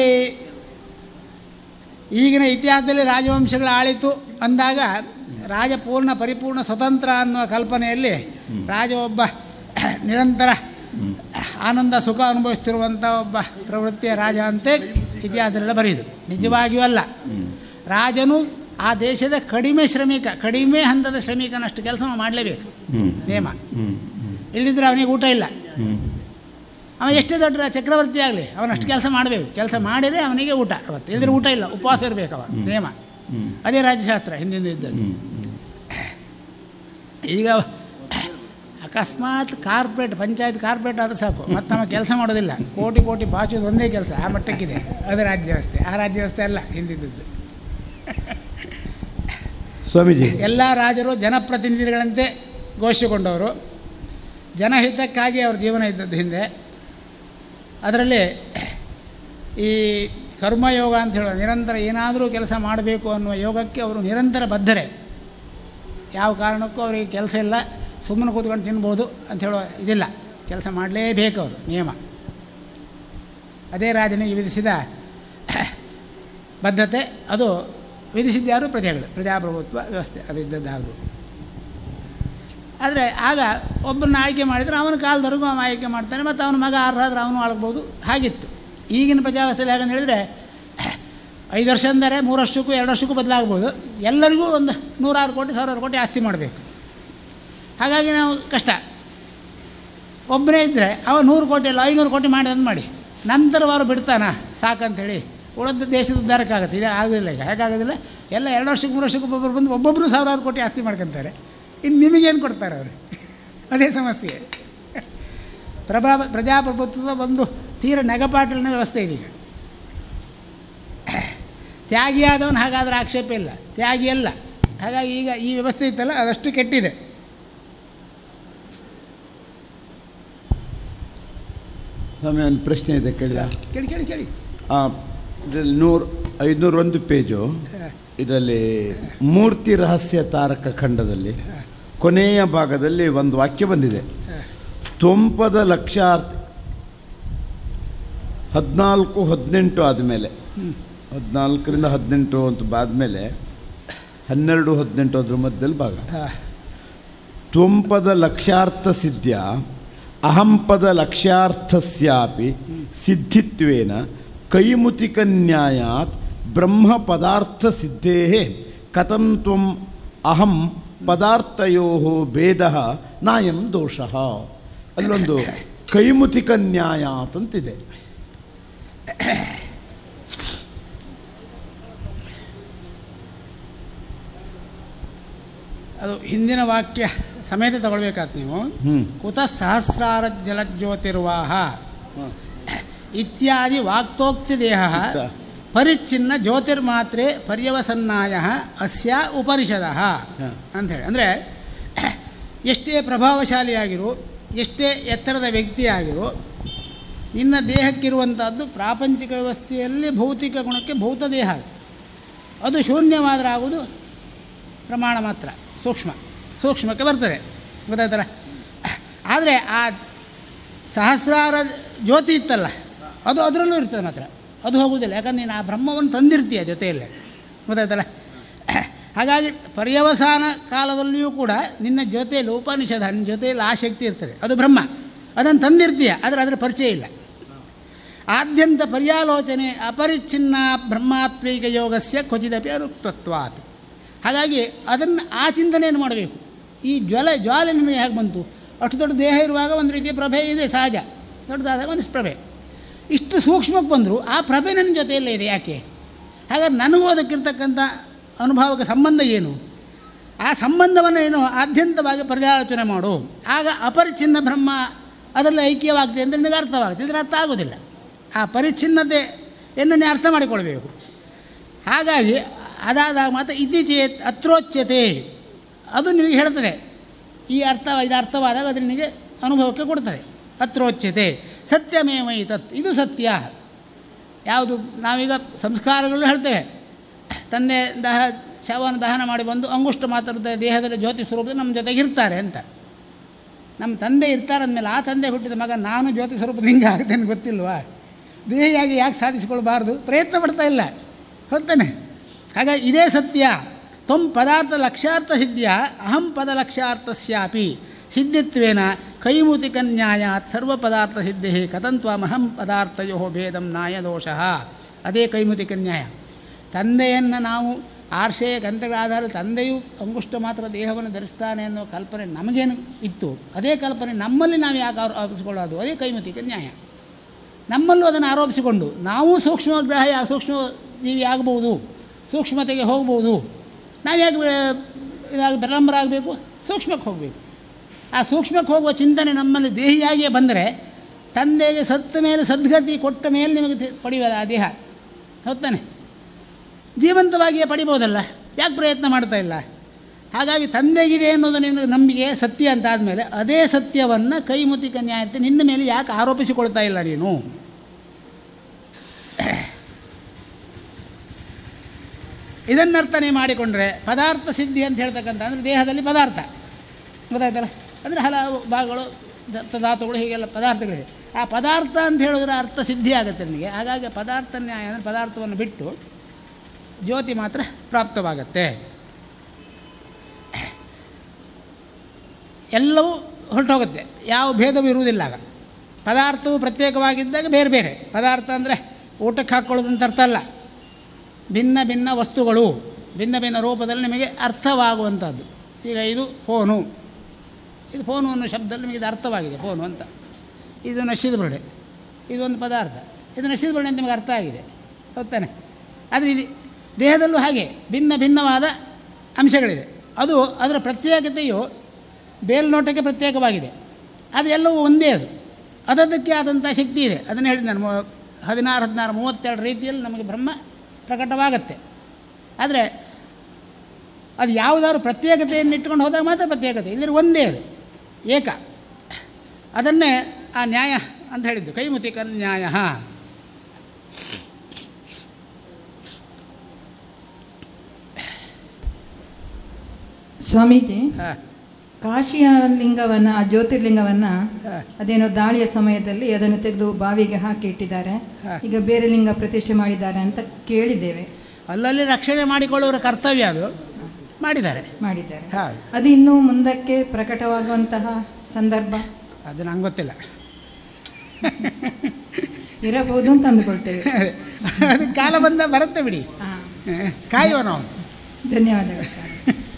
D: ಈಗಿನ ಇತಿಹಾಸದಲ್ಲಿ ರಾಜವಂಶಗಳು ಆಳಿತು ಅಂದಾಗ ರಾಜ ಪೂರ್ಣ ಪರಿಪೂರ್ಣ ಸ್ವತಂತ್ರ ಅನ್ನುವ ಕಲ್ಪನೆಯಲ್ಲಿ ರಾಜ ಒಬ್ಬ ನಿರಂತರ ಆನಂದ ಸುಖ ಅನುಭವಿಸ್ತಿರುವಂಥ ಒಬ್ಬ ಪ್ರವೃತ್ತಿಯ ರಾಜ ಅಂತೆ ಇತಿಹಾಸದಲ್ಲೆಲ್ಲ ಬರೆಯುದು ನಿಜವಾಗಿಯೂ ಅಲ್ಲ ರಾಜನು ಆ ದೇಶದ ಕಡಿಮೆ ಶ್ರಮಿಕ ಕಡಿಮೆ ಹಂತದ ಶ್ರಮಿಕನಷ್ಟು ಕೆಲಸ ಮಾಡಲೇಬೇಕು
F: ಹ್ಮ್
D: ನೇಮ
F: ಹ್ಮ್ ಹ್ಮ್
D: ಇಲ್ಲದಿದ್ದರೆ ಅವನಿಗೆ ಊಟ ಇಲ್ಲ
F: ಹ್ಮ್
D: ಅವ ಎಷ್ಟೇ ದೊಡ್ಡ ಚಕ್ರವರ್ತಿ ಆಗಲಿ ಅವನಷ್ಟು ಕೆಲಸ ಮಾಡಬೇಕು ಕೆಲಸ ಮಾಡಿದರೆ ಅವನಿಗೆ ಊಟ ಅವತ್ತು ಇಲ್ಲದ್ರೆ ಊಟ ಇಲ್ಲ ಉಪವಾಸ ಇರಬೇಕು ಅವ ನೇಮ
F: ಹ್ಮ್
D: ಅದೇ ರಾಜ್ಯಶಾಸ್ತ್ರ ಹಿಂದಿಂದ ಇದ್ದದ್ದು
F: ಹ್ಮ್
D: ಈಗ ಅಕಸ್ಮಾತ್ ಕಾರ್ಪೊರೇಟ್ ಪಂಚಾಯತ್ ಕಾರ್ಪೊರೇಟ್ ಆದ್ರೆ ಸಾಕು ಮತ್ತೆ ನಮ್ಮ ಕೆಲಸ ಮಾಡೋದಿಲ್ಲ ಕೋಟಿ ಕೋಟಿ ಬಾಚೋದು ಒಂದೇ ಕೆಲಸ ಆ ಮಟ್ಟಕ್ಕಿದೆ ಅದು ರಾಜ್ಯ ವ್ಯವಸ್ಥೆ ಆ ರಾಜ್ಯ ವ್ಯವಸ್ಥೆ ಅಲ್ಲ ಹಿಂದಿದ್ದದ್ದು
C: ಸ್ವಾಮೀಜಿ
D: ಎಲ್ಲ ರಾಜರು ಜನಪ್ರತಿನಿಧಿಗಳಂತೆ ಘೋಷಿಸಿಕೊಂಡವರು ಜನಹಿತಕ್ಕಾಗಿ ಅವ್ರ ಜೀವನ ಇದ್ದದ್ದು ಹಿಂದೆ ಅದರಲ್ಲಿ ಈ ಕರ್ಮಯೋಗ ಅಂತ ಹೇಳುವ ನಿರಂತರ ಏನಾದರೂ ಕೆಲಸ ಮಾಡಬೇಕು ಅನ್ನುವ ಯೋಗಕ್ಕೆ ಅವರು ನಿರಂತರ ಬದ್ಧರೆ ಯಾವ ಕಾರಣಕ್ಕೂ ಅವರಿಗೆ ಕೆಲಸ ಇಲ್ಲ ಸುಮ್ಮನೆ ಕೂತ್ಕೊಂಡು ತಿನ್ಬೋದು ಅಂತ ಹೇಳೋ ಇದಿಲ್ಲ ಕೆಲಸ ಮಾಡಲೇಬೇಕು ಅವರು ನಿಯಮ ಅದೇ ರಾಜನಿಗೆ ವಿಧಿಸಿದ ಬದ್ಧತೆ ಅದು ವಿಧಿಸಿದ್ಯಾರು ಪ್ರಜೆಗಳು ಪ್ರಜಾಪ್ರಭುತ್ವ ವ್ಯವಸ್ಥೆ ಅದು ಇದ್ದದ್ದಾಗದು ಆದರೆ ಆಗ ಒಬ್ಬರನ್ನ ಆಯ್ಕೆ ಮಾಡಿದರೆ ಅವನ ಕಾಲದವರೆಗೂ ಅವ ಆಯ್ಕೆ ಮಾಡ್ತಾನೆ ಮತ್ತು ಅವನ ಮಗ ಆರ್ಹಾದ್ರೆ ಅವನು ಆಳ್ಬೋದು ಹಾಗಿತ್ತು ಈಗಿನ ಪ್ರಜಾವ್ಯವಸ್ಥೆಯಲ್ಲಿ ಹೇಗಂತ ಹೇಳಿದರೆ ಐದು ವರ್ಷ ಅಂದರೆ ಮೂರು ವರ್ಷಕ್ಕೂ ಎರಡು ವರ್ಷಕ್ಕೂ ಬದಲಾಗ್ಬೋದು ಎಲ್ಲರಿಗೂ ಒಂದು ನೂರಾರು ಕೋಟಿ ಸಾವಿರಾರು ಕೋಟಿ ಆಸ್ತಿ ಮಾಡಬೇಕು ಹಾಗಾಗಿ ನಾವು ಕಷ್ಟ ಒಬ್ಬನೇ ಇದ್ದರೆ ಅವ ನೂರು ಕೋಟಿ ಅಲ್ಲ ಐನೂರು ಕೋಟಿ ಮಾಡಿ ಅಂತ ಮಾಡಿ ನಂತರವಾರು ಬಿಡ್ತಾನ ಸಾಕಂತೇಳಿ ಉಳಿದ ದೇಶದ ಉದ್ಧಾರಕ್ಕಾಗತ್ತೆ ಇದು ಆಗೋದಿಲ್ಲ ಈಗ ಹೇಗಾಗೋದಿಲ್ಲ ಎಲ್ಲ ಎರಡು ವರ್ಷಕ್ಕೆ ಮೂರು ವರ್ಷಕ್ಕೆ ಒಬ್ಬೊಬ್ಬರು ಬಂದು ಒಬ್ಬೊಬ್ಬರು ಸಾವಿರಾರು ಕೋಟಿ ಆಸ್ತಿ ಮಾಡ್ಕೊತಾರೆ ಇನ್ನು ನಿಮಗೇನು ಕೊಡ್ತಾರೆ ಅವರು ಅದೇ ಸಮಸ್ಯೆ ಪ್ರಭಾ ಪ್ರಜಾಪ್ರಭುತ್ವದ ಒಂದು ತೀರ ನೆಗಪಾಟಲಿನ ವ್ಯವಸ್ಥೆ ಇದೀಗ ತ್ಯಾಗಿಯಾದವನು ಹಾಗಾದರೆ ಆಕ್ಷೇಪ ಇಲ್ಲ ತ್ಯಾಗಿ ಅಲ್ಲ ಹಾಗಾಗಿ ಈಗ ಈ ವ್ಯವಸ್ಥೆ ಇತ್ತಲ್ಲ ಅದಷ್ಟು ಕೆಟ್ಟಿದೆ
C: ಸ್ವಾಮಿ ಒಂದು ಪ್ರಶ್ನೆ ಇದೆ ಕೇಳಿದ
D: ಕೇಳಿ ಕೇಳಿ ಕೇಳಿ
C: ಇದರಲ್ಲಿ ನೂರು ಐದುನೂರೊಂದು ಪೇಜು ಇದರಲ್ಲಿ ಮೂರ್ತಿ ರಹಸ್ಯ ತಾರಕ ಖಂಡದಲ್ಲಿ ಕೊನೆಯ ಭಾಗದಲ್ಲಿ ಒಂದು ವಾಕ್ಯ ಬಂದಿದೆ ತೊಂಪದ ಲಕ್ಷಾರ್ಥ ಹದಿನಾಲ್ಕು ಹದಿನೆಂಟು ಆದಮೇಲೆ ಹದಿನಾಲ್ಕರಿಂದ ಹದಿನೆಂಟು ಅಂತ ಬಾದ್ಮೇಲೆ ಹನ್ನೆರಡು ಹದಿನೆಂಟು ಅದ್ರ ಮಧ್ಯದಲ್ಲಿ ಭಾಗ ತ್ವಂಪದ ಲಕ್ಷ್ಯಾರ್ಥ ಸಿದ್ಧ್ಯ ಅಹಂಪದ ಲಕ್ಷ್ಯಾರ್ಥಸ್ಯಾಪಿ ಸಿದ್ಧಿತ್ವೇನ ಕೈಮುತಿಕನ್ಯಾಯಾತ್ ಬ್ರಹ್ಮ ಪದಾರ್ಥ ಸಿದ್ಧೇ ಕಥಂ ತ್ವಂ ಅಹಂ ಪದಾರ್ಥಯೋ ಭೇದ ನಾಯಂ ದೋಷ ಅಲ್ಲೊಂದು ಕೈಮುತಿಕ ನ್ಯಾಯಾತ್ ಅಂತಿದೆ
D: ಅದು ಹಿಂದಿನ ವಾಕ್ಯ ಸಮೇತ ತಗೊಳ್ಬೇಕಾತ್ ನೀವು
C: ಹ್ಮ್.
D: ಕುತ ಸಹಸ್ರಾರ ಜಲಜ್ಯೋತಿರ್ವಾಹ ಇತ್ಯಾದಿ ವಾಕ್ತೋಕ್ತಿ ದೇಹ
C: ಚಿತ್ತ.
D: ಪರಿಚ್ಛಿನ್ನ ಜ್ಯೋತಿರ್ಮಾತ್ರೆ ಪರ್ಯವಸನ್ನಾಯ ಅಸ್ಯ ಉಪನಿಷದ
C: ಹ.
D: ಅಂಥೇಳಿ ಅಂದರೆ ಎಷ್ಟೇ ಪ್ರಭಾವಶಾಲಿಯಾಗಿರು ಎಷ್ಟೇ ಎತ್ತರದ ವ್ಯಕ್ತಿಯಾಗಿರು ನಿನ್ನ ದೇಹಕ್ಕಿರುವಂಥದ್ದು ಪ್ರಾಪಂಚಿಕ ವ್ಯವಸ್ಥೆಯಲ್ಲಿ ಭೌತಿಕ ಗುಣಕ್ಕೆ ಭೌತ ದೇಹ ಅದು. ಅದು ಶೂನ್ಯವಾದರೆ ಆಗುವುದು ಪ್ರಮಾಣ ಮಾತ್ರ ಸೂಕ್ಷ್ಮ ಸೂಕ್ಷ್ಮಕ್ಕೆ ಬರ್ತದೆ ಗೊತ್ತಾಯ್ತಲ್ಲ ಆದರೆ ಆ ಸಹಸ್ರಾರ ಜ್ಯೋತಿ ಇತ್ತಲ್ಲ ಅದು ಅದರಲ್ಲೂ ಇರ್ತದೆ ಮಾತ್ರ ಅದು ಹೋಗುವುದಿಲ್ಲ ಯಾಕಂದ್ರೆ ನೀನು ಆ ಬ್ರಹ್ಮವನ್ನು ತಂದಿರ್ತೀಯ ಜೊತೆಯಲ್ಲೇ ಗೊತ್ತಾಯ್ತಲ್ಲ ಹಾಗಾಗಿ ಪರ್ಯವಸಾನ ಕಾಲದಲ್ಲಿಯೂ ಕೂಡ ನಿನ್ನ ಜೊತೆಯಲ್ಲಿ ಉಪನಿಷದ ನಿನ್ನ ಜೊತೆಯಲ್ಲಿ ಆ ಶಕ್ತಿ ಇರ್ತದೆ ಅದು ಬ್ರಹ್ಮ ಅದನ್ನು ತಂದಿರ್ತೀಯ ಆದರೆ ಅದರ ಪರಿಚಯ ಇಲ್ಲ ಆದ್ಯಂತ ಪರ್ಯಾಲೋಚನೆ ಅಪರಿಚ್ಛಿನ್ನ ಬ್ರಹ್ಮಾತ್ಮೈಕ ಯೋಗಸ್ಯ ಕ್ವಚಿದಪಿ ಅನುಕ್ತತ್ವಾತ್ ಹಾಗಾಗಿ ಅದನ್ನು ಆ ಚಿಂತನೆಯನ್ನು ಮಾಡಬೇಕು ಈ ಜ್ವಲ ಜ್ವಾಲೆ ನಿಮಗೆ ಹೇಗೆ ಬಂತು ಅಷ್ಟು ದೊಡ್ಡ ದೇಹ ಇರುವಾಗ ಒಂದು ರೀತಿಯ ಪ್ರಭೆ ಇದೆ ಸಹಜ ದೊಡ್ಡದಾದಾಗ ಒಂದಿಷ್ಟು ಪ್ರಭೆ ಇಷ್ಟು ಸೂಕ್ಷ್ಮಕ್ಕೆ ಬಂದರೂ ಆ ಪ್ರಭೆ ನನ್ನ ಜೊತೆಯಲ್ಲೇ ಇದೆ ಯಾಕೆ ಹಾಗಾದ್ರೆ ನನಗೂ ಅದಕ್ಕಿರ್ತಕ್ಕಂಥ ಅನುಭವಕ್ಕೆ ಸಂಬಂಧ ಏನು ಆ ಸಂಬಂಧವನ್ನು ಏನು ಆದ್ಯಂತವಾಗಿ ಪರ್ಯಾಲೋಚನೆ ಮಾಡು ಆಗ ಅಪರಿಚ್ಛಿನ್ನ ಬ್ರಹ್ಮ ಅದರಲ್ಲಿ ಐಕ್ಯವಾಗ್ತದೆ ಅಂದರೆ ನಿನಗೆ ಅರ್ಥವಾಗುತ್ತೆ ಇದರ ಅರ್ಥ ಆಗೋದಿಲ್ಲ ಆ ಪರಿಚ್ಛಿನ್ನತೆಯನ್ನು ನೀನು ಅರ್ಥ ಮಾಡಿಕೊಳ್ಬೇಕು ಹಾಗಾಗಿ ಅದಾದಾಗ ಮಾತ್ರ ಇತ್ತೀಚೆಗೆ ಅತ್ರೋಚ್ಯತೆ ಅದು ನಿನಗೆ ಹೇಳ್ತದೆ ಈ ಅರ್ಥ ಇದು ಅರ್ಥವಾದಾಗ ಅದು ನಿನಗೆ ಅನುಭವಕ್ಕೆ ಕೊಡ್ತದೆ ಅತ್ರೋಚ್ಯತೆ ಸತ್ಯಮೇವ ತತ್ ಇದು ಸತ್ಯ ಯಾವುದು ನಾವೀಗ ಸಂಸ್ಕಾರಗಳು ಹೇಳ್ತೇವೆ ತಂದೆ ದಹ ಶವವನ್ನು ದಹನ ಮಾಡಿ ಬಂದು ಅಂಗುಷ್ಟ ಮಾತ್ರದ ದೇಹದಲ್ಲಿ ಜ್ಯೋತಿ ಸ್ವರೂಪದಲ್ಲಿ ನಮ್ಮ ಜೊತೆಗೆ ಇರ್ತಾರೆ ಅಂತ ನಮ್ಮ ತಂದೆ ಇರ್ತಾರೆ ಅಂದಮೇಲೆ ಆ ತಂದೆ ಹುಟ್ಟಿದ ಮಗ ನಾನು ಜ್ಯೋತಿ ಸ್ವರೂಪದ ಹಿಂಗೆ ಆಗ್ತೇನೆ ಗೊತ್ತಿಲ್ವಾ ದೇಹಿಯಾಗಿ ಯಾಕೆ ಸಾಧಿಸಿಕೊಳ್ಬಾರ್ದು ಪ್ರಯತ್ನ ಪಡ್ತಾ ಇಲ್ಲ ಹೊತ್ತಾನೆ ಹಾಗಾಗಿ ಇದೇ ಸತ್ಯ ತ್ವಂ ಪದಾರ್ಥ ಲಕ್ಷ್ಯಾರ್ಥ ಸಿದ್ಧಿಯ ಅಹಂ ಪದ ಲಕ್ಷ್ಯಾರ್ಥಸ್ಯಾಪಿ ಸಿದ್ಧಿತ್ವೇನ ಕೈಮುತಿಕ ನ್ಯಾಯಾತ್ ಸರ್ವ ಪದಾರ್ಥ ಸಿದ್ಧಿ ಕಥಂತ್ವಮಹಂ ಪದಾರ್ಥಯೋ ಭೇದಂ ನ್ಯಾಯದೋಷ ಅದೇ ಕೈಮುತಿಕ ನ್ಯಾಯ ತಂದೆಯನ್ನು ನಾವು ಆರ್ಷೆಯ ಗಂಟೆಗಳ ಆಧಾರ ತಂದೆಯು ಅಂಗುಷ್ಟ ಮಾತ್ರ ದೇಹವನ್ನು ಧರಿಸ್ತಾನೆ ಅನ್ನೋ ಕಲ್ಪನೆ ನಮಗೇನು ಇತ್ತು ಅದೇ ಕಲ್ಪನೆ ನಮ್ಮಲ್ಲಿ ನಾವು ಯಾಕೆ ಆರೋ- ಆರೋಪಿಸಿಕೊಳ್ಳೋದು ಅದೇ ಕೈಮುತಿಕ ನ್ಯಾಯ ನಮ್ಮಲ್ಲೂ ಅದನ್ನು ಆರೋಪಿಸಿಕೊಂಡು ನಾವು ಸೂಕ್ಷ್ಮಗ್ರಾಹಿ ಸೂಕ್ಷ್ಮ ಜೀವಿ ಆಗಬಹುದು ಸೂಕ್ಷ್ಮತೆಗೆ ಹೋಗ್ಬೋದು ನಾವು ಯಾಕೆ ಬೆ- ಇದಾಗ ಪ್ರಲಂಬರಾಗಬೇಕು ಸೂಕ್ಷ್ಮಕ್ಕೆ ಹೋಗಬೇಕು ಆ ಸೂಕ್ಷ್ಮಕ್ಕೆ ಹೋಗುವ ಚಿಂತನೆ ನಮ್ಮಲ್ಲಿ ದೇಹಿಯಾಗಿಯೇ ಬಂದರೆ ತಂದೆಗೆ ಸತ್ತ ಮೇಲೆ ಸದ್ಗತಿ ಕೊಟ್ಟ ಮೇಲೆ ನಿಮಗೆ ತಿ- ಪಡೆಯೋದು ಆ ದೇಹ ಹೌದಾನೆ ಜೀವಂತವಾಗಿಯೇ ಪಡಿಬೋದಲ್ಲ ಯಾಕೆ ಪ್ರಯತ್ನ ಮಾಡ್ತಾ ಇಲ್ಲ ಹಾಗಾಗಿ ತಂದೆಗಿದೆ ಅನ್ನೋದು ನಿನಗೆ ನಂಬಿಕೆ ಸತ್ಯ ಅಂತ ಆದಮೇಲೆ ಅದೇ ಸತ್ಯವನ್ನು ಕೈಮುತಿಕ ನ್ಯಾಯತೆ ನಿನ್ನ ಮೇಲೆ ಯಾಕೆ ಆರೋಪಿಸಿಕೊಳ್ತಾ ಇಲ್ಲ ನೀನು ಇದನ್ನರ್ಥನೆ ಮಾಡಿಕೊಂಡ್ರೆ ಪದಾರ್ಥ ಸಿದ್ಧಿ ಅಂತ ಹೇಳ್ತಕ್ಕಂಥ ಅಂದರೆ ದೇಹದಲ್ಲಿ ಪದಾರ್ಥ ಗೊತ್ತಾಯ್ತಲ್ಲ ಅಂದರೆ ಹಲವು ಭಾಗಗಳು ದ- ಧಾತುಗಳು ಹೀಗೆಲ್ಲ ಪದಾರ್ಥಗಳಿವೆ ಆ ಪದಾರ್ಥ ಅಂತ ಹೇಳಿದ್ರೆ ಅರ್ಥ ಸಿದ್ಧಿ ಆಗುತ್ತೆ ನನಗೆ ಹಾಗಾಗಿ ಪದಾರ್ಥ ನ್ಯಾಯ ಅಂದರೆ ಪದಾರ್ಥವನ್ನು ಬಿಟ್ಟು ಜ್ಯೋತಿ ಮಾತ್ರ ಪ್ರಾಪ್ತವಾಗತ್ತೆ ಎಲ್ಲವೂ ಹೊರಟೋಗುತ್ತೆ ಯಾವ ಭೇದವೂ ಇರುವುದಿಲ್ಲ ಆಗ ಪದಾರ್ಥವು ಪ್ರತ್ಯೇಕವಾಗಿದ್ದಾಗ ಬೇರೆ ಬೇರೆ ಪದಾರ್ಥ ಅಂದರೆ ಊಟಕ್ಕೆ ಹಾಕ್ಕೊಳ್ಳೋದು ಅಂತ ಅರ್ಥ ಅಲ್ಲ ಭಿನ್ನ ಭಿನ್ನ ವಸ್ತುಗಳು ಭಿನ್ನ ಭಿನ್ನ ರೂಪದಲ್ಲಿ ನಿಮಗೆ ಅರ್ಥವಾಗುವಂಥದ್ದು ಈಗ ಇದು ಫೋನು ಇದು ಫೋನು ಅನ್ನೋ ಶಬ್ದದಲ್ಲಿ ನಿಮಗೆ ಇದು ಅರ್ಥವಾಗಿದೆ ಫೋನು ಅಂತ ಇದು ನಶಿದ ಬರಡೆ ಇದೊಂದು ಪದಾರ್ಥ ಇದು ನಶಿದ ಬರಡೆ ಅಂತ ನಿಮಗೆ ಅರ್ಥ ಆಗಿದೆ ಹೌದಾನೆ ಆದರೆ ಇದು ದೇಹದಲ್ಲೂ ಹಾಗೆ ಭಿನ್ನ ಭಿನ್ನವಾದ ಅಂಶಗಳಿದೆ ಅದು ಅದರ ಪ್ರತ್ಯೇಕತೆಯು ಬೇಲ್ನೋಟಕ್ಕೆ ಪ್ರತ್ಯೇಕವಾಗಿದೆ ಆದರೆ ಎಲ್ಲವೂ ಒಂದೇ ಅದು ಅದಕ್ಕೆ ಆದಂಥ ಶಕ್ತಿ ಇದೆ ಅದನ್ನು ಹೇಳಿದ ನಾನು ಮೂ- ಹದಿನಾರು ಹದಿನಾರು ಮೂವತ್ತೆರಡು ರೀತಿಯಲ್ಲಿ ನಮಗೆ ಬ್ರಹ್ಮ ಪ್ರಕಟವಾಗತ್ತೆ ಆದರೆ ಅದು ಯಾವುದಾದ್ರು ಪ್ರತ್ಯೇಕತೆಯನ್ನು ಇಟ್ಕೊಂಡು ಹೋದಾಗ ಮಾತ್ರ ಪ್ರತ್ಯೇಕತೆ ಇಲ್ಲದ್ರೆ ಒಂದೇ ಅದು ಏಕ ಅದನ್ನೇ ಆ ನ್ಯಾಯ ಅಂತ ಹೇಳಿದ್ದು ಕೈಮುತಿಕ ನ್ಯಾಯ
H: ಸ್ವಾಮೀಜಿ
D: ಹಾಂ
H: ಕಾಶಿಯ ಲಿಂಗವನ್ನು ಆ ಜ್ಯೋತಿರ್ಲಿಂಗವನ್ನು
D: ಹಾ.
H: ಅದೇನೋ ದಾಳಿಯ ಸಮಯದಲ್ಲಿ ಅದನ್ನು ತೆಗೆದು ಬಾವಿಗೆ ಹಾಕಿ ಇಟ್ಟಿದ್ದಾರೆ
D: ಹಾ.
H: ಈಗ ಬೇರೆ ಲಿಂಗ ಪ್ರತಿಷ್ಠೆ ಮಾಡಿದ್ದಾರೆ ಅಂತ ಕೇಳಿದ್ದೇವೆ
D: ಅಲ್ಲಲ್ಲಿ ರಕ್ಷಣೆ ಮಾಡಿಕೊಳ್ಳುವವರ ಕರ್ತವ್ಯ ಅದು ಮಾಡಿದ್ದಾರೆ
H: ಮಾಡಿದ್ದಾರೆ
D: ಹೌದು
H: ಅದು ಇನ್ನೂ ಮುಂದಕ್ಕೆ ಪ್ರಕಟವಾಗುವಂತಹ ಸಂದರ್ಭ
D: ಅದು ನಂಗೆ ಗೊತ್ತಿಲ್ಲ
H: ಇರಬಹುದು ಅಂತ ಅಂದುಕೊಳ್ತೇವೆ
D: ಅದು ಕಾಲ ಬಂದ ಬರುತ್ತೆ ಬಿಡಿ
H: ಹಾಂ
D: ಹ, ಕಾಯುವ ನಾವು
H: ಧನ್ಯವಾದಗಳು ಸರ್.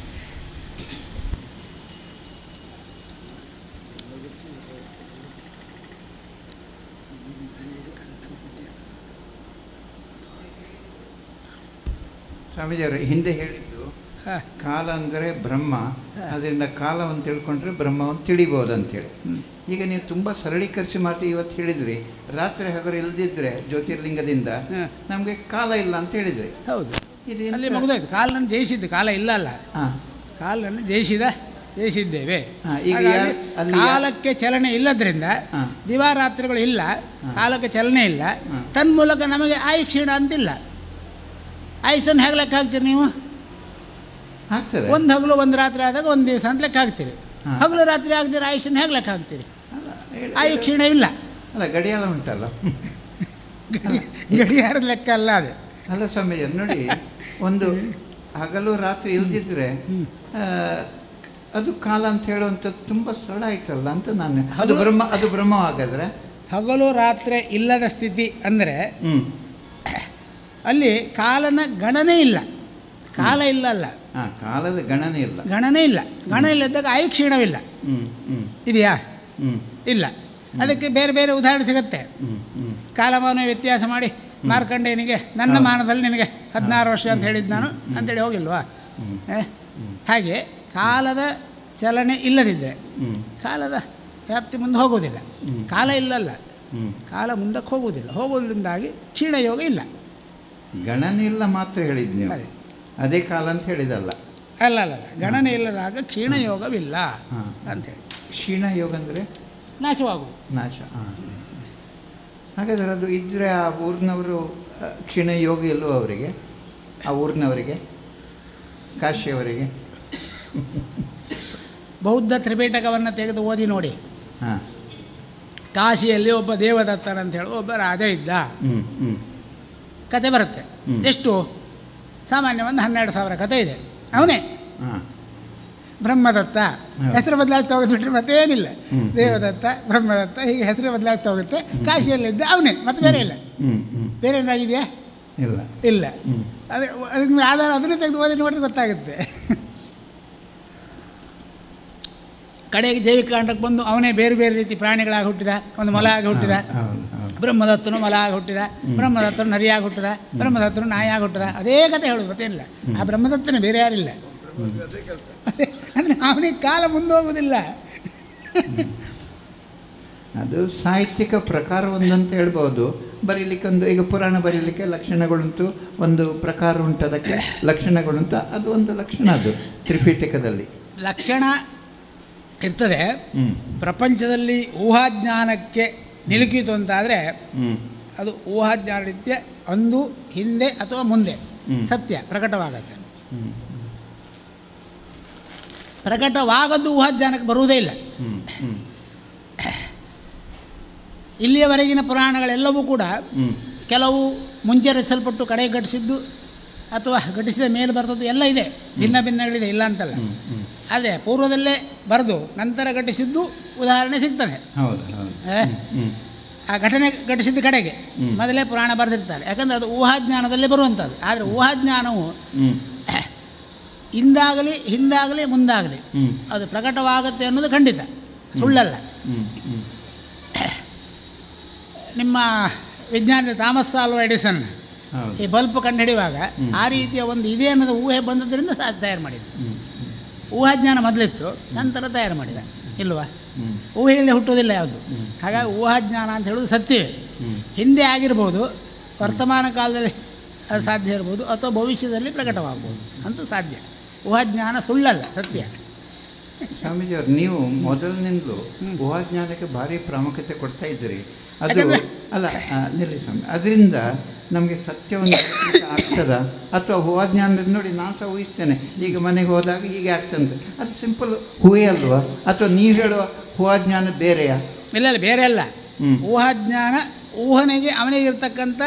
F: ಸ್ವಾಮೀಜಿಯವರು ಹಿಂದೆ ಹೇಳಿದ್ದು
D: ಹ,
F: ಕಾಲ ಅಂದರೆ ಬ್ರಹ್ಮ ಅದರಿಂದ ಕಾಲವನ್ನು ತಿಳ್ಕೊಂಡ್ರೆ ಬ್ರಹ್ಮವನ್ನು ತಿಳಿಬೋದು ಅಂತೇಳಿ ಈಗ ನೀವು ತುಂಬ ಸರಳೀಕರಿಸಿ ಮಾತು ಇವತ್ತು ಹೇಳಿದ್ರಿ ರಾತ್ರಿ ಹಗರು ಇಲ್ದಿದ್ರೆ ಜ್ಯೋತಿರ್ಲಿಂಗದಿಂದ
D: ಹ.
F: ನಮಗೆ ಕಾಲ ಇಲ್ಲ ಅಂತ ಹೇಳಿದ್ರಿ
D: ಹೌದು
F: ಇದು
D: ಅಲ್ಲಿ ಮುಗಿದೋಯ್ತು ಕಾಲನ್ನು ಜಯಿಸಿದ್ದು ಕಾಲ ಇಲ್ಲ ಅಲ್ಲ
F: ಹಾಂ
D: ಕಾಲನ್ನು ಜಯಿಸಿದ ಜಯಿಸಿದ್ದೇವೆ
F: ಹಾ, ಈಗ
D: ಹಾಗಾಗಿ
F: ಯಾ- ಅಲ್ಲಿ ಯಾ-
D: ಕಾಲಕ್ಕೆ ಚಲನೆ ಇಲ್ಲದ್ರಿಂದ
F: ಹಾ.
D: ದಿವಾರಾತ್ರಿಗಳು ಇಲ್ಲ ಕಾಲಕ್ಕೆ ಚಲನೆ ಇಲ್ಲ
F: ಹಾ.
D: ತನ್ಮೂಲಕ ನಮಗೆ ಆಯು ಕ್ಷೀಣ ಅಂತಿಲ್ಲ ಆಯುಷನ್ನು ಹೇಗೆ ಲೆಕ್ಕ ಹಾಕ್ತೀರಿ ನೀವು
F: ಹಾಕ್ತಾರೆ
D: ಒಂದು ಹಗಲು ಒಂದು ರಾತ್ರಿ ಆದಾಗ ಒಂದು ದಿವಸ ಅಂತ ಲೆಕ್ಕ ಹಾಕ್ತೀರಿ
F: ಹಾ.
D: ಹಗಲು ರಾತ್ರಿ ಆಗದಿರ ಆಯುಷನ್ನು ಹೇಗೆ ಲೆಕ್ಕ ಹಾಕ್ತೀರಿ
F: ಅಲ್ಲ, ಹೇಳಿ-
D: ಆಯು ಕ್ಷೀಣ ಇಲ್ಲ
F: ಅಲ್ಲ ಗಡಿಯಾರ ಉಂಟಲ್ಲ
D: ಗಡಿ ಗಡಿಯಾರದ ಲೆಕ್ಕ ಅಲ್ಲ ಅದು
F: ಅಲ್ಲ ಸ್ವಾಮೀಜಿ ನೋಡಿ ಒಂದು ಹಗಲು ರಾತ್ರಿ ಇಲ್ದಿದ್ರೆ ಆ, ಅದು ಕಾಲ ಅಂತ ಹೇಳುವಂಥದ್ದು ತುಂಬ ಸರಳ ಆಯ್ತಲ್ಲ ಅಂತ ನಾನು ಅದು ಬ್ರಹ್ಮ ಅದು ಬ್ರಹ್ಮ ಹಾಗಾದ್ರೆ
D: ಹಗಲು ರಾತ್ರಿ ಇಲ್ಲದ ಸ್ಥಿತಿ ಅಂದರೆ
F: ಹ್ಞೂ
D: ಅಲ್ಲಿ ಕಾಲನ ಗಣನೆ ಇಲ್ಲ ಕಾಲ ಇಲ್ಲ ಅಲ್ಲ
F: ಹಾಂ ಕಾಲದ ಗಣನೆ ಇಲ್ಲ
D: ಗಣನೆ ಇಲ್ಲ ಗಣ ಇಲ್ಲದಾಗ ಆಯು ಕ್ಷೀಣವಿಲ್ಲ
F: ಹ್ಞೂ ಹ್ಞೂ
D: ಇದೆಯಾ
F: ಹ್ಞೂ
D: ಇಲ್ಲ ಅದಕ್ಕೆ ಬೇರೆ ಬೇರೆ ಉದಾಹರಣೆ ಸಿಗುತ್ತೆ
F: ಹ್ಞೂ ಹ್ಞೂ
D: ಕಾಲಮಾನ ವ್ಯತ್ಯಾಸ ಮಾಡಿ ಮಾರ್ಕಂಡೇಯನಿಗೆ ನನ್ನ ಮಾನದಲ್ಲಿ ನಿನಗೆ ಹದಿನಾರು ವರ್ಷ ಅಂತ ಹೇಳಿದ್ದು ನಾನು ಅಂತೇಳಿ ಹೋಗಿಲ್ವಾ ಏ? ಹಾಗೆ ಕಾಲದ ಚಲನೆ ಇಲ್ಲದಿದ್ದರೆ
F: ಹ್ಞೂ
D: ಕಾಲದ ವ್ಯಾಪ್ತಿ ಮುಂದೆ ಹೋಗೋದಿಲ್ಲ ಕಾಲ ಇಲ್ಲಲ್ಲ
F: ಹ್ಞೂ
D: ಕಾಲ ಮುಂದಕ್ಕೆ ಹೋಗುವುದಿಲ್ಲ ಹೋಗೋದ್ರಿಂದಾಗಿ ಕ್ಷೀಣಯೋಗ ಇಲ್ಲ
F: ಗಣನೆ ಇಲ್ಲ ಮಾತ್ರ ಹೇಳಿದ್ದು ನೀವು
D: ಅದೇ.
F: ಅದೇ ಕಾಲ ಅಂತ ಹೇಳಿದಲ್ಲ
D: ಅಲ್ಲ ಅಲ್ಲ ಅಲ್ಲ. ಗಣನೆ ಇಲ್ಲದಾಗ ಕ್ಷೀಣಯೋಗವಿಲ್ಲ
F: ಹಾ.
D: ಅಂಥೇಳಿ
F: ಕ್ಷೀಣ ಯೋಗ ಅಂದರೆ
D: ನಾಶವಾಗುವುದು
F: ನಾಶ ಹಾಂ ಹಾಗಾದ್ರೆ ಅದು ಇದ್ದರೆ ಆ ಊರಿನವರು ಆ, ಕ್ಷೀಣ ಯೋಗ ಇಲ್ಲವೋ ಅವರಿಗೆ ಆ ಊರಿನವರಿಗೆ ಕಾಶಿಯವರಿಗೆ
D: ಬೌದ್ಧ ತ್ರಿಪೀಠಕವನ್ನು ತೆಗೆದು ಓದಿ ನೋಡಿ
F: ಹಾಂ
D: ಕಾಶಿಯಲ್ಲಿ ಒಬ್ಬ ದೇವದತ್ತನ ಅಂತ ಹೇಳಿ ಒಬ್ಬ ರಾಜ ಇದ್ದ
F: ಹ್ಞೂ ಹ್ಞೂ
D: ಕತೆ ಬರುತ್ತೆ
F: ಹ್ಮ್.
D: ಎಷ್ಟು ಸಾಮಾನ್ಯ ಒಂದು ಹನ್ನೆರಡು ಸಾವಿರ ಕತೆ ಇದೆ ಅವನೇ
F: ಹಾಂ
D: ಬ್ರಹ್ಮದತ್ತ
F: ಹೌದು.
D: ಹೆಸರು ಬದಲಾಗ್ತಾ ಹೋಗುತ್ತೆ ಬಿಟ್ಟರೆ ಮತ್ತೇನಿಲ್ಲ
F: ಹ್ಮ್.
D: ದೇವದತ್ತ ಬ್ರಹ್ಮದತ್ತ ಹೀಗೆ ಹೆಸರು ಬದಲಾಗ್ತಾ ಹೋಗುತ್ತೆ ಕಾಶಿಯಲ್ಲಿದ್ದ ಅವನೇ ಮತ್ತೆ ಬೇರೆ ಇಲ್ಲ
F: ಹ್ಞೂ ಹ್ಞೂ
D: ಬೇರೆ ಏನಾಗಿದೆಯಾ
F: ಇಲ್ಲ
D: ಇಲ್ಲ
F: ಹ್ಮ್.
D: ಅದೇ ಅದಕ್ಕೆ ಆಧಾರ ಅದನ್ನು ತೆಗೆದು ಓದಿ ನೋಡಿದ್ರೆ ಗೊತ್ತಾಗುತ್ತೆ ಕಡೆಗೆ ಜೈವಿಕ ಕಾಂಡಕ್ಕೆ ಬಂದು ಅವನೇ ಬೇರೆ ಬೇರೆ ರೀತಿ ಪ್ರಾಣಿಗಳಾಗಿ ಹುಟ್ಟಿದ ಒಂದು ಮೊಲ ಆಗಿ ಹುಟ್ಟಿದ
F: ಹೌದು ಹೌದು
D: ಬ್ರಹ್ಮದತ್ತನು ಮಲ ಆಗಿ ಹುಟ್ಟಿದ ಬ್ರಹ್ಮದತ್ತನು ನರಿಯಾಗಿ ಹುಟ್ಟಿದ ಬ್ರಹ್ಮದತ್ತನು ನಾಯಿಯಾಗಿ ಹುಟ್ಟಿದ ಅದೇ ಕತೆ ಹೇಳೋದು ಮತ್ತೇನಿಲ್ಲ ಆ ಬ್ರಹ್ಮದತ್ತನೇ ಬೇರೆ ಯಾರಿಲ್ಲ ಅದೇ ಅಂದರೆ ಅವನಿಗೆ ಕಾಲ ಮುಂದೋಗುವುದಿಲ್ಲ
F: ಅದು ಸಾಹಿತ್ಯಿಕ ಪ್ರಕಾರ ಒಂದಂತ ಹೇಳ್ಬೋದು ಬರೀಲಿಕ್ಕೆ ಒಂದು ಈಗ ಪುರಾಣ ಬರೀಲಿಕ್ಕೆ ಲಕ್ಷಣಗಳುಂಟು ಒಂದು ಪ್ರಕಾರ ಉಂಟು ಅದಕ್ಕೆ ಲಕ್ಷಣಗಳುಂಟು ಅದು ಒಂದು ಲಕ್ಷಣ ಅದು ತ್ರಿಪೀಠಕದಲ್ಲಿ
D: ಲಕ್ಷಣ ಇರ್ತದೆ
F: ಹ್ಮ್.
D: ಪ್ರಪಂಚದಲ್ಲಿ ಊಹಾಜ್ಞಾನಕ್ಕೆ ನಿಲುಕಿತು ಅಂತಾದರೆ
F: ಹ್ಞೂ
D: ಅದು ಊಹಾಜ್ಞಾನ ರೀತ್ಯ ಅಂದು ಹಿಂದೆ ಅಥವಾ ಮುಂದೆ
F: ಹ್ಮ್.
D: ಸತ್ಯ ಪ್ರಕಟವಾಗತ್ತೆ
F: ಹ್ಞೂ
D: ಪ್ರಕಟವಾಗದ್ದು ಊಹಾಜ್ಞಾನಕ್ಕೆ ಬರುವುದೇ ಇಲ್ಲ
F: ಹ್ಞೂ ಹ್ಞೂ
D: ಇಲ್ಲಿಯವರೆಗಿನ ಪುರಾಣಗಳೆಲ್ಲವೂ ಕೂಡ
F: ಹ್ಞೂ
D: ಕೆಲವು ಮುಂಚೆ ರಚಿಸಲ್ಪಟ್ಟು ಕಡೆ ಘಟಿಸಿದ್ದು ಅಥವಾ ಘಟಿಸಿದ ಮೇಲೆ ಬರ್ತದ್ದು ಎಲ್ಲ ಇದೆ ಭಿನ್ನ ಭಿನ್ನಗಳಿದೆ ಇಲ್ಲ ಅಂತಲ್ಲ
F: ಹ್ಞೂ ಹ್ಞೂ
D: ಆದರೆ ಪೂರ್ವದಲ್ಲೇ ಬರೆದು ನಂತರ ಘಟಿಸಿದ್ದು ಉದಾಹರಣೆ ಸಿಗ್ತದೆ
F: ಹೌದು ಹೌದು
D: ಆ,
F: ಹ್ಞೂ
D: ಆ ಘಟನೆ ಘಟಿಸಿದ ಕಡೆಗೆ
F: ಹ್ಮ್.
D: ಮೊದಲೇ ಪುರಾಣ ಬರೆದಿರ್ತಾರೆ ಯಾಕಂದರೆ ಅದು ಊಹಾಜ್ಞಾನದಲ್ಲೇ ಬರುವಂಥದ್ದು ಆದರೆ ಊಹಾಜ್ಞಾನವು
F: ಹ್ಞೂ
D: ಹಿಂದಾಗಲಿ ಹಿಂದಾಗಲಿ ಮುಂದಾಗಲಿ
F: ಹ್ಞೂ
D: ಅದು ಪ್ರಕಟವಾಗುತ್ತೆ ಅನ್ನೋದು ಖಂಡಿತ ಸುಳ್ಳಲ್ಲ
F: ಹ್ಞೂ ಹ್ಞೂ
D: ನಿಮ್ಮ ವಿಜ್ಞಾನಿ ಥಾಮಸ್ ಆಲ್ವಾ ಎಡಿಸನ್
F: ಹೌದು
D: ಈ ಬಲ್ಪ್ ಕಂಡುಹಿಡಿಯುವಾಗ ಆ ರೀತಿಯ ಒಂದು ಇದೆ ಅನ್ನೋದು ಊಹೆ ಬಂದದ್ರಿಂದ ಸಹ ತಯಾರು ಮಾಡಿದ
F: ಹ್ಞೂ
D: ಊಹಾಜ್ಞಾನ ಮೊದಲಿತ್ತು ನಂತರ ತಯಾರು ಮಾಡಿದ ಇಲ್ವಾ
F: ಹ್ಞೂ
D: ಊಹೆಯಲ್ಲಿ ಹುಟ್ಟುವುದಿಲ್ಲ ಯಾವುದು ಹಾಗಾಗಿ ಊಹಾಜ್ಞಾನ ಅಂತ ಹೇಳೋದು ಸತ್ಯವೇ
F: ಹ್ಞೂ
D: ಹಿಂದೆ ಆಗಿರ್ಬೋದು ವರ್ತಮಾನ ಕಾಲದಲ್ಲಿ ಅದು ಸಾಧ್ಯ ಇರ್ಬೋದು ಅಥವಾ ಭವಿಷ್ಯದಲ್ಲಿ ಪ್ರಕಟವಾಗ್ಬೋದು ಅಂತೂ ಸಾಧ್ಯ ಊಹಾಜ್ಞಾನ ಸುಳ್ಳಲ್ಲ ಸತ್ಯ
F: ಸ್ವಾಮೀಜಿಯವ್ರು ನೀವು ಮೊದಲಿನಿಂದಲೂ ಊಹಾಜ್ಞಾನಕ್ಕೆ ಭಾರಿ ಪ್ರಾಮುಖ್ಯತೆ ಕೊಡ್ತಾ ಇದ್ದೀರಿ ಅದು
D: ಯಾಕಂದ್ರೆ-
F: ಅಲ್ಲ ಆ, ನಿಲ್ಲಿ ಸ್ವಾಮಿ ಅದರಿಂದ ನಮಗೆ ಸತ್ಯವನ್ನು ತಿಳಿಸ್ಲಿಕ್ಕೆ ಆಗ್ತದ ಅಥವಾ ಊಹಾಜ್ಞಾನದಿಂದ ನೋಡಿ ನಾನು ಸಹ ಊಹಿಸ್ತೇನೆ ಈಗ ಮನೆಗೆ ಹೋದಾಗ ಹೀಗೆ ಆಗ್ತಂತೆ ಅದು ಸಿಂಪಲ್ ಹೂವೇ ಅಲ್ವಾ ಅಥವಾ ನೀವು ಹೇಳುವ ಊಹಾಜ್ಞಾನ ಬೇರೆಯಾ
D: ಇಲ್ಲ ಇಲ್ಲ ಬೇರೆ ಅಲ್ಲ
F: ಹ್ಮ್.
D: ಊಹಾಜ್ಞಾನ ಊಹನೆಗೆ ಅವನಿಗಿರ್ತಕ್ಕಂಥ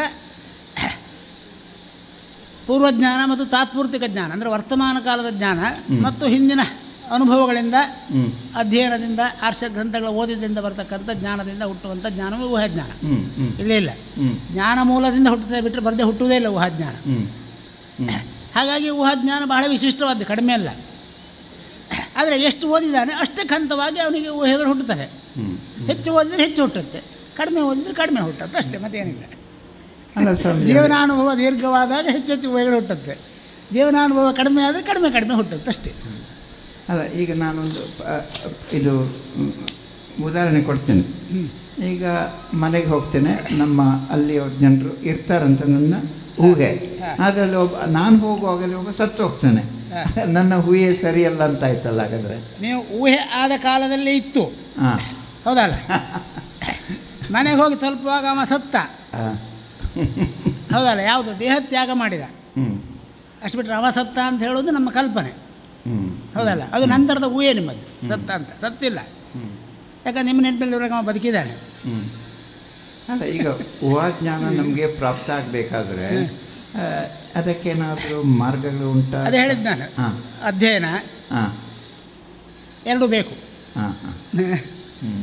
D: ಪೂರ್ವಜ್ಞಾನ ಮತ್ತು ತಾತ್ಪೂರ್ತಿಕ ಜ್ಞಾನ ಅಂದರೆ ವರ್ತಮಾನ ಕಾಲದ ಜ್ಞಾನ ಮತ್ತು ಹಿಂದಿನ ಅನುಭವಗಳಿಂದ
F: ಹ್ಞೂ
D: ಅಧ್ಯಯನದಿಂದ ಆರ್ಷ ಗ್ರಂಥಗಳ ಓದಿದಿಂದ ಬರ್ತಕ್ಕಂಥ ಜ್ಞಾನದಿಂದ ಹುಟ್ಟುವಂಥ ಜ್ಞಾನವೇ ಊಹಾಜ್ಞಾನ
F: ಹ್ಞೂ ಹ್ಞೂ
D: ಇಲ್ಲೇ ಇಲ್ಲ
F: ಹ್ಞೂ
D: ಜ್ಞಾನ ಮೂಲದಿಂದ ಹುಟ್ಟುತ್ತದೆ ಬಿಟ್ಟರೆ ಬರದೇ ಹುಟ್ಟುವುದೇ ಇಲ್ಲ ಊಹಾಜ್ಞಾನ
F: ಹ್ಞೂ ಹ್ಞೂ
D: ಹಾಗಾಗಿ ಊಹಾಜ್ಞಾನ ಬಹಳ ವಿಶಿಷ್ಟವಾದ್ದು ಕಡಿಮೆ ಅಲ್ಲ ಆದರೆ ಎಷ್ಟು ಓದಿದ್ದಾನೆ ಅಷ್ಟಕ್ಕೆ ಹಂತವಾಗಿ ಅವನಿಗೆ ಊಹೆಗಳು ಹುಟ್ಟುತ್ತವೆ
F: ಹ್ಞೂ
D: ಹೆಚ್ಚು ಓದಿದ್ರೆ ಹೆಚ್ಚು ಹುಟ್ಟುತ್ತೆ ಕಡಿಮೆ ಓದಿದ್ರೆ ಕಡಿಮೆ ಹುಟ್ಟುತ್ತೆ ಅಷ್ಟೇ ಮತ್ತೇನಿಲ್ಲ
F: ಅಲ್ಲ ಸ್ವಾಮಿ
D: ಜೀವನಾನುಭವ ದೀರ್ಘವಾದಾಗ ಹೆಚ್ಚೆಚ್ಚು ಊಹೆಗಳು ಹುಟ್ಟುತ್ತೆ ಜೀವನಾನುಭವ ಕಡಿಮೆ ಆದರೆ ಕಡಿಮೆ ಕಡಿಮೆ ಹುಟ್ಟುತ್ತೆ ಅಷ್ಟೇ
F: ಅಲ್ಲ ಈಗ ನಾನೊಂದು ಪ- ಇದು ಮ್, ಉದಾಹರಣೆ ಕೊಡ್ತೇನೆ ಈಗ ಮನೆಗೆ ಹೋಗ್ತೇನೆ ನಮ್ಮ ಅಲ್ಲಿಯ ಜನರು ಇರ್ತಾರಂತ ನನ್ನ ಊಹೆ ಅದರಲ್ಲಿ ಒಬ್ಬ ನಾನು ಹೋಗುವಾಗಲೇ ಒಬ್ಬ ಸತ್ತು ಹೋಗ್ತಾನೆ ನನ್ನ ಊಹೆ ಸರಿಯಲ್ಲ ಅಂತ ಆಯ್ತಲ್ಲ ಹಾಗಾದರೆ
D: ನೀವು ಊಹೆ ಆದ ಕಾಲದಲ್ಲೇ ಇತ್ತು
F: ಹಾಂ
D: ಹೌದಲ್ಲ ಮನೆಗೆ ಹೋಗಿ ತಲುಪುವಾಗ ಅವ ಸತ್ತ
F: ಹಾಂ
D: ಹೌದಲ್ಲ ಯಾವುದು ದೇಹ ತ್ಯಾಗ ಮಾಡಿದ
F: ಹ್ಞೂ
D: ಅಷ್ಟು ಬಿಟ್ಟರೆ ಅವ ಸತ್ತ ಅಂತ ಹೇಳೋದು ನಮ್ಮ ಕಲ್ಪನೆ
F: ಹ್ಞೂ
D: ಹೌದಲ್ಲ ಅದು ನಂತರದ ಊಹೆ ನಿಮ್ಮದು ಸತ್ತ ಅಂತ ಸತ್ತಿಲ್ಲ
F: ಹ್ಞೂ
D: ಯಾಕಂದ್ರೆ ನಿಮ್ಮ ನೆನಪಲ್ಲಿ ಇರುವಾಗ ಅವ ಬದುಕಿದ್ದಾನೆ
F: ಹ್ಞೂ ಅಲ್ಲ ಈಗ ಊಹಾಜ್ಞಾನ ನಮಗೆ ಪ್ರಾಪ್ತ ಆಗಬೇಕಾದ್ರೆ ಅದಕ್ಕೇನಾದರೂ ಮಾರ್ಗಗಳು ಉಂಟಾ
D: ಅದೇ ಹೇಳಿದ್ದು ನಾನು
F: ಹಾಂ
D: ಅಧ್ಯಯನ
F: ಹಾಂ
D: ಎರಡೂ ಬೇಕು
F: ಹಾಂ ಹಾಂ ಹ್ಞೂ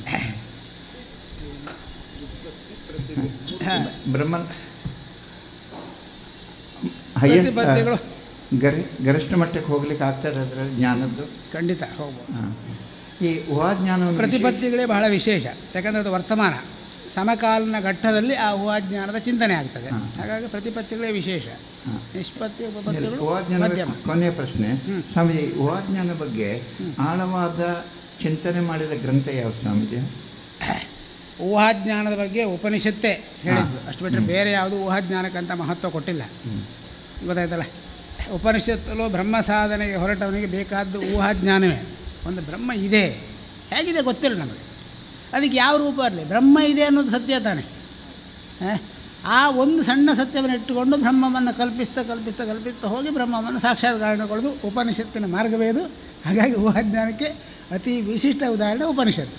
F: ಬ್ರಹ್ಮನ್ ಹೈಯೆಸ್ಟ್
D: ಪ್ರತಿಪತ್ತಿಗಳು.
F: ಗರಿ ಗರಿಷ್ಠ ಮಟ್ಟಕ್ಕೆ ಹೋಗ್ಲಿಕ್ಕೆ ಆಗ್ತದೆ ಅದರಲ್ಲಿ ಜ್ಞಾನದ್ದು
D: ಖಂಡಿತ ಹೋಗ್ಬೋದು
F: ಹಾಂ ಈ ಊಹಾಜ್ಞಾನವನ್ನು
D: ಪ್ರತಿಪತ್ತಿಗಳೇ ಬಹಳ ವಿಶೇಷ ಯಾಕಂದರೆ ಅದು ವರ್ತಮಾನ ಸಮಕಾಲೀನ ಘಟ್ಟದಲ್ಲಿ ಆ ಊಹಾಜ್ಞಾನದ ಚಿಂತನೆ ಆಗ್ತದೆ
F: ಹಾಂ.
D: ಹಾಗಾಗಿ ಪ್ರತಿಪತ್ತಿಗಳೇ ವಿಶೇಷ
F: ಹಾಂ.
D: ನಿಷ್ಪತ್ತಿ ಉಪಪತ್ತಿಗಳು
F: ಊಹಾಜ್ಞಾನ
D: ಮಧ್ಯಮ
F: ಕೊನೆಯ ಪ್ರಶ್ನೆ ಸ್ವಾಮೀಜಿ ಊಹಾಜ್ಞಾನ ಬಗ್ಗೆ ಆಳವಾದ ಚಿಂತನೆ ಮಾಡಿದ ಗ್ರಂಥ ಯಾವ ಸ್ವಾಮೀಜಿ
D: ಊಹಾಜ್ಞಾನದ ಬಗ್ಗೆ ಉಪನಿಷತ್ತೇ ಹೇಳಿದ್ದು ಅಷ್ಟು ಬಿಟ್ಟರೆ ಬೇರೆ ಯಾವುದು ಊಹಾಜ್ಞಾನಕ್ಕಂತ ಮಹತ್ವ ಕೊಟ್ಟಿಲ್ಲ ಗೊತ್ತಾಯ್ತಲ್ಲ ಉಪನಿಷತ್ತಲ್ಲೂ ಬ್ರಹ್ಮ ಸಾಧನೆಗೆ ಹೊರಟವನಿಗೆ ಬೇಕಾದ್ದು ಊಹಾಜ್ಞಾನವೇ ಒಂದು ಬ್ರಹ್ಮ ಇದೆ ಹೇಗಿದೆ ಗೊತ್ತಿಲ್ಲ ನಮಗೆ ಅದಕ್ಕೆ ಯಾವ ರೂಪ ಇರಲಿ ಬ್ರಹ್ಮ ಇದೆ ಅನ್ನೋದು ಸತ್ಯ ತಾನೆ ಆ? ಆ ಒಂದು ಸಣ್ಣ ಸತ್ಯವನ್ನು ಇಟ್ಟುಕೊಂಡು ಬ್ರಹ್ಮವನ್ನು ಕಲ್ಪಿಸ್ತಾ ಕಲ್ಪಿಸ್ತಾ ಕಲ್ಪಿಸ್ತಾ ಹೋಗಿ ಬ್ರಹ್ಮವನ್ನು ಸಾಕ್ಷಾತ್ಕಾರಗೊಳ್ಳೋದು ಉಪನಿಷತ್ತಿನ ಮಾರ್ಗವೇ ಅದು ಹಾಗಾಗಿ ಊಹಾಜ್ಞಾನಕ್ಕೆ ಅತಿ ವಿಶಿಷ್ಟ ಉದಾಹರಣೆ ಉಪನಿಷತ್ತು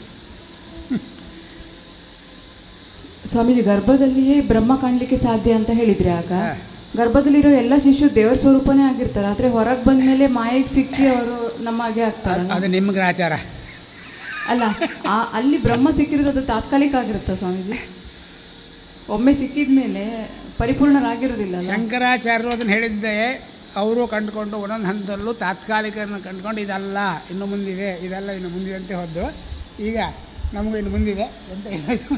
E: ಸ್ವಾಮೀಜಿ ಗರ್ಭದಲ್ಲಿಯೇ ಬ್ರಹ್ಮ ಕಾಣಲಿಕ್ಕೆ ಸಾಧ್ಯ ಅಂತ ಹೇಳಿದ್ರೆ ಆಗ
D: ಹಾ.
E: ಗರ್ಭದಲ್ಲಿರೋ ಎಲ್ಲ ಶಿಶು ದೇವರ ಸ್ವರೂಪನೇ ಆಗಿರ್ತಾರೆ ಆದರೆ ಹೊರಗೆ ಬಂದ ಮೇಲೆ ಮಾಯೆಗೆ ಸಿಕ್ಕಿ ಅವರು ನಮ್ಮ ಹಾಗೆ ಆಗ್ತಾರೆ
D: ಅದು ನಿಮ್ಗೆ ಆಚಾರ
E: ಅಲ್ಲ ಆ ಅಲ್ಲಿ ಬ್ರಹ್ಮ ಸಿಕ್ಕಿರೋದು ಅದು ತಾತ್ಕಾಲಿಕ ಆಗಿರುತ್ತಾ ಸ್ವಾಮೀಜಿ ಒಮ್ಮೆ ಸಿಕ್ಕಿದ ಮೇಲೆ ಪರಿಪೂರ್ಣರಾಗಿರೋದಿಲ್ಲ ಅಲ್ಲ?
D: ಶಂಕರಾಚಾರ್ಯರು ಅದನ್ನು ಹೇಳಿದ್ದೆ ಅವರು ಕಂಡುಕೊಂಡು ಒಂದೊಂದು ಹಂತದಲ್ಲೂ ತಾತ್ಕಾಲಿಕವನ್ನು ಕಂಡುಕೊಂಡು ಇದಲ್ಲ ಇನ್ನು ಮುಂದಿದೆ ಇದೆಲ್ಲ ಇನ್ನು ಮುಂದಿದೆ ಅಂತ ಹೋದ್ದು ಈಗ ನಮಗೂ ಇನ್ನು ಮುಂದಿದೆ ಅಂತ ಹೇಳಿದ್ರು.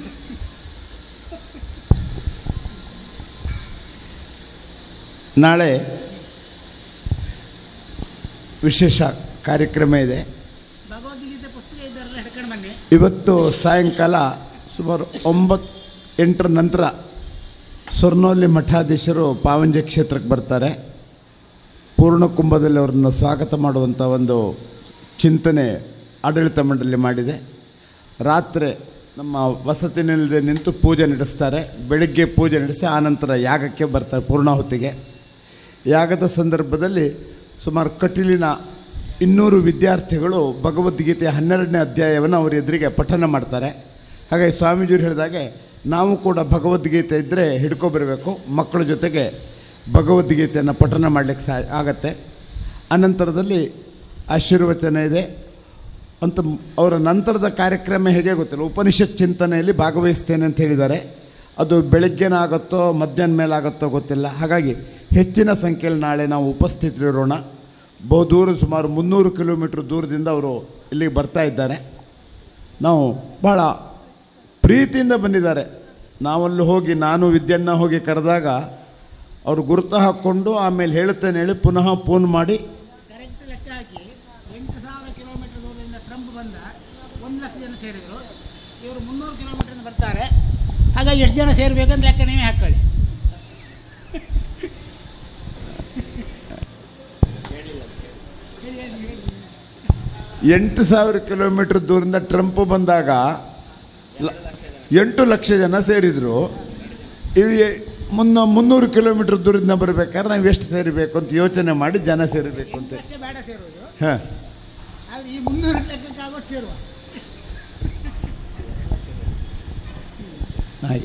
C: ನಾಳೆ ವಿಶೇಷ ಕಾರ್ಯಕ್ರಮ ಇದೆ
D: ಭಗವದ್ಗೀತೆ ಪುಸ್ತಕ ಇದ್ದಾರಲ್ಲ ಹಿಡ್ಕೊಂಡು ಬನ್ನಿ
C: ಇವತ್ತು ಸಾಯಂಕಾಲ ಸುಮಾರು ಒಂಬತ್ತು ಎಂಟರ ನಂತರ ಸ್ವರ್ಣೋಲಿ ಮಠಾಧೀಶರು ಪಾವಂಜ ಕ್ಷೇತ್ರಕ್ಕೆ ಬರ್ತಾರೆ ಪೂರ್ಣಕುಂಭದಲ್ಲಿ ಅವರನ್ನು ಸ್ವಾಗತ ಮಾಡುವಂಥ ಒಂದು ಚಿಂತನೆ ಆಡಳಿತ ಮಂಡಳಿ ಮಾಡಿದೆ ರಾತ್ರಿ ನಮ್ಮ ವಸತಿನಿಲ್ಲದೆ ನಿಂತು ಪೂಜೆ ನಡೆಸ್ತಾರೆ ಬೆಳಗ್ಗೆ ಪೂಜೆ ನಡೆಸಿ ಆನಂತರ ಯಾಗಕ್ಕೆ ಬರ್ತಾರೆ ಪೂರ್ಣಾಹುತಿಗೆ ಯಾಗದ ಸಂದರ್ಭದಲ್ಲಿ ಸುಮಾರು ಕಟೀಲಿನ ಇನ್ನೂರು ವಿದ್ಯಾರ್ಥಿಗಳು ಭಗವದ್ಗೀತೆಯ ಹನ್ನೆರಡನೇ ಅಧ್ಯಾಯವನ್ನು ಅವರ ಎದುರಿಗೆ ಪಠನ ಮಾಡ್ತಾರೆ ಹಾಗಾಗಿ ಸ್ವಾಮೀಜಿಯವರು ಹೇಳಿದಾಗೆ ನಾವು ಕೂಡ ಭಗವದ್ಗೀತೆ ಇದ್ದರೆ ಹಿಡ್ಕೊಬರಬೇಕು ಮಕ್ಕಳ ಜೊತೆಗೆ ಭಗವದ್ಗೀತೆಯನ್ನು ಪಠನ ಮಾಡಲಿಕ್ಕೆ ಸಹ ಆಗತ್ತೆ ಅನಂತರದಲ್ಲಿ ಆಶೀರ್ವಚನ ಇದೆ ಅಂತ ಮ್- ಅವರ ನಂತರದ ಕಾರ್ಯಕ್ರಮ ಹೇಗೆ ಗೊತ್ತಿಲ್ಲ ಉಪನಿಷತ್ ಚಿಂತನೆಯಲ್ಲಿ ಭಾಗವಹಿಸ್ತೇನೆ ಅಂತ ಹೇಳಿದ್ದಾರೆ ಅದು ಬೆಳಗ್ಗೆನ ಆಗುತ್ತೋ ಮಧ್ಯಾಹ್ನ ಮೇಲೆ ಆಗುತ್ತೋ ಗೊತ್ತಿಲ್ಲ ಹಾಗಾಗಿ ಹೆಚ್ಚಿನ ಸಂಖ್ಯೆಯಲ್ಲಿ ನಾಳೆ ನಾವು ಉಪಸ್ಥಿತರಿರೋಣ ಬಹುದೂರ ಸುಮಾರು ಮುನ್ನೂರು ಕಿಲೋಮೀಟ್ರ್ ದೂರದಿಂದ ಅವರು ಇಲ್ಲಿಗೆ ಬರ್ತಾ ಇದ್ದಾರೆ ನಾವು ಭಾಳ ಪ್ರೀತಿಯಿಂದ ಬಂದಿದ್ದಾರೆ ನಾವಲ್ಲಿ ಹೋಗಿ ನಾನು ವಿದ್ಯನ್ನ ಹೋಗಿ ಕರೆದಾಗ ಅವರು ಗುರುತು ಹಾಕ್ಕೊಂಡು ಆಮೇಲೆ ಹೇಳ್ತೇನೆ ಹೇಳಿ ಪುನಃ ಫೋನ್ ಮಾಡಿ
D: ಕರೆಕ್ಟ್ ಲೆಕ್ಕ ಹಾಕಿ ಎಂಟು ಸಾವಿರ ಕಿಲೋಮೀಟರ್ ದೂರದಿಂದ ಟ್ರಂಪ್ ಬಂದ ಒಂದು ಲಕ್ಷ ಜನ ಸೇರಿದರು ಇವರು ಮುನ್ನೂರು ಕಿಲೋಮೀಟರ್ ಬರ್ತಾರೆ ಹಾಗಾಗಿ ಎಷ್ಟು ಜನ ಸೇರಬೇಕಂತ ಲೆಕ್ಕ ನೀವೇ ಹಾಕೊಳ್ಳಿ
C: ಎಂಟು ಸಾವಿರ ಕಿಲೋಮೀಟ್ರ್ ದೂರದಿಂದ ಟ್ರಂಪ್ ಬಂದಾಗ ಲ- ಎಂಟು ಲಕ್ಷ ಜನ ಸೇರಿದರು ಇವು ಎ- ಮುನ್ನ ಮುನ್ನೂರು ಕಿಲೋಮೀಟ್ರ್ ದೂರದಿಂದ ಬರಬೇಕಾದ್ರೆ ನಾವು ಎಷ್ಟು ಸೇರಬೇಕು ಅಂತ ಯೋಚನೆ ಮಾಡಿ ಜನ ಸೇರಬೇಕು ಅಂತ
D: ಲಕ್ಷ ಬೇಡ ಸೇರುವುದು
C: ಹಾಂ
D: ಆದರೆ ಈ ಮುನ್ನೂರು ಲೆಕ್ಕಕ್ಕೆ ಆಗೋಷ್ಟು ಸೇರುವ
C: ಹಾಗೆ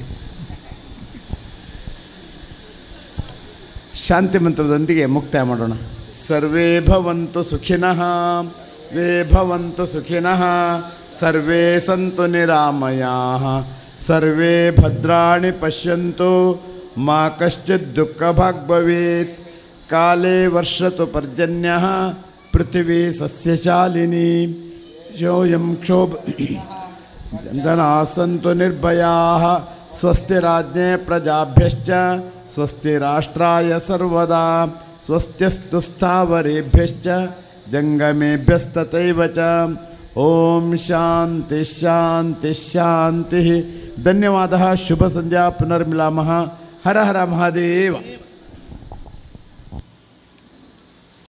C: ಶಾಂತಿ ಮಂತ್ರದೊಂದಿಗೆ ಮುಕ್ತಾಯ ಮಾಡೋಣ ಸರ್ವೇ ಭವಂತು ಸುಖಿನಃ ವೇ ಭವಂತು ಸುಖಿನಃ ಸರ್ವೇ ಸಂತು ನಿರಾಮಯಾ ಸರ್ವೇ ಭದ್ರಾಣಿ ಪಶ್ಯಂತು ಮಾ ಕಶ್ಚಿತ್ ದುಃಖಭಾಗ್ ಭವೇತ್ ಕಾಲೇ ವರ್ಷತು ಪರ್ಜನ್ಯ ಪೃಥಿವೀ ಸಸ್ಯಶಾಲಿನಿ ಯೋಯಂ ಕ್ಷೋಭ ಜನಾः सन्तु निर्भयाः स्वस्तिराज्ञे प्रजाभ्यश्च स्वस्ति राष्ट्राय सर्वदा स्वस्त्यस्तु स्थावरेभ्यश्च जङ्गमेभ्यस्तथैव च ॐ शान्ति शान्ति शान्तिः धन्यवादः शुभसन्ध्या पुनर्मिलामः हर हर महादेव